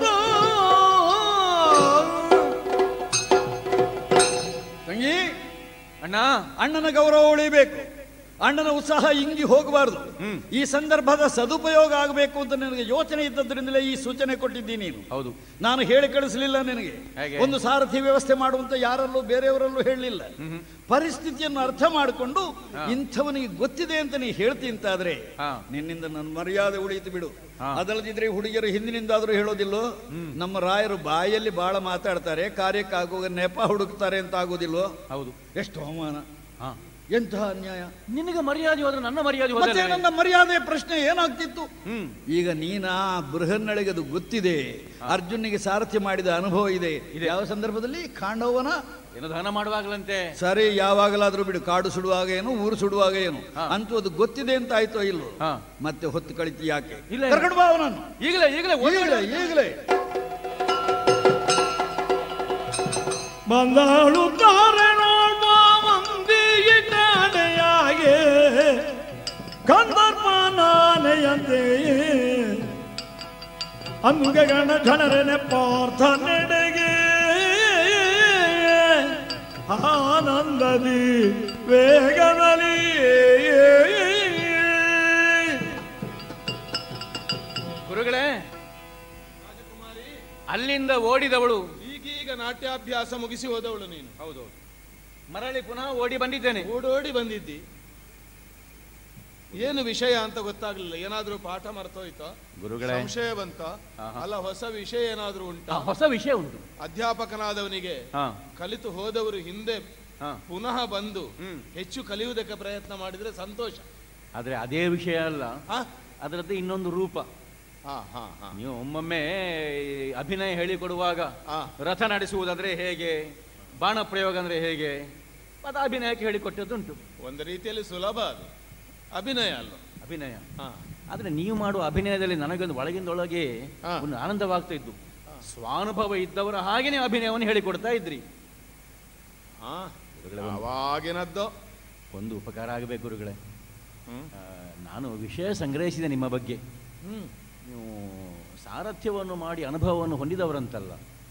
ತಂಗಿ ಅಣ್ಣ ಅಣ್ಣನ ಗೌರವ ಉಳಿಬೇಕು ಅಣ್ಣನ ಉತ್ಸಾಹ ಇಂಗಿ ಹೋಗಬಾರದು ಈ ಸಂದರ್ಭದ ಸದುಪಯೋಗ ಆಗಬೇಕು ಅಂತ ನನಗೆ ಯೋಚನೆ ಇದ್ದದ್ರಿಂದಲೇ ಈ ಸೂಚನೆ ಕೊಟ್ಟಿದ್ದೀನಿ ನೀನು ಹೌದು ನಾನು ಹೇಳಿ ಕಳಿಸಲಿಲ್ಲ ನಿನಗೆ ಹೇಗೆ? ಒಂದು ಸಾರಥಿ ವ್ಯವಸ್ಥೆ ಮಾಡುವಂತ ಯಾರಲ್ಲೂ ಬೇರೆಯವರಲ್ಲೂ ಹೇಳಲಿಲ್ಲ ಪರಿಸ್ಥಿತಿಯನ್ನು ಅರ್ಥ ಮಾಡಿಕೊಂಡು ಇಂಥವನಿಗೆ ಗೊತ್ತಿದೆ ಅಂತ ನೀ ಹೇಳ್ತಿ ಅಂತಾದ್ರೆ ಹಾ. ನಿನ್ನಿಂದ ನನ್ನ ಮರ್ಯಾದೆ ಉಳಿಯಿತು ಬಿಡು ಹಾ. ಅದಲ್ಲದಿದ್ರೆ ಹುಡುಗಿಯರು ಹಿಂದಿನಿಂದಾದರೂ ಹೇಳೋದಿಲ್ಲೋ ನಮ್ಮ ರಾಯರು ಬಾಯಲ್ಲಿ ಬಹಳ ಮಾತಾಡ್ತಾರೆ ಕಾರ್ಯಕ್ಕಾಗುವಾಗ ನೆಪ ಹುಡುಕ್ತಾರೆ ಅಂತ ಆಗೋದಿಲ್ವೋ ಹೌದು ಎಷ್ಟು ಅವಮಾನ ಹಾ ಎಂತಹ ಅನ್ಯಾಯ ನಿನಗೆ ಮರ್ಯಾದೆ ಹೋದ್ರೆ ನನ್ನ ಮರ್ಯಾದೆ ಮತ್ತೆ ಹೋದ್ರೆ ನನ್ನ ಮರ್ಯಾದೆ ಪ್ರಶ್ನೆ ಏನಾಗ್ತಿತ್ತು ಹ್ಮ್ ಈಗ ನೀನಾ ಬೃಹನ್ನಳಿಗೆ ಅದು ಗೊತ್ತಿದೆ ಅರ್ಜುನಿಗೆ ಸಾರಥ್ಯ ಮಾಡಿದ ಅನುಭವ ಇದೆ ಇದು ಯಾವ ಸಂದರ್ಭದಲ್ಲಿ ಖಾಂಡವನ ಏನೋ ದಾನ ಮಾಡುವಾಗಲಂತೆ ಸರಿ ಯಾವಾಗಲಾದ್ರೂ ಬಿಡು ಕಾಡು ಸುಡುವಾಗ ಏನು ಊರು ಸುಡುವಾಗ ಏನು ಹಾ. ಅಂತೂ ಅದು ಗೊತ್ತಿದೆ ಅಂತ ಆಯ್ತೋ ಇಲ್ವೋ ಹಾ ಮತ್ತೆ ಹೊತ್ತು ಕಳಿತಿ ಯಾಕೆ ಇಲ್ಲ, ಇಲ್ಲ. ಕರ್ಕೊಂಡು ಬಾ ಅವನನ್ನು ಈಗಲೇ ಈಗಲೇ ಓಡಿ ಈಗಲೇ ಈಗಲೇ ಬಂದಾಳುತ್ತಾರೆ ನೋಡುವ ಮಂದಿಗಿದ್ದಾನೆಯಾಗೆ ಕಂದರ್ಪನಾನೆಯಂತೆ ಅಂಗಗಣ ಜನರನೆ ಪಾರ್ಥ ನೆಡೆಗೆ ಆನಂದದಿ ವೇಗದಲ್ಲಿ ಗುರುಗಳೇ ಅಲ್ಲಿಂದ ಓಡಿದವಳು ಈಗೀಗ ನಾಟ್ಯಾಭ್ಯಾಸ ಮುಗಿಸಿ ಹೋದವಳು ನೀನು ಹೌದು ಮರಳಿ ಪುನಃ ಓಡಿ ಬಂದಿದ್ದೇನೆ ಓಡೋಡಿ ಬಂದಿದ್ದಿ ಏನು ವಿಷಯ ಅಂತ ಗೊತ್ತಾಗ್ಲಿಲ್ಲ ಏನಾದ್ರೂ ಪಾಠ ಮರ್ತೋಯ್ತಾ ಗುರುಗಳೇ ಸಂಶಯ ಬಂತ ಆಹಾ. ಅಲ್ಲ ಹೊಸ ವಿಷಯ ಏನಾದ್ರೂ ಆ, ಉಂಟಾ ಹೊಸ ವಿಷಯ ಉಂಟು ಅಧ್ಯಾಪಕನಾದವನಿಗೆ ಹಾ ಕಲಿತು ಹೋದವರು ಹಿಂದೆ ಹಾ ಪುನಃ ಬಂದು ಹ್ಮ್. ಹೆಚ್ಚು ಕಲಿಯುವುದಕ್ಕೆ ಪ್ರಯತ್ನ ಮಾಡಿದ್ರೆ ಸಂತೋಷ ಆದ್ರೆ ಅದೇ ವಿಷಯ ಅಲ್ಲ ಹಾ ಅದರದ್ದು ಇನ್ನೊಂದು ರೂಪ ಹಾ ಹಾ ಹಾ ನೀವು ಒಮ್ಮೊಮ್ಮೆ ಈ ಅಭಿನಯ ಹೇಳಿಕೊಡುವಾಗ ಆ. ರಥ ನಡೆಸುವುದಾದ್ರೆ ಹೇಗೆ ಬಾಣ ಪ್ರಯೋಗ ಅಂದ್ರೆ ಹೇಗೆ ಅದು ಅಭಿನಯಕ್ಕೆ ಹೇಳಿಕೊಟ್ಟದ್ದುಂಟು ಒಂದು ರೀತಿಯಲ್ಲಿ ಸುಲಭ ಅದು ಅಭಿನಯ ಅಲ್ಲ ಅಭಿನಯ ಹಾ ಆದ್ರೆ ನೀವು ಮಾಡುವ ಅಭಿನಯದಲ್ಲಿ ನನಗೊಂದು ಒಳಗಿಂದೊಳಗೆ ಹಾ. ಒಂದು ಆನಂದವಾಗ್ತಾ ಇದ್ದು ಸ್ವಾನುಭವ ಇದ್ದವರ ಹಾಗೆ ನೀವು ಅಭಿನಯವನ್ನು ಹೇಳಿಕೊಡ್ತಾ ಇದ್ರಿ ಹಾ ಅವಾಗಿನದ್ದು ಒಂದು ಉಪಕಾರ ಆಗಬೇಕು ಗುರುಗಳೇ ಹ್ಮ್. ಆ, ನಾನು ವಿಷಯ ಸಂಗ್ರಹಿಸಿದೆ ನಿಮ್ಮ ಬಗ್ಗೆ ಹ್ಮ್ ನೀವು ಸಾರಥ್ಯವನ್ನು ಮಾಡಿ ಅನುಭವವನ್ನು ಹೊಂದಿದವರಂತಲ್ಲ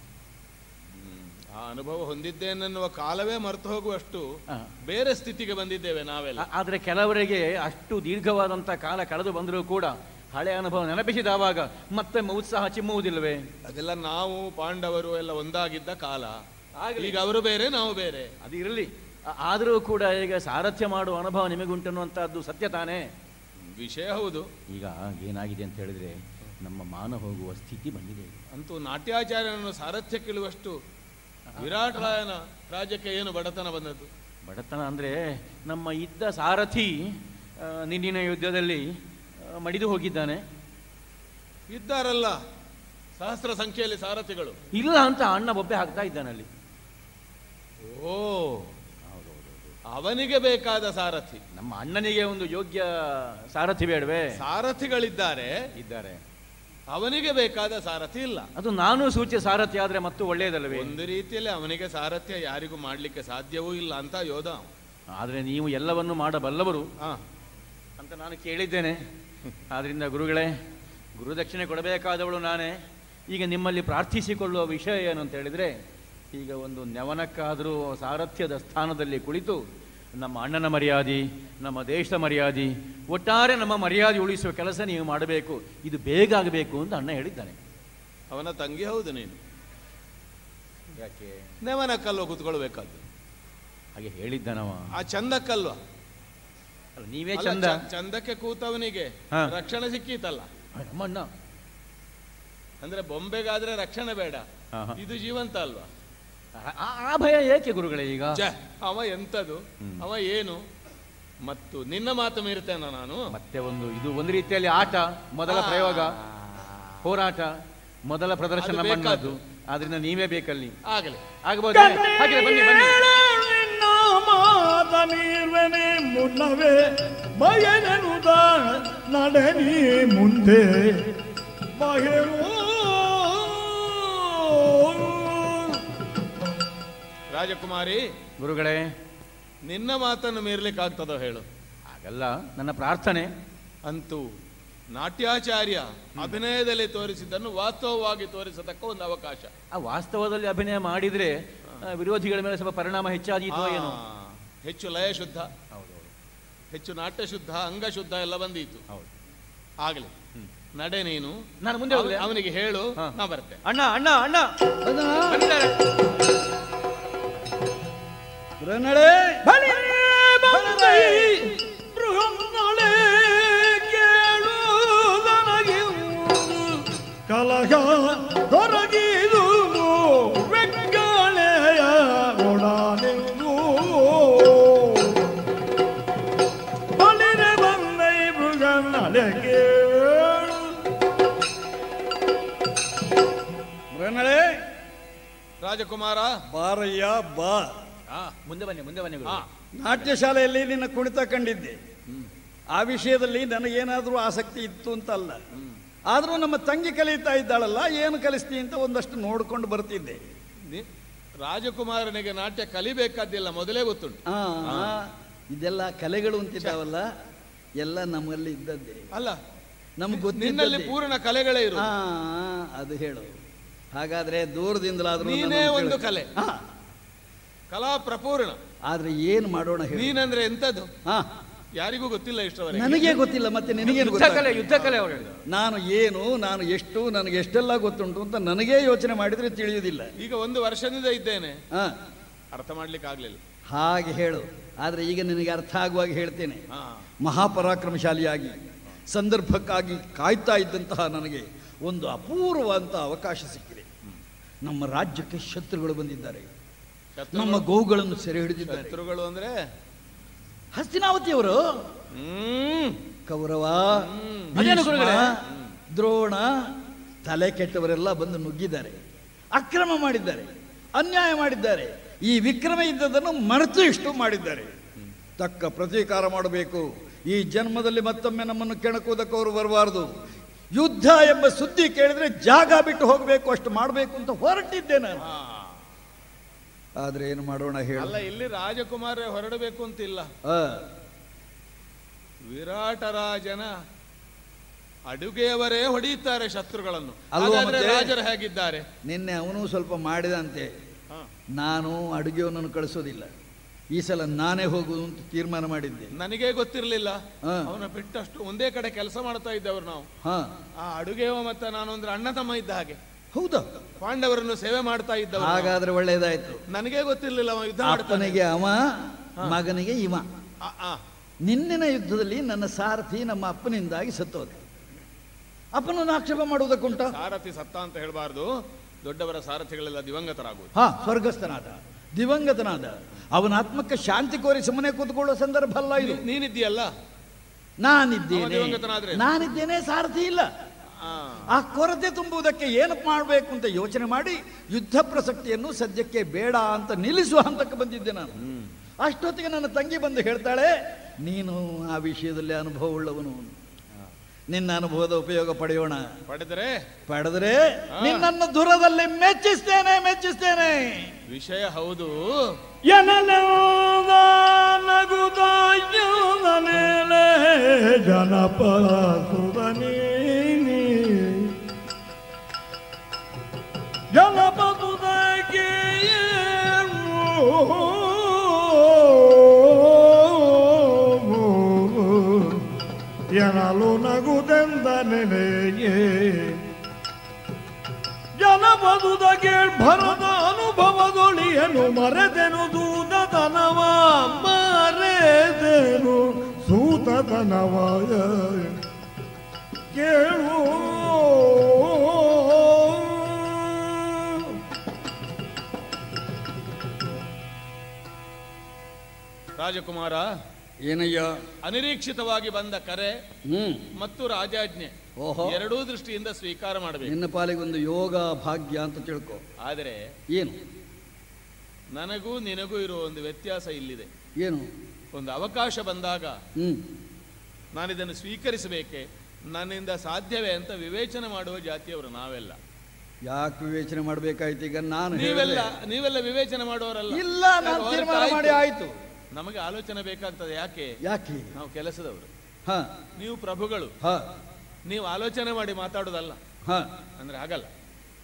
ಆ ಅನುಭವ ಹೊಂದಿದ್ದೇನೆನ್ನುವ ಕಾಲವೇ ಮರೆತು ಹೋಗುವಷ್ಟು ಆ. ಬೇರೆ ಸ್ಥಿತಿಗೆ ಬಂದಿದ್ದೇವೆ ನಾವೆಲ್ಲ ಆ- ಆದ್ರೆ ಕೆಲವರಿಗೆ ಅಷ್ಟು ದೀರ್ಘವಾದಂಥ ಕಾಲ ಕಳೆದು ಬಂದರೂ ಕೂಡ ಹಳೆ ಅನುಭವ ನೆನಪಿಸಿದವಾಗ ಮತ್ತೆ ಉತ್ಸಾಹ ಚಿಮ್ಮುವುದಿಲ್ಲವೇ ಅದೆಲ್ಲ ನಾವು ಪಾಂಡವರು ಎಲ್ಲ ಒಂದಾಗಿದ್ದ ಕಾಲ ಆಗ್ಲಿ. ಈಗ ಅವರು ಬೇರೆ ನಾವು ಬೇರೆ ಅದು ಇರಲಿ ಆದರೂ ಕೂಡ ಈಗ ಸಾರಥ್ಯ ಮಾಡುವ ಅನುಭವ ನಿಮಗುಂಟನ್ನುವಂಥದ್ದು ಸತ್ಯ ತಾನೇ ವಿಷಯ ಹೌದು ಈಗ ಏನಾಗಿದೆ ಅಂತ ಹೇಳಿದ್ರೆ ನಮ್ಮ ಮಾನ ಹೋಗುವ ಸ್ಥಿತಿ ಬಂದಿದೆ ಅಂತೂ ನಾಟ್ಯಾಚಾರ್ಯನನ್ನು ಸಾರಥ್ಯಕ್ಕಿಳುವಷ್ಟು ವಿರಾಟ್ ರಾಯನ ರಾಜ್ಯಕ್ಕೆ ಏನು ಬಡತನ ಬಂದದ್ದು ಬಡತನ ಅಂದ್ರೆ ನಮ್ಮ ಇದ್ದ ಸಾರಥಿ ಆ, ನಿನ್ನಿನ ಯುದ್ಧದಲ್ಲಿ ಆ, ಮಡಿದು ಹೋಗಿದ್ದಾನೆ ಇದ್ದಾರಲ್ಲ ಸಹಸ್ರ ಸಂಖ್ಯೆಯಲ್ಲಿ ಸಾರಥಿಗಳು ಇಲ್ಲ ಅಂತ ಅಣ್ಣ ಬೊಬ್ಬೆ ಹಾಕ್ತಾ ಇದ್ದಾನೆ ಅಲ್ಲಿ ಓ ಅವನಿಗೆ ಬೇಕಾದ ಸಾರಥಿ ನಮ್ಮ ಅಣ್ಣನಿಗೆ ಒಂದು ಯೋಗ್ಯ ಸಾರಥಿ ಬೇಡವೇ ಸಾರಥಿಗಳಿದ್ದಾರೆ ಇದ್ದಾರೆ ಅವನಿಗೆ ಬೇಕಾದ ಸಾರಥಿ ಇಲ್ಲ ಅದು ನಾನು ಸೂಚ್ಯ ಸಾರಥಿ ಆದ್ರೆ ಮತ್ತು ಒಳ್ಳೆಯದಲ್ಲವೇ ಒಂದು ರೀತಿಯಲ್ಲಿ ಅವನಿಗೆ ಸಾರಥ್ಯ ಯಾರಿಗೂ ಮಾಡ್ಲಿಕ್ಕೆ ಸಾಧ್ಯವೂ ಇಲ್ಲ ಅಂತ ಯೋಧ ಅವ. ಆದ್ರೆ ನೀವು ಎಲ್ಲವನ್ನು ಮಾಡಬಲ್ಲವರು ಆ, ಅಂತ ನಾನು ಕೇಳಿದ್ದೇನೆ ಆದ್ರಿಂದ ಗುರುಗಳೇ ಗುರುದಕ್ಷಿಣೆ ಕೊಡಬೇಕಾದವಳು ನಾನೇ ಈಗ ನಿಮ್ಮಲ್ಲಿ ಪ್ರಾರ್ಥಿಸಿಕೊಳ್ಳುವ ವಿಷಯ ಏನು ಅಂತ ಹೇಳಿದ್ರೆ ಈಗ ಒಂದು ನೆವನಕ್ಕಾದರೂ ಸಾರಥ್ಯದ ಸ್ಥಾನದಲ್ಲಿ ಕುಳಿತು ನಮ್ಮ ಅಣ್ಣನ ಮರ್ಯಾದೆ ನಮ್ಮ ದೇಶದ ಮರ್ಯಾದೆ ಒಟ್ಟಾರೆ ನಮ್ಮ ಮರ್ಯಾದೆ ಉಳಿಸುವ ಕೆಲಸ ನೀವು ಮಾಡಬೇಕು ಇದು ಬೇಗ ಆಗಬೇಕು ಅಂತ ಅಣ್ಣ ಹೇಳಿದ್ದಾನೆ ಅವನ ತಂಗಿ ಹೌದು ನೀನು ಯಾಕೆ ನೆವನಕ್ಕಲ್ವ ಕುತ್ಕೊಳ್ಬೇಕಾದ್ದು ಹಾಗೆ ಹೇಳಿದ್ದಾನವ ಆ ಚಂದಕ್ಕಲ್ವ ಅಲ್ಲ, ನೀವೇ ಅಲ್ಲ, ಚಂದ ಚ- ಚಂದಕ್ಕೆ ಕೂತವನಿಗೆ ಹಾ. ರಕ್ಷಣೆ ಸಿಕ್ಕೀತಲ್ಲ ನಮ್ಮ ಅಣ್ಣ ಅಂದ್ರೆ ಬೊಂಬೆಗಾದ್ರೆ ರಕ್ಷಣೆ ಬೇಡ ಹಾ, ಹಾ. ಇದು ಜೀವಂತ ಅಲ್ವಾ ಆ- ಆ- ಆ ಭಯ ಏಕೆ ಗುರುಗಳೇ ಈಗ ಛೆ, ಅವ ಎಂತದು ಅವ ಏನು ಮತ್ತು ನಿನ್ನ ಮಾತು ಮೀರ್ತೇನ ನಾನು ಮತ್ತೆ ಒಂದು ಇದು ಒಂದು ರೀತಿಯಲ್ಲಿ ಆಟ ಮೊದಲ ಆ. ಪ್ರಯೋಗ ಹೋರಾಟ ಮೊದಲ ಪ್ರದರ್ಶನ ಅದು ನಮ್ಮನ್ನದು ಬೇಕಾದ್ದು. ಆದ್ರಿಂದ ನೀವೇ ಬೇಕಲ್ಲಿ ಆಗಲಿ ಆಗಬಹುದು ಹಾಗೆ ಬನ್ನಿ ಬನ್ನಿ ನಿನ್ನ ಮಾತ ನೀರ್ವೆನೆ ಮುನ್ನವೇ ಬಯನೆನುದ ನಡೆ ನೀ ಮುಂದೆ ಬಯರು ರಾಜಕುಮಾರಿ ಗುರುಗಳೇ ನಿನ್ನ ಮಾತನ್ನು ಮೀರ್ಲಿಕ್ಕೆ ಆಗ್ತದೋ ಹೇಳು ಹಾಗಲ್ಲ ನನ್ನ ಪ್ರಾರ್ಥನೆ ಅಂತೂ ನಾಟ್ಯಾಚಾರ್ಯ ಅಭಿನಯದಲ್ಲಿ ತೋರಿಸಿದ್ದನ್ನು ವಾಸ್ತವವಾಗಿ ತೋರಿಸತಕ್ಕ ಒಂದು ಅವಕಾಶ ಆ ವಾಸ್ತವದಲ್ಲಿ ಅಭಿನಯ ಮಾಡಿದ್ರೆ ಆ, ವಿರೋಧಿಗಳ ಮೇಲೆ ಸ್ವಲ್ಪ ಪರಿಣಾಮ ಹೆಚ್ಚಾದೀತೋ ಏನೋ ಆ, ಹೆಚ್ಚು ಲಯ ಶುದ್ಧ ಹೆಚ್ಚು ನಾಟ್ಯ ಶುದ್ಧ ಅಂಗ ಶುದ್ಧ ಎಲ್ಲ ಬಂದೀತು ಹೌದು ಆಗಲಿ ನಡೆ ನೀನು ನಾನು ಮುಂದೆ ಹೋಗ್ಲೆ? ಅವ- ಅವನಿಗೆ ಹೇಳು ಹಾ. ನಾ ಬರ್ತೇನೆ ಅಣ್ಣ ಅಣ್ಣ ಅಣ್ಣ ಬಂದಿದ್ದಾರೆ. ಬೃಹನ್ನಳೆ ಕಲಹ ಕೊರಗಿದು ಬೆಂಗಾಳೆಯ ಒಡಾನೆಂದು ಬಲಿರೆ ಬಂದೈ ಮೃಗನಲೆ ಕೇಳು ಬೃಹನ್ನಳೆ ರಾಜಕುಮಾರ ಬಾರಯ್ಯ ಬಾ ಆ, ಮುಂದೆ ಬನ್ನಿ ಮುಂದೆ ಬನ್ನಿ ಗುರು. ಆ, ನಾಟ್ಯ ಶಾಲೆಯಲ್ಲಿ ನಿನ್ನ ಕುಣಿತ ಕಂಡಿದ್ದೆ ಆ ವಿಷಯದಲ್ಲಿ ನನಗೇನಾದರೂ ಆಸಕ್ತಿ ಇತ್ತು ಅಂತಲ್ಲ ಆದರೂ ನಮ್ಮ ತಂಗಿ ಕಲಿತಾ ಇದ್ದಾಳಲ್ಲ ಏನು ಕಲಿಸ್ತಿ ಅಂತ ಒಂದಷ್ಟು ನೋಡ್ಕೊಂಡು ಬರ್ತಿದ್ದೆ ನಿ- ರಾಜಕುಮಾರನಿಗೆ ನಾಟ್ಯ ಕಲಿಬೇಕಾದ್ದಿಲ್ಲ ಮೊದಲೇ ಗೊತ್ತುಂಟು ಆ, ಇದೆಲ್ಲ ಕಲೆಗಳು ಅಂತಿದ್ದಾವಲ್ಲ ಎಲ್ಲ ನಮ್ಮಲ್ಲಿ ಇದ್ದದ್ದೇ ಅಲ್ಲ ನಮ್ಗೆ ನಿನ್ನಲ್ಲಿ ಗೊತ್ತಿದ್ದಲ್ಲಿ ಪೂರ್ಣ ಕಲೆಗಳೇ ಇರು ಹಾ ಅದು ಹೇಳು ಹಾಗಾದ್ರೆ ದೂರದಿಂದಲಾದ್ರೂ ನೀನೇ ನನ್ನನ್ನು ಒಂದು ಕೇಳು. ಕಲೆ. ಹಾ, ಕಲಾ ಪ್ರಪೂರ್ಣ ಆದ್ರೆ ಏನು ಮಾಡೋಣ ಹೇಳು ನೀನಂದ್ರೆ ಎಂತದ್ದು ಹಾ ಯಾರಿಗೂ ಗೊತ್ತಿಲ್ಲ ಇಷ್ಟವರೆಗೆ ನನಗೆ ಗೊತ್ತಿಲ್ಲ ಮತ್ತೆ ನಿನಗೇನು ಯುದ್ಧ ಗೊತ್ತಾಗ ಕಲೆ ಯುದ್ಧ ಕಲೆ ಅವ್ರು ಹೇಳಿದ್ರು ನಾನು ಏನು ನಾನು ಎಷ್ಟು ನನಗೆ ಎಷ್ಟೆಲ್ಲ ಗೊತ್ತುಂಟು ಅಂತ ನನಗೇ ಯೋಚನೆ ಮಾಡಿದ್ರೆ ತಿಳಿಯುವುದಿಲ್ಲ ಈಗ ಒಂದು ವರ್ಷದಿಂದ ಇದ್ದೇನೆ ಹಾ ಅರ್ಥ ಮಾಡ್ಲಿಕ್ಕೆ ಆಗ್ಲಿಲ್ಲ ಹಾಗೆ ಹೇಳು ಆದರೆ ಈಗ ನಿನಗೆ ಅರ್ಥ ಆಗುವಾಗ ಹೇಳ್ತೇನೆ ಹಾ ಮಹಾಪರಾಕ್ರಮಶಾಲಿಯಾಗಿ ಸಂದರ್ಭಕ್ಕಾಗಿ ಕಾಯ್ತಾ ಇದ್ದಂತಹ ನನಗೆ ಒಂದು ಅಪೂರ್ವವಂತ ಅವಕಾಶ ಸಿಕ್ಕಿದೆ ನಮ್ಮ ರಾಜ್ಯಕ್ಕೆ ಶತ್ರುಗಳು ಬಂದಿದ್ದಾರೆ ಶತ್ರುಗಳು- ನಮ್ಮ ಗೋವುಗಳನ್ನು ಸೆರೆ ಹಿಡಿದಿದ್ದಾರೆ ಶತ್ರುಗಳು ಅಂದ್ರೆ ಹಸ್ತಿನಾವತಿಯವರು ಹ್ಮ್ ಕೌರವ ಅದೇನು ಭೀಷ್ಮ, ಗುರುಗಳೇ? ದ್ರೋಣ ತಲೆ ಕೆಟ್ಟವರೆಲ್ಲ ಬಂದು ನುಗ್ಗಿದ್ದಾರೆ ಅಕ್ರಮ ಮಾಡಿದ್ದಾರೆ ಅನ್ಯಾಯ ಮಾಡಿದ್ದಾರೆ ಈ ವಿಕ್ರಮ ಇದ್ದದನ್ನು ಮರೆತು ಇಷ್ಟು ಮಾಡಿದ್ದಾರೆ ತಕ್ಕ ಪ್ರತೀಕಾರ ಮಾಡಬೇಕು ಈ ಜನ್ಮದಲ್ಲಿ ಮತ್ತೊಮ್ಮೆ ನಮ್ಮನ್ನು ಕೆಣಕುವುದಕ್ಕೆ ಅವರು ಬರಬಾರದು ಯುದ್ಧ ಎಂಬ ಸುದ್ದಿ ಕೇಳಿದ್ರೆ ಜಾಗ ಬಿಟ್ಟು ಹೋಗಬೇಕು ಅಷ್ಟು ಮಾಡಬೇಕು ಅಂತ ಹೊರಟಿದ್ದೆ ನಾನು ಹಾ. ಆದ್ರೆ ಏನು ಮಾಡೋಣ ಹೇಳ ಅಲ್ಲ ಇಲ್ಲಿ ರಾಜಕುಮಾರ ಹೊರಡಬೇಕು ಅಂತಿಲ್ಲ ವಿರಾಟ ರಾಜನ ಅಡುಗೆಯವರೇ ಹೊಡೆಯುತ್ತಾರೆ ಶತ್ರುಗಳನ್ನು ಅಲ್ವಾ ಹಾಗಾದ್ರೆ ಮತ್ತೆ? ರಾಜರು ಹೇಗಿದ್ದಾರೆ ನಿನ್ನೆ ಅವನು ಸ್ವಲ್ಪ ಮಾಡಿದಂತೆ ಹಾ. ನಾನು ಅಡುಗೆಯವನನ್ನು ಕಳಿಸೋದಿಲ್ಲ ಈ ಸಲ ನಾನೇ ಹೋಗುವುದು ಅಂತ ತೀರ್ಮಾನ ಮಾಡಿದ್ದೆ ನನಗೇ ಗೊತ್ತಿರಲಿಲ್ಲ ಹಾ. ಅವನ ಬಿಟ್ಟಷ್ಟು ಒಂದೇ ಕಡೆ ಕೆಲಸ ಮಾಡ್ತಾ ಇದ್ದವರು ನಾವು ಹಾ ಆ ಅಡುಗೆವ ಮತ್ತೆ ನಾನು ಅಂದ್ರೆ ಅಣ್ಣ ತಮ್ಮ ಇದ್ದ ಹಾಗೆ ಹೌದಾ ಪಾಂಡವರನ್ನು ಸೇವೆ ಮಾಡ್ತಾ ಇದ್ದವರು ನಾವು. ಹಾಗಾದ್ರೆ ಒಳ್ಳೇದಾಯ್ತು ನನಗೇ ಗೊತ್ತಿರ್ಲಿಲ್ಲ ಅವ ಯುದ್ಧ ಮಾಡ್ತಾನೆ ಅಪ್ಪನಿಗೆ ಅವ ಮಗನಿಗೆ ಇವ ಆ, ಆ. ನಿನ್ನಿನ ಯುದ್ಧದಲ್ಲಿ ನನ್ನ ಸಾರಥಿ ನಮ್ಮ ಅಪ್ಪನಿಂದಾಗಿ ಸತ್ತೋದ ಅಪ್ಪನನ್ನು ಆಕ್ಷೇಪ ಮಾಡುವುದಕ್ಕುಂಟ ಸಾರಥಿ ಸತ್ತ ಅಂತ ಹೇಳಬಾರ್ದು ದೊಡ್ಡವರ ಸಾರಥಿಗಳೆಲ್ಲ ದಿವಂಗತರಾಗುವುದು ಹಾ ಸ್ವರ್ಗಸ್ಥನಾದ ದಿವಂಗತನಾದ ಅವನ ಆತ್ಮಕ್ಕೆ ಶಾಂತಿ ಕೋರಿ ಸುಮ್ಮನೆ ಕೂತ್ಕೊಳ್ಳೋ ಸಂದರ್ಭ ಅಲ್ಲ ಇದು ನೀ- ನೀನಿದ್ದೀಯಲ್ಲ ಅವ ನಾನಿದ್ದೇನೆ ದಿವಂಗತನಾದ್ರೆ? ನಾನಿದ್ದೇನೆ ಸಾರಥಿ ಇಲ್ಲ ಆ. ಆ ಕೊರತೆ ತುಂಬುವುದಕ್ಕೆ ಏನು ಮಾಡಬೇಕು ಅಂತ ಯೋಚನೆ ಮಾಡಿ ಯುದ್ಧ ಪ್ರಸಕ್ತಿಯನ್ನು ಸದ್ಯಕ್ಕೆ ಬೇಡ ಅಂತ ನಿಲ್ಲಿಸುವ ಹಂತಕ್ಕೆ ಬಂದಿದ್ದೆ ನಾನು ಅಷ್ಟೊತ್ತಿಗೆ ನನ್ನ ತಂಗಿ ಬಂದು ಹೇಳ್ತಾಳೆ ನೀನು ಆ ವಿಷಯದಲ್ಲಿ ಅನುಭವ ಉಳ್ಳವನು ನಿನ್ನ ಅನುಭವದ ಉಪಯೋಗ ಪಡೆಯೋಣ ಪಡೆದರೆ ಪಡೆದ್ರೆ ನಿನ್ನನ್ನು ದೂರದಲ್ಲಿ ಮೆಚ್ಚಿಸ್ತೇನೆ ಮೆಚ್ಚಿಸ್ತೇನೆ ವಿಷಯ ಹೌದು ಎನಲೆಲ್ಲ ನಗುದಾಯುಧನೇಲೆ ಜನಪದ ಸುಧನೀನಿ ಜನಪದುದಕ್ಕೆ ಎನಲು ನಗುದೆಂದ ನೆನೆಯೇ ಜನಪದುದಗೆ ಭರದ ಅನುಭವದೊಳಿಯನು ಮರೆದೆನು ದೂತತನವ ಮರೆದೆನು ಸೂತತನವ ಕೇಳು ರಾಜಕುಮಾರ ಏನಯ್ಯ ಅನಿರೀಕ್ಷಿತವಾಗಿ ಬಂದ ಕರೆ ಹ್ಮ್ ಮತ್ತು ರಾಜಾಜ್ಞೆ ಓಹೋ ಎರಡೂ ದೃಷ್ಟಿಯಿಂದ ಸ್ವೀಕಾರ ಮಾಡಬೇಕು ನಿನ್ನ ಪಾಲಿಗೊಂದು ಯೋಗ ಭಾಗ್ಯ ಅಂತ ತಿಳ್ಕೊ ಆದರೆ ಏನು ನನಗೂ ನಿನಗೂ ಇರುವ ಒಂದು ವ್ಯತ್ಯಾಸ ಇಲ್ಲಿದೆ ಏನು ಒಂದು ಅವಕಾಶ ಬಂದಾಗ ಹ್ಮ್ ನಾನಿದನ್ನು ಸ್ವೀಕರಿಸಬೇಕೆ ನನ್ನಿಂದ ಸಾಧ್ಯವೇ ಅಂತ ವಿವೇಚನೆ ಮಾಡುವ ಜಾತಿಯವರು ನಾವೆಲ್ಲ ಯಾಕೆ ವಿವೇಚನೆ ಮಾಡ್ಬೇಕಾಯ್ತು ಈಗ ನಾನು ನೀವೆಲ್ಲ ಹೇಳಿದ್ರೆ- ನೀವೆಲ್ಲ ವಿವೇಚನೆ ಮಾಡುವವರಲ್ಲ ಇಲ್ಲ ನಾನು ಯಾಕೆ ತೀರ್ಮಾನ ಹೊರತಾಯ್ತು? ಮಾಡಿ ಆಯ್ತು ನಮಗೆ ಆಲೋಚನೆ ಬೇಕಾಗ್ತದೆ ಯಾಕೆ ಯಾಕೆ ನಾವು ಕೆಲಸದವರು ಹ ನೀವು ಪ್ರಭುಗಳು ಹ ನೀವು ಆಲೋಚನೆ ಮಾಡಿ ಮಾತಾಡೋದಲ್ಲ ಹ ಅಂದ್ರೆ ಆಗಲ್ಲ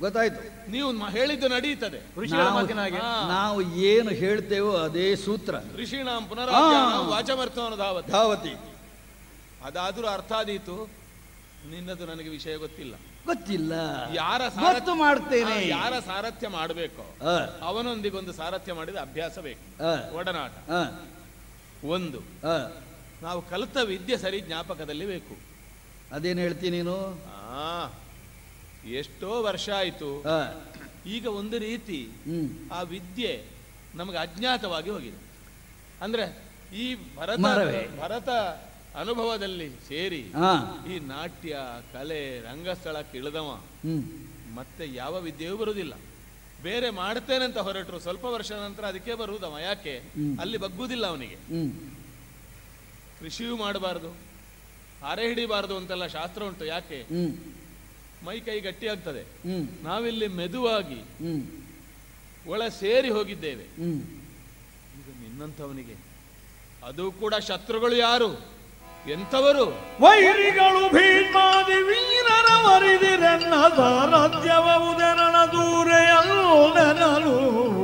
ಗೊತ್ತಾಯ್ತು ನೀವು ಮ- ಹೇಳಿದ್ದು ನಡೀತದೆ ಋಷಿಗಳ ನಾವು- ಮಾತಿನ ಹಾಗೆ ಹಾ. ನಾವು ಏನು ಹೇಳ್ತೇವೋ ಅದೇ ಸೂತ್ರ ಋಷೀಣಾಂ ಪುನರಾಜ್ಞಾನ ಆ. ವಾಚಮರ್ಥವನ ಧಾವತ್ ಧಾವತಿ ಅದಾದ್ರೂ ಅರ್ಥ ಆದೀತು ನಿನ್ನದು ನನಗೆ ವಿಷಯ ಗೊತ್ತಿಲ್ಲ ಗೊತ್ತಿಲ್ಲ ಯಾರ ಗೊತ್ತು ಮಾಡ್ತೇನೆ ಆ, ಯಾರ ಸಾರಥ್ಯ ಮಾಡಬೇಕೋ ಆ, ಅವನೊಂದಿಗೊಂದು ಸಾರಥ್ಯ ಮಾಡಿದ ಅಭ್ಯಾಸ ಬೇಕು ಆ, ಒಡನಾಟ ಆ, ಒಂದು ಆ. ನಾವು ಕಲಿತ ವಿದ್ಯೆ ಸರಿ ಜ್ಞಾಪಕದಲ್ಲಿ ಬೇಕು ಅದೇನು ಹೇಳ್ತೀನಿ ನೀನು ಆ ಎಷ್ಟೋ ವರ್ಷ ಆಯ್ತು ಆ, ಈಗ ಒಂದು ರೀತಿ ಹ್ಮ್ ಆ ವಿದ್ಯೆ ನಮಗೆ ಅಜ್ಞಾತವಾಗಿ ಹೋಗಿದೆ ಅಂದ್ರೆ ಈ ಭರತ ಮರವೇ. ಭರತ ಅನುಭವದಲ್ಲಿ ಸೇರಿ ಆ, ಈ ನಾಟ್ಯ ಕಲೆ ರಂಗಸ್ಥಳಕ್ಕೆ ಇಳಿದವ ಹ್ಮ್ ಮತ್ತೆ ಯಾವ ವಿದ್ಯೆಯೂ ಬರುವುದಿಲ್ಲ ಬೇರೆ ಮಾಡ್ತೇನೆ ಅಂತ ಹೊರಟರು ಸ್ವಲ್ಪ ವರ್ಷ ನಂತರ ಅದಕ್ಕೆ ಬರುವುದವ ಯಾಕೆ ಅಲ್ಲಿ ಬಗ್ಗುವುದಿಲ್ಲ ಅವನಿಗೆ ಹ್ಮ್ ಕೃಷಿಯೂ ಮಾಡಬಾರ್ದು ಅರೆ ಹಿಡಿಬಾರ್ದು ಅಂತೆಲ್ಲ ಶಾಸ್ತ್ರ ಉಂಟು ಯಾಕೆ ಹ್ಮ್ ಮೈ ಕೈ ಗಟ್ಟಿಯಾಗ್ತದೆ ಹ್ಮ್ ನಾವಿಲ್ಲಿ ಮೆದುವಾಗಿ ಹ್ಮ್ ಒಳ ಸೇರಿ ಹೋಗಿದ್ದೇವೆ ಹ್ಮ್ ಈಗ ನಿನ್ನಂಥವನಿಗೆ ಅದು ಕೂಡ ಶತ್ರುಗಳು ಯಾರು ಎಂಥವರು ವೈರಿಗಳು ಭೀಷ್ಮಾದಿ ವೀರರ ವರಿದಿರೆನ್ನ ಸಾರಥ್ಯವ ಉದರಣ ದೂರೆಯಲ್ಲೂ ನೆನಲು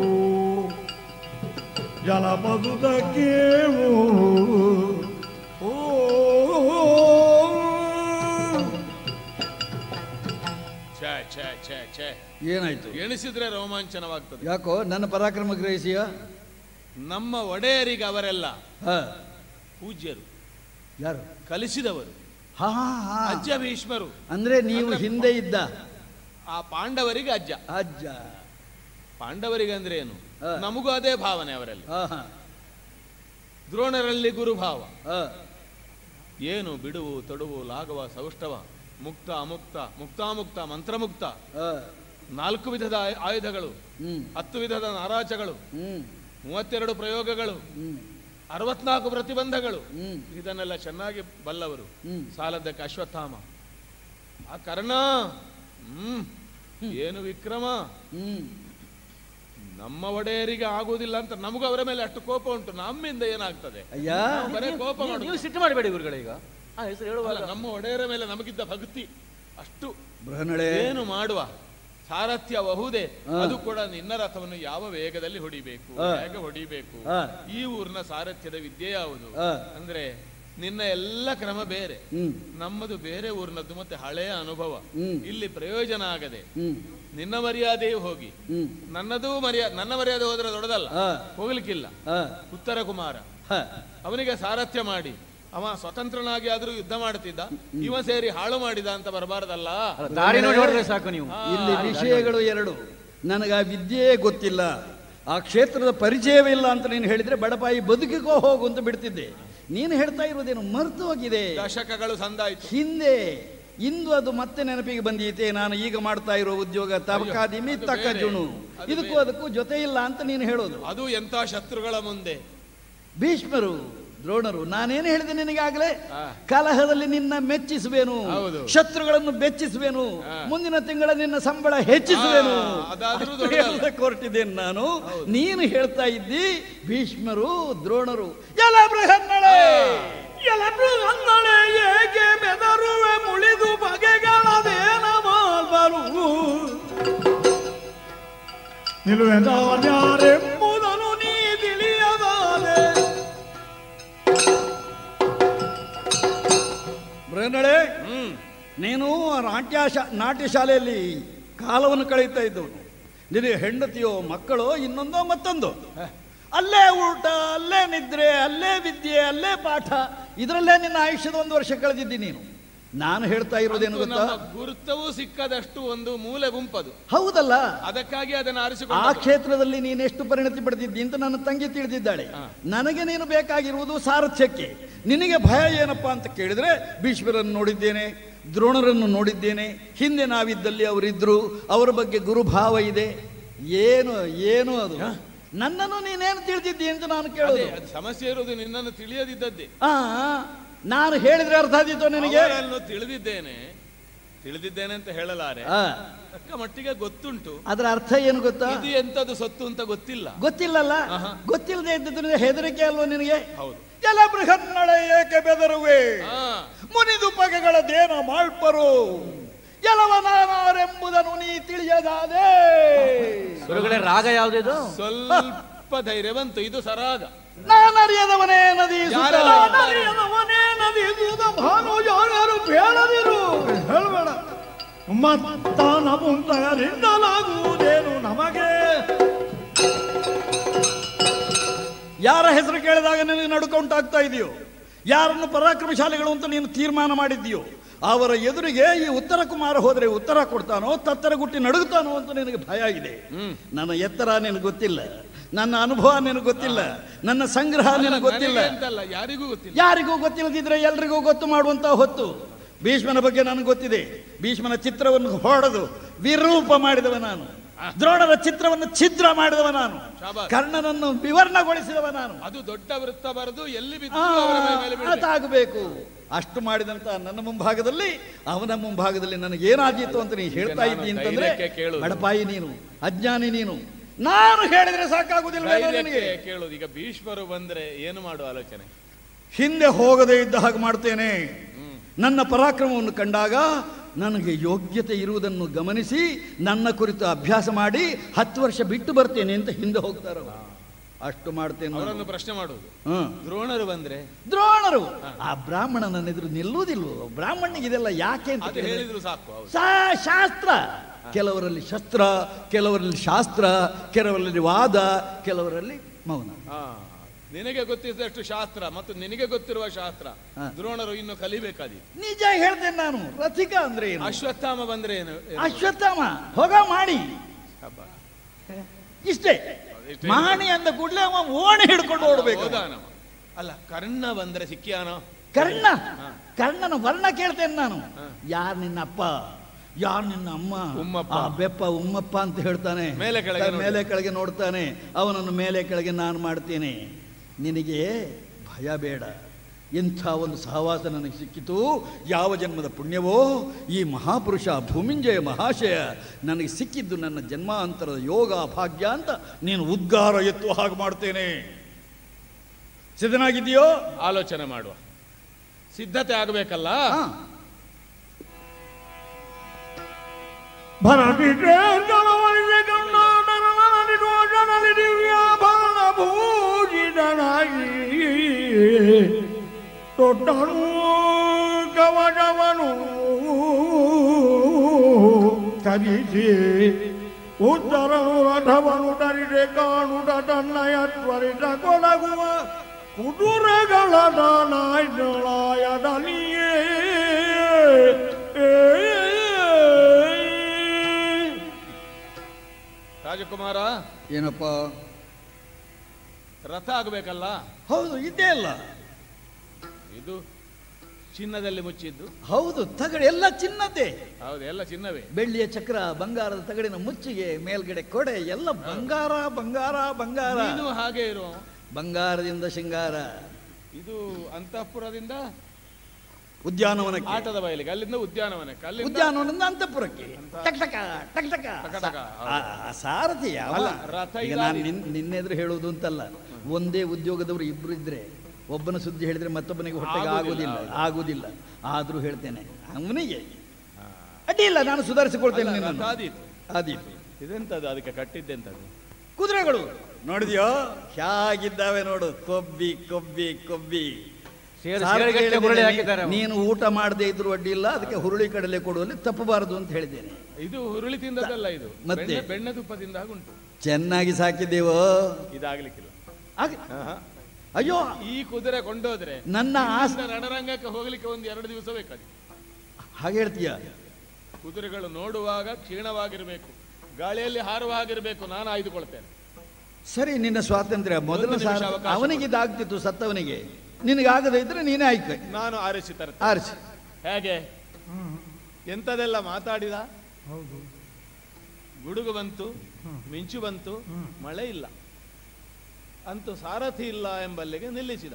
ಜಲಪದುದಕ್ಕೇವು ಓ ಛೇ ಛೇ ಛೇ ಛೇ ಏನಾಯ್ತು ಎಣಿಸಿದ್ರೆ ರೋಮಾಂಚನವಾಗ್ತದೆ ಯಾಕೋ ನನ್ನ ಪರಾಕ್ರಮ ಗ್ರಹಿಸಿಯ ನಮ್ಮ ಒಡೆಯರಿಗೆ ಅವರೆಲ್ಲ ಹಾ ಪೂಜ್ಯರು ಯಾರು ಕಲಿಸಿದವರು ಹಾ ಹಾ ಹಾ ಅಜ್ಜ ಭೀಷ್ಮರು ಅಂದ್ರೆ ನೀವು ಹಿಂದೆ ಇದ್ದ ಆ ಪಾಂಡವರಿಗೆ ಅಜ್ಜ ಅಜ್ಜ ಪಾಂಡವರಿಗೆ ಅಂದ್ರೆ ಏನು ಹಾ. ನಮಗೂ ಅದೇ ಭಾವನೆ ಅವರಲ್ಲಿ ಹಾ ಹಾ ದ್ರೋಣರಲ್ಲಿ ಗುರುಭಾವ ಹಾ ಏನು ಬಿಡುವು ತೊಡುವು ಲಾಘವ ಸೌಷ್ಠವ ಮುಕ್ತ ಅಮುಕ್ತ ಮುಕ್ತಾಮುಕ್ತ ಮಂತ್ರಮುಕ್ತ ಹಾ ನಾಲ್ಕು ವಿಧದ ಆಯು- ಆಯುಧಗಳು ಹ್ಮ್ ಹತ್ತು ವಿಧದ ನಾರಾಜಗಳು ಹ್ಮ್ ಮೂವತ್ತೆರಡು ಪ್ರಯೋಗಗಳು ಹ್ಮ್ ಅರವತ್ನಾಲ್ಕು ಪ್ರತಿಬಂಧಗಳು ಹ್ಮ್ ಇದನ್ನೆಲ್ಲ ಚೆನ್ನಾಗಿ ಬಲ್ಲವರು ಹ್ಮ್. ಸಾಲದ್ದಕ್ಕೆ ಅಶ್ವತ್ಥಾಮ ಆ ಕರ್ಣ ಹ್ಮ್ ಏನು ವಿಕ್ರಮ ಹ್ಮ್ ನಮ್ಮ ಒಡೆಯರಿಗೆ ಆಗುವುದಿಲ್ಲ ಅಂತ ನಮಗೂ ಅವರ ಮೇಲೆ ಅಷ್ಟು ಕೋಪ ಉಂಟು ನಮ್ಮಿಂದ ಏನಾಗ್ತದೆ ಅಯ್ಯ ನಾವು ಬರೇ ಕೋಪ ನೀವು- ಮಾಡುದು ನೀವು ಸಿಟ್ಟು ಮಾಡಬೇಡಿ ಗುರುಗಳೇ ಈಗ ಆ ಹೆಸರು ಹೇಳುವಾಗ ಅಲ್ಲ, ನಮ್ಮ ಒಡೆಯರ ಮೇಲೆ ನಮಗಿದ್ದ ಭಕ್ತಿ ಅಷ್ಟು ಬೃಹನಳೆ ಏನು ಮಾಡುವ ಸಾರಥ್ಯ ಬಹುದೇ ಹಾ. ಅದು ಕೂಡ ನಿನ್ನ ರಥವನ್ನು ಯಾವ ವೇಗದಲ್ಲಿ ಹೊಡಿಬೇಕು ಹಾ. ಹೇಗೆ ಹೊಡಿಬೇಕು ಹಾ. ಈ ಊರಿನ ಸಾರಥ್ಯದ ವಿದ್ಯೆ ಯಾವುದು ಹಾ. ಅಂದ್ರೆ ನಿನ್ನ ಎಲ್ಲ ಕ್ರಮ ಬೇರೆ ಹ್ಮ್ ನಮ್ಮದು ಬೇರೆ ಊರಿನದ್ದು ಮತ್ತೆ ಹಳೆಯ ಅನುಭವ ಹ್ಮ್. ಇಲ್ಲಿ ಪ್ರಯೋಜನ ಆಗದೆ ಹ್ಮ್ ನಿನ್ನ ಮರ್ಯಾದೆಯೂ ಹೋಗಿ ಹ್ಮ್ ನನ್ನದೂ ಮರ್ಯಾದೆ ನನ್ನ ಮರ್ಯಾದೆ ಹೋದ್ರೆ ದೊಡ್ಡದಲ್ಲ ಹಾ. ಹೋಗ್ಲಿಕ್ಕಿಲ್ಲ ಹಾ ಉತ್ತರ ಕುಮಾರ ಹಾ ಅವನಿಗೆ ಸಾರಥ್ಯ ಮಾಡಿ ಅವ ಸ್ವತಂತ್ರನಾಗಿ ಆದ್ರೂ ಯುದ್ಧ ಮಾಡ್ತಿದ್ದ ಇವ ಸೇರಿ ಹಾಳು ಮಾಡಿದ ಅಂತ ಬರಬಾರ್ದಲ್ಲ ಅಲ್ಲ, ದಾರಿ ನೋಡಿ ಹೊರಡ್ರೆ ಸಾಕು ನೀವು ಇಲ್ಲಿ ವಿಷಯಗಳು ಎರಡು ನನಗೆ ಆ ವಿದ್ಯೆಯೇ ಗೊತ್ತಿಲ್ಲ ಆ ಕ್ಷೇತ್ರದ ಪರಿಚಯವೇ ಇಲ್ಲ ಅಂತ ನೀನು ಹೇಳಿದ್ರೆ ಬಡಪಾಯಿ ಬದುಕಿಗೋ ಹೋಗು ಅಂತ ಬಿಡ್ತಿದ್ದೆ ನೀನು ಹೇಳ್ತಾ ಇರೋದೇನು ಮರ್ತು ಹೋಗಿದೆ ದಶಕಗಳು ಸಂದಾಯ್ತು ಹಿಂದೆ ಇಂದು ಅದು ಮತ್ತೆ ನೆನಪಿಗೆ ಬಂದೀತೆ ನಾನು ಈಗ ಮಾಡ್ತಾ ಇರೋ ಉದ್ಯೋಗ ತಬಕಾದಿಮಿ ಅದು ತಕ್ಕ ಬೇರೆ. ಜುಣು ಅದು ಇದಕ್ಕೂ ಬೇರೆ. ಅದಕ್ಕೂ ಜೊತೆ ಇಲ್ಲ ಅಂತ ನೀನು ಹೇಳೋದು ಅದು ಎಂತ ಶತ್ರುಗಳ ಮುಂದೆ ಭೀಷ್ಮರು ದ್ರೋಣರು ನಾನೇನು ಹೇಳಿದೆ ನಿನಗಾಗಲೇ ಆ. ಕಲಹದಲ್ಲಿ ನಿನ್ನ ಮೆಚ್ಚಿಸುವೆನು ಹೌದು. ಶತ್ರುಗಳನ್ನು ಬೆಚ್ಚಿಸುವೆನು ಆ. ಮುಂದಿನ ತಿಂಗಳ ನಿನ್ನ ಸಂಬಳ ಹೆಚ್ಚಿಸುವೆನು ಆ, ಅದಾದ್ರೂ ಅಷ್ಟು ದೊಡ್ಡದಲ್ಲ. ಹೇಳೋದಕ್ಕೆ ಹೊರಟಿದ್ದೇನೆ ನಾನು ನೀನು ಹೇಳ್ತಾ ಇದ್ದಿ ಭೀಷ್ಮರು ದ್ರೋಣರು ಎಲ್ಲ ಬೃಹನ್ನಳೆ ಎಲಬೃಹನ್ನಳೆ ಏಕೆ ಬೆದರುವೆ ಮುಳಿದು ಬಗೆಗಳದೇನ ಮಾಲ್ಬರು ನಿಲುವೆದವನ್ಯಾರೆಂಬುದನು ನೀ ತಿಳಿಯದಾದೆ ಬೃಹನ್ನಳೆ ಹ್ಮ್ ನೀನು ಆ ನಾಟ್ಯ ಶಾ- ನಾಟ್ಯ ಶಾಲೆಯಲ್ಲಿ ಕಾಲವನ್ನು ಕಳೀತಾ ಇದ್ದವನು ನಿನಗೆ ಹೆಂಡತಿಯೋ ಮಕ್ಕಳೋ ಇನ್ನೊಂದೋ ಮತ್ತೊಂದು ಅಲ್ಲೇ ಊಟ ಅಲ್ಲೇ ನಿದ್ರೆ ಅಲ್ಲೇ ವಿದ್ಯೆ ಅಲ್ಲೇ ಪಾಠ ಇದರಲ್ಲೇ ನಿನ್ನ ಆಯುಷ್ಯದ ಒಂದು ವರ್ಷ ಕಳೆದಿದ್ದಿ ನೀನು ನಾನು ಹೇಳ್ತಾ ಇರೋದೇನು ಅಂತೂ ಗೊತ್ತಾ ನಮ್ಮ ಗುರುತವೂ ಸಿಕ್ಕದಷ್ಟು ಒಂದು ಮೂಲೆ ಗುಂಪದು ಹೌದಲ್ಲ ಅದಕ್ಕಾಗಿ ಅದನ್ನು ಆ ಆರಿಸಿಕೊಂಡು ಕ್ಷೇತ್ರದಲ್ಲಿ ನೀನೆಷ್ಟು ಪರಿಣತಿ ಪಡೆದಿದ್ದಿ ಅಂತ ನನ್ನ ತಂಗಿ ತಿಳಿದಿದ್ದಾಳೆ ನನಗೆ ನೀನು ಬೇಕಾಗಿರುವುದು ಸಾರಥ್ಯಕ್ಕೆ ನಿನಗೆ ಭಯ ಏನಪ್ಪಾ ಅಂತ ಕೇಳಿದ್ರೆ ಭೀಷ್ಮರನ್ನು ನೋಡಿದ್ದೇನೆ ದ್ರೋಣರನ್ನು ನೋಡಿದ್ದೇನೆ ಹಿಂದೆ ನಾವಿದ್ದಲ್ಲಿ ಅವರಿದ್ರು ಅವರ ಬಗ್ಗೆ ಗುರುಭಾವ ಇದೆ ಏನು ಏನು ಅದು ನನ್ನನ್ನು ನೀನೇನು ತಿಳಿದಿದ್ದಿ ಅಂತ ನಾನು ಅದೇ ಕೇಳೋದು ಅದು ಸಮಸ್ಯೆ ಇರುವುದು ನಿನ್ನನ್ನು ತಿಳಿಯದಿದ್ದದ್ದೇ ಆ ನಾನು ಹೇಳಿದ್ರೆ ಅರ್ಥ ಆದೀತೋ ನಿನಗೆ ಅವರನ್ನು ತಿಳಿದಿದ್ದೇನೆ ತಿಳಿದಿದ್ದೇನೆ ಅಂತ ಹೇಳಲಾರೆ ಆ, ತಕ್ಕ ಮಟ್ಟಿಗೆ ಗೊತ್ತುಂಟು ಅದರ ಅರ್ಥ ಏನು ಗೊತ್ತಾ ಇದು ಎಂತದು ಸೊತ್ತು ಅಂತ ಗೊತ್ತಿಲ್ಲ ಗೊತ್ತಿಲ್ಲಲ್ಲ ಗೊತ್ತಿಲ್ಲದೆ ಇದ್ದದ್ರಿಂದ ಹೆದರಿಕೆ ಅಲ್ವಾ ನಿನಗೆ ಹೌದು ಎಲ್ಲ ಬೃಹನ್ನಳೆ ಏಕೆ ಬೆದರುವೆ ಹಾ ಮುನಿದು ಬಗೆಗಳದೇನ ಮಾಳ್ಪರು ಗೆಲವನಾರೆಂಬುದನ್ನು ನೀ ತಿಳಿಯದಾದೆ ಗುರುಗಳೇ ರಾಗ ಯಾವುದಿದು ಸ್ವಲ್ಪ ಧೈರ್ಯ ಬಂತು ಇದು ಸರಾಗ ನಾನರಿಯದವನೇ ನದಿ ಸುತ. ಯಾರು? ನಾನರಿಯದವನೇ ನದಿಸುವುದ ಭಾನು ಯಾರು ಬೇಡದಿರು ಹೇಳಬೇಡ ಮತ್ತ ನಮುಂತಗರಿಂದಲಾಗುವುದೇನು ನಮಗೆ ಯಾರ ಹೆಸರು ಕೇಳಿದಾಗ ನಿನಗೆ ನಡುಕ ಉಂಟಾಗ್ತಾ ಇದೆಯೋ ಯಾರನ್ನು ಪರಾಕ್ರಮಶಾಲಿಗಳು ಅಂತ ನೀನು ತೀರ್ಮಾನ ಮಾಡಿದ್ದೀಯೋ ಅವರ ಎದುರಿಗೆ ಈ ಉತ್ತರ ಕುಮಾರ ಹೋದರೆ ಉತ್ತರ ಕೊಡ್ತಾನೋ ತತ್ತರ ಗುಟ್ಟಿ ನಡುಗುತ್ತಾನೋ ಅಂತ ನಿನಗೆ ಭಯ ಇದೆ ನನ್ನ ಎತ್ತರ ನಿನಗೆ ಗೊತ್ತಿಲ್ಲ ನನ್ನ ಅನುಭವ ನಿನಗೆ ಗೊತ್ತಿಲ್ಲ ನನ್ನ ಸಂಗ್ರಹ ನಿನಗೆ ಗೊತ್ತಿಲ್ಲ ನನಗೆ ಅಂತಲ್ಲ ಯಾರಿಗೂ ಗೊತ್ತಿಲ್ಲ ಯಾರಿಗೂ ಗೊತ್ತಿಲ್ಲದಿದ್ರೆ ಎಲ್ರಿಗೂ ಗೊತ್ತು ಮಾಡುವಂತ ಹೊತ್ತು ಭೀಷ್ಮನ ಬಗ್ಗೆ ನನಗೆ ಗೊತ್ತಿದೆ ಭೀಷ್ಮನ ಚಿತ್ರವನ್ನು ಹೊಡೆದು ವಿರೂಪ ಮಾಡಿದವ ನಾನು ದ್ರೋಣರ ಚಿತ್ರವನ್ನು ಛಿದ್ರ ಮಾಡಿದವ ನಾನು ಶಾಬಾಸ್. ಕರ್ಣನನ್ನು ವಿವರಣಗೊಳಿಸಿದವ ನಾನು ಅದು ದೊಡ್ಡ ವೃತ್ತ ಬರೆದು ಎಲ್ಲಿ ಆ, ಬಿದ್ದು ಅವರ ಮೈ ಮೇಲೆ ಬೀಳ್ಬೇಕು. ಅದಾಗಬೇಕು ಅಷ್ಟು ಮಾಡಿದಂತ ನನ್ನ ಮುಂಭಾಗದಲ್ಲಿ ಅವನ ಮುಂಭಾಗದಲ್ಲಿ ನನಗೇನಾದೀತು ಅಂತ ನೀ ಹೇಳ್ತಾ ನಾನು ಇದ್ದಿ ಅಂತಂದ್ರೆ ಧೈರ್ಯಕ್ಕೆ ಕೇಳುವುದು. ಬಡಪಾಯಿ ನೀನು ಅಜ್ಞಾನಿ ನೀನು ನಾನು ಹೇಳಿದ್ರೆ ಸಾಕಾಗುದಿಲ್ಲ ಧೈರ್ಯಕ್ಕೆ ನನಗೆ ಕೇಳೋದು ಈಗ ಭೀಷ್ಮರು ಬಂದ್ರೆ ಏನು ಮಾಡುವ ಆಲೋಚನೆ ಹಿಂದೆ ಹೋಗದೇ ಇದ್ದ ಹಾಗೆ ಮಾಡ್ತೇನೆ ನನ್ನ ಪರಾಕ್ರಮವನ್ನು ಕಂಡಾಗ ನನಗೆ ಯೋಗ್ಯತೆ ಇರುವುದನ್ನು ಗಮನಿಸಿ ನನ್ನ ಕುರಿತು ಅಭ್ಯಾಸ ಮಾಡಿ ಹತ್ತು ವರ್ಷ ಬಿಟ್ಟು ಬರ್ತೇನೆ ಅಂತ ಹಿಂದೆ ಹೋಗ್ತಾರ ಅಷ್ಟು ಮಾಡ್ತೇನೆ ನಾನು. ಅವರನ್ನು ಪ್ರಶ್ನೆ ಮಾಡುವುದು ಹ್ಮ್. ದ್ರೋಣರು ಬಂದ್ರೆ ದ್ರೋಣರು ಆ ಬ್ರಾಹ್ಮಣ ನನ್ನ ಎದುರು ನಿಲ್ಲುವುದಿಲ್ವೋ ಬ್ರಾಹ್ಮಣಿಗೆ ಇದೆಲ್ಲ ಯಾಕೆ ಅಂತ ಅದು ಕೇಳಿದ್ರೆ, ಹೇಳಿದ್ರು ಸಾಕು ಹೌದು ಸಾ- ಶಾಸ್ತ್ರ ಕೆಲವರಲ್ಲಿ ಶಸ್ತ್ರ ಕೆಲವರಲ್ಲಿ ಶಾಸ್ತ್ರ ಕೆಲವರಲ್ಲಿ ವಾದ ಕೆಲವರಲ್ಲಿ ಮೌನ ಹಾ ನಿನಗೆ ಗೊತ್ತಿದ್ದಷ್ಟು ಶಾಸ್ತ್ರ ಮತ್ತು ನಿನಗೆ ಗೊತ್ತಿರುವ ಶಾಸ್ತ್ರ ಹಾ. ದ್ರೋಣರು ಇನ್ನು ಕಲಿಬೇಕಾದೀತು ನಿಜ ಹೇಳ್ತೇನೆ ನಾನು ರಥಿಕ ಅಂದ್ರೆ ಏನು ಅಶ್ವತ್ಥಾಮ ಬಂದ್ರೆ ಏನು ಏನು? ಅಶ್ವತ್ಥಾಮ ಹೋಗ ಮಾಡಿ ಹಬ್ಬ. ಇಷ್ಟೇ ಇಷ್ಟೇ. ಮಾಡಿ ಅಂದ ಕೂಡಲೇ ಅವ ಓಣಿ ಹಿಡ್ಕೊಂಡು ಓಡ್ಬೇಕು ಹೋದಾನವ. ಅಲ್ಲ ಕರ್ಣ ಬಂದ್ರೆ ಸಿಕ್ಕಿಯಾನೋ ಕರ್ಣ ಕರ್ಣನ ವರ್ಣ ಕೇಳ್ತೇನೆ ನಾನು ಯಾರು ನಿನ್ನ ಅಪ್ಪ ಯಾರು ನಿನ್ನ ಅಮ್ಮ ಉಮ್ಮಪ್ಪ. ಆ ಬೆಪ್ಪ ಉಮ್ಮಪ್ಪ ಅಂತ ಹೇಳ್ತಾನೆ ಮೇಲೆ ಕೆಳಗೆ ನೋಡಿ. ಮೇಲೆ ಕೆಳಗೆ ನೋಡ್ತಾನೆ ಅವನನ್ನು ಮೇಲೆ ಕೆಳಗೆ ನಾನು ಮಾಡ್ತೇನೆ ನಿನಗೆ ಭಯ ಬೇಡ ಇಂಥ ಒಂದು ಸಹವಾಸ ನನಗೆ ಸಿಕ್ಕಿತು ಯಾವ ಜನ್ಮದ ಪುಣ್ಯವೋ ಈ ಮಹಾಪುರುಷ ಭೂಮಿಂಜಯ ಮಹಾಶಯ ನನಗೆ ಸಿಕ್ಕಿದ್ದು ನನ್ನ ಜನ್ಮಾಂತರದ ಯೋಗ ಭಾಗ್ಯ ಅಂತ ನೀನು ಉದ್ಗಾರ ಎತ್ತುವ ಹಾಗೆ ಮಾಡ್ತೇನೆ ಸಿದ್ಧನಾಗಿದೆಯೋ ಆಲೋಚನೆ ಮಾಡುವ ಸಿದ್ಧತೆ ಆಗಬೇಕಲ್ಲ ಹಾ ಭರಣಿಗೊಂಡನಲ್ಲಿ ದಿವ್ಯಾಭರಣ ಭೂಜಿತನಾಗಿ ದೊಡ್ಡನು ಕವಚವನು ಕರಿಸಿ ಉತ್ತರನು ರಥವನು ಧರಿದೆ ಕಾಣುಟ ತನ್ನಯ ತ್ವರಿತ ಕೊಡಗುವ ಕುದುರೆಗಳ ದಾನಾಯದಲ್ಲಿಯೇ ರಾಜಕುಮಾರ ಏನಪ್ಪ ರಥ ಆಗಬೇಕಲ್ಲ ಹೌದು ಇದ್ದೇ ಅಲ್ಲ ಇದು ಚಿನ್ನದಲ್ಲಿ ಮುಚ್ಚಿದ್ದು ಹೌದು ತಗಡು ಎಲ್ಲ ಚಿನ್ನದ್ದೇ ಹೌದು ಎಲ್ಲ ಚಿನ್ನವೇ ಬೆಳ್ಳಿಯ ಚಕ್ರ ಬಂಗಾರದ ತಗಡಿನ ಮುಚ್ಚಿಗೆ ಮೇಲ್ಗಡೆ ಕೊಡೆ ಎಲ್ಲ ಬಂಗಾರ ಬಂಗಾರ ಬಂಗಾರ ನೀನು ಹಾಗೆ ಇರು ಬಂಗಾರದಿಂದ ಶೃಂಗಾರ ಇದು ಅಂತಃಪುರದಿಂದ ಉದ್ಯಾನವನಕ್ಕೆ ಆಟದ ಬಯಲಿಗೆ ಅಲ್ಲಿಂದ ಉದ್ಯಾನವನಕ್ಕೆ ಅಲ್ಲಿಂದ ಉದ್ಯಾನವನದಿಂದ ಅಂತಃಪುರಕ್ಕೆ ಟಕ್ ಟಕ ಟಕ್ ಟಕ ಟಕ ಟಕ, ಹೌದು. ಆ- ಆ ಸಾರಥಿ ಯಾವ ಅಲ್ಲ, ರಥ ಈಗ ಇದಾಗಿ- ನಾನು ನಿನ್ ನಿನ್ನೆದ್ರು ಹೇಳುವುದು ಅಂತಲ್ಲ ಒಂದೇ ಉದ್ಯೋಗದವರು ಇಬ್ರು ಇದ್ರೆ ಒಬ್ಬನ ಸುದ್ದಿ ಹೇಳಿದ್ರೆ ಮತ್ತೊಬ್ಬನಿಗೆ ಹೊಟ್ಟೆಗೆ ಆಗುದಿಲ್ಲ, ಆಗುದಿಲ್ಲ ಆಗುದಿಲ್ಲ ಆದ್ರೂ ಹೇಳ್ತೇನೆ ಅವನಿಗೆ ಅಡ್ಡಿಲ್ಲ ನಾನು ಸುಧಾರಿಸಿಕೊಳ್ತೇನೆ ಅಲ್ಲ, ನಿನ್ನನ್ನು. ರಥ ಆದೀತು. ಆದೀತು ಇದೆಂತದ್ದು ಅದಕ್ಕೆ ಕಟ್ಟಿದ್ದೆಂತದ್ದು ಕುದುರೆಗಳು ನೋಡಿದ್ಯೋ ಹೇಗಿದ್ದಾವೆ ನೋಡು ಕೊಬ್ಬಿ ಕೊಬ್ಬಿ ಕೊಬ್ಬಿ ಸೇರು- ಸಾರ್ ಸೇರಿಗಟ್ಟಲೆ ಹೇಳಿದ್ದೇನೆ, ಹುರುಳಿ ಹಾಕಿದ್ದಾರೆ ಅವ. ನೀನು ಊಟ ಮಾಡದೇ ಇದ್ರು ಅಡ್ಡಿ ಇಲ್ಲ ಅದಕ್ಕೆ ಹುರುಳಿ ಕಡಲೆ ಕೊಡುವಲ್ಲಿ ತಪ್ಪಬಾರದು ಅಂತ ಹೇಳಿದ್ದೇನೆ ಇದು ಹುರುಳಿ ತಿಂದದ್ದಲ್ಲ ಇದು ಮತ್ತೆ? ಬೆಣ್ಣೆ ಬೆಣ್ಣೆ ತುಪ್ಪದಿಂದ ಆಗುಂಟು ಚೆನ್ನಾಗಿ ಸಾಕಿದ್ದೇವೋ ಇದಾಗ್ಲಿಕ್ಕಿಲ್ಲ ಆಗ- ಅಯ್ಯೋ ಈ ಕುದುರೆ ಕೊಂಡೋದ್ರೆ ನನ್ನ ಆಸ್ ಇಲ್ಲಿಂದ ರಣರಂಗಕ್ಕೆ ಹೋಗ್ಲಿಕ್ಕೆ ಒಂದು ಎರಡು ದಿವಸ ಬೇಕಾಗಿ ಹಾಗೆ ಹೇಳ್ತೀಯ ಕುದುರೆಗಳು ನೋಡುವಾಗ ಕ್ಷೀಣವಾಗಿರ್ಬೇಕು ಗಾಳಿಯಲ್ಲಿ ಹಾರುವ ಹಾಗಿರ್ಬೇಕು ನಾನು ಆಯ್ದುಕೊಳ್ತೇನೆ ಸರಿ ನಿನ್ನ ಸ್ವಾತಂತ್ರ್ಯ ಮೊದಲ ಒಂದು ನಿಮಿಷ ಸಾರ ಅವಕಾಶ ಅವನಿಗೆ ಇದಾಗ್ತಿತ್ತು ಸತ್ತವನಿಗೆ ನಿನಗಾಗದೇ ಇದ್ರೆ ನೀನೇ ಆಯ್ಕೆ ನಾನು ಆರಿಸಿ ತರ್ತೇನೆ ಆರಿಸಿ ಹೇಗೆ ಎಂತದೆಲ್ಲ ಮಾತಾಡಿದ ಗುಡುಗು ಬಂತು ಮಿಂಚು ಬಂತು ಮಳೆ ಇಲ್ಲ ಅಂತೂ ಸಾರಥಿ ಇಲ್ಲ ಎಂಬಲ್ಲಿಗೆ ನಿಲ್ಲಿಸಿದ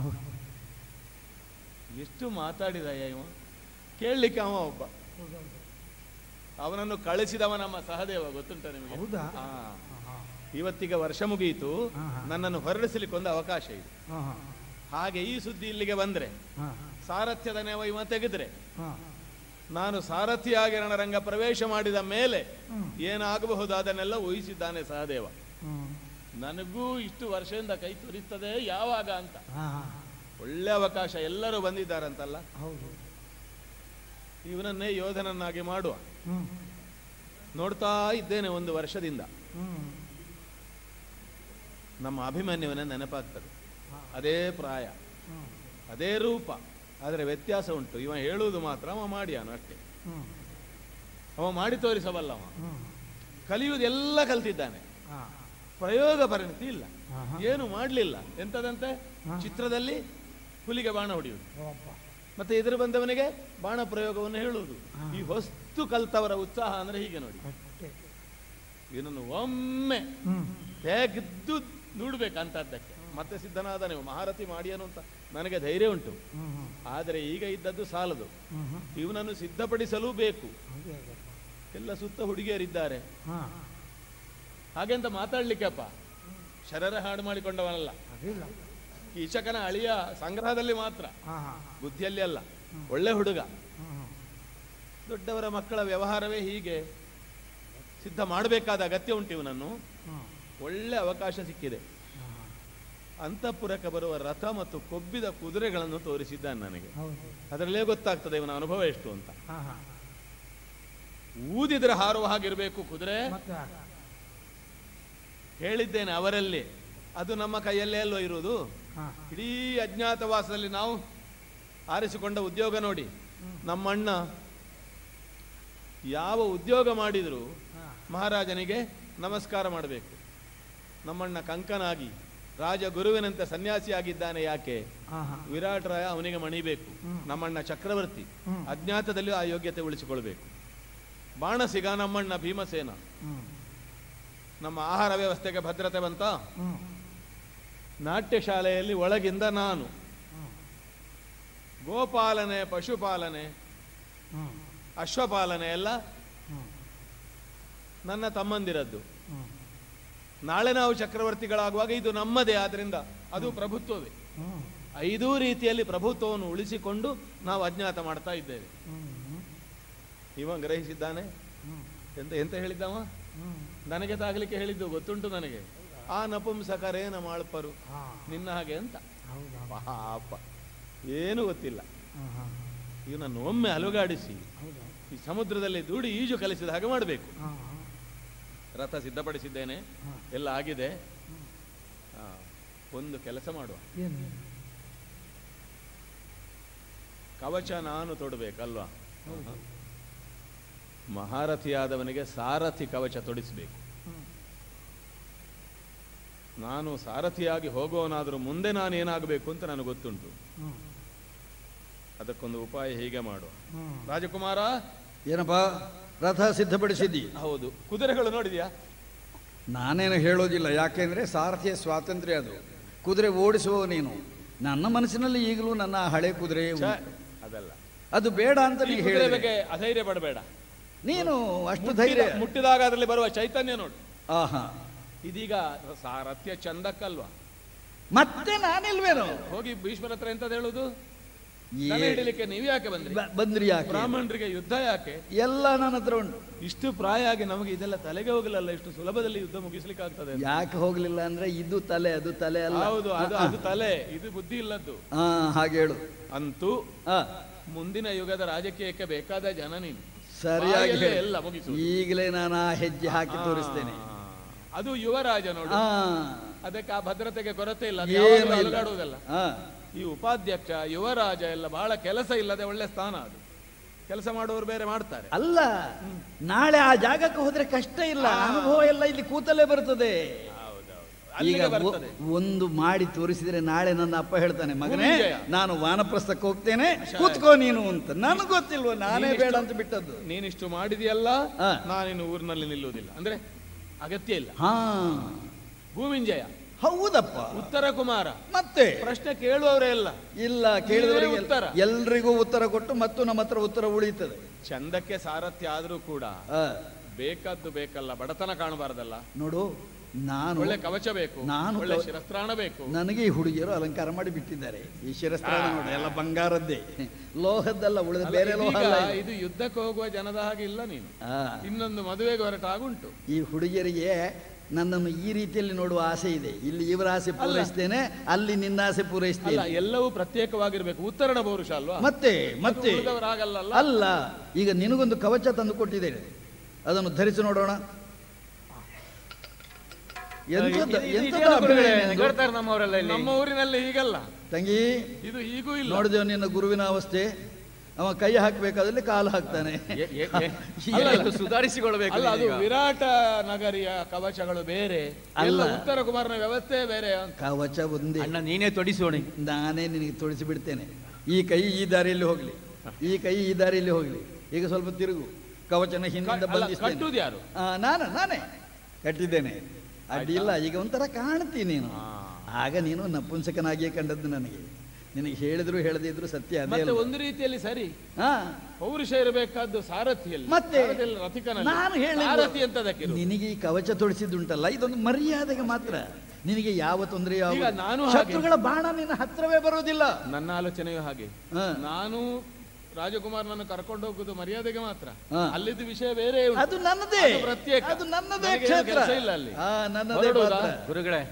ಎಷ್ಟು ಮಾತಾಡಿದ ಇವ ಕೇಳಲಿಕ್ಕೆ ಅವ ಒಬ್ಬ ಅವನನ್ನು ಕಳಿಸಿದವ ನಮ್ಮ ಸಹದೇವ ಗೊತ್ತುಂಟ ನಿಮಗೆ ಹೌದಾ? ಹಾ. ಇವತ್ತಿಗೆ ವರ್ಷ ಮುಗಿಯಿತು ನನ್ನನ್ನು ಹೊರಡಿಸಲಿಕ್ಕೆ ಒಂದು ಅವಕಾಶ ಇದೆ ಹಾಗೆ ಈ ಸುದ್ದಿ ಇಲ್ಲಿಗೆ ಬಂದ್ರೆ ಸಾರಥ್ಯದ ನೆವ ಇವ ತೆಗೆದ್ರೆ ನಾನು ಸಾರಥಿಯಾಗಿ ರಣರಂಗ ಪ್ರವೇಶ ಮಾಡಿದ ಮೇಲೆ ಏನಾಗಬಹುದು ಅದನ್ನೆಲ್ಲ ಊಹಿಸಿದ್ದಾನೆ ಸಹದೇವ ನನಗೂ ಇಷ್ಟು ವರ್ಷದಿಂದ ಕೈ ತುರಿಸ್ತದೆ ಯಾವಾಗ ಅಂತ ಒಳ್ಳೆ ಅವಕಾಶ ಎಲ್ಲರೂ ಬಂದಿದ್ದಾರಂತಲ್ಲ ಹೌದು ಇವನನ್ನೇ ಯೋಧನನ್ನಾಗಿ ಮಾಡುವ ನೋಡ್ತಾ ಇದ್ದೇನೆ ಒಂದು ವರ್ಷದಿಂದ ನಮ್ಮ ಅಭಿಮನ್ಯುವನ ನೆನಪಾಗ್ತದೆ ಅದೇ ಪ್ರಾಯ ಅದೇ ರೂಪ ಆದರೆ ವ್ಯತ್ಯಾಸ ಉಂಟು ಇವ ಹೇಳುವುದು ಮಾತ್ರ ಅವ ಮಾಡಿಯಾನು ಅಷ್ಟೇ ಅವ ಮಾಡಿ ತೋರಿಸಬಲ್ಲ ಅವ ಕಲಿಯುವುದೆಲ್ಲ ಕಲ್ತಿದ್ದಾನೆ ಪ್ರಯೋಗ ಪರಿಣಿತಿ ಇಲ್ಲ ಏನು ಮಾಡಲಿಲ್ಲ ಎಂತದಂತೆ ಚಿತ್ರದಲ್ಲಿ ಹುಲಿಗೆ ಬಾಣ ಹೊಡೆಯುವುದು ಮತ್ತೆ ಎದುರು ಬಂದವನಿಗೆ ಬಾಣ ಪ್ರಯೋಗವನ್ನು ಹೇಳುವುದು ಈ ಹೊಸ್ತು ಕಲ್ತವರ ಉತ್ಸಾಹ ಅಂದ್ರೆ ಹೀಗೆ ನೋಡಿ ಇವನನ್ನು ಒಮ್ಮೆ ತೆಗೆದು ನೋಡ್ಬೇಕಂತದ್ದಕ್ಕೆ ಮತ್ತೆ ಸಿದ್ಧನಾದ ನೀವು ಮಹಾರಥಿ ಮಾಡಿಯನು ಅಂತ ನನಗೆ ಧೈರ್ಯ ಉಂಟು ಆದರೆ ಈಗ ಇದ್ದದ್ದು ಸಾಲದು ಇವನನ್ನು ಸಿದ್ಧಪಡಿಸಲೂ ಬೇಕು ಎಲ್ಲ ಸುತ್ತ ಹುಡುಗಿಯರಿದ್ದಾರೆ ಹಾಗೆಂತ ಮಾತಾಡ್ಲಿಕ್ಕೆಪ್ಪ ಶರರ ಹಾಡು ಮಾಡಿಕೊಂಡವನಲ್ಲ ಅದಿಲ್ಲ ಕೀಚಕನ ಅಳಿಯ ಸಂಗ್ರಹದಲ್ಲಿ ಮಾತ್ರ ಬುದ್ಧಿಯಲ್ಲಿ ಅಲ್ಲ ಒಳ್ಳೆ ಹುಡುಗ ದೊಡ್ಡವರ ಮಕ್ಕಳ ವ್ಯವಹಾರವೇ ಹೀಗೆ ಸಿದ್ಧ ಮಾಡಬೇಕಾದ ಅಗತ್ಯ ಉಂಟು ಇವನನ್ನು ಒಳ್ಳೆ ಅವಕಾಶ ಸಿಕ್ಕಿದೆ ಅಂತಃಪುರಕ್ಕೆ ಬರುವ ರಥ ಮತ್ತು ಕೊಬ್ಬಿದ ಕುದುರೆಗಳನ್ನು ತೋರಿಸಿದ್ದಾನೆ ನನಗೆ ಹೌದು ಅದರಲ್ಲೇ ಗೊತ್ತಾಗ್ತದೆ ಇವನ ಅನುಭವ ಎಷ್ಟು ಅಂತ ಹಾ ಹಾ ಊದಿದ್ರೆ ಹಾರುವ ಹಾಗಿರಬೇಕು ಕುದುರೆ ಮತ್ತೆ ಹೇಳಿದ್ದೇನೆ ಅವರಲ್ಲಿ ಅದು ನಮ್ಮ ಕೈಯಲ್ಲೇ ಅಲ್ವೋ ಇರುವುದು ಹಾ ಇಡೀ ಅಜ್ಞಾತವಾಸದಲ್ಲಿ ನಾವು ಆರಿಸಿಕೊಂಡ ಉದ್ಯೋಗ ನೋಡಿ ನಮ್ಮಣ್ಣ ಯಾವ ಉದ್ಯೋಗ ಮಾಡಿದರೂ ಮಹಾರಾಜನಿಗೆ ನಮಸ್ಕಾರ ಮಾಡಬೇಕು ನಮ್ಮಣ್ಣ ಕಂಕನಾಗಿ ರಾಜ ಗುರುವಿನಂತೆ ಸನ್ಯಾಸಿಯಾಗಿದ್ದಾನೆ ಯಾಕೆ ಹಾ ಹಾ ವಿರಾಟ್ ರಾಯ ಅವನಿಗೆ ಮಣಿಬೇಕು ನಮ್ಮಣ್ಣ ಚಕ್ರವರ್ತಿ ಅಜ್ಞಾತದಲ್ಲಿ ಆ ಯೋಗ್ಯತೆ ಉಳಿಸಿಕೊಳ್ಬೇಕು ಬಾಣಸಿಗ ನಮ್ಮಣ್ಣ ಭೀಮಸೇನ ಹ್ಮ್ ನಮ್ಮ ಆಹಾರ ವ್ಯವಸ್ಥೆಗೆ ಭದ್ರತೆ ಬಂತ ಹ್ಮ್ ನಾಟ್ಯ ಶಾಲೆಯಲ್ಲಿ ಒಳಗಿಂದ ನಾನು ಗೋಪಾಲನೆ ಪಶುಪಾಲನೆ ಹ್ಮ್ ಅಶ್ವಪಾಲನೆ ಎಲ್ಲ ಹ್ಮ್ ನನ್ನ ತಮ್ಮಂದಿರದ್ದು ಹ್ಮ್ ನಾಳೆ ನಾವು ಚಕ್ರವರ್ತಿಗಳಾಗುವಾಗ ಇದು ನಮ್ಮದೇ ಆದ್ರಿಂದ ಅದು ಪ್ರಭುತ್ವವೇ ಹ್ಮ್ ಐದೂ ರೀತಿಯಲ್ಲಿ ಪ್ರಭುತ್ವವನ್ನು ಉಳಿಸಿಕೊಂಡು ನಾವು ಅಜ್ಞಾತ ಮಾಡ್ತಾ ಇದ್ದೇವೆ ಹ್ಮ್ ಇವ ಗ್ರಹಿಸಿದ್ದಾನೆ ಹ್ಮ್ ಎಂತ ಎಂತ ಹೇಳಿದ್ದವ ಹ್ಮ್ ನನಗೆ ತಾಗಲಿಕ್ಕೆ ಹೇಳಿದ್ದು ಗೊತ್ತುಂಟು ನನಗೆ ಆ ನಪುಂಸಕರೇನ ಮಾಳ್ಪರು ಹಾ ನಿನ್ನ ಹಾಗೆ ಅಂತ ಹೌದಾ ಪಾಪ ಏನು ಗೊತ್ತಿಲ್ಲ ಹಾ ಹಾ ಇವನನ್ನು ಒಮ್ಮೆ ಅಲುಗಾಡಿಸಿ ಹೌದಾ ಈ ಸಮುದ್ರದಲ್ಲಿ ದೂಡಿ ಈಜು ಕಲಿಸಿದ ಹಾಗೆ ಮಾಡಬೇಕು ಹಾ ಹಾ ರಥ ಸಿದ್ಧಪಡಿಸಿದ್ದೇನೆ ಎಲ್ಲ ಆಗಿದೆ ಆ, ಒಂದು ಕೆಲಸ ಮಾಡುವ ಏನು ಕವಚ ನಾನು ತೊಡಬೇಕಲ್ವಾ ಮಹಾರಥಿಯಾದವನಿಗೆ ಸಾರಥಿ ಕವಚ ತೊಡಿಸಬೇಕು ನಾನು ಸಾರಥಿಯಾಗಿ ಹೋಗುವವನಾದರೂ ಮುಂದೆ ನಾನು ಏನಾಗಬೇಕು ಅಂತ ನನಗೆ ಗೊತ್ತುಂಟು ಹ್ಮ್ ಅದಕ್ಕೊಂದು ಉಪಾಯ ಹೀಗೆ ಮಾಡುವ ಹ್ಮ್ ರಾಜಕುಮಾರ ಏನಪ್ಪ ರಥ ಸಿದ್ಧಪಡಿಸಿದ್ದಿ ಹೌದು ಕುದುರೆಗಳು ನೋಡಿದ್ಯಾ ನಾನೇನು ಹೇಳೋದಿಲ್ಲ ಯಾಕೆಂದ್ರೆ ಸಾರಥಿಯ ಸ್ವಾತಂತ್ರ್ಯ ಅದು ಕುದುರೆ ಓಡಿಸುವ ನೀನು ನನ್ನ ಮನಸ್ಸಿನಲ್ಲಿ ಈಗಲೂ ನನ್ನ ಹಳೆ ಕುದುರೆ ಛೆ, ಉಂಟು. ಅದಲ್ಲ ಅದು ಬೇಡ ಅಂತ ಈ ನೀ ಕುದುರೆ ಹೇಳಿದೆ ಬಗ್ಗೆ ಅಧೈರ್ಯ ಪಡಬೇಡ ನೀನು ಅಷ್ಟು ಮುಟ್ಟಿದ- ಧೈರ್ಯ ಮುಟ್ಟಿದಾಗ ಅದರಲ್ಲಿ ಬರುವ ಚೈತನ್ಯ ನೋಡು ಆಹಾ ಇದೀಗ ಸಾರಥ್ಯ ಚಂದಕ್ಕಲ್ವಾ ಮತ್ತೆ ನಾನಿಲ್ವೇನು ಹೋಗಿ ಭೀಷ್ಮರ ಹತ್ರ ಎಂತದ್ ಹೇಳುದು ಏ- ದನ ಹಿಡಿಲಿಕ್ಕೆ ನೀವು ಯಾಕೆ ಬಂದ್ರಿ ಬ- ಬಂದ್ರಿ ಯಾಕೆ ಬ್ರಾಹ್ಮಣರಿಗೆ ಯುದ್ಧ ಯಾಕೆ ಎಲ್ಲ ನನ್ನ ಹತ್ರ ಉಂಟು ಇಷ್ಟು ಪ್ರಾಯ ಆಗಿ ನಮಗೆ ಇದೆಲ್ಲ ತಲೆಗೆ ಹೋಗಲಲ್ಲ ಇಷ್ಟು ಸುಲಭದಲ್ಲಿ ಯುದ್ಧ ಮುಗಿಸ್ಲಿಕ್ಕೆ ಆಗ್ತದೆ ಅಂತ. ಯಾಕೆ ಹೋಗ್ಲಿಲ್ಲ ಅಂದ್ರೆ ಇದು ತಲೆ ಅದು ತಲೆ ಅಲ್ಲ ಹೌದು ಅದು ಅದು ತಲೆ ಇದು ಬುದ್ಧಿ ಇಲ್ಲದ್ದು ಹಾ ಹಾಗೆ ಹೇಳು ಅಂತೂ ಆ, ಮುಂದಿನ ಯುಗದ ರಾಜಕೀಯಕ್ಕೆ ಬೇಕಾದ ಜನ ನೀನು ಸರಿಯಾಗಿ ಬಾಯಲ್ಲೇ ಹೇಳು. ಎಲ್ಲ ಮುಗಿಸು ಈಗಲೇ ನಾನು ಆ ಹೆಜ್ಜೆ ಹಾಕಿ ತೋರಿಸ್ತೇನೆ ಅದು ಯುವರಾಜ ನೋಡು ಆ, ಅದಕ್ಕೆ ಆ ಭದ್ರತೆಗೆ ಕೊರತೆ ಇಲ್ಲ ಅದು ಏನೂ ಯಾವಾಗಲೂ ಇಲ್ಲ. ಅಲುಗಾಡುವುದಲ್ಲ ಆ, ಈ ಉಪಾಧ್ಯಕ್ಷ ಯುವರಾಜ ಎಲ್ಲ ಬಹಳ ಕೆಲಸ ಇಲ್ಲದೆ ಒಳ್ಳೆ ಸ್ಥಾನ ಅದು ಕೆಲಸ ಮಾಡುವವರು ಬೇರೆ ಮಾಡ್ತಾರೆ ಅಲ್ಲ ನಾಳೆ ಆ ಜಾಗಕ್ಕೆ ಹೋದ್ರೆ ಕಷ್ಟ ಇಲ್ಲ ಅನುಭವ ಎಲ್ಲ ಇಲ್ಲಿ ಕೂತಲೇ ಬರ್ತದೆ ಈಗ ಅಲ್ಲಿಗೆ ಒ- ಬರ್ತದೆ ಒಂದು ಮಾಡಿ ತೋರಿಸಿದ್ರೆ ನಾಳೆ ನನ್ನ ಅಪ್ಪ ಹೇಳ್ತಾನೆ ಮಗನೇ ಭೂಮಿಜಯ. ನಾನು ವಾನಪ್ರಸ್ಥಕ್ಕೆ ಹೋಗ್ತೇನೆ ಕೂತ್ಕೋ ನೀನು ಅಂತ ನನಗೆ ಗೊತ್ತಿಲ್ವ ನಾನೇ ನೀನಿಷ್ಟು- ಬೇಡ ಅಂತ ಬಿಟ್ಟದ್ದು ನೀನಿಷ್ಟು ಮಾಡಿದೆಯಲ್ಲ ಹಾ. ನಾನಿನ್ನು ಊರಿನಲ್ಲಿ ನಿಲ್ಲುವುದಿಲ್ಲ ಅಂದ್ರೆ ಅಗತ್ಯ ಇಲ್ಲ ಹಾ ಭೂಮಿಂಜಯ ಹೌದಪ್ಪ ಉತ್ತರ ಕುಮಾರ ಮತ್ತೆ ಪ್ರಶ್ನೆ ಕೇಳುವವರೇ ಇಲ್ಲ ಇಲ್ಲ ಕೇಳಿದವರಿಗೆ ನೀವೇ ಉತ್ತರ. ಎಲ್ರಿಗೂ ಉತ್ತರ ಕೊಟ್ಟು ಮತ್ತು ನಮ್ಮ ಹತ್ರ ಉತ್ತರ ಉಳಿತದೆ ಚಂದಕ್ಕೆ ಸಾರಥ್ಯ ಆದ್ರೂ ಕೂಡ ಆ, ಬೇಕಾದ್ದು ಬೇಕಲ್ಲ ಬಡತನ ಕಾಣಬಾರ್ದಲ್ಲ ನೋಡು ನಾನು ಒಳ್ಳೆ ಕವಚ ಬೇಕು ನಾನು ಒಳ್ಳೆ ಕವ- ಶಿರಸ್ತ್ರಾಣ ಬೇಕು ನನಗೆ ಈ ಹುಡುಗಿಯರು ಅಲಂಕಾರ ಮಾಡಿ ಬಿಟ್ಟಿದ್ದಾರೆ ಈ ಶಿರಸ್ತ್ರಾಣ ನೋಡಿ ಎಲ್ಲ ಬಂಗಾರದ್ದೇ ಲೋಹದ್ದಲ್ಲ ಉಳಿದ ಅಲ್ಲ, ಬೇರೆ ಲೋಹ ಇದೀಗ ಅಲ್ಲ ಇದು. ಇದು ಯುದ್ಧಕ್ಕೆ ಹೋಗುವ ಜನದ ಹಾಗೆ ಇಲ್ಲ ನೀನು ಆ, ಇನ್ನೊಂದು ಮದುವೆಗೆ ಹೊರಟಾಗುಂಟು ಈ ಹುಡುಗಿಯರಿಗೆ ನನ್ನನ್ನು ಈ ರೀತಿಯಲ್ಲಿ ನೋಡುವ ಆಸೆ ಇದೆ ಇಲ್ಲಿ ಇವರ ಆಸೆ ಪೂರೈಸ್ತೇನೆ ಅಲ್ಲಿ ನಿನ್ನ ಆಸೆ ಅಲ್ಲ ಪೂರೈಸ್ತೇನೆ ಎಲ್ಲವೂ ಪ್ರತ್ಯೇಕವಾಗಿರ್ಬೇಕು ಉತ್ತರಣ ಪೌರುಷ ಅಲ್ವಾ ಮತ್ತೆ ಮತ್ತೆ ಉಳಿದವರಾಗಲ್ಲ ಅಲ್ಲ ಈಗ ನಿನಗೊಂದು ಕವಚ ತಂದು ಕೊಟ್ಟಿದ್ದೇನೆ ಅದನ್ನು ಧರಿಸಿ ನೋಡೋಣ ಎಂಥದ್ದು- ಇದು- ಇದು ಎಂಥದ್ದು ಇದೇನು ಗುರುಗಳೇ? ಅಭಿನಯ ನಿಂದು? ನೆಗಡ್ತಾರೆ ನಮ್ಮವರೆಲ್ಲ ಇಲ್ಲಿ ನಮ್ಮ ಊರಿನಲ್ಲಿ ಹೀಗಲ್ಲ ತಂಗಿ ಇದು ಈಗೂ ಇಲ್ಲ ನೋಡಿದೆವು ನಿನ್ನ ಗುರುವಿನ ಅವಸ್ಥೆ ಅವ ಕೈ ಹಾಕಬೇಕಾದಲ್ಲಿ ಕಾಲು ಹಾಕ್ತಾನೆ ಎ- ಎ- ಎ- ಎಷ್ಟು ಸುಧಾರಿಸಿಕೊಳ್ಬೇಕು ಅಲ್ಲ ಅದು ನೀನೀಗ. ವಿರಾಟ ನಗರಿಯ ಕವಚಗಳು ಬೇರೆ ಅಲ್ಲ. ಎಲ್ಲ ಉತ್ತರ ಕುಮಾರನ ವ್ಯವಸ್ಥೆ ಬೇರೆ ಅಂತ ಕವಚ ಒಂದೇ ಅಣ್ಣ ನೀನೇ ತೊಡಿಸೋಣಿ ನಾನೇ ನಿನಗೆ ತೋರಿಸಿ ಬಿಡ್ತೇನೆ ಈ ಕೈ ಈ ದಾರಿಯಲ್ಲಿ ಹೋಗಲಿ ಈ ಕೈ ಈ ದಾರಿಯಲ್ಲಿ ಹೋಗಲಿ ಈಗ ಸ್ವಲ್ಪ ತಿರುಗು ಕವಚನ ಹಿಂದಿಂದ ಅಲ್ಲ, ಬಂಧಿಸ್ತೇನೆ ಕಟ್ಟುದು ಯಾರು ಆ, ನಾನು ನಾನೇ ಕಟ್ಟಿದ್ದೇನೆ ಅಡ್ಡಿ ಇಲ್ಲ ಈಗ ಒಂಥರ ಕಾಣ್ತೀನಿ ನೀನು ಆಗ ನೀನು ನಪುಂಸಕನಾಗಿಯೇ ಕಂಡದ್ದು ನನಗೆ ನಿನಗೆ ಹೇಳಿದ್ರು ಹೇಳದೇ ಇದ್ರು ಸತ್ಯ ಅದೇ ಮತ್ತೆ ಅಲ್ವಾ? ಒಂದು ರೀತಿಯಲ್ಲಿ ಸರಿ ಹಾ ಪೌರುಷ ಇರಬೇಕಾದ್ದು ಸಾರಥಿಯಲ್ಲಿ ಮತ್ತೆ ಸಾರಥಿಯಲ್ಲಿ ರಥಿಕನಲ್ಲಿ. ನಾನು ಹೇಳಿದ್ದು ಸಾರಥಿ ಅಂತದಕ್ಕಿರು ನಿನಗೆ ಈ ಕವಚ ತೊಡಿಸಿದ್ದುಂಟಲ್ಲ ಇದೊಂದು ಮರ್ಯಾದೆಗೆ ಮಾತ್ರ ನಿನಗೆ ಯಾವ ತೊಂದರೆ ಈಗ ಯಾವ ನಾನು ಹಾಗೆ- ಶತ್ರುಗಳ ಬಾಣ ನಿನ್ನ ಹತ್ರವೇ ಬರೋದಿಲ್ಲ ನನ್ನ ಆಲೋಚನೆಯು ಹಾಗೆ ಹಾ. ನಾನು ರಾಜಕುಮಾರನನ್ನು ಕರ್ಕೊಂಡು ಹೋಗುದು ಮರ್ಯಾದೆಗೆ ಮಾತ್ರ ಹಾ. ಅಲ್ಲಿದ್ದು ವಿಷಯ ಬೇರೆ ಉಂಟು. ಅದು ನನ್ನದೇ ಅದು ಪ್ರತ್ಯೇಕ. ಅದು ನನ್ನದೇ ನನಗೇನು ಕ್ಷೇತ್ರ ಕೆಲಸ ಇಲ್ಲ ಅಲ್ಲಿ. ಆ, ನನ್ನದೇ ಹೊರಡುವುದಾ? ಪಾತ್ರ. ಗುರುಗಳೇ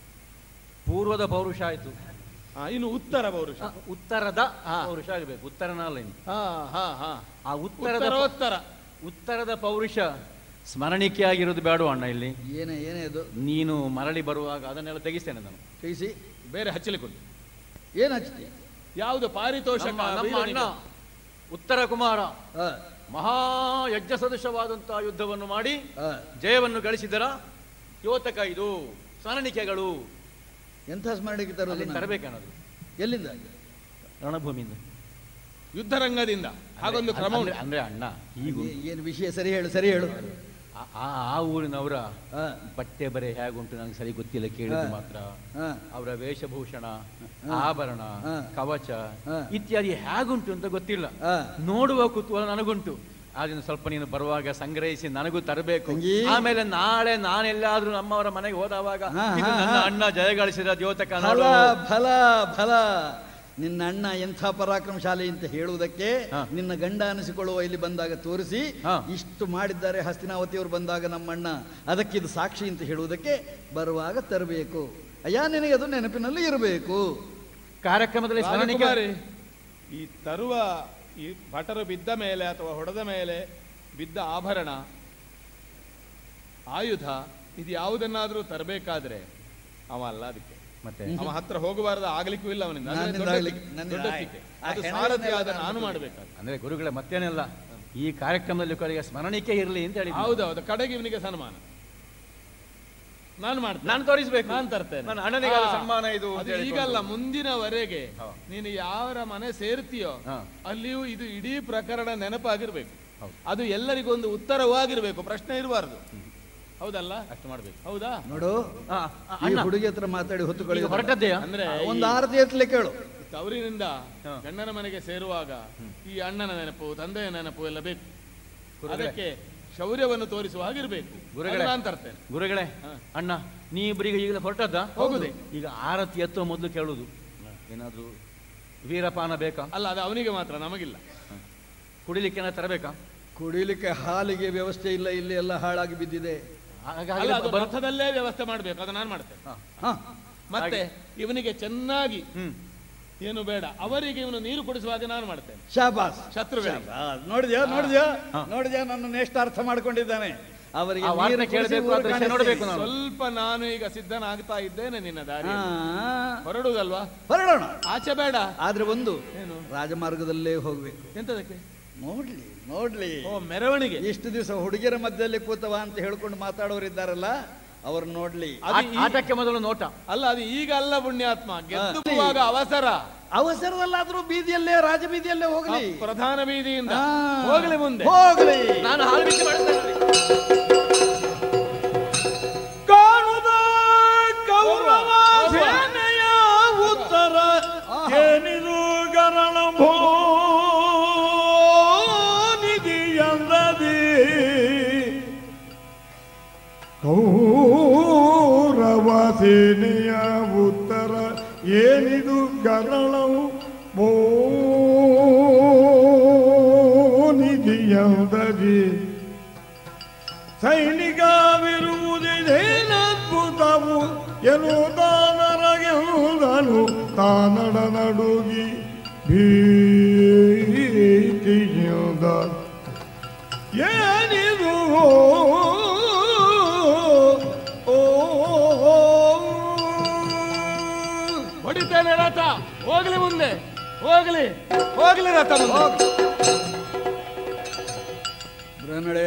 ಪೂರ್ವದ ಪೌರುಷ ಆಯ್ತು ಆ, ಇನ್ನು ಉತ್ತರ ಪೌರುಷ ಆ, ಉತ್ತರದ ಪೌರುಷ ಆಗಬೇಕು ಉತ್ತರನ ಅಲ್ಲ ಇನ್ನು. ಹಾ ಹಾ ಹಾ ಆ ಉತ್ತರದ ಉತ್ತರೋತ್ತರ ಉತ್ತರದ ಪೌರುಷ ಸ್ಮರಣಿಕೆ ಆಗಿರೋದು ಬೇಡ ಅಣ್ಣ ಇಲ್ಲಿ ಏನೇ ಏನೇ ಅದು ನೀನು ಮರಳಿ ಬರುವಾಗ ಅದನ್ನೆಲ್ಲ ತೆಗಿಸ್ತೇನೆ ನಾನು ಕೈಸಿ ಬೇರೆ ಹಚ್ಚಲಿಕ್ಕೆ ಏನ್ ಹಚ್ತಿ ಯಾವುದು ಪಾರಿತೋಷಕ ನಮ್ಮ ನಮ್ಮ ಅಣ್ಣ ವೀರನಿಗೆ? ಉತ್ತರ ಕುಮಾರ ಆ, ಮಹಾ ಯಜ್ಞ ಸದೃಶವಾದಂತಹ ಯುದ್ಧವನ್ನು ಮಾಡಿ ಆ, ಜಯವನ್ನು ಗಳಿಸಿದರ ಯೋತಕ ಇದು ಸ್ಮರಣಿಕೆಗಳು ಎಂಥ ಸ್ಮರಣೆಗೆ ತರೋದು ಅಲ್ಲಿ ನಾನು? ತರಬೇಕನ್ನೋದು ಎಲ್ಲಿಂದ ರಣಭೂಮಿಯಿಂದ ಯುದ್ಧರಂಗದಿಂದ ಹಾಗೊಂದು ಕ್ರಮ ಅಂದ್ರೆ- ಉಂಟು ಅಂದ್ರೆ ಅಣ್ಣ ಈಗ ಏ- ಏನು ವಿಷಯ ಸರಿ ಹೇಳು ಸರಿ ಹೇಳು ಆ- ಆ ಆ ಊರಿನವರ ಆ, ಬಟ್ಟೆ ಬರೆ ಹೇಗುಂಟು ನನಗೆ ಸರಿ ಗೊತ್ತಿಲ್ಲ ಕೇಳಿದ್ದು ಹಾ. ಮಾತ್ರ ಆ, ಅವರ ವೇಷಭೂಷಣ ಹಾ. ಆಭರಣ ಹಾ. ಕವಚ ಹಾ. ಇತ್ಯಾದಿ ಹೇಗುಂಟು ಅಂತ ಗೊತ್ತಿಲ್ಲ ಆ. ನೋಡುವ ಕುತೂಹಲ ನನಗುಂಟು ಆದ್ರಿಂದ ಸ್ವಲ್ಪ ನೀನು ಬರುವಾಗ ಸಂಗ್ರಹಿಸಿ ನನಗೂ ತರಬೇಕು ತಂಗಿ. ಆಮೇಲೆ ನಾಳೆ ನಾನೆಲ್ಲಾದ್ರೂ ನಮ್ಮವರ ಮನೆಗೆ ಹೋದವಾಗ ಹಾ, ಇದು ಹಾ, ನನ್ನ ಹಾ. ಅಣ್ಣ ಜಯಗಳಿಸಿದ ದ್ಯೋತಕ ಫಲ ನೋಡು. ಫಲ ಫಲ ನಿನ್ನ ಅಣ್ಣ ಎಂಥ ಪರಾಕ್ರಮಶಾಲಿ ಅಂತ ಹೇಳುವುದಕ್ಕೆ ಹಾ. ನಿನ್ನ ಗಂಡ ಅನಿಸಿಕೊಳ್ಳುವ ಇಲ್ಲಿ ಬಂದಾಗ ತೋರಿಸಿ ಹಾ. ಇಷ್ಟು ಮಾಡಿದ್ದಾರೆ ಹಸ್ತಿನಾವತಿಯವರು ಬಂದಾಗ ನಮ್ಮಣ್ಣ ಅದಕ್ಕಿದು ಸಾಕ್ಷಿ ಅಂತ ಹೇಳುವುದಕ್ಕೆ ಬರುವಾಗ ತರಬೇಕು ಅಯ್ಯ ನಿನಗೆ ಅದು ನೆನಪಿನಲ್ಲಿ ಇರಬೇಕು ಕಾರ್ಯಕ್ರಮದಲ್ಲಿ ಸ್ಮರಣಿಕೆ ರಾಜಕುಮಾರಿ ಈ ತರುವ ಈ ಭಟರು ಬಿದ್ದ ಮೇಲೆ ಅಥವಾ ಹೊಡೆದ ಮೇಲೆ ಬಿದ್ದ ಆಭರಣ ಆಯುಧ ಇದು ಯಾವುದನ್ನಾದ್ರೂ ತರಬೇಕಾದ್ರೆ ಅವ ಅಲ್ಲ ಅದಕ್ಕೆ ಮತ್ತೆ ಅವ ಹತ್ರ ಹೋಗಬಾರದು ಆಗ್ಲಿಕ್ಕೂ ಇಲ್ಲ ಅವನಿಂದ ಅದೇ ನನ್ನಿಂದ ದೊಡ್ಡ- ಆಗ್ಲಿಕ್ಕೆ- ನನ್ನಿಂದ ದೊಡ್ಡ ಆಯ್- ಸ್ಥಿತಿ. ಆ ಅದು ಹೆಣಗಳನ್ನೆಲ್ಲ ಸಾರಥಿ ಆದ ನಾನು ನಾನು ಬಿಟ್ಟು ಮಾಡಬೇಕಾದ್ರೆ ಅಂದ್ರೆ ಗುರುಗಳೇ ಮತ್ತೇನಿಲ್ಲ ಈ ಕಾರ್ಯಕ್ರಮದಲ್ಲಿ ಕೊನೆಗೆ ಸ್ಮರಣಿಕೆ ಇರಲಿ ಅಂತ ಹೇಳಿ ಹೌದೌದು ಕಡೆಗೆ ಇವನಿಗೆ ಸನ್ಮಾನ ನಾನು ಮಾಡ್ತೇನೆ ನಾನು ತೋರಿಸ್ಬೇಕು ನಾನು ತರ್ತೇನೆ ನನ್ನ ಅಣ್ಣನಿಗೆ ಅದು ಹಾ. ಸನ್ಮಾನ ಇದು ಅಂತ ಅದು ಹೇಳಿಕೊಂಡು. ಈಗಲ್ಲ ಮುಂದಿನವರೆಗೆ ಹಾ. ನೀನು ಯಾವರ ಮನೆ ಸೇರ್ತೀಯೋ ಹಾ. ಅಲ್ಲಿಯೂ ಇದು ಇಡೀ ಪ್ರಕರಣ ನೆನಪಾಗಿರ್ಬೇಕು ಹೌದು. ಅದು ಎಲ್ಲರಿಗೂ ಒಂದು ಉತ್ತರವೂ ಆಗಿರ್ಬೇಕು ಪ್ರಶ್ನೆ ಇರಬಾರ್ದು ಹೌದಲ್ಲ ಅಷ್ಟು ಮಾಡ್ಬೇಕು ಹೌದಾ ನೋಡು ಆ, ಆ, ಈ ಅಣ್ಣ ಹುಡುಗಿ ಹತ್ರ ಮಾತಾಡಿ ಹೊತ್ತುಕೊಳ್ಳಿ ಈಗ ಹೊರಟದ್ದೆಯಾ ಅಂದ್ರೆ ಒಂದು ಆರತಿ ಎತ್ತಲೆ ಕೇಳು ತವರಿನಿಂದ ಹಾ. ಗಂಡನ ಮನೆಗೆ ಸೇರುವಾಗ ಈ ಅಣ್ಣನ ನೆನಪು ತಂದೆಯ ನೆನಪು ಎಲ್ಲ ಬೇಕು ಗುರುಗಳೇ. ಅದಕ್ಕೆ ಶೌರ್ಯವನ್ನು ತೋರಿಸುವ ಹಾಗಿರ್ಬೇಕು ಗುರುಗಳೇ. ಅದು ನಾನು ತರ್ತೇನೆ ಗುರುಗಳೇ ಹಾ. ಅಣ್ಣ ನೀ ಇಬ್ಬರಿಗೆ ಈಗಲೇ ಹೊರಟದ್ದ ಹೋಗುದೆ. ಈಗ ಆರತಿ ಎತ್ತುವ ಮೊದಲು ಕೇಳುದು ಏನಾದ್ರು ವೀರಪಾನ ಬೇಕಾ ಅಲ್ಲ ಅದು ಅವನಿಗೆ ಮಾತ್ರ ನಮಗಿಲ್ಲ ಕುಡಿಲಿಕ್ಕೆ ಏನಾದ್ರು ತರಬೇಕಾ ಕುಡಿಲಿಕ್ಕೆ ಹಾಲಿಗೆ ವ್ಯವಸ್ಥೆ ಇಲ್ಲ ಇಲ್ಲಿ ಎಲ್ಲ ಹಾಳಾಗಿ ಬಿದ್ದಿದೆ ಹಾಗಾಗಿ ಅಲ್ಲ ಅದು ಬರು- ರಥದಲ್ಲೇ ವ್ಯವಸ್ಥೆ ಮಾಡಬೇಕು ಅದು ನಾನು ಮಾಡ್ತೇನೆ ಹಾ. ಹಾ ಮತ್ತೆ ಇವನಿಗೆ ಚೆನ್ನಾಗಿ ಹ್ಮ್ ಏನು ಬೇಡ ಅವರಿಗೆ ಇವನು ನೀರು ಕುಡಿಸುವ ಹಾಗೆ ನಾನು ಮಾಡ್ತೇನೆ ಶಾಬಾಸ್ ಶತ್ರುಗಳಿಗೆ ಶಾಬಾಸ್. ನೋಡಿದ್ಯಾ ನೋಡಿದ್ಯಾ ಹಾ. ನೋಡಿದ್ಯಾ ನನ್ನ ಎಷ್ಟು ಅರ್ಥ ಮಾಡ್ಕೊಂಡಿದ್ದಾನೆ ಅವರಿಗೆ ಆ ವಾರ್ತೆ ನೀರು ಕುಡಿಸಿ ಕೇಳಬೇಕು, ಆ ಊರು ದೃಶ್ಯ ಕಾಣಿಸ್ತೀನಿ. ನೋಡ್ಬೇಕು ನಾನು. ಸ್ವಲ್ಪ ನಾನು ಈಗ ಸಿದ್ಧನಾಗ್ತಾ ಇದ್ದೇನೆ ನಿನ್ನ ದಾರಿ ಹಾ. ಹೊರಡುವುದಲ್ವಾ ಹೊರಡೋಣ ಆಚೆ ಬೇಡ ಆದ್ರೆ ಒಂದು ಏನು ರಾಜಮಾರ್ಗದಲ್ಲೇ ಹೋಗ್ಬೇಕು ಎಂತದಕ್ಕೆ ನೋಡ್ಲಿ ನೋಡ್ಲಿ ಓ ಮೆರವಣಿಗೆ ಇಷ್ಟು ದಿವಸ ಹುಡುಗಿಯರ ಮಧ್ಯದಲ್ಲಿ ಕೂತವ ಅಂತ ಹೇಳ್ಕೊಂಡು ಮಾತಾಡೋರಿದ್ದಾರಲ್ಲ ಅವ್ರು ನೋಡ್ಲಿ ಅದು ಆ- ಆಟಕ್ಕೆ ಮೊದಲು ನೋಟ ಅಲ್ಲ ಅದು ಈಗ ಅಲ್ಲ ಪುಣ್ಯಾತ್ಮ ಗೆದ್ದು ಬರುವಾಗ ಅವಸರ ಅವಸರದಲ್ಲಾದ್ರೂ ಬೀದಿಯಲ್ಲೇ ರಾಜ ಬೀದಿಯಲ್ಲೇ ಆ ಹೋಗ್ಲಿ ಪ್ರಧಾನ ಬೀದಿಯಿಂದ ಹಾ. ಹೋಗಲಿ ಮುಂದೆ ಹೋಗ್ಲಿ ನಾನು ಹಾಲು ಬಿಸಿ ಮಾಡುತ್ತೇನೆ ಕಾಣುದ ಕೌರವ ಹೋಗುವ. ಸೇನೆಯ ಉತ್ತರ ಏನಿದು ಗರಳಂಭೋ ನಿಧಿಯಂದದಿ ಕೌರವ ಏನಿದು ಗರಳವು ನಿಧಿಯದರಿ ಸೈನಿಕವಿರುವುದೇನದ್ಭುತವು ಎನ್ನುವುದಾನರಗೆಂದನು ತಾನಡ ನಡುಗಿ ಭೀತಿಯಿಂದ ಏನಿದು ಓ ಹೊಡಿತೇನೆ ರಥ ಹೋಗ್ಲಿ ಮುಂದೆ ಹೋಗ್ಲಿ ಹೋಗ್ಲಿ ರಥ ಮುಂದೆ ಬ್ರಹ್ಮಣೆ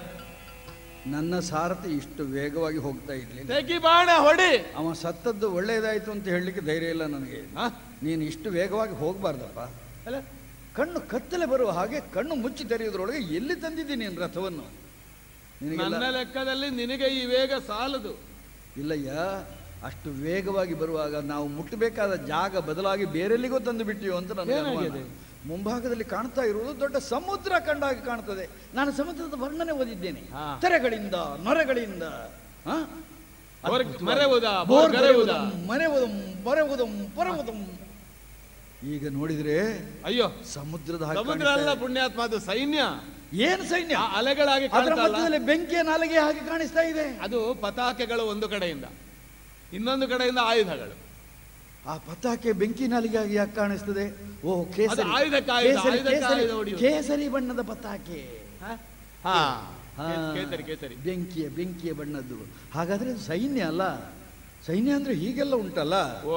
ನನ್ನ ಸಾರಥಿ ಇಷ್ಟು ವೇಗವಾಗಿ ಹೋಗ್ತಾ ಇರ್ಲಿ ತೆಗಿ ಬಾಣ ಹೊಡಿ ಅವ ಸತ್ತದ್ದು ಒಳ್ಳೇದಾಯ್ತು ಅಂತ ಹೇಳಲಿಕ್ಕೆ ಧೈರ್ಯ ಇಲ್ಲ ನನಗೆ ಹ? ನೀನು ಇಷ್ಟು ವೇಗವಾಗಿ ಹೋಗಬಾರ್ದಪ್ಪ ಅಲ್ಲ ಕಣ್ಣು ಕತ್ತಲೆ ಬರುವ ಹಾಗೆ ಕಣ್ಣು ಮುಚ್ಚಿ ತೆರೆಯುವುದರೊಳಗೆ ಎಲ್ಲಿ ತಂದಿದ್ದೀನಿ ನೀನು ರಥವನ್ನು ನಿನಗೆಲ್ಲ ನನ್ನ ಲೆಕ್ಕದಲ್ಲಿ ನಿನಗೆ ಈ ವೇಗ ಸಾಲದು ಇಲ್ಲಯ್ಯ ಅಷ್ಟು ವೇಗವಾಗಿ ಬರುವಾಗ ನಾವು ಮುಟ್ಟಬೇಕಾದ ಜಾಗ ಬದಲಾಗಿ ಬೇರೆಲ್ಲಿಗೋ ತಂದು ಬಿಟ್ಟಿಯೋ ಅಂತ ನನಗೆ ಅನುಮಾನ. ಏನಾಗಿದೆ? ಮುಂಭಾಗದಲ್ಲಿ ಕಾಣ್ತಾ ಇರುವುದು ದೊಡ್ಡ ಸಮುದ್ರ ಕಂಡಾಗಿ ಕಾಣ್ತದೆ ನಾನು ಸಮುದ್ರದ ವರ್ಣನೆ ಓದಿದ್ದೇನೆ ಹಾ. ತೆರೆಗಳಿಂದ ನೊರೆಗಳಿಂದ ಹ? ಹೊರ- ಅದ್ಭುತವಾಗಿ. ಮರೆವುದ, ಬೋರ್ ಗರೆವುದ. ಗರೆವುದಂ, ಮರೆವುದಂ ಮರೆವುದಂ ಪರವುದಂ ಈಗ ನೋಡಿದ್ರೆ ಅಯ್ಯೋ ಸಮುದ್ರದ ಹಾಗೆ ಸಮುದ್ರ ಕಾಣಿಸ್ತಾ ಅಲ್ಲ ಇದೆ. ಪುಣ್ಯಾತ್ಮ ಅದು ಸೈನ್ಯ ಏನು ಸೈನ್ಯ ಆ ಅಲೆಗಳಾಗಿ ಅದರ ಕಾಣ್ತಲ್ಲ ಮಧ್ಯದಲ್ಲಿ ಬೆಂಕಿಯ ನಾಲಿಗೆ ಹಾಗೆ ಕಾಣಿಸ್ತಾ ಇದೆ ಅದು ಪತಾಕೆಗಳು ಒಂದು ಕಡೆಯಿಂದ ಇನ್ನೊಂದು ಕಡೆಯಿಂದ ಆಯುಧಗಳು ಆ ಪತಾಕೆ ಬೆಂಕಿ ನಾಲಿಗೆಯಾಗಿ ಯಾಕೆ ಕಾಣಿಸ್ತದೆ ಓ ಕೇಸರಿ ಅದು ಆಯುಧಕ್ಕೆ ಆಯುಧ, ಕೇಸರಿ ಆಯುಧಕ್ಕೆ ಕೇಸರಿ ಆಯುಧ ಹೊಡೆಯುವುದು. ಕೇಸರಿ ಬಣ್ಣದ ಪತಾಕೆ ಹಾ ಹಾ. ಕೇಸರಿ ಕೇಸರಿ ಬೆಂಕಿಯ ಬೆಂಕಿಯ ಬಣ್ಣದ್ದು ಹಾಗಾದ್ರೆ ಅದು ಸೈನ್ಯ ಅಲ್ಲ ಸೈನ್ಯ ಅಂದ್ರೆ ಹೀಗೆಲ್ಲ ಉಂಟಲ್ಲ ಓ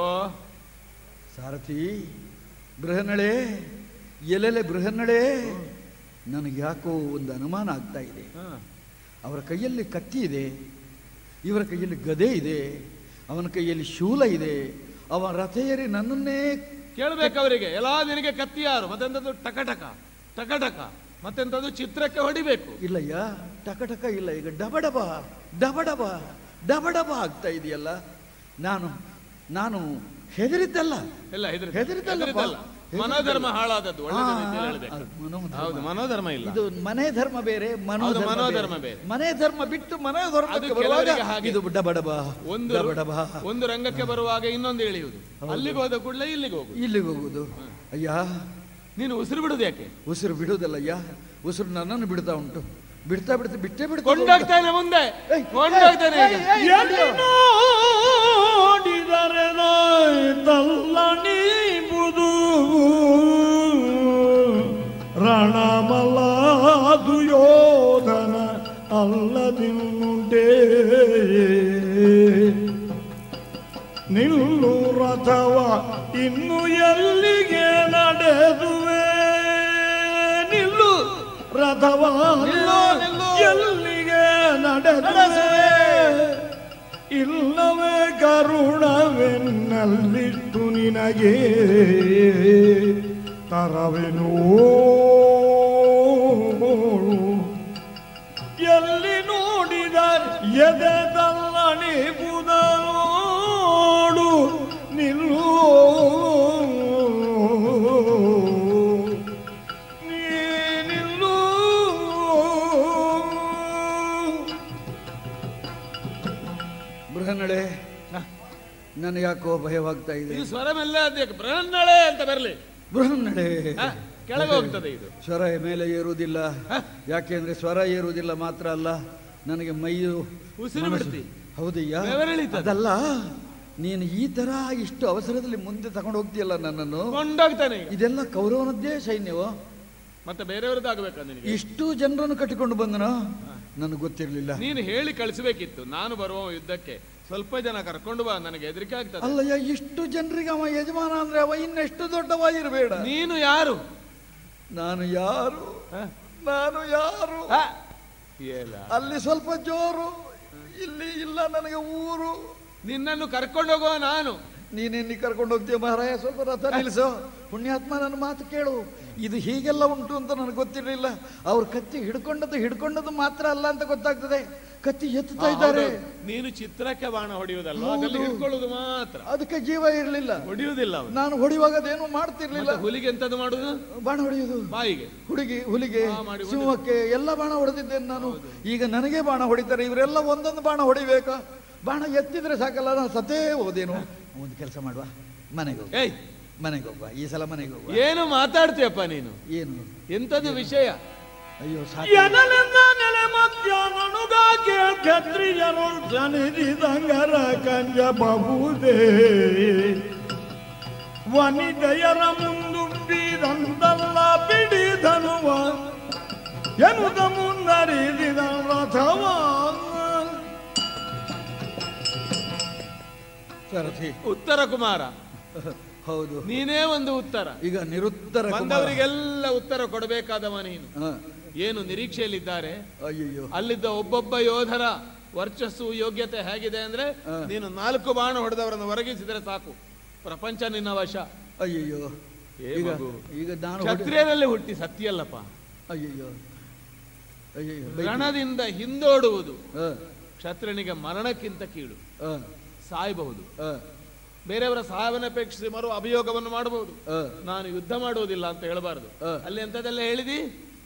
ಸಾರಥಿ ಬೃಹನ್ನಳೆ ಎಲ್ಲೆಲೆ ಬೃಹನ್ನಳೆ ನನಗೆ ಯಾಕೋ ಒಂದು ಅನುಮಾನ ಆಗ್ತಾ ಇದೆ ಹಾ. ಅವರ ಕೈಯಲ್ಲಿ ಕತ್ತಿ ಇದೆ ಇವರ ಕೈಯಲ್ಲಿ ಗದೆ ಇದೆ ಅವನ ಕೈಯಲ್ಲಿ ಶೂಲ ಇದೆ ಅವನ ರಥ ಏರಿ ನನ್ನನ್ನೇ ಕೇಳ್ಬೇಕು ಅವರಿಗೆ ಎಲ್ಲ ನಿನಗೆ ಕತ್ತಿ ಯಾರು ಮತ್ತೆಂತದ್ದು ಟಕಟಕ ಟಕಟಕ ಮತ್ತೆಂತದ್ದು ಚಿತ್ರಕ್ಕೆ ಹೊಡಿಬೇಕು ಇಲ್ಲಯ್ಯ ಟಕ ಟಕ ಇಲ್ಲ ಈಗ ಡಬಡಬ ಡಬಡಬ ಡಬಡಬ ಆಗ್ತಾ ಇದೆಯಲ್ಲ ನಾನು ನಾನು ಹೆದರಿದ್ದಲ್ಲ ಎಲ್ಲ ಹೆದರಿ ಹೆದರಿದ್ದಲ್ಲಪ್ಪ. ಮನೋಧರ್ಮ ಹಾಳಾದದ್ದು ಒಳ್ಳೆ ಆ, ರೀತಿಯಲ್ಲಿ ಹೇಳ್ಬೇಕು ಅದು ಮನೋಧರ್ಮ. ಹೌದು ಮನೋಧರ್ಮ ಇಲ್ಲ ಇದು ಮನೆ ಧರ್ಮ ಬೇರೆ ಮನೋಧರ್ಮ ಮನೋಧರ್ಮ ಬೇರೆ. ಬೇರೆ. ಮನೆ ಧರ್ಮ ಬಿಟ್ಟು ಮನೋಧರ್ಮಕ್ಕೆ ಅದು ಬರುವಾಗ ಕೆಲವರಿಗೆ ಹಾಗೆ. ಇದು ಡಬಡಬ ಒಂದು ಡಬಡಬ ಒಂದು ರಂಗಕ್ಕೆ ಬರುವಾಗ ಇನ್ನೊಂದು ಇಳಿಯುವುದು ಅಲ್ಲಿಗೆ ಹೋದ ಕೂಡಲೇ ಇಲ್ಲಿಗೆ ಹೋಗುದು ಇಲ್ಲಿಗೆ ಹೋಗುದು ಅಯ್ಯ ನೀನು ಉಸಿರು ಬಿಡುದು ಯಾಕೆ ಉಸಿರು ಬಿಡುವುದಲ್ಲಯ್ಯ ಉಸಿರು ನನ್ನನ್ನು ಬಿಡ್ತಾ ಉಂಟು ಬಿಡ್ತಾ ಬಿಡ್ತಾ ಬಿಟ್ಟೇ ಬಿಡ್ತಾ ಕೊಂಡೋಗ್ತಾನೆ ಮುಂದೆ ಏಯ್, ಕೊಂಡೋಗ್ತಾನೆ ಈಗ. ಎಲ್ಲಿ ನೋಡಿದರೆ ನಾಯ್ತಲ್ಲ ನೀಬುದು ರಣಮಲಾದು ಯೋಧನ ಅಲ್ಲದಿನ್ನುಂಟೇ ನಿಲ್ಲು ರಥವ ಇನ್ನು ಎಲ್ಲಿಗೆ ನಡೆದುವೆ ನಿಲ್ಲು ರಥವ ನಿಲ್ಲು, ನಿಲ್ಲು. ಎಲ್ಲಿಗೆ ನಡೆದುವೆ ಇಲ್ಲವೇ ಕರುಣವೆನ್ನಲ್ಲಿಟ್ಟು ನಿನಗೆ ತರವೆನೋ ಎಲ್ಲಿ ನೋಡಿದ ಎದೆದಲ್ಲಣಿ ಬುದನೋಡು ನಿಲ್ಲು ನೀ ನಿಲ್ಲು ಬೃಹನ್ನಳೆ ನನಗೆ ಯಾಕೋ ಭಯವಾಗ್ತಾ ಇದೆ ಇದು ಸ್ವರ ಮೆಲ್ಲ ಅದ್ಯಾಕೆ ಬ್ರಹ್ಮಣಳೆ ಅಂತ ಬರಲಿ ಬೃಹನ್ನಳೆ ಕೆಳಗೆ ಹೋಗ್ತದೆ ಇದು ಸ್ವರ ಮೇಲೆ ಏರುವುದಿಲ್ಲ ಯಾಕೆಂದ್ರೆ ಸ್ವರ ಏರುವುದಿಲ್ಲ ಮಾತ್ರ ಅಲ್ಲ ನನಗೆ ಮೈಯು ಉಸಿರು ಮನಸ್ಸು- ಬಿಡ್ತಿ. ಹೌದಯ್ಯ ಬೆವರಿಳಿತದೆ. ಅದಲ್ಲ ನೀನು ಈ ತರ ಇಷ್ಟು ಅವಸರದಲ್ಲಿ ಮುಂದೆ ತಗೊಂಡು ಹೋಗ್ತೀಯಲ್ಲ ನನ್ನನ್ನು ಕೊಂಡೋಗ್ತಾನೆ ಈಗ. ಇದೆಲ್ಲ ಕೌರವನದ್ದೇ ಸೈನ್ಯವೋ ಮತ್ತೆ ಬೇರೆಯವ್ರದ್ದು ಆಗ್ಬೇಕಾ ನಿನಗೆ ಇಷ್ಟು ಜನರನ್ನು ಕಟ್ಟಿಕೊಂಡು ಬಂದನೋ ನನಗೆ ಗೊತ್ತಿರಲಿಲ್ಲ ನೀನು ಹೇಳಿ ಕಳಿಸ್ಬೇಕಿತ್ತು ನಾನು ಬರುವ ಯುದ್ಧಕ್ಕೆ ಸ್ವಲ್ಪ ಜನ ಕರ್ಕೊಂಡು ಬಾ ನನಗೆ ಹೆದರಿಕೆ ಆಗ್ತದೆ ಅಲ್ಲಯ್ಯ ಇಷ್ಟು ಜನರಿಗೆ ಅವ ಯಜಮಾನ ಅಂದ್ರೆ ಅವ ಇನ್ನೆಷ್ಟು ದೊಡ್ಡವ ಇರಬೇಡ ನೀನು ಯಾರು ನಾನು ಯಾರು ನಾನು ಯಾರು ಏಲ. ಅಲ್ಲಿ ಸ್ವಲ್ಪ ಜೋರು ಇಲ್ಲಿ ಇಲ್ಲ ನನಗೆ ಊರು ನಿನ್ನನ್ನು ಕರ್ಕೊಂಡು ಹೋಗುವ ನಾನು ನೀನೆಲ್ಲಿ ಕರ್ಕೊಂಡು ಹೋಗ್ತೀಯ ಮಹಾರಾಯ ಸ್ವಲ್ಪ ರಥ ನಿಲ್ಲಿಸು ಪುಣ್ಯಾತ್ಮ ನನ್ನ ಮಾತು ಕೇಳು ಇದು ಹೀಗೆಲ್ಲ ಉಂಟು ಅಂತ ನನಗೆ ಗೊತ್ತಿರಲಿಲ್ಲ ಅವ್ರ ಕತ್ತಿ ಹಿಡ್ಕೊಂಡದ್ದು ಹಿಡ್ಕೊಂಡದ್ದು ಮಾತ್ರ ಅಲ್ಲ ಅಂತ ಗೊತ್ತಾಗ್ತದೆ ಕತ್ತಿ ಎತ್ತುತ್ತಾ ಇದ್ದಾರೆ ಹೌದು. ನೀನು ಚಿತ್ರಕ್ಕೆ ಬಾಣ ಹೊಡೆಯುವುದಲ್ಲ ಹೌದು. ಅದರಲ್ಲಿ ಹಿಡ್ಕೊಳ್ಳುವುದು ಮಾತ್ರ ಅದಕ್ಕೆ ಜೀವ ಇರಲಿಲ್ಲ ಹೊಡೆಯುವುದಿಲ್ಲ ಅವನು ನಾನು ಹೊಡೆಯುವಾಗ ಅದೇನು ಮಾಡ್ತಿರ್ಲಿಲ್ಲ ಮತ್ತೆ ಹುಲಿಗೆ ಎಂತದ್ದು ಮಾಡುದು ಬಾಣ ಹೊಡೆಯುವುದು ಬಾಯಿಗೆ ಹುಡುಗಿ ಹುಲಿಗೆ ಹಾ, ಮಾಡಿ ಹೊಡೆದು. ಸಿಂಹಕ್ಕೆ ಎಲ್ಲ ಬಾಣ ಹೊಡೆದಿದ್ದೇನೆ ನಾನು ಈಗ ನನಗೆ ಬಾಣ ಹೊಡಿತಾರೆ ಇವರೆಲ್ಲ ಒಂದೊಂದು ಬಾಣ ಹೊಡಿಬೇಕಾ ಬಾಣ ಎತ್ತಿದ್ರೆ ಸಾಕಲ್ಲ ನಾನು ಸತೇ ಹೋದೇನು ಒಂದು ಕೆಲಸ ಮಾಡುವ ಮನೆಗೆ ಹೋಗು ಏಯ್ ಮನೆಗೆ ಹೋಗುವ ಈ ಸಲ ಮನೆಗೆ ಹೋಗುವ ಏನು ಮಾತಾಡ್ತೀಯಪ್ಪ ನೀನು ಏನು ಎಂಥದ್ದು ವಿಷಯ ಅಯ್ಯೋ ಸಾಕು ಎನಲೆಂದ ನೆಲೆ ಮಧ್ಯಾಹ್ನನುಗಾಕೆ ಕ್ಷತ್ರಿಯರು ಸನಿಧಿದಂಗರ ಕಂಜ ಬಹುದೇ ವನಿತೆಯರ ಮುಂದುಂಬಿದಂದಲ್ಲ ಬಿಡಿದನುವ ಎನ್ನುದ ಮುನ್ನರಿದಿದ ರಥವ ಸರಥಿ ಉತ್ತರ ಕುಮಾರ ಹೌದು ನೀನೇ ಒಂದು ಉತ್ತರ ಈಗ ನಿರುತ್ತರ ಕುಮಾರ. ಬಂದವರಿಗೆಲ್ಲ ಉತ್ತರ ಕೊಡಬೇಕಾದವ ನೀನು ಹ. ಏನು ನಿರೀಕ್ಷೆಯಲ್ಲಿದ್ದಾರೆ ಅಯ್ಯಯ್ಯೋ ಅಲ್ಲಿದ್ದ ಒಬ್ಬೊಬ್ಬ ಯೋಧರ ವರ್ಚಸ್ಸು ಯೋಗ್ಯತೆ ಹೇಗಿದೆ ಅಂದ್ರೆ ಹ. ನೀನು ನಾಲ್ಕು ಬಾಣ ಹೊಡೆದವರನ್ನು ಹೊರಗಿಸಿದರೆ ಸಾಕು ಪ್ರಪಂಚ ನಿನ್ನ ವಶ ಅಯ್ಯಯ್ಯೋ ಏ ಈಗ ಮಗು. ಈಗ ನಾನು ಹೊಡೆ- ಕ್ಷತ್ರಿಯರಲ್ಲಿ ಹುಟ್ಟಿ ಸತ್ಯಲ್ಲಪ್ಪ ಅಯ್ಯಯ್ಯೋ ಅಯ್ಯಯ್ಯೋ ಬೈಕು. ರಣದಿಂದ ಹಿಂದೋಡುವುದು ಹ, ಕ್ಷತ್ರಿಯನಿಗೆ ಮರಣಕ್ಕಿಂತ ಕೀಳು ಹ, ಸಾಯಬಹುದು ಹ, ಬೇರೆಯವರ ಸಹಾಯವನ್ನು ಅಪೇಕ್ಷಿಸಿ ಮರು ಅಭಿಯೋಗವನ್ನು ಮಾಡಬಹುದು ಹ. ನಾನು ಯುದ್ಧ ಮಾಡುವುದಿಲ್ಲ ಅಂತ ಹೇಳಬಾರದು ಹ. ಅಲ್ಲಿ ಎಂತದೆಲ್ಲ ಹೇಳಿದಿ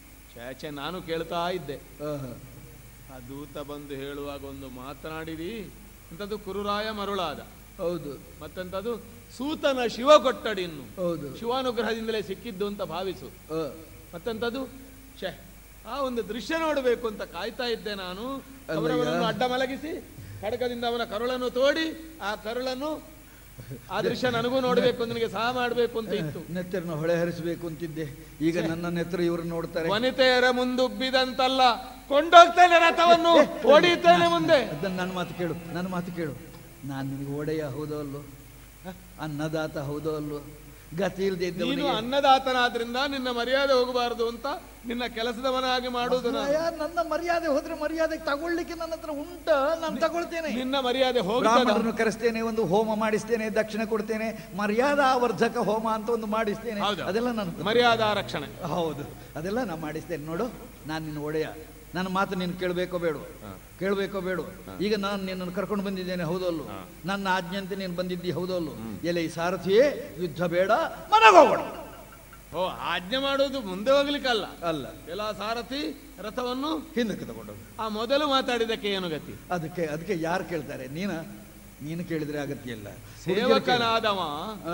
ಛೇ ನಾನು ಕೇಳ್ತಾ ಇದ್ದೆ ಹ, ಹ. ಆ ದೂತ ಬಂದು ಹೇಳುವಾಗ ಒಂದು ಮಾತನಾಡಿದಿ ಎಂತದ್ದು ಕುರುರಾಯ ಮರುಳಾದ ಹೌದು ಮತ್ತೆಂತದ್ದು ಸೂತನ ಶಿವ ಕೊಟ್ಟಡಿನ್ನು ಹೌದು ಶಿವಾನುಗ್ರಹದಿಂದಲೇ ಸಿಕ್ಕಿದ್ದು ಅಂತ ಭಾವಿಸು ಹ, ಮತ್ತೆಂತದ್ದು ಛೇ ಆ ಒಂದು ದೃಶ್ಯ ನೋಡಬೇಕು ಅಂತ ಕಾಯ್ತಾ ಇದ್ದೆ ನಾನು ಅವರವರನ್ನು ಅಡ್ಡ ಮಲಗಿಸಿ ಖಡ್ಗದಿಂದ ಅವನ ಕರುಳನ್ನು ತೋಡಿ ಆ ಕರುಳನ್ನು ಆ ದೃಶ್ಯ ನನಗೂ ನೋಡಬೇಕು ನಿನಗೆ ಸಹ ಮಾಡಬೇಕು ಅಂತ ಇತ್ತು ನೆತ್ತರನ್ನು ಹೊಳೆ ಹರಿಸಬೇಕು ಅಂತಿದ್ದೆ ಈಗ ನನ್ನ ನೆತ್ತರು ಇವರು ನೋಡ್ತಾರೆ ವನಿತೆಯರ ಮುಂದುಬ್ಬಿದಂತಲ್ಲ ಕೊಂಡೋಗ್ತೇನೆ ರಥವನ್ನು ಹೊಡಿತೇನೆ ಮುಂದೆ ಅದನ್ನ ನನ್ನ ಮಾತು ಕೇಳು ನನ್ನ ಮಾತು ಕೇಳು ನಾನು ನಿನಗೆ ಒಡೆಯ ಹೌದೋ ಅಲ್ಲೋ ಅನ್ನದಾತ ಹೌದೋ ಅಲ್ಲೋ ಗತಿ ಇಲ್ಲದೆ ನೀನು ಇದ್ದವನಿಗೆ ಅನ್ನದಾತನಾದ್ರಿಂದ ನಿನ್ನ ಮರ್ಯಾದೆ ಹೋಗಬಾರದು ಅಂತ ನಿನ್ನ ಕೆಲಸದವನಾಗಿ ಮಾಡುವುದು ನಾನು. ಅಯ್ಯ, ನನ್ನ ಮರ್ಯಾದೆ ಹೋದ್ರೆ ಮರ್ಯಾದೆ ತಗೊಳ್ಳಿಕ್ಕೆ ನನ್ನ ಹತ್ರ ಉಂಟ ನಾನು ತಗೊಳ್ತೇನೆ ನಿನ್ನ ಮರ್ಯಾದೆ ಹೋಗ್ತದ ಬ್ರಾಹ್ಮಣರನ್ನು ಕರೆಸ್ತೇನೆ ಒಂದು ಹೋಮ ಮಾಡಿಸ್ತೇನೆ ದಕ್ಷಿಣ ಕೊಡ್ತೇನೆ ಮರ್ಯಾದಾವರ್ಧಕ ಹೋಮ ಅಂತ ಒಂದು ಮಾಡಿಸ್ತೇನೆ ಹೌದು. ಅದೆಲ್ಲ ನಾನು ಮರ್ಯಾದಾ ರಕ್ಷಣೆ ಹೌದು ಅದೆಲ್ಲ ನಾನು ಮಾಡಿಸ್ತೇನೆ ನೋಡು ನಾನು ನಿನ್ನ ಒಡೆಯ ನನ್ನ ಮಾತು ನೀನು ಕೇಳಬೇಕೋ ಬೇಡ ಕೇಳಬೇಕೋ ಬೇಡ ಈಗ ನಾನು ನಿನ್ನನ್ನು ಕರ್ಕೊಂಡು ಬಂದಿದ್ದೇನೆ ಹೌದೋ ಅಲ್ಲೋ ನನ್ನ ಆಜ್ಞೆಂತೆ ನೀನು ಬಂದಿದ್ದಿ ಹೌದೋ ಅಲ್ಲೋ ಎಲೆ ಈ ಸಾರಥಿಯೇ ಯುದ್ಧ ಬೇಡ ಮನೆಗೆ ಹೋಗೋಣ ಓ ಆಜ್ಞೆ ಮಾಡುವುದು ಮುಂದೆ ಹೋಗ್ಲಿಕ್ಕಲ್ಲ ಅಲ್ಲ ಎಲ್ಲ ಸಾರಥಿ ರಥವನ್ನು ಹಿಂದಕ್ಕೆ ತಗೊಂಡು ಹೋಗು. ಆ ಮೊದಲು ಮಾತಾಡಿದಕ್ಕೆ ಏನು ಗತಿ ಅದಕ್ಕೆ ಅದಕ್ಕೆ ಯಾರು ಕೇಳ್ತಾರೆ ನೀನ ನೀನು ಕೇಳಿದ್ರೆ ಅಗತ್ಯ ಇಲ್ಲ ಸೇವಕನಾದವ ಹ,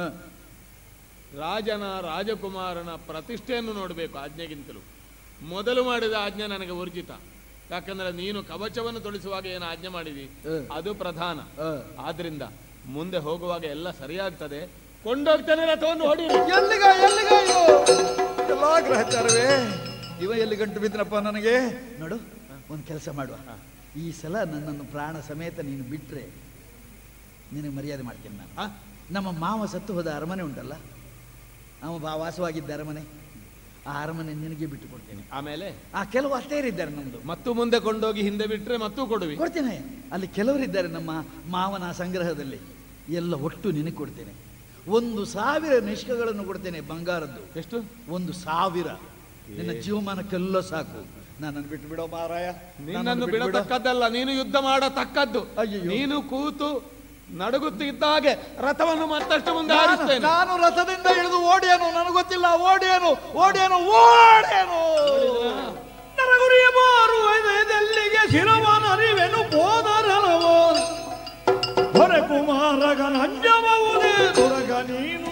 ರಾಜನ ರಾಜಕುಮಾರನ ಪ್ರತಿಷ್ಠೆಯನ್ನು ನೋಡಬೇಕು ಆಜ್ಞೆಗಿಂತಲೂ ಮೊದಲು ಮಾಡಿದ ಆಜ್ಞೆ ನನಗೆ ಊರ್ಜಿತ ಯಾಕಂದ್ರೆ ನೀನು ಕವಚವನ್ನು ತೊಳಿಸುವಾಗ ಏನು ಆಜ್ಞೆ ಮಾಡಿದಿ ಹ. ಅದು ಪ್ರಧಾನ ಹ. ಆದ್ರಿಂದ ಮುಂದೆ ಹೋಗುವಾಗ ಎಲ್ಲ ಸರಿಯಾಗ್ತದೆ ಕೊಂಡೋಗ್ತಾನೆ ರಥವನ್ನು ಹೊಡಿ ಎಲ್ಲಿಗ ಎಲ್ಲಿಗ ಇವು ಎಲ್ಲಾ ಗ್ರಹಚಾರವೇ ಇವ ಎಲ್ಲಿ ಗಂಟು ಬಿದ್ದನಪ್ಪ ನನಗೆ ನೋಡು ಒಂದು ಕೆಲಸ ಮಾಡುವ ಈ ಸಲ ನನ್ನನ್ನು ಪ್ರಾಣ ಸಮೇತ ನೀನು ಬಿಟ್ರೆ ನಿನಗೆ ಮರ್ಯಾದೆ ಮಾಡ್ತೇನೆ ನಾನು ಆ? ನಮ್ಮ ಮಾವ ಸತ್ತು ಹೋದ ಅರಮನೆ ಉಂಟಲ್ಲ ಅವ ಬಾ ವಾಸವಾಗಿದ್ದ ಅರಮನೆ ಆ ಅರಮನೆ ನಿನಗೆ ಬಿಟ್ಟು ಕೊಡ್ತೇನೆ ಆಮೇಲೆ ಆ ಕೆಲವು ಅಷ್ಟೇರಿದ್ದಾರೆ ನಮ್ಮದು ಮತ್ತು ಮುಂದೆ ಕೊಂಡೋಗಿ ಹಿಂದೆ ಬಿಟ್ರೆ ಮತ್ತೂ ಕೊಡುವಿ ಕೊಡ್ತೇನೆ ಅಲ್ಲಿ ಕೆಲವರಿದ್ದಾರೆ ನಮ್ಮ ಮಾವನ ಸಂಗ್ರಹದಲ್ಲಿ ಎಲ್ಲ ಒಟ್ಟು ನಿನಗೆ ಕೊಡ್ತೇನೆ ಒಂದು ಸಾವಿರ ನಿಷ್ಕಗಳನ್ನು ಕೊಡ್ತೇನೆ ಬಂಗಾರದ್ದು ಎಷ್ಟು ಒಂದು ಸಾವಿರ ನಿನ್ನ ಜೀವಮಾನಕ್ಕೆಲ್ಲ ಸಾಕು ನನ್ನನ್ನು ಬಿಟ್ಟು ಬಿಡೋ ಮಾರಾಯ ನಿನ್ನನ್ನು ಬಿಡತಕ್ಕದ್ದಲ್ಲ ನೀನು ಯುದ್ಧ ಮಾಡತಕ್ಕದ್ದು ಅಯ್ಯಯ್ಯೋ. ನೀನು ಕೂತು ನಡುಗುತ್ತಿದ್ದ ಹಾಗೆ ರಥವನ್ನು ಮತ್ತಷ್ಟು ಮುಂದೆ ನಾನು- ಹಾರಿಸ್ತೇನೆ ನಾನು ರಥದಿಂದ ಇಳಿದು ಓಡಿಯೇನು ನನಗೆ ಗೊತ್ತಿಲ್ಲ ಓಡಿಯೇನು ಓಡಿಯೇನು ಓಡೇನು ನರಗುರಿಯ ಮಾರುವೆದೆಲ್ಲಿಗೆ ಶಿರವನರಿವೆನು ಬೋದರಲವೋ ಹೊರೆ ಕುಮಾರಗ ನಂಜಬಹುದೇ ದುರಗ ನೀನು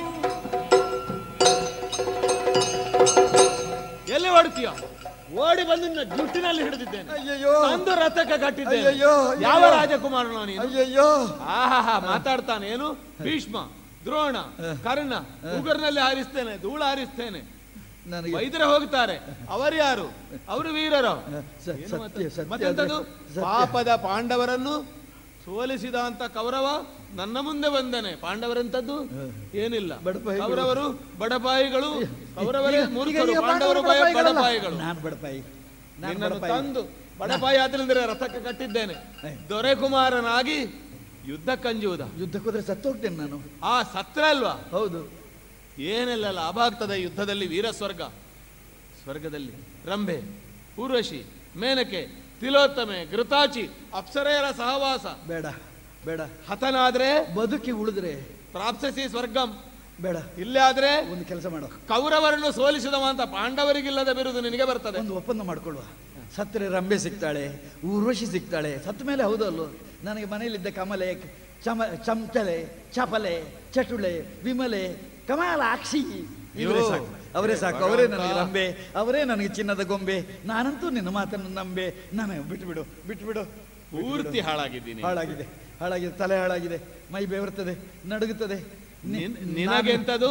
ಎಲ್ಲಿ ಓಡ್ತೀಯ ಓಡಿ ಬಂದು ನಿನ್ನ ಜುಟ್ಟಿನಲ್ಲಿ ಹಿಡಿದಿದ್ದೇನೆ ಅಯ್ಯಯ್ಯೋ ತಂದು ರಥಕ್ಕೆ ಕಟ್ಟಿದ್ದೇನೆ ಅಯ್ಯಯ್ಯೋ, ಅಯ್ಯಯ್ಯೋ. ಯಾವ ರಾಜಕುಮಾರನ ನೀನು ಅಯ್ಯಯ್ಯೋ ಆಹಾ ಮಾತಾಡ್ತಾನೆ ಏನು ಭೀಷ್ಮ ದ್ರೋಣ ಕರ್ಣ ಉಗುರ್ನಲ್ಲಿ ಹಾರಿಸ್ತೇನೆ ಧೂಳ ಹಾರಿಸ್ತೇನೆ ನನಗೆ ವೈದ್ಯರು ಹೋಗ್ತಾರೆ ಅವರು ಯಾರು ಅವರು ವೀರರು ಸ- ಏನು ಸತ್ಯ, ಮತ್ತೆ? ಸತ್ಯ ಮತ್ತೆಂತದು ಸತ್ಯ. ಪಾಪದ ಪಾಂಡವರನ್ನು ಸೋಲಿಸಿದ ಅಂತ ಕೌರವ ನನ್ನ ಮುಂದೆ ಬಂದನೆ ಪಾಂಡವರೆಂತದ್ದು ಏನಿಲ್ಲ ಬಡಪಾಯಿಗಳು. ಕೌರವರು ಬಡಪಾಯಿಗಳು ಕೌರವರೇ ಈಗ- ಈಗ- ಮೂರ್ಖರು ಈಗ ಪಾಂಡವರು ಭಯ ಬಡಪಾಯಿಗಳಲ್ಲ. ಬಡಪಾಯಿಗಳು ನಾನು ಬಡಪಾಯಿ ನಾನು ನಿನ್ನನ್ನು ಬಡಪಾಯಿ ತಂದು ಬಡಪಾಯಿ ಆದ್ರಿಂದ ರಥಕ್ಕೆ ಕಟ್ಟಿದ್ದೇನೆ ಏ. ದೊರೆಕುಮಾರನಾಗಿ ಯುದ್ಧ ಕಂಜುವುದ ಯುದ್ಧಕ್ಕೆ ಹೋದ್ರೆ ಸತ್ತು ಹೋಗ್ತೇನೆ ನಾನು ಆ ಸತ್ರ ಅಲ್ವಾ ಹೌದು ಏನೆಲ್ಲ ಲಾಭ ಆಗ್ತದೆ ಯುದ್ಧದಲ್ಲಿ ವೀರ ಸ್ವರ್ಗ ಸ್ವರ್ಗದಲ್ಲಿ ರಂಭೆ ಊರ್ವಶಿ ಮೇನಕೆ ತಿಲೋತ್ತಮೆ ಘೃತಾಚಿ ಅಪ್ಸರೆಯರ ಸಹವಾಸ ಬೇಡ ಬೇಡ ಹತನಾದ್ರೆ ಬದುಕಿ ಉಳಿದ್ರೆ ಪ್ರಾಪ್ಸಿಸಿ ಸ್ವರ್ಗಂ ಬೇಡ ಇಲ್ಲೇ ಆದ್ರೆ ಒಂದು ಕೆಲಸ ಮಾಡು ಕೌರವರನ್ನು ಸೋಲಿಸಿದವ ಅಂತ ಪಾಂಡವರಿಗಿಲ್ಲದ ಬಿರುದು ನಿನಗೆ ಬರ್ತದೆ ಒಂದು ಒಪ್ಪಂದ ಮಾಡ್ಕೊಳ್ಳುವ ಸತ್ತರೆ ರಂಬೆ ಸಿಗ್ತಾಳೆ ಊರ್ವಶಿ ಸಿಗ್ತಾಳೆ ಸತ್ತ ಮೇಲೆ ಹೌದು ಅಲ್ಲೋ ನನಗೆ ಮನೆಯಲ್ಲಿದ್ದ ಕಮಲೆ ಚಮ ಚಮಚಲೆ ಚಪಲೆ ಚಟುಳೆ ವಿಮಲೆ ಕಮಾಲಾಕ್ಷಿ ಇವರೇ ಅಯ್ಯೋ. ಸಾಕು ಅವರೇ ಸಾಕು ಅವರೇ ನನಗೆ ರಂಬೆ ಅವರೇ ನನಗೆ ಚಿನ್ನದ ಗೊಂಬೆ ನಾನಂತೂ ನಿನ್ನ ಮಾತನ್ನು ನಂಬೆ ನಾನು ಬಿಟ್ಬಿಡು ಬಿಟ್ಬಿಡು ಪೂರ್ತಿ ಹಾಳಾಗಿದ್ದೀನಿ ಹಾಳಾಗಿದೆ ಹಾಳಾಗಿದೆ ತಲೆ ಹಾಳಾಗಿದೆ ಮೈ ಬೆವರ್ತದೆ ನಡುಗುತ್ತದೆ ನಿ- ನಿನ್- ನಾನು- ನಿನಗೆಂತದು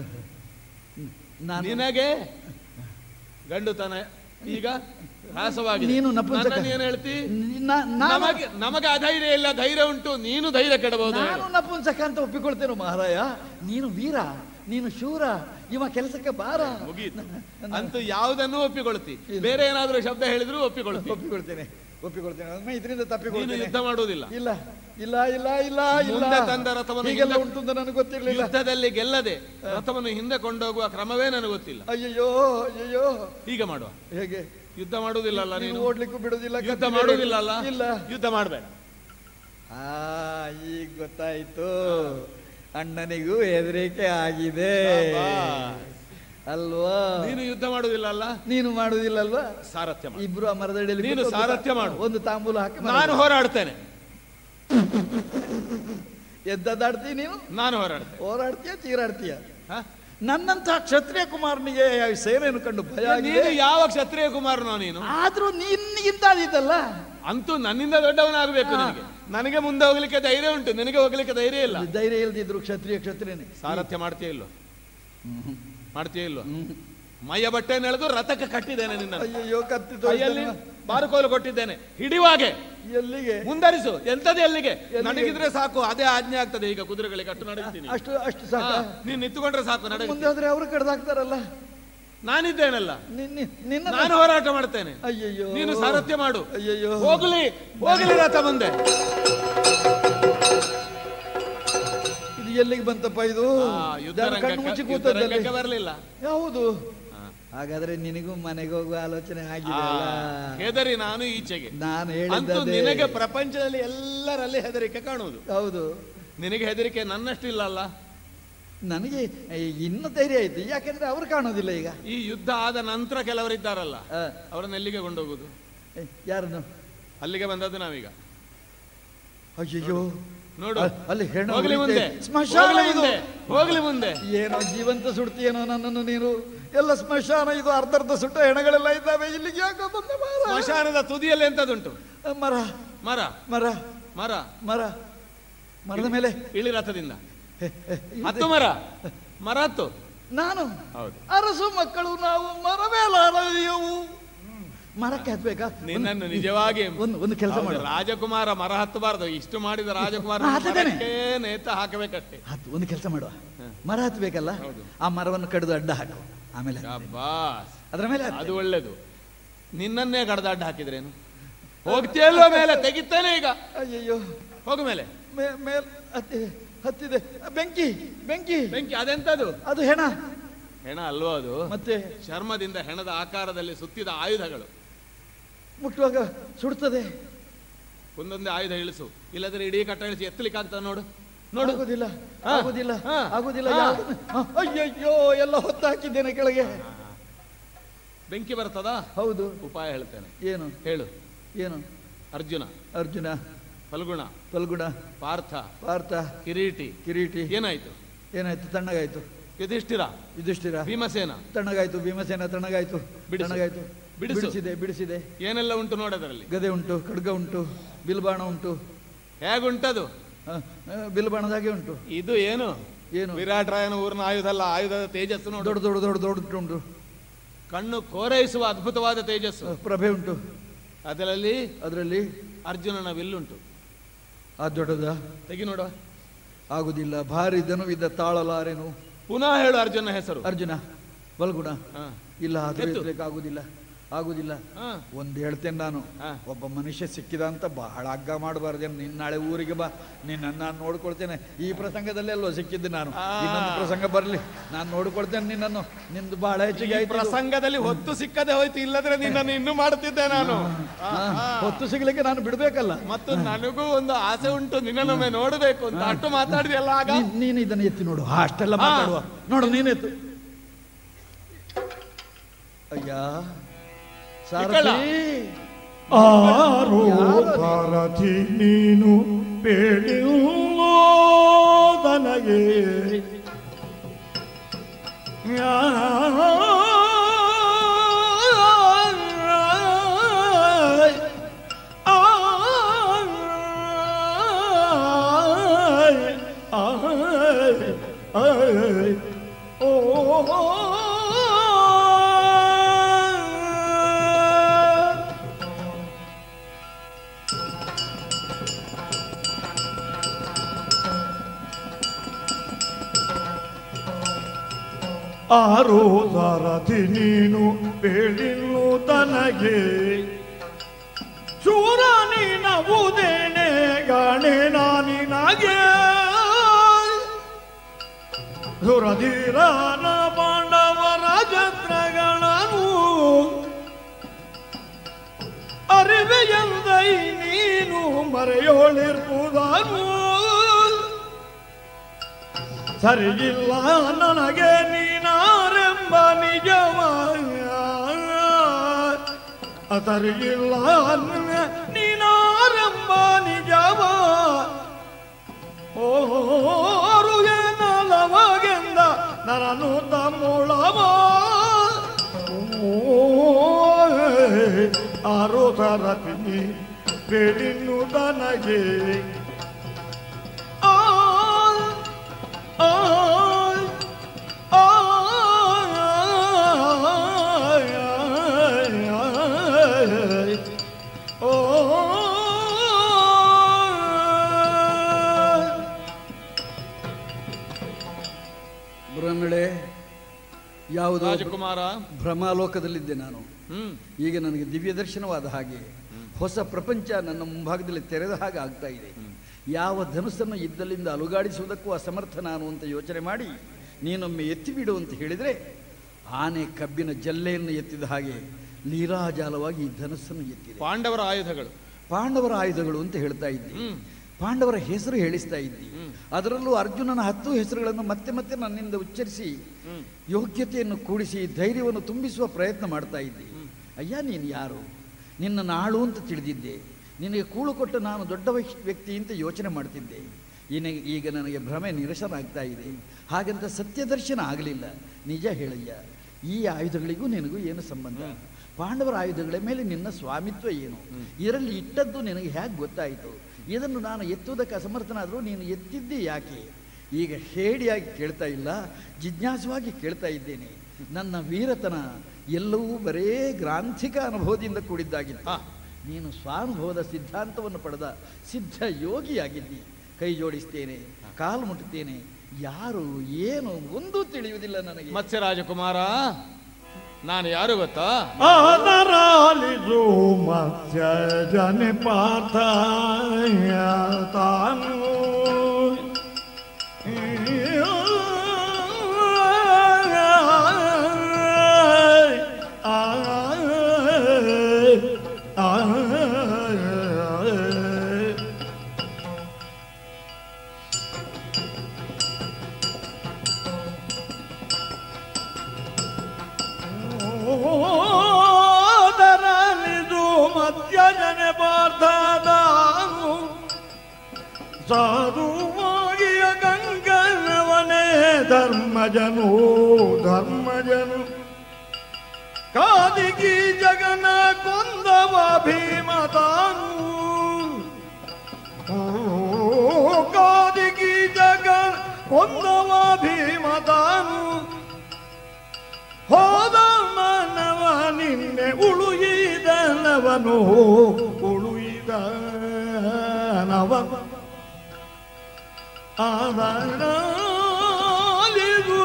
ನಾನು ನಿನಗೆ ಗಂಡುತನ ಈಗ ಹ್ರಾಸವಾಗಿದೆ ನೀನು ನಪುಂಸಕ ನನ್ನನ್ನು ಏನ್ ಹೇಳ್ತಿ ನಾ- ನಾನು- ನಮಗೆ ನಮಗೆ ಅಧೈರ್ಯ ಇಲ್ಲ ಧೈರ್ಯ ಉಂಟು ನೀನು ಧೈರ್ಯ ಕೆಡಬಹುದು ನಾನು ನಪುಂಸಕ ಅಂತ ಒಪ್ಪಿಕೊಳ್ತೇನೆ ಮಹಾರಾಯ ನೀನು ವೀರ ನೀನು ಶೂರ ಇವ ಕೆಲಸಕ್ಕೆ ಬಾರ ಮುಗೀತು ಅಂತೂ ಯಾವುದನ್ನು ಒಪ್ಪಿಕೊಳ್ತಿ ಬೇರೆ ಏನಾದ್ರೂ ಶಬ್ದ ಹೇಳಿದ್ರು ಒಪ್ಪಿಕೊಳ್ತಿ ಒಪ್ಪಿಕೊಳ್ತೇನೆ ಒಪ್ಪಿಕೊಳ್ತೇನೆ ಒಮ್ಮೆ ಇದರಿಂದ ನೀನು ತಪ್ಪಿಕೊಳ್ತೇನೆ ಯುದ್ಧ ಮಾಡುವುದಿಲ್ಲ ಇಲ್ಲ ಇಲ್ಲ ಇಲ್ಲ ಇಲ್ಲ ಇಲ್ಲ ಮುಂದೆ ತಂದ ರಥವನ್ನು ಹೀಗೆಲ್ಲ ಹಿಂದೆ- ಉಂಟು ಅಂತ ನನಗೆ ಗೊತ್ತಿರಲಿಲ್ಲ ಯುದ್ಧದಲ್ಲಿ ಗೆಲ್ಲದೆ ರಥವನ್ನು ಹಿಂದೆ ಕೊಂಡೋಗುವ ಕ್ರಮವೇ ನನಗೆ ಗೊತ್ತಿಲ್ಲ ಅಯ್ಯಯ್ಯೋ ಅಯ್ಯಯ್ಯೋ ಹೀಗೆ ಮಾಡುವ ಹೇಗೆ ಯುದ್ಧ ಮಾಡುವುದಿಲ್ಲಲ್ಲ ನೀನು ನೀನು ಓಡ್ಲಿಕ್ಕೂ ಬಿಡುದಿಲ್ಲ ಯುದ್ಧ ಕತ್ತಿಗೆ- ಮಾಡುವುದಿಲ್ಲ ಅಲ್ಲ ಇಲ್ಲ ಯುದ್ಧ ಮಾಡಬೇಡ ಆ ಈಗ ಗೊತ್ತಾಯ್ತು ಅಣ್ಣನಿಗೂ ಹೆದರಿಕೆ ಆಗಿದೆ ಅಲ್ವಾ ನೀನು ಯುದ್ಧ ಮಾಡುವುದಿಲ್ಲ ಅಲ್ಲ ನೀನು ಮಾಡುದಿಲ್ಲಲ್ವಾ ಸಾರಥ್ಯ ಮಾಡು. ಇಬ್ರು ಆ ಮರದಡಿಯಲ್ಲಿ ನೀನು ಕೂತು ಒಂದು ಸಾರಥ್ಯ ಮಾಡು. ಒಂದು ತಾಂಬೂಲ ಹಾಕಿ ನಾನು ಹೋರಾಡ್ತೇನೆ ಎದ್ದದಾಡ್ತೀಯ ನೀನು ನಾನು ಹೋರಾಡ್ತೇನೆ ಹೋರಾಡ್ತೀಯ ಚೀರಾಡ್ತೀಯ ಹ? ನನ್ನಂತ ಕ್ಷತ್ರಿಯ ಕುಮಾರನಿಗೆ ಸೇನೆಯನ್ನು ಕಂಡು ಭಯ ಆಗಿದೆ ನೀನು ಯಾವ ಕ್ಷತ್ರಿಯ ಕುಮಾರನೋ ನೀನು ಆದ್ರೂ ನಿನ್ನಿಗಿಂತ ಆದೀತಲ್ಲ ಅಂತೂ ನನ್ನಿಂದ ದೊಡ್ಡವನಾಗಬೇಕು ನನಗೆ ನನಗೆ ಮುಂದೆ ಹೋಗ್ಲಿಕ್ಕೆ ಧೈರ್ಯ ಉಂಟು ನಿನಗೆ ಹೋಗ್ಲಿಕ್ಕೆ ಧೈರ್ಯ ಇಲ್ಲ ಧೈರ್ಯ ಇಲ್ದಿದ್ರು ಕ್ಷತ್ರಿಯ ಕ್ಷತ್ರಿಯನೇ ಸಾರಥ್ಯ ಮಾಡ್ತೀಯ ಇಲ್ಲೋ ಮಾಡ್ತೀಯ ಇಲ್ಲೋ ಮೈಯ ಬಟ್ಟೆಯನ್ನು ಎಳೆದು ರಥಕ್ಕೆ ಕಟ್ಟಿದ್ದೇನೆ ನಿನ್ನ ಅಯ್ಯಯ್ಯೋ ಕತ್ತಿ ಕೈಯಲ್ಲಿ ತೋರಿಸ್ತಾನೆ. ಬಾರುಕೋಲು ಕೊಟ್ಟಿದ್ದೇನೆ ಹಿಡಿವಾಗೆ ಎಲ್ಲಿಗೆ ಮುಂದರಿಸು ಎಂತದೇ ಎಲ್ಲಿಗೆ ನನಗಿದ್ರೆ ಸಾಕು ಅದೇ ಆಜ್ಞೆ ಆಗ್ತದೆ ಈಗ ಕುದುರೆಗಳಿಗೆ ಅಟ್ಟು ನಡೆಸ್ತೀನಿ ಅಷ್ಟು ಅಷ್ಟು ಸಾಕ ಹಾ, ನೀನ್ ನಿಂತುಕೊಂಡ್ರೆ ಸಾಕು ನಡೆ ಮುಂದೆ ಹೋದ್ರೆ ಅವರು ಕಡ್ದಾಕ್ತಾರಲ್ಲ ನಾನಿದ್ದೇನಲ್ಲ ನಿನ್ನ ನಿನ್ನ ನಾನು ಹೋರಾಟ ಮಾಡ್ತೇನೆ ಅಯ್ಯಯ್ಯೋ ನೀನು ಸಾರಥ್ಯ ಮಾಡು ಅಯ್ಯಯ್ಯೋ ಹೋಗ್ಲಿ ಹೋಗ್ಲಿ ರಥ ಮುಂದೆ ಇದು ಎಲ್ಲಿಗೆ ಬಂತಪ್ಪ ಇದು ಆ, ನಾನು ಕಣ್ಣು ಮುಚ್ಚಿ ಯುದ್ಧರಂಗಕ್ಕೆ ಕೂತದ್ದಲ್ಲಿ ಯುದ್ಧರಂಗಕ್ಕೆ ಬರಲಿಲ್ಲ ಹೌದು ಹಾಗಾದ್ರೆ ನಿನಗೂ ಮನೆಗೆ ಹೋಗುವ ಆಲೋಚನೆ ಆಗಿದೆ ಅಲ್ಲ ಹೆದರಿ ನಾನು ಈಚೆಗೆ ನಾನು ಅಂತೂ ಹೇಳಿದ್ದೆ ನಿನಗೆ ಪ್ರಪಂಚದಲ್ಲಿ ಎಲ್ಲರಲ್ಲಿ ಹೆದರಿಕೆ ಕಾಣುವುದು ಹೌದು ನಿನಗೆ ಹೆದರಿಕೆ ನನ್ನಷ್ಟು ಇಲ್ಲ ಅಲ್ಲ ನನಗೆ ಇನ್ನು ಧೈರ್ಯ ಆಯ್ತು ಯಾಕಂದ್ರೆ ಅವ್ರು ಕಾಣೋದಿಲ್ಲ ಈಗ ಈ ಯುದ್ಧ ಆದ ನಂತರ ಕೆಲವರಿದ್ದಾರಲ್ಲ ಆ, ಅವರನ್ನ ಎಲ್ಲಿಗೆ ಕೊಂಡೋಗುದು ಏ, ಯಾರನ್ನು ಅಲ್ಲಿಗೆ ಬಂದದ್ದು ನಾವೀಗ ಅಯ್ಯಯ್ಯೋ ನೋಡು ಅ- ಅಲ್ಲಿ ಹೆಣ್ಣು ಹೋಗ್ಲಿ ಮುಂದೆ ಉಳಿತೆ. ಸ್ಮಶಾನ ಹೋಗ್ಲಿ ಇದು. ಮುಂದೆ ಹೋಗ್ಲಿ ಮುಂದೆ ಏನೋ ಜೀವಂತ ಸುಡ್ತೀಯೇನೋ ನನ್ನನ್ನು ನೀನು ಎಲ್ಲ ಸ್ಮಶಾನ ಇದು ಅರ್ಧ ಅರ್ಧ ಸುಟ್ಟ ಹೆಣಗಳೆಲ್ಲ ಇದ್ದಾವೆ ಇಲ್ಲಿಗೆ ಯಾಕೋ ಬಂದ ಮಾರ? ಸ್ಮಶಾನದ ತುದಿಯಲ್ಲಿ ಎಂತದುಂಟು ಮರ ಮರ ಮರ ಮರ ಮರ ಮರದ ಮೇಲೆ ಇಳಿ ರಥದಿಂದ ಹತ್ತು ಮರ ಮರ ಹತ್ತು ನಾನು ಹೌದು ಅರಸು ಮಕ್ಕಳು ನಾವು ಮರ ಮೇಲಾಡಲಿಯವು ಮರಕ್ಕೆ ಹತ್ಬೇಕಾ ನಿನ್ನನ್ನು ನಿಜವಾಗಿ ಒಂದು ಒಂದು ಕೆಲಸ ಹೌದು, ಮಾಡು ರಾಜಕುಮಾರ ಮರ ಹತ್ತಬಾರದು ಇಷ್ಟು ಮಾಡಿದ ರಾಜಕುಮಾರ ನಾ ಹತ್ತಿದ್ದೇನೆ. ನೇತ ಹಾಕಬೇಕಷ್ಟೇ ಹತ್ತು ಒಂದು ಕೆಲಸ ಮಾಡುವ ಮರ ಹತ್ಬೇಕಲ್ಲ ಆ ಮರವನ್ನು ಕಡಿದು ಅಡ್ಡ ಹಾಕು ಆಮೇಲೆ ಹತ್ತು. ಶಬ್ಬಾಸ್. ಅದರ ಮೇಲೆ ಹತ್ತು. ಅದು ಒಳ್ಳೇದು ನಿನ್ನನ್ನೇ ಕಡ್ದಾಡ್ಡ ಹಾಕಿದ್ರೇನು ಹೋಗ್ತಿಯಲ್ಲೋ ಮೇಲೆ ತೆಗಿತೇನೆ ಈಗ ಅಯ್ಯಯ್ಯೋ ಹೋಗು ಮೇಲೆ ಮೇ- ಮೇಲ್ ಹತ್ತಿದೆ ಹತ್ತಿದೆ ಬೆಂಕಿ ಬೆಂಕಿ ಬೆಂಕಿ ಅದೆಂತದು ಅದು ಹೆಣ ಹೆಣ ಅಲ್ವೋ ಅದು ಮತ್ತೆ ಚರ್ಮದಿಂದ ಹೆಣದ ಆಕಾರದಲ್ಲಿ ಸುತ್ತಿದ ಆಯುಧಗಳು ಮುಟ್ಟುವಾಗ ಸುಡ್ತದೆ ಒಂದೊಂದೇ ಆಯುಧ ಇಳಿಸು ಇಲ್ಲದ್ರೆ ಇಡೀ ಕಟ್ಟ ಇಳಿಸಿ ಎತ್ತಲಿಕ್ಕೆ ಆಗ್ತದೆ ನೋಡು ನೋಡು ಆಗುದಿಲ್ಲ ಹಾ. ಆಗುದಿಲ್ಲ ಹಾ. ಆಗುದಿಲ್ಲ ಹಾ. ಯಾವ್ದನ್ನು- ಹ, ಅಯ್ಯಯ್ಯೋ ಎಲ್ಲ ಹೊತ್ತು ಹಾಕಿದ್ದೇನೆ ಕೆಳಗೆ ಬೆಂಕಿ ಬರ್ತದಾ ಹೌದು ಉಪಾಯ ಹೇಳ್ತೇನೆ ಏನು ಹೇಳು ಏನು ಅರ್ಜುನ ಅರ್ಜುನ ಫಲ್ಗುಣ ಫಲ್ಗುಣ ಪಾರ್ಥ ಪಾರ್ಥ ಕಿರೀಟಿ ಕಿರೀಟಿ ಏನಾಯ್ತು ಏನಾಯ್ತು ತಣ್ಣಗಾಯ್ತು ಯುಧಿಷ್ಠಿರ ಯುಧಿಷ್ಠಿರ ಭೀಮಸೇನ ತಣ್ಣಗಾಯ್ತು ಭೀಮಸೇನ ತಣ್ಣಗಾಯ್ತು ಬಿಡಿಸು. ತಣ್ಣಗಾಯ್ತು ಬಿಡಿಸು. ಬಿಡಿಸಿದೆ ಬಿಡಿಸಿದೆ ಏನೆಲ್ಲ ಉಂಟು ನೋಡೋದ್ರಲ್ಲಿ ಗದೆ ಉಂಟು ಖಡ್ಗ ಉಂಟು ಬಿಲ್ಬಾಣ ಉಂಟು ಹೇಗುಂಟದು ಹ, ಹ, ಬಿಲ್ಬಾಣದ ಹಾಗೆ ಉಂಟು ಇದು ಏನು ಏನು ವಿರಾಟ್ ರಾಯನ ಊರಿನ ಆಯುಧ ಅಲ್ಲ ಆಯುಧದ ತೇಜಸ್ಸು ನೋಡು ದೊಡ್ಡ ದೊಡ್ಡ ದೊಡ್ಡ ದೊಡ್ಡ ಉಂಟು ಕಣ್ಣು ಕೋರೈಸುವ ಅದ್ಭುತವಾದ ತೇಜಸ್ಸು ಹ, ಪ್ರಭೆ ಉಂಟು ಅದರಲ್ಲಿ ಅದರಲ್ಲಿ ಅರ್ಜುನನ ವಿಲ್ಲುಂಟು ಆ ದೊಡ್ಡದ ತೆಗಿ ನೋಡುವ ಆಗುದಿಲ್ಲ ಭಾರಿ ಧನುವಿದ್ದ ತಾಳಲಾರೆನು ಪುನಃ ಹೇಳು ಅರ್ಜುನ ಹೆಸರು ಅರ್ಜುನ ಬಲ್ಗುಣ ಹಾ. ಇಲ್ಲ ಅದು ಎತ್ತು. ಎತ್ತಲಿಕ್ಕೆ ಆಗುದಿಲ್ಲ ಆಗುದಿಲ್ಲ ಹಾ. ಒಂದು ಹೇಳ್ತೇನೆ ನಾನು ಹಾ. ಒಬ್ಬ ಮನುಷ್ಯ ಸಿಕ್ಕಿದ ಅಂತ ಬಹಳ ಹಗ್ಗ ಮಾಡಬಾರ್ದೇನು ನಿನ್ನ ನಾಳೆ ಊರಿಗೆ ಬಾ ನಿನ್ನ ನಾನು ನೋಡ್ಕೊಳ್ತೇನೆ ಈ ಪ್ರಸಂಗದಲ್ಲಿ ಅಲ್ಲೋ ಸಿಕ್ಕಿದ್ದು ನಾನು ಆ. ಇನ್ನೊಂದು ಪ್ರಸಂಗ ಬರಲಿ ನಾನು ನೋಡ್ಕೊಳ್ತೇನೆ ನಿನ್ನನ್ನು ನಿಂದು ಬಹಳ ಹೆಚ್ಚಿಗೆ ಈ ಆಯ್ತು ಇದು. ಪ್ರಸಂಗದಲ್ಲಿ ಹೊತ್ತು ಸಿಕ್ಕದೆ ಹೋಯ್ತು ಇಲ್ಲದ್ರೆ ನಿನ್ನನ್ನು ಇನ್ನೂ ಮಾಡುತ್ತಿದ್ದೆ ನಾನು ಹಾ, ಹೊತ್ತು ಸಿಗ್ಲಿಕ್ಕೆ ನಾನು ಬಿಡ್ಬೇಕಲ್ಲ ಮತ್ತು ನನಗೂ ಒಂದು ಆಸೆ ಉಂಟು ನಿನ್ನನ್ನೊಮ್ಮೆ ನೋಡಬೇಕು ಅಂತ ಅಷ್ಟು ಮಾತಾಡಿದೆಲ್ಲ ಆಗ ನೀನ್- ನೀನು ಇದನ್ನು ಎತ್ತಿ ನೋಡು ಅಷ್ಟೆಲ್ಲ ಹಾ. ಮಾತಾಡುವ ನೋಡು ನೀನೆತ್ತು ಅಯ್ಯ ಇಕ್ಕಳ. ಸಾರಥಿ ಆರೋ ಭಾರತಿ ನೀನು ಬೇಡಿಲ್ಲ ತನಗೆ ಆರೋ ಸಾರಥಿ ನೀನು ಬೇಳಿನ್ನು ತನಗೆ ಶೂರ ನೀನವುದೇನೆ ಗಾಣೆ ನಾನಿನಗೆ ಸುರಧೀರನ ಪಾಂಡವರ ಚಂದ್ರಗಳನ್ನು ಅರಿವೆಯಂದೈ ನೀನು ಮರೆಯೋಳಿರ್ಪುದನು ಸರಿಯಿಲ್ಲ ನನಗೆ ನೀನಾರೆಂಬ ನಿಜವ ಸರಿಯಿಲ್ಲ ನೀನಾರೆಂಬ ನಿಜವ ಓರುಗೆ ನಲವಗೆಂದ ನರನು ತಮ್ಮುಳವ ಆರು ತರತೀನಿ ಬೇಡಿನ್ನು ತನಗೆ ಆ ಆಯ್ ಆಯ್ ಓ ಬೃಹನ್ನಳೆ ಯಾವುದೋ ರಾಜಕುಮಾರ ಭ್ರಮಾಲೋಕದಲ್ಲಿದ್ದೆ ನಾನು ಹ್ಮ್ ಈಗ ನನಗೆ ದಿವ್ಯ ದರ್ಶನವಾದ ಹಾಗೆ ಹೊಸ ಪ್ರಪಂಚ ನನ್ನ ಮುಂಭಾಗದಲ್ಲಿ ತೆರೆದ ಹಾಗೆ ಆಗ್ತಾ ಇದೆ ಯಾವ ಧನುಸ್ಸನ್ನು ಇದ್ದಲ್ಲಿಂದ ಅಲುಗಾಡಿಸುವುದಕ್ಕೂ ಅಸಮರ್ಥ ನಾನು ಅಂತ ಯೋಚನೆ ಮಾಡಿ ನೀನೊಮ್ಮೆ ಎತ್ತಿ ಬಿಡು ಅಂತ ಹೇಳಿದರೆ ಆನೆ ಕಬ್ಬಿನ ಜಲ್ಲೆಯನ್ನು ಎತ್ತಿದ ಹಾಗೆ ಲೀಲಾಜಾಲವಾಗಿ ಈ ಧನುಸ್ಸನ್ನು ಎತ್ತಿದೆ ಪಾಂಡವರ ಆಯುಧಗಳು ಪಾಂಡವರ ಆಯುಧಗಳು ಅಂತ ಹೇಳ್ತಾ ಇದ್ದಿ ಪಾಂಡವರ ಹೆಸರು ಹೇಳಿಸ್ತಾ ಇದ್ದಿ ಅದರಲ್ಲೂ ಅರ್ಜುನನ ಹತ್ತು ಹೆಸರುಗಳನ್ನು ಮತ್ತೆ ಮತ್ತೆ ನನ್ನಿಂದ ಉಚ್ಚರಿಸಿ ಯೋಗ್ಯತೆಯನ್ನು ಕೂಡಿಸಿ ಧೈರ್ಯವನ್ನು ತುಂಬಿಸುವ ಪ್ರಯತ್ನ ಮಾಡ್ತಾ ಇದ್ದಿ ಅಯ್ಯ ನೀನು ಯಾರು ನಿನ್ನ ನಾಳು ಅಂತ ತಿಳಿದಿದ್ದೆ ನಿನಗೆ ಕೂಳು ಕೊಟ್ಟು ನಾನು ದೊಡ್ಡ ವ್ಯಕ್ತಿ- ವ್ಯಕ್ತಿ ಅಂತ ಯೋಚನೆ ಮಾಡ್ತಿದ್ದೆ ಈಗ ಈಗ ನನಗೆ ಭ್ರಮೆ ನಿರಸನ ಆಗ್ತಾ ಇದೆ ಹಾಗಂತ ಸತ್ಯದರ್ಶನ ಆಗಲಿಲ್ಲ ನಿಜ ಹೇಳಯ್ಯ ಈ ಆಯುಧಗಳಿಗೂ ನಿನಗೂ ಏನು ಸಂಬಂಧ ಪಾಂಡವರ ಆಯುಧಗಳ ಮೇಲೆ ನಿನ್ನ ಸ್ವಾಮಿತ್ವ ಏನು ಇದರಲ್ಲಿ ಇಟ್ಟದ್ದು ನಿನಗೆ ಹೇಗೆ ಗೊತ್ತಾಯಿತು ಇದನ್ನು ನಾನು ಎತ್ತುವುದಕ್ಕೆ ಅಸಮರ್ಥನಾದರೂ ನೀನು ಎತ್ತಿದ್ದೇ ಯಾಕೆ ಈಗ ಹೇಡಿಯಾಗಿ ಕೇಳ್ತಾ ಇಲ್ಲ ಜಿಜ್ಞಾಸವಾಗಿ ಕೇಳ್ತಾ ಇದ್ದೇನೆ ನನ್ನ ವೀರತನ ಎಲ್ಲವೂ ಬರೇ ಗ್ರಾಂಥಿಕ ಅನುಭವದಿಂದ ಕೂಡಿದ್ದಾಗಿತ್ತು ನೀನು ಸ್ವಾನುಭವದ ಸಿದ್ಧಾಂತವನ್ನು ಪಡೆದ ಸಿದ್ಧ ಯೋಗಿಯಾಗಿದ್ದಿ ಕೈ ಜೋಡಿಸ್ತೇನೆ ಕಾಲು ಮುಟ್ಟುತ್ತೇನೆ ಯಾರು ಏನು ಒಂದೂ ತಿಳಿಯುವುದಿಲ್ಲ ನನಗೆ ಮತ್ಸ್ಯ ರಾಜಕುಮಾರ ನಾನು ಯಾರು ಗೊತ್ತಾ ಆದರಾಲಿದು ಮತ್ಸ್ಯ ಜನ ಪಾರ್ಥ ತಾನು ಓದರಲಿದು ಮಧ್ಯಜನ ಪಾರ್ಥದಾನು ಸಾಧುವಾಗಿಯ ಗಂಗನವನೇ ಧರ್ಮಜನು ಧರ್ಮಜನು ಕಾದಿಗಿ ಜಗನ ಕೊಂದವ ಭೀಮತಾನು ಓ, ಕಾದಿಗಿ ಜಗನ್ ಕೊಂದವ ಭೀಮತಾನು ಹೋದ ಮಾನವ ನಿನ್ನೆ ಉಳುಯಿದನವನು ಉಳುಯಿದನವ ಆದರಾಲಿದು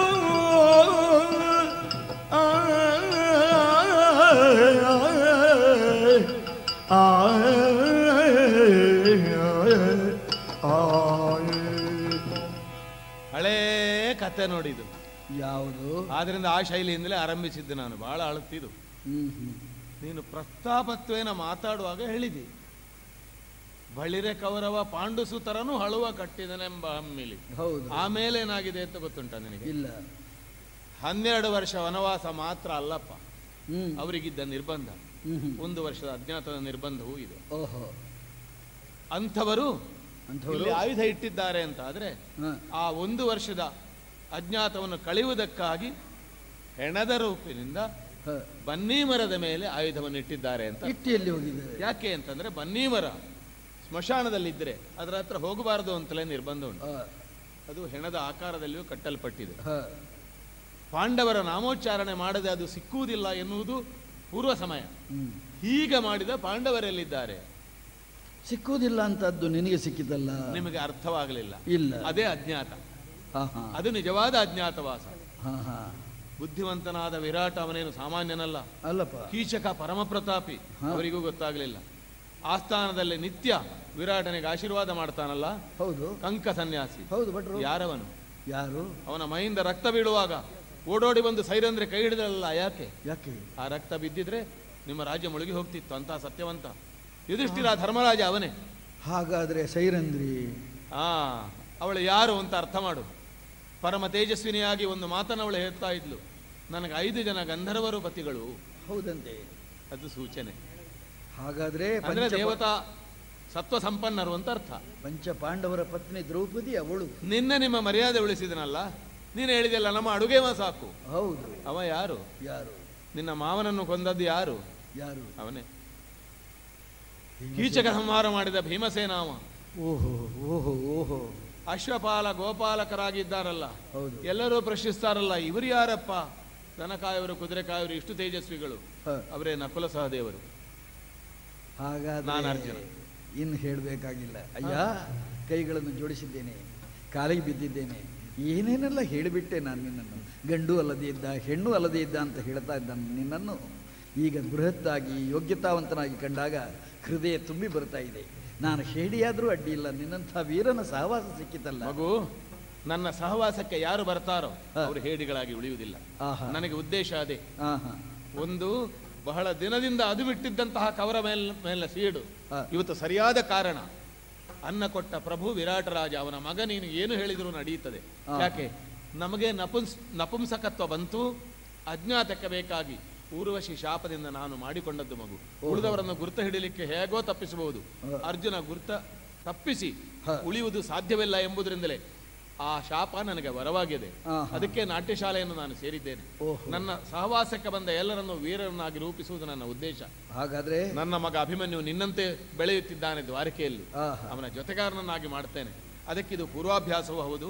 ಹಳೇ ಕತೆ ನೋಡಿದು ಯಾವುದು ಆದ್ರಿಂದ ಆ ಶೈಲಿಯಿಂದಲೇ ಆರಂಭಿಸಿದ್ದೆ ನಾನು ಬಹಳ ಅಳುತ್ತಿದ್ದು ಹ್ಮ್ ಹ್ಮ್ ನೀನು ಪ್ರಸ್ತಾಪತ್ವೇನ ಮಾತಾಡುವಾಗ ಹೇಳಿದಿ ಬಳಿರೆ ಕೌರವ ಪಾಂಡುಸುತರನು ಹಳುವ ಕಟ್ಟಿದನೆಂಬ ಹಮ್ಮಿಲಿ ಹೌದು ಆಮೇಲೆ ಏನಾಗಿದೆ ಅಂತ ಗೊತ್ತುಂಟ ನಿನಗೆ ಇಲ್ಲ ಹನ್ನೆರಡು ವರ್ಷ ವನವಾಸ ಮಾತ್ರ ಅಲ್ಲಪ್ಪ ಹ್ಮ್ ಅವರಿಗಿದ್ದ ನಿರ್ಬಂಧ ಹ್ಮ್ ಹ್ಮ್ ಒಂದು ವರ್ಷದ ಅಜ್ಞಾತದ ನಿರ್ಬಂಧವೂ ಇದೆ ಓಹೋ ಅಂಥವರು ಅಂಥವರು? ಇಲ್ಲಿ ಆಯುಧ ಇಟ್ಟಿದ್ದಾರೆ ಅಂತ ಆದ್ರೆ ಹ. ಆ ಒಂದು ವರ್ಷದ ಅಜ್ಞಾತವನ್ನು ಕಳೆಯುವುದಕ್ಕಾಗಿ ಹೆಣದ ರೂಪಿನಿಂದ ಹ. ಬನ್ನಿ ಮರದ ಮೇಲೆ ಆಯುಧವನ್ನು ಇಟ್ಟಿದ್ದಾರೆ ಅಂತ ಇಟ್ಟಿಯಲ್ಲಿ ಹೋಗಿದ್ದಾರೆ ಯಾಕೆ ಅಂತಂದ್ರೆ ಬನ್ನಿ ಮರ ಸ್ಮಶಾನದಲ್ಲಿದ್ದರೆ ಅದರ ಹತ್ರ ಹೋಗಬಾರದು ಅಂತಲೇ ನಿರ್ಬಂಧ ಉಂಟು ಹ, ಅದು ಹೆಣದ ಆಕಾರದಲ್ಲಿಯೂ ಕಟ್ಟಲ್ಪಟ್ಟಿದೆ ಹ. ಪಾಂಡವರ ನಾಮೋಚ್ಚಾರಣೆ ಮಾಡದೆ ಅದು ಸಿಕ್ಕುವುದಿಲ್ಲ ಎನ್ನುವುದು ಪೂರ್ವ ಸಮಯ ಹ್ಮ್. ಹೀಗ ಮಾಡಿದ ಪಾಂಡವರೆಲ್ಲಿದ್ದಾರೆ ಸಿಕ್ಕುವುದಿಲ್ಲ ಅಂತದ್ದು ನಿನಗೆ ಸಿಕ್ಕಿತಲ್ಲ ನಿಮಗೆ ಅರ್ಥವಾಗಲಿಲ್ಲ ಇಲ್ಲ ಅದೇ ಅಜ್ಞಾತ ಹಾ ಹಾ ಅದು ನಿಜವಾದ ಅಜ್ಞಾತವಾಸ ಹಾ ಹಾ ಬುದ್ಧಿವಂತನಾದ ವಿರಾಟ ಅವನೇನು ಸಾಮಾನ್ಯನಲ್ಲ ಅಲ್ಲಪ್ಪ ಕೀಚಕ ಪರಮ ಪ್ರತಾಪಿ ಹಾ. ಅವರಿಗೂ ಗೊತ್ತಾಗಲಿಲ್ಲ ಆಸ್ಥಾನದಲ್ಲಿ ನಿತ್ಯ ವಿರಾಟನಿಗೆ ಆಶೀರ್ವಾದ ಮಾಡ್ತಾನಲ್ಲ ಹೌದು ಕಂಕ ಸನ್ಯಾಸಿ ಹೌದು ಭಟ್ರು ಯಾರವನು ಯಾರು ಅವನ ಮೈಯಿಂದ ರಕ್ತ ಬೀಳುವಾಗ ಓಡೋಡಿ ಬಂದು ಸೈರಂದ್ರೆ ಕೈ ಹಿಡಿದಲ್ಲ ಯಾಕೆ ಯಾಕೆ ಆ ರಕ್ತ ಬಿದ್ದಿದ್ರೆ ನಿಮ್ಮ ರಾಜ್ಯ ಮುಳುಗಿ ಹೋಗ್ತಿತ್ತು ಅಂತ ಸತ್ಯವಂತ ಯುಧಿಷ್ಠಿರ ಧರ್ಮರಾಜ ಅವನೇ ಹಾಗಾದ್ರೆ ಸೈರಂದ್ರಿ ಆ ಅವಳು ಯಾರು ಅಂತ ಅರ್ಥ ಮಾಡು ಪರಮ ತೇಜಸ್ವಿನಿಯಾಗಿ ಒಂದು ಮಾತನ್ನು ಅವಳು ಹೇಳ್ತಾ ಇದ್ಲು ನನಗೆ ಐದು ಜನ ಗಂಧರ್ವರು ಪತಿಗಳು ಹೌದಂತೆ ಅದು ಸೂಚನೆ ಹಾಗಾದ್ರೆ ಅಂದ್ರೆ ಪಂಚ ದೇವತಾ ಸತ್ವ ಸಂಪನ್ನರು ಅಂತ ಅರ್ಥ ಪಂಚ ಪಾಂಡವರ ಪತ್ನಿ ದ್ರೌಪದಿ ಅವಳು ನಿನ್ನೆ ನಿಮ್ಮ ಮರ್ಯಾದೆ ಉಳಿಸಿದನಲ್ಲ ನೀನು ಹೇಳಿದೆಲ್ಲ ನಮ್ಮ ಅಡುಗೆವ ಸಾಕು ಹೌದು ಅವ ಯಾರು ಯಾರು ನಿನ್ನ ಮಾವನನ್ನು ಕೊಂದದ್ದು ಯಾರು ಯಾರು ಅವನೇ ಕೀಚಕ ಸಂಹಾರ ಮಾಡಿದ ಭೀಮಸೇನಾವ ಓಹೋ ಓಹೋ ಓಹೋ ಅಶ್ವಪಾಲ ಗೋಪಾಲಕರಾಗಿದ್ದಾರಲ್ಲ ಹೌದು ಎಲ್ಲರೂ ಪ್ರಶ್ನಿಸ್ತಾರಲ್ಲ ಇವರು ಯಾರಪ್ಪ ದನಕಾಯವರು ಕುದುರೆಕಾಯವರು ಇಷ್ಟು ತೇಜಸ್ವಿಗಳು ಹ. ಅವರೇ ನಕುಲ ಸಹದೇವರು ನಾನು ಹಾಗಾದ್ರೆ ಅರ್ಜುನ. ಇನ್ನು ಹೇಳಬೇಕಾಗಿಲ್ಲ ಅಯ್ಯ ಕೈಗಳನ್ನು ಜೋಡಿಸಿದ್ದೇನೆ ಕಾಲಿಗೆ ಬಿದ್ದಿದ್ದೇನೆ ಏನೇನೆಲ್ಲ ಹೇಳಿಬಿಟ್ಟೆ ನಾನು ನಿನ್ನನ್ನು ಗಂಡು ಅಲ್ಲದೇ ಇದ್ದ ಹೆಣ್ಣು ಅಲ್ಲದೇ ಇದ್ದ ಅಂತ ಹೇಳ್ತಾ ಇದ್ದ ನಿನ್ನನ್ನು ಈಗ ಬೃಹತ್ತಾಗಿ ಯೋಗ್ಯತಾವಂತನಾಗಿ ಕಂಡಾಗ ಹೃದಯ ತುಂಬಿ ಬರ್ತಾ ಇದೆ ನಾನು ಹೇಳಿಯಾದರೂ ಅಡ್ಡಿ ಇಲ್ಲ ನಿನ್ನಂಥ ವೀರನ ಸಹವಾಸ ಸಿಕ್ಕಿತಲ್ಲ ಮಗು ನನ್ನ ಸಹವಾಸಕ್ಕೆ ಯಾರು ಬರ್ತಾರೋ ಹ. ಅವರು ಹೇಡಿಗಳಾಗಿ ಉಳಿಯುವುದಿಲ್ಲ ಆಹಾ ನನಗೆ ಉದ್ದೇಶ ಅದೇ ಆಹಾ ಒಂದು ಬಹಳ ದಿನದಿಂದ ಅದು ಬಿಟ್ಟಿದ್ದಂತಹ ಕವರ ಮೇಲ್ ಮೇಲಿನ ಸೀಡು ಹ. ಇವತ್ತು ಸರಿಯಾದ ಕಾರಣ ಅನ್ನ ಕೊಟ್ಟ ಪ್ರಭು ವಿರಾಟ ರಾಜ ಅವನ ಮಗ ನೀನು ಏನು ಹೇಳಿದರೂ ನಡೆಯುತ್ತದೆ ಹ. ಯಾಕೆ ನಮಗೆ ನಪುಂಸ್ ನಪುಂಸಕತ್ವ ಬಂತು ಅಜ್ಞಾತಕ್ಕೆ ಬೇಕಾಗಿ ಊರ್ವಶಿ ಶಾಪದಿಂದ ನಾನು ಮಾಡಿಕೊಂಡದ್ದು ಮಗು ಉಳಿದವರನ್ನು ಗುರುತ ಹಿಡಿಲಿಕ್ಕೆ ಹೇಗೋ ತಪ್ಪಿಸಬಹುದು ಹ. ಅರ್ಜುನ ಗುರುತ ತಪ್ಪಿಸಿ ಹ. ಉಳಿಯುವುದು ಸಾಧ್ಯವಿಲ್ಲ ಎಂಬುದರಿಂದಲೇ ಆ ಶಾಪ ನನಗೆ ವರವಾಗಿದೆ ಆಹಾ. ಅದಕ್ಕೆ ನಾಟ್ಯಶಾಲೆಯನ್ನು ನಾನು ಸೇರಿದ್ದೇನೆ ಓಹೋ. ನನ್ನ ಸಹವಾಸಕ್ಕೆ ಬಂದ ಎಲ್ಲರನ್ನು ವೀರರನ್ನಾಗಿ ರೂಪಿಸುವುದು ನನ್ನ ಉದ್ದೇಶ ಹಾಗಾದ್ರೆ ನನ್ನ ಮಗ ಅಭಿಮನ್ಯು ನಿನ್ನಂತೆ ಬೆಳೆಯುತ್ತಿದ್ದಾನೆ ದ್ವಾರಕೆಯಲ್ಲಿ ಆಹಾ. ಅವನ ಜೊತೆಗಾರನನ್ನಾಗಿ ಮಾಡ್ತೇನೆ ಅದಕ್ಕಿದು ಪೂರ್ವಾಭ್ಯಾಸವೂ ಹೌದು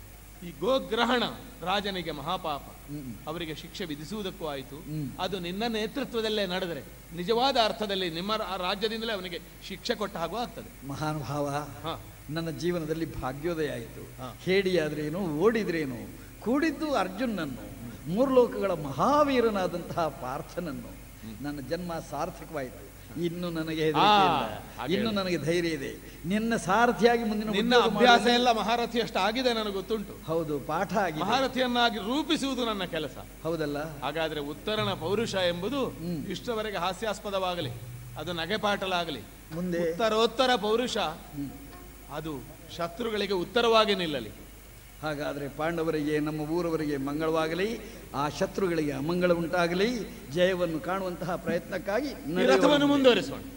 ಈ ಗೋಗ್ರಹಣ ರಾಜನಿಗೆ ಮಹಾಪಾಪ ಹ್ಮ್. ಅವರಿಗೆ ಶಿಕ್ಷೆ ವಿಧಿಸುವುದಕ್ಕೂ ಆಯಿತು ಹ್ಮ್. ಅದು ನಿನ್ನ ನೇತೃತ್ವದಲ್ಲೇ ನಡೆದರೆ ನಿಜವಾದ ಅರ್ಥದಲ್ಲಿ ನಿಮ್ಮ ರಾ- ರಾಜ್ಯದಿಂದಲೇ ಅವನಿಗೆ ಶಿಕ್ಷೆ ಕೊಟ್ಟ ಹಾಗೂ ಆಗ್ತದೆ ಮಹಾನುಭಾವ ಹಾ ನನ್ನ ಜೀವನದಲ್ಲಿ ಭಾಗ್ಯೋದಯ ಆಯಿತು ಹಾ. ಹೇಡಿಯಾದ್ರೇನು ಓಡಿದ್ರೇನು ಕೂಡಿದ್ದು ಅರ್ಜುನನ್ನು ಮೂರು ಲೋಕಗಳ ಮಹಾವೀರನಾದಂತಹ ಪಾರ್ಥನನ್ನು ನನ್ನ ಜನ್ಮ ಸಾರ್ಥಕವಾಯಿತು ಇನ್ನು ನನಗೆ ಹೆದರಿಕೆ ಇಲ್ಲ. ಹಾಗೆ ಇನ್ನು ಹೇಳು. ನನಗೆ ಧೈರ್ಯ ಇದೆ ನಿನ್ನ ಸಾರಥಿಯಾಗಿ ಮುಂದಿನ ನಿನ್ನ ಉದ್ಯೋಗ ಅಭ್ಯಾಸ ಮಾಡಲು- ಎಲ್ಲ ಮಹಾರಥಿಯಷ್ಟು ಆಗಿದೆ ನನಗೆ ಗೊತ್ತುಂಟು ಹೌದು ಪಾಠ ಆಗಿದೆ ಮಹಾರಥಿಯನ್ನಾಗಿ ರೂಪಿಸುವುದು ನನ್ನ ಕೆಲಸ ಹೌದಲ್ಲ ಹಾಗಾದ್ರೆ ಉತ್ತರನ ಪೌರುಷ ಎಂಬುದು ಹ್ಮ್. ಇಷ್ಟವರೆಗೆ ಹಾಸ್ಯಾಸ್ಪದವಾಗಲಿ ಅದು ನಗೆಪಾಟಲಾಗಲಿ ಮುಂದೆ ಉತ್ತರೋತ್ತರ ಪೌರುಷ ಹ್ಮ್. ಅದು ಶತ್ರುಗಳಿಗೆ ಉತ್ತರವಾಗಿ ನಿಲ್ಲಲಿ ಹಾಗಾದರೆ ಪಾಂಡವರಿಗೆ ನಮ್ಮ ಊರವರಿಗೆ ಮಂಗಳವಾಗಲಿ ಆ ಶತ್ರುಗಳಿಗೆ ಅಮಂಗಳ ಉಂಟಾಗಲಿ ಜಯವನ್ನು ಕಾಣುವಂತಹ ಪ್ರಯತ್ನಕ್ಕಾಗಿ ಈ ರಥವನ್ನು ನಡೆಯುವ- ಮುಂದುವರಿಸೋಣ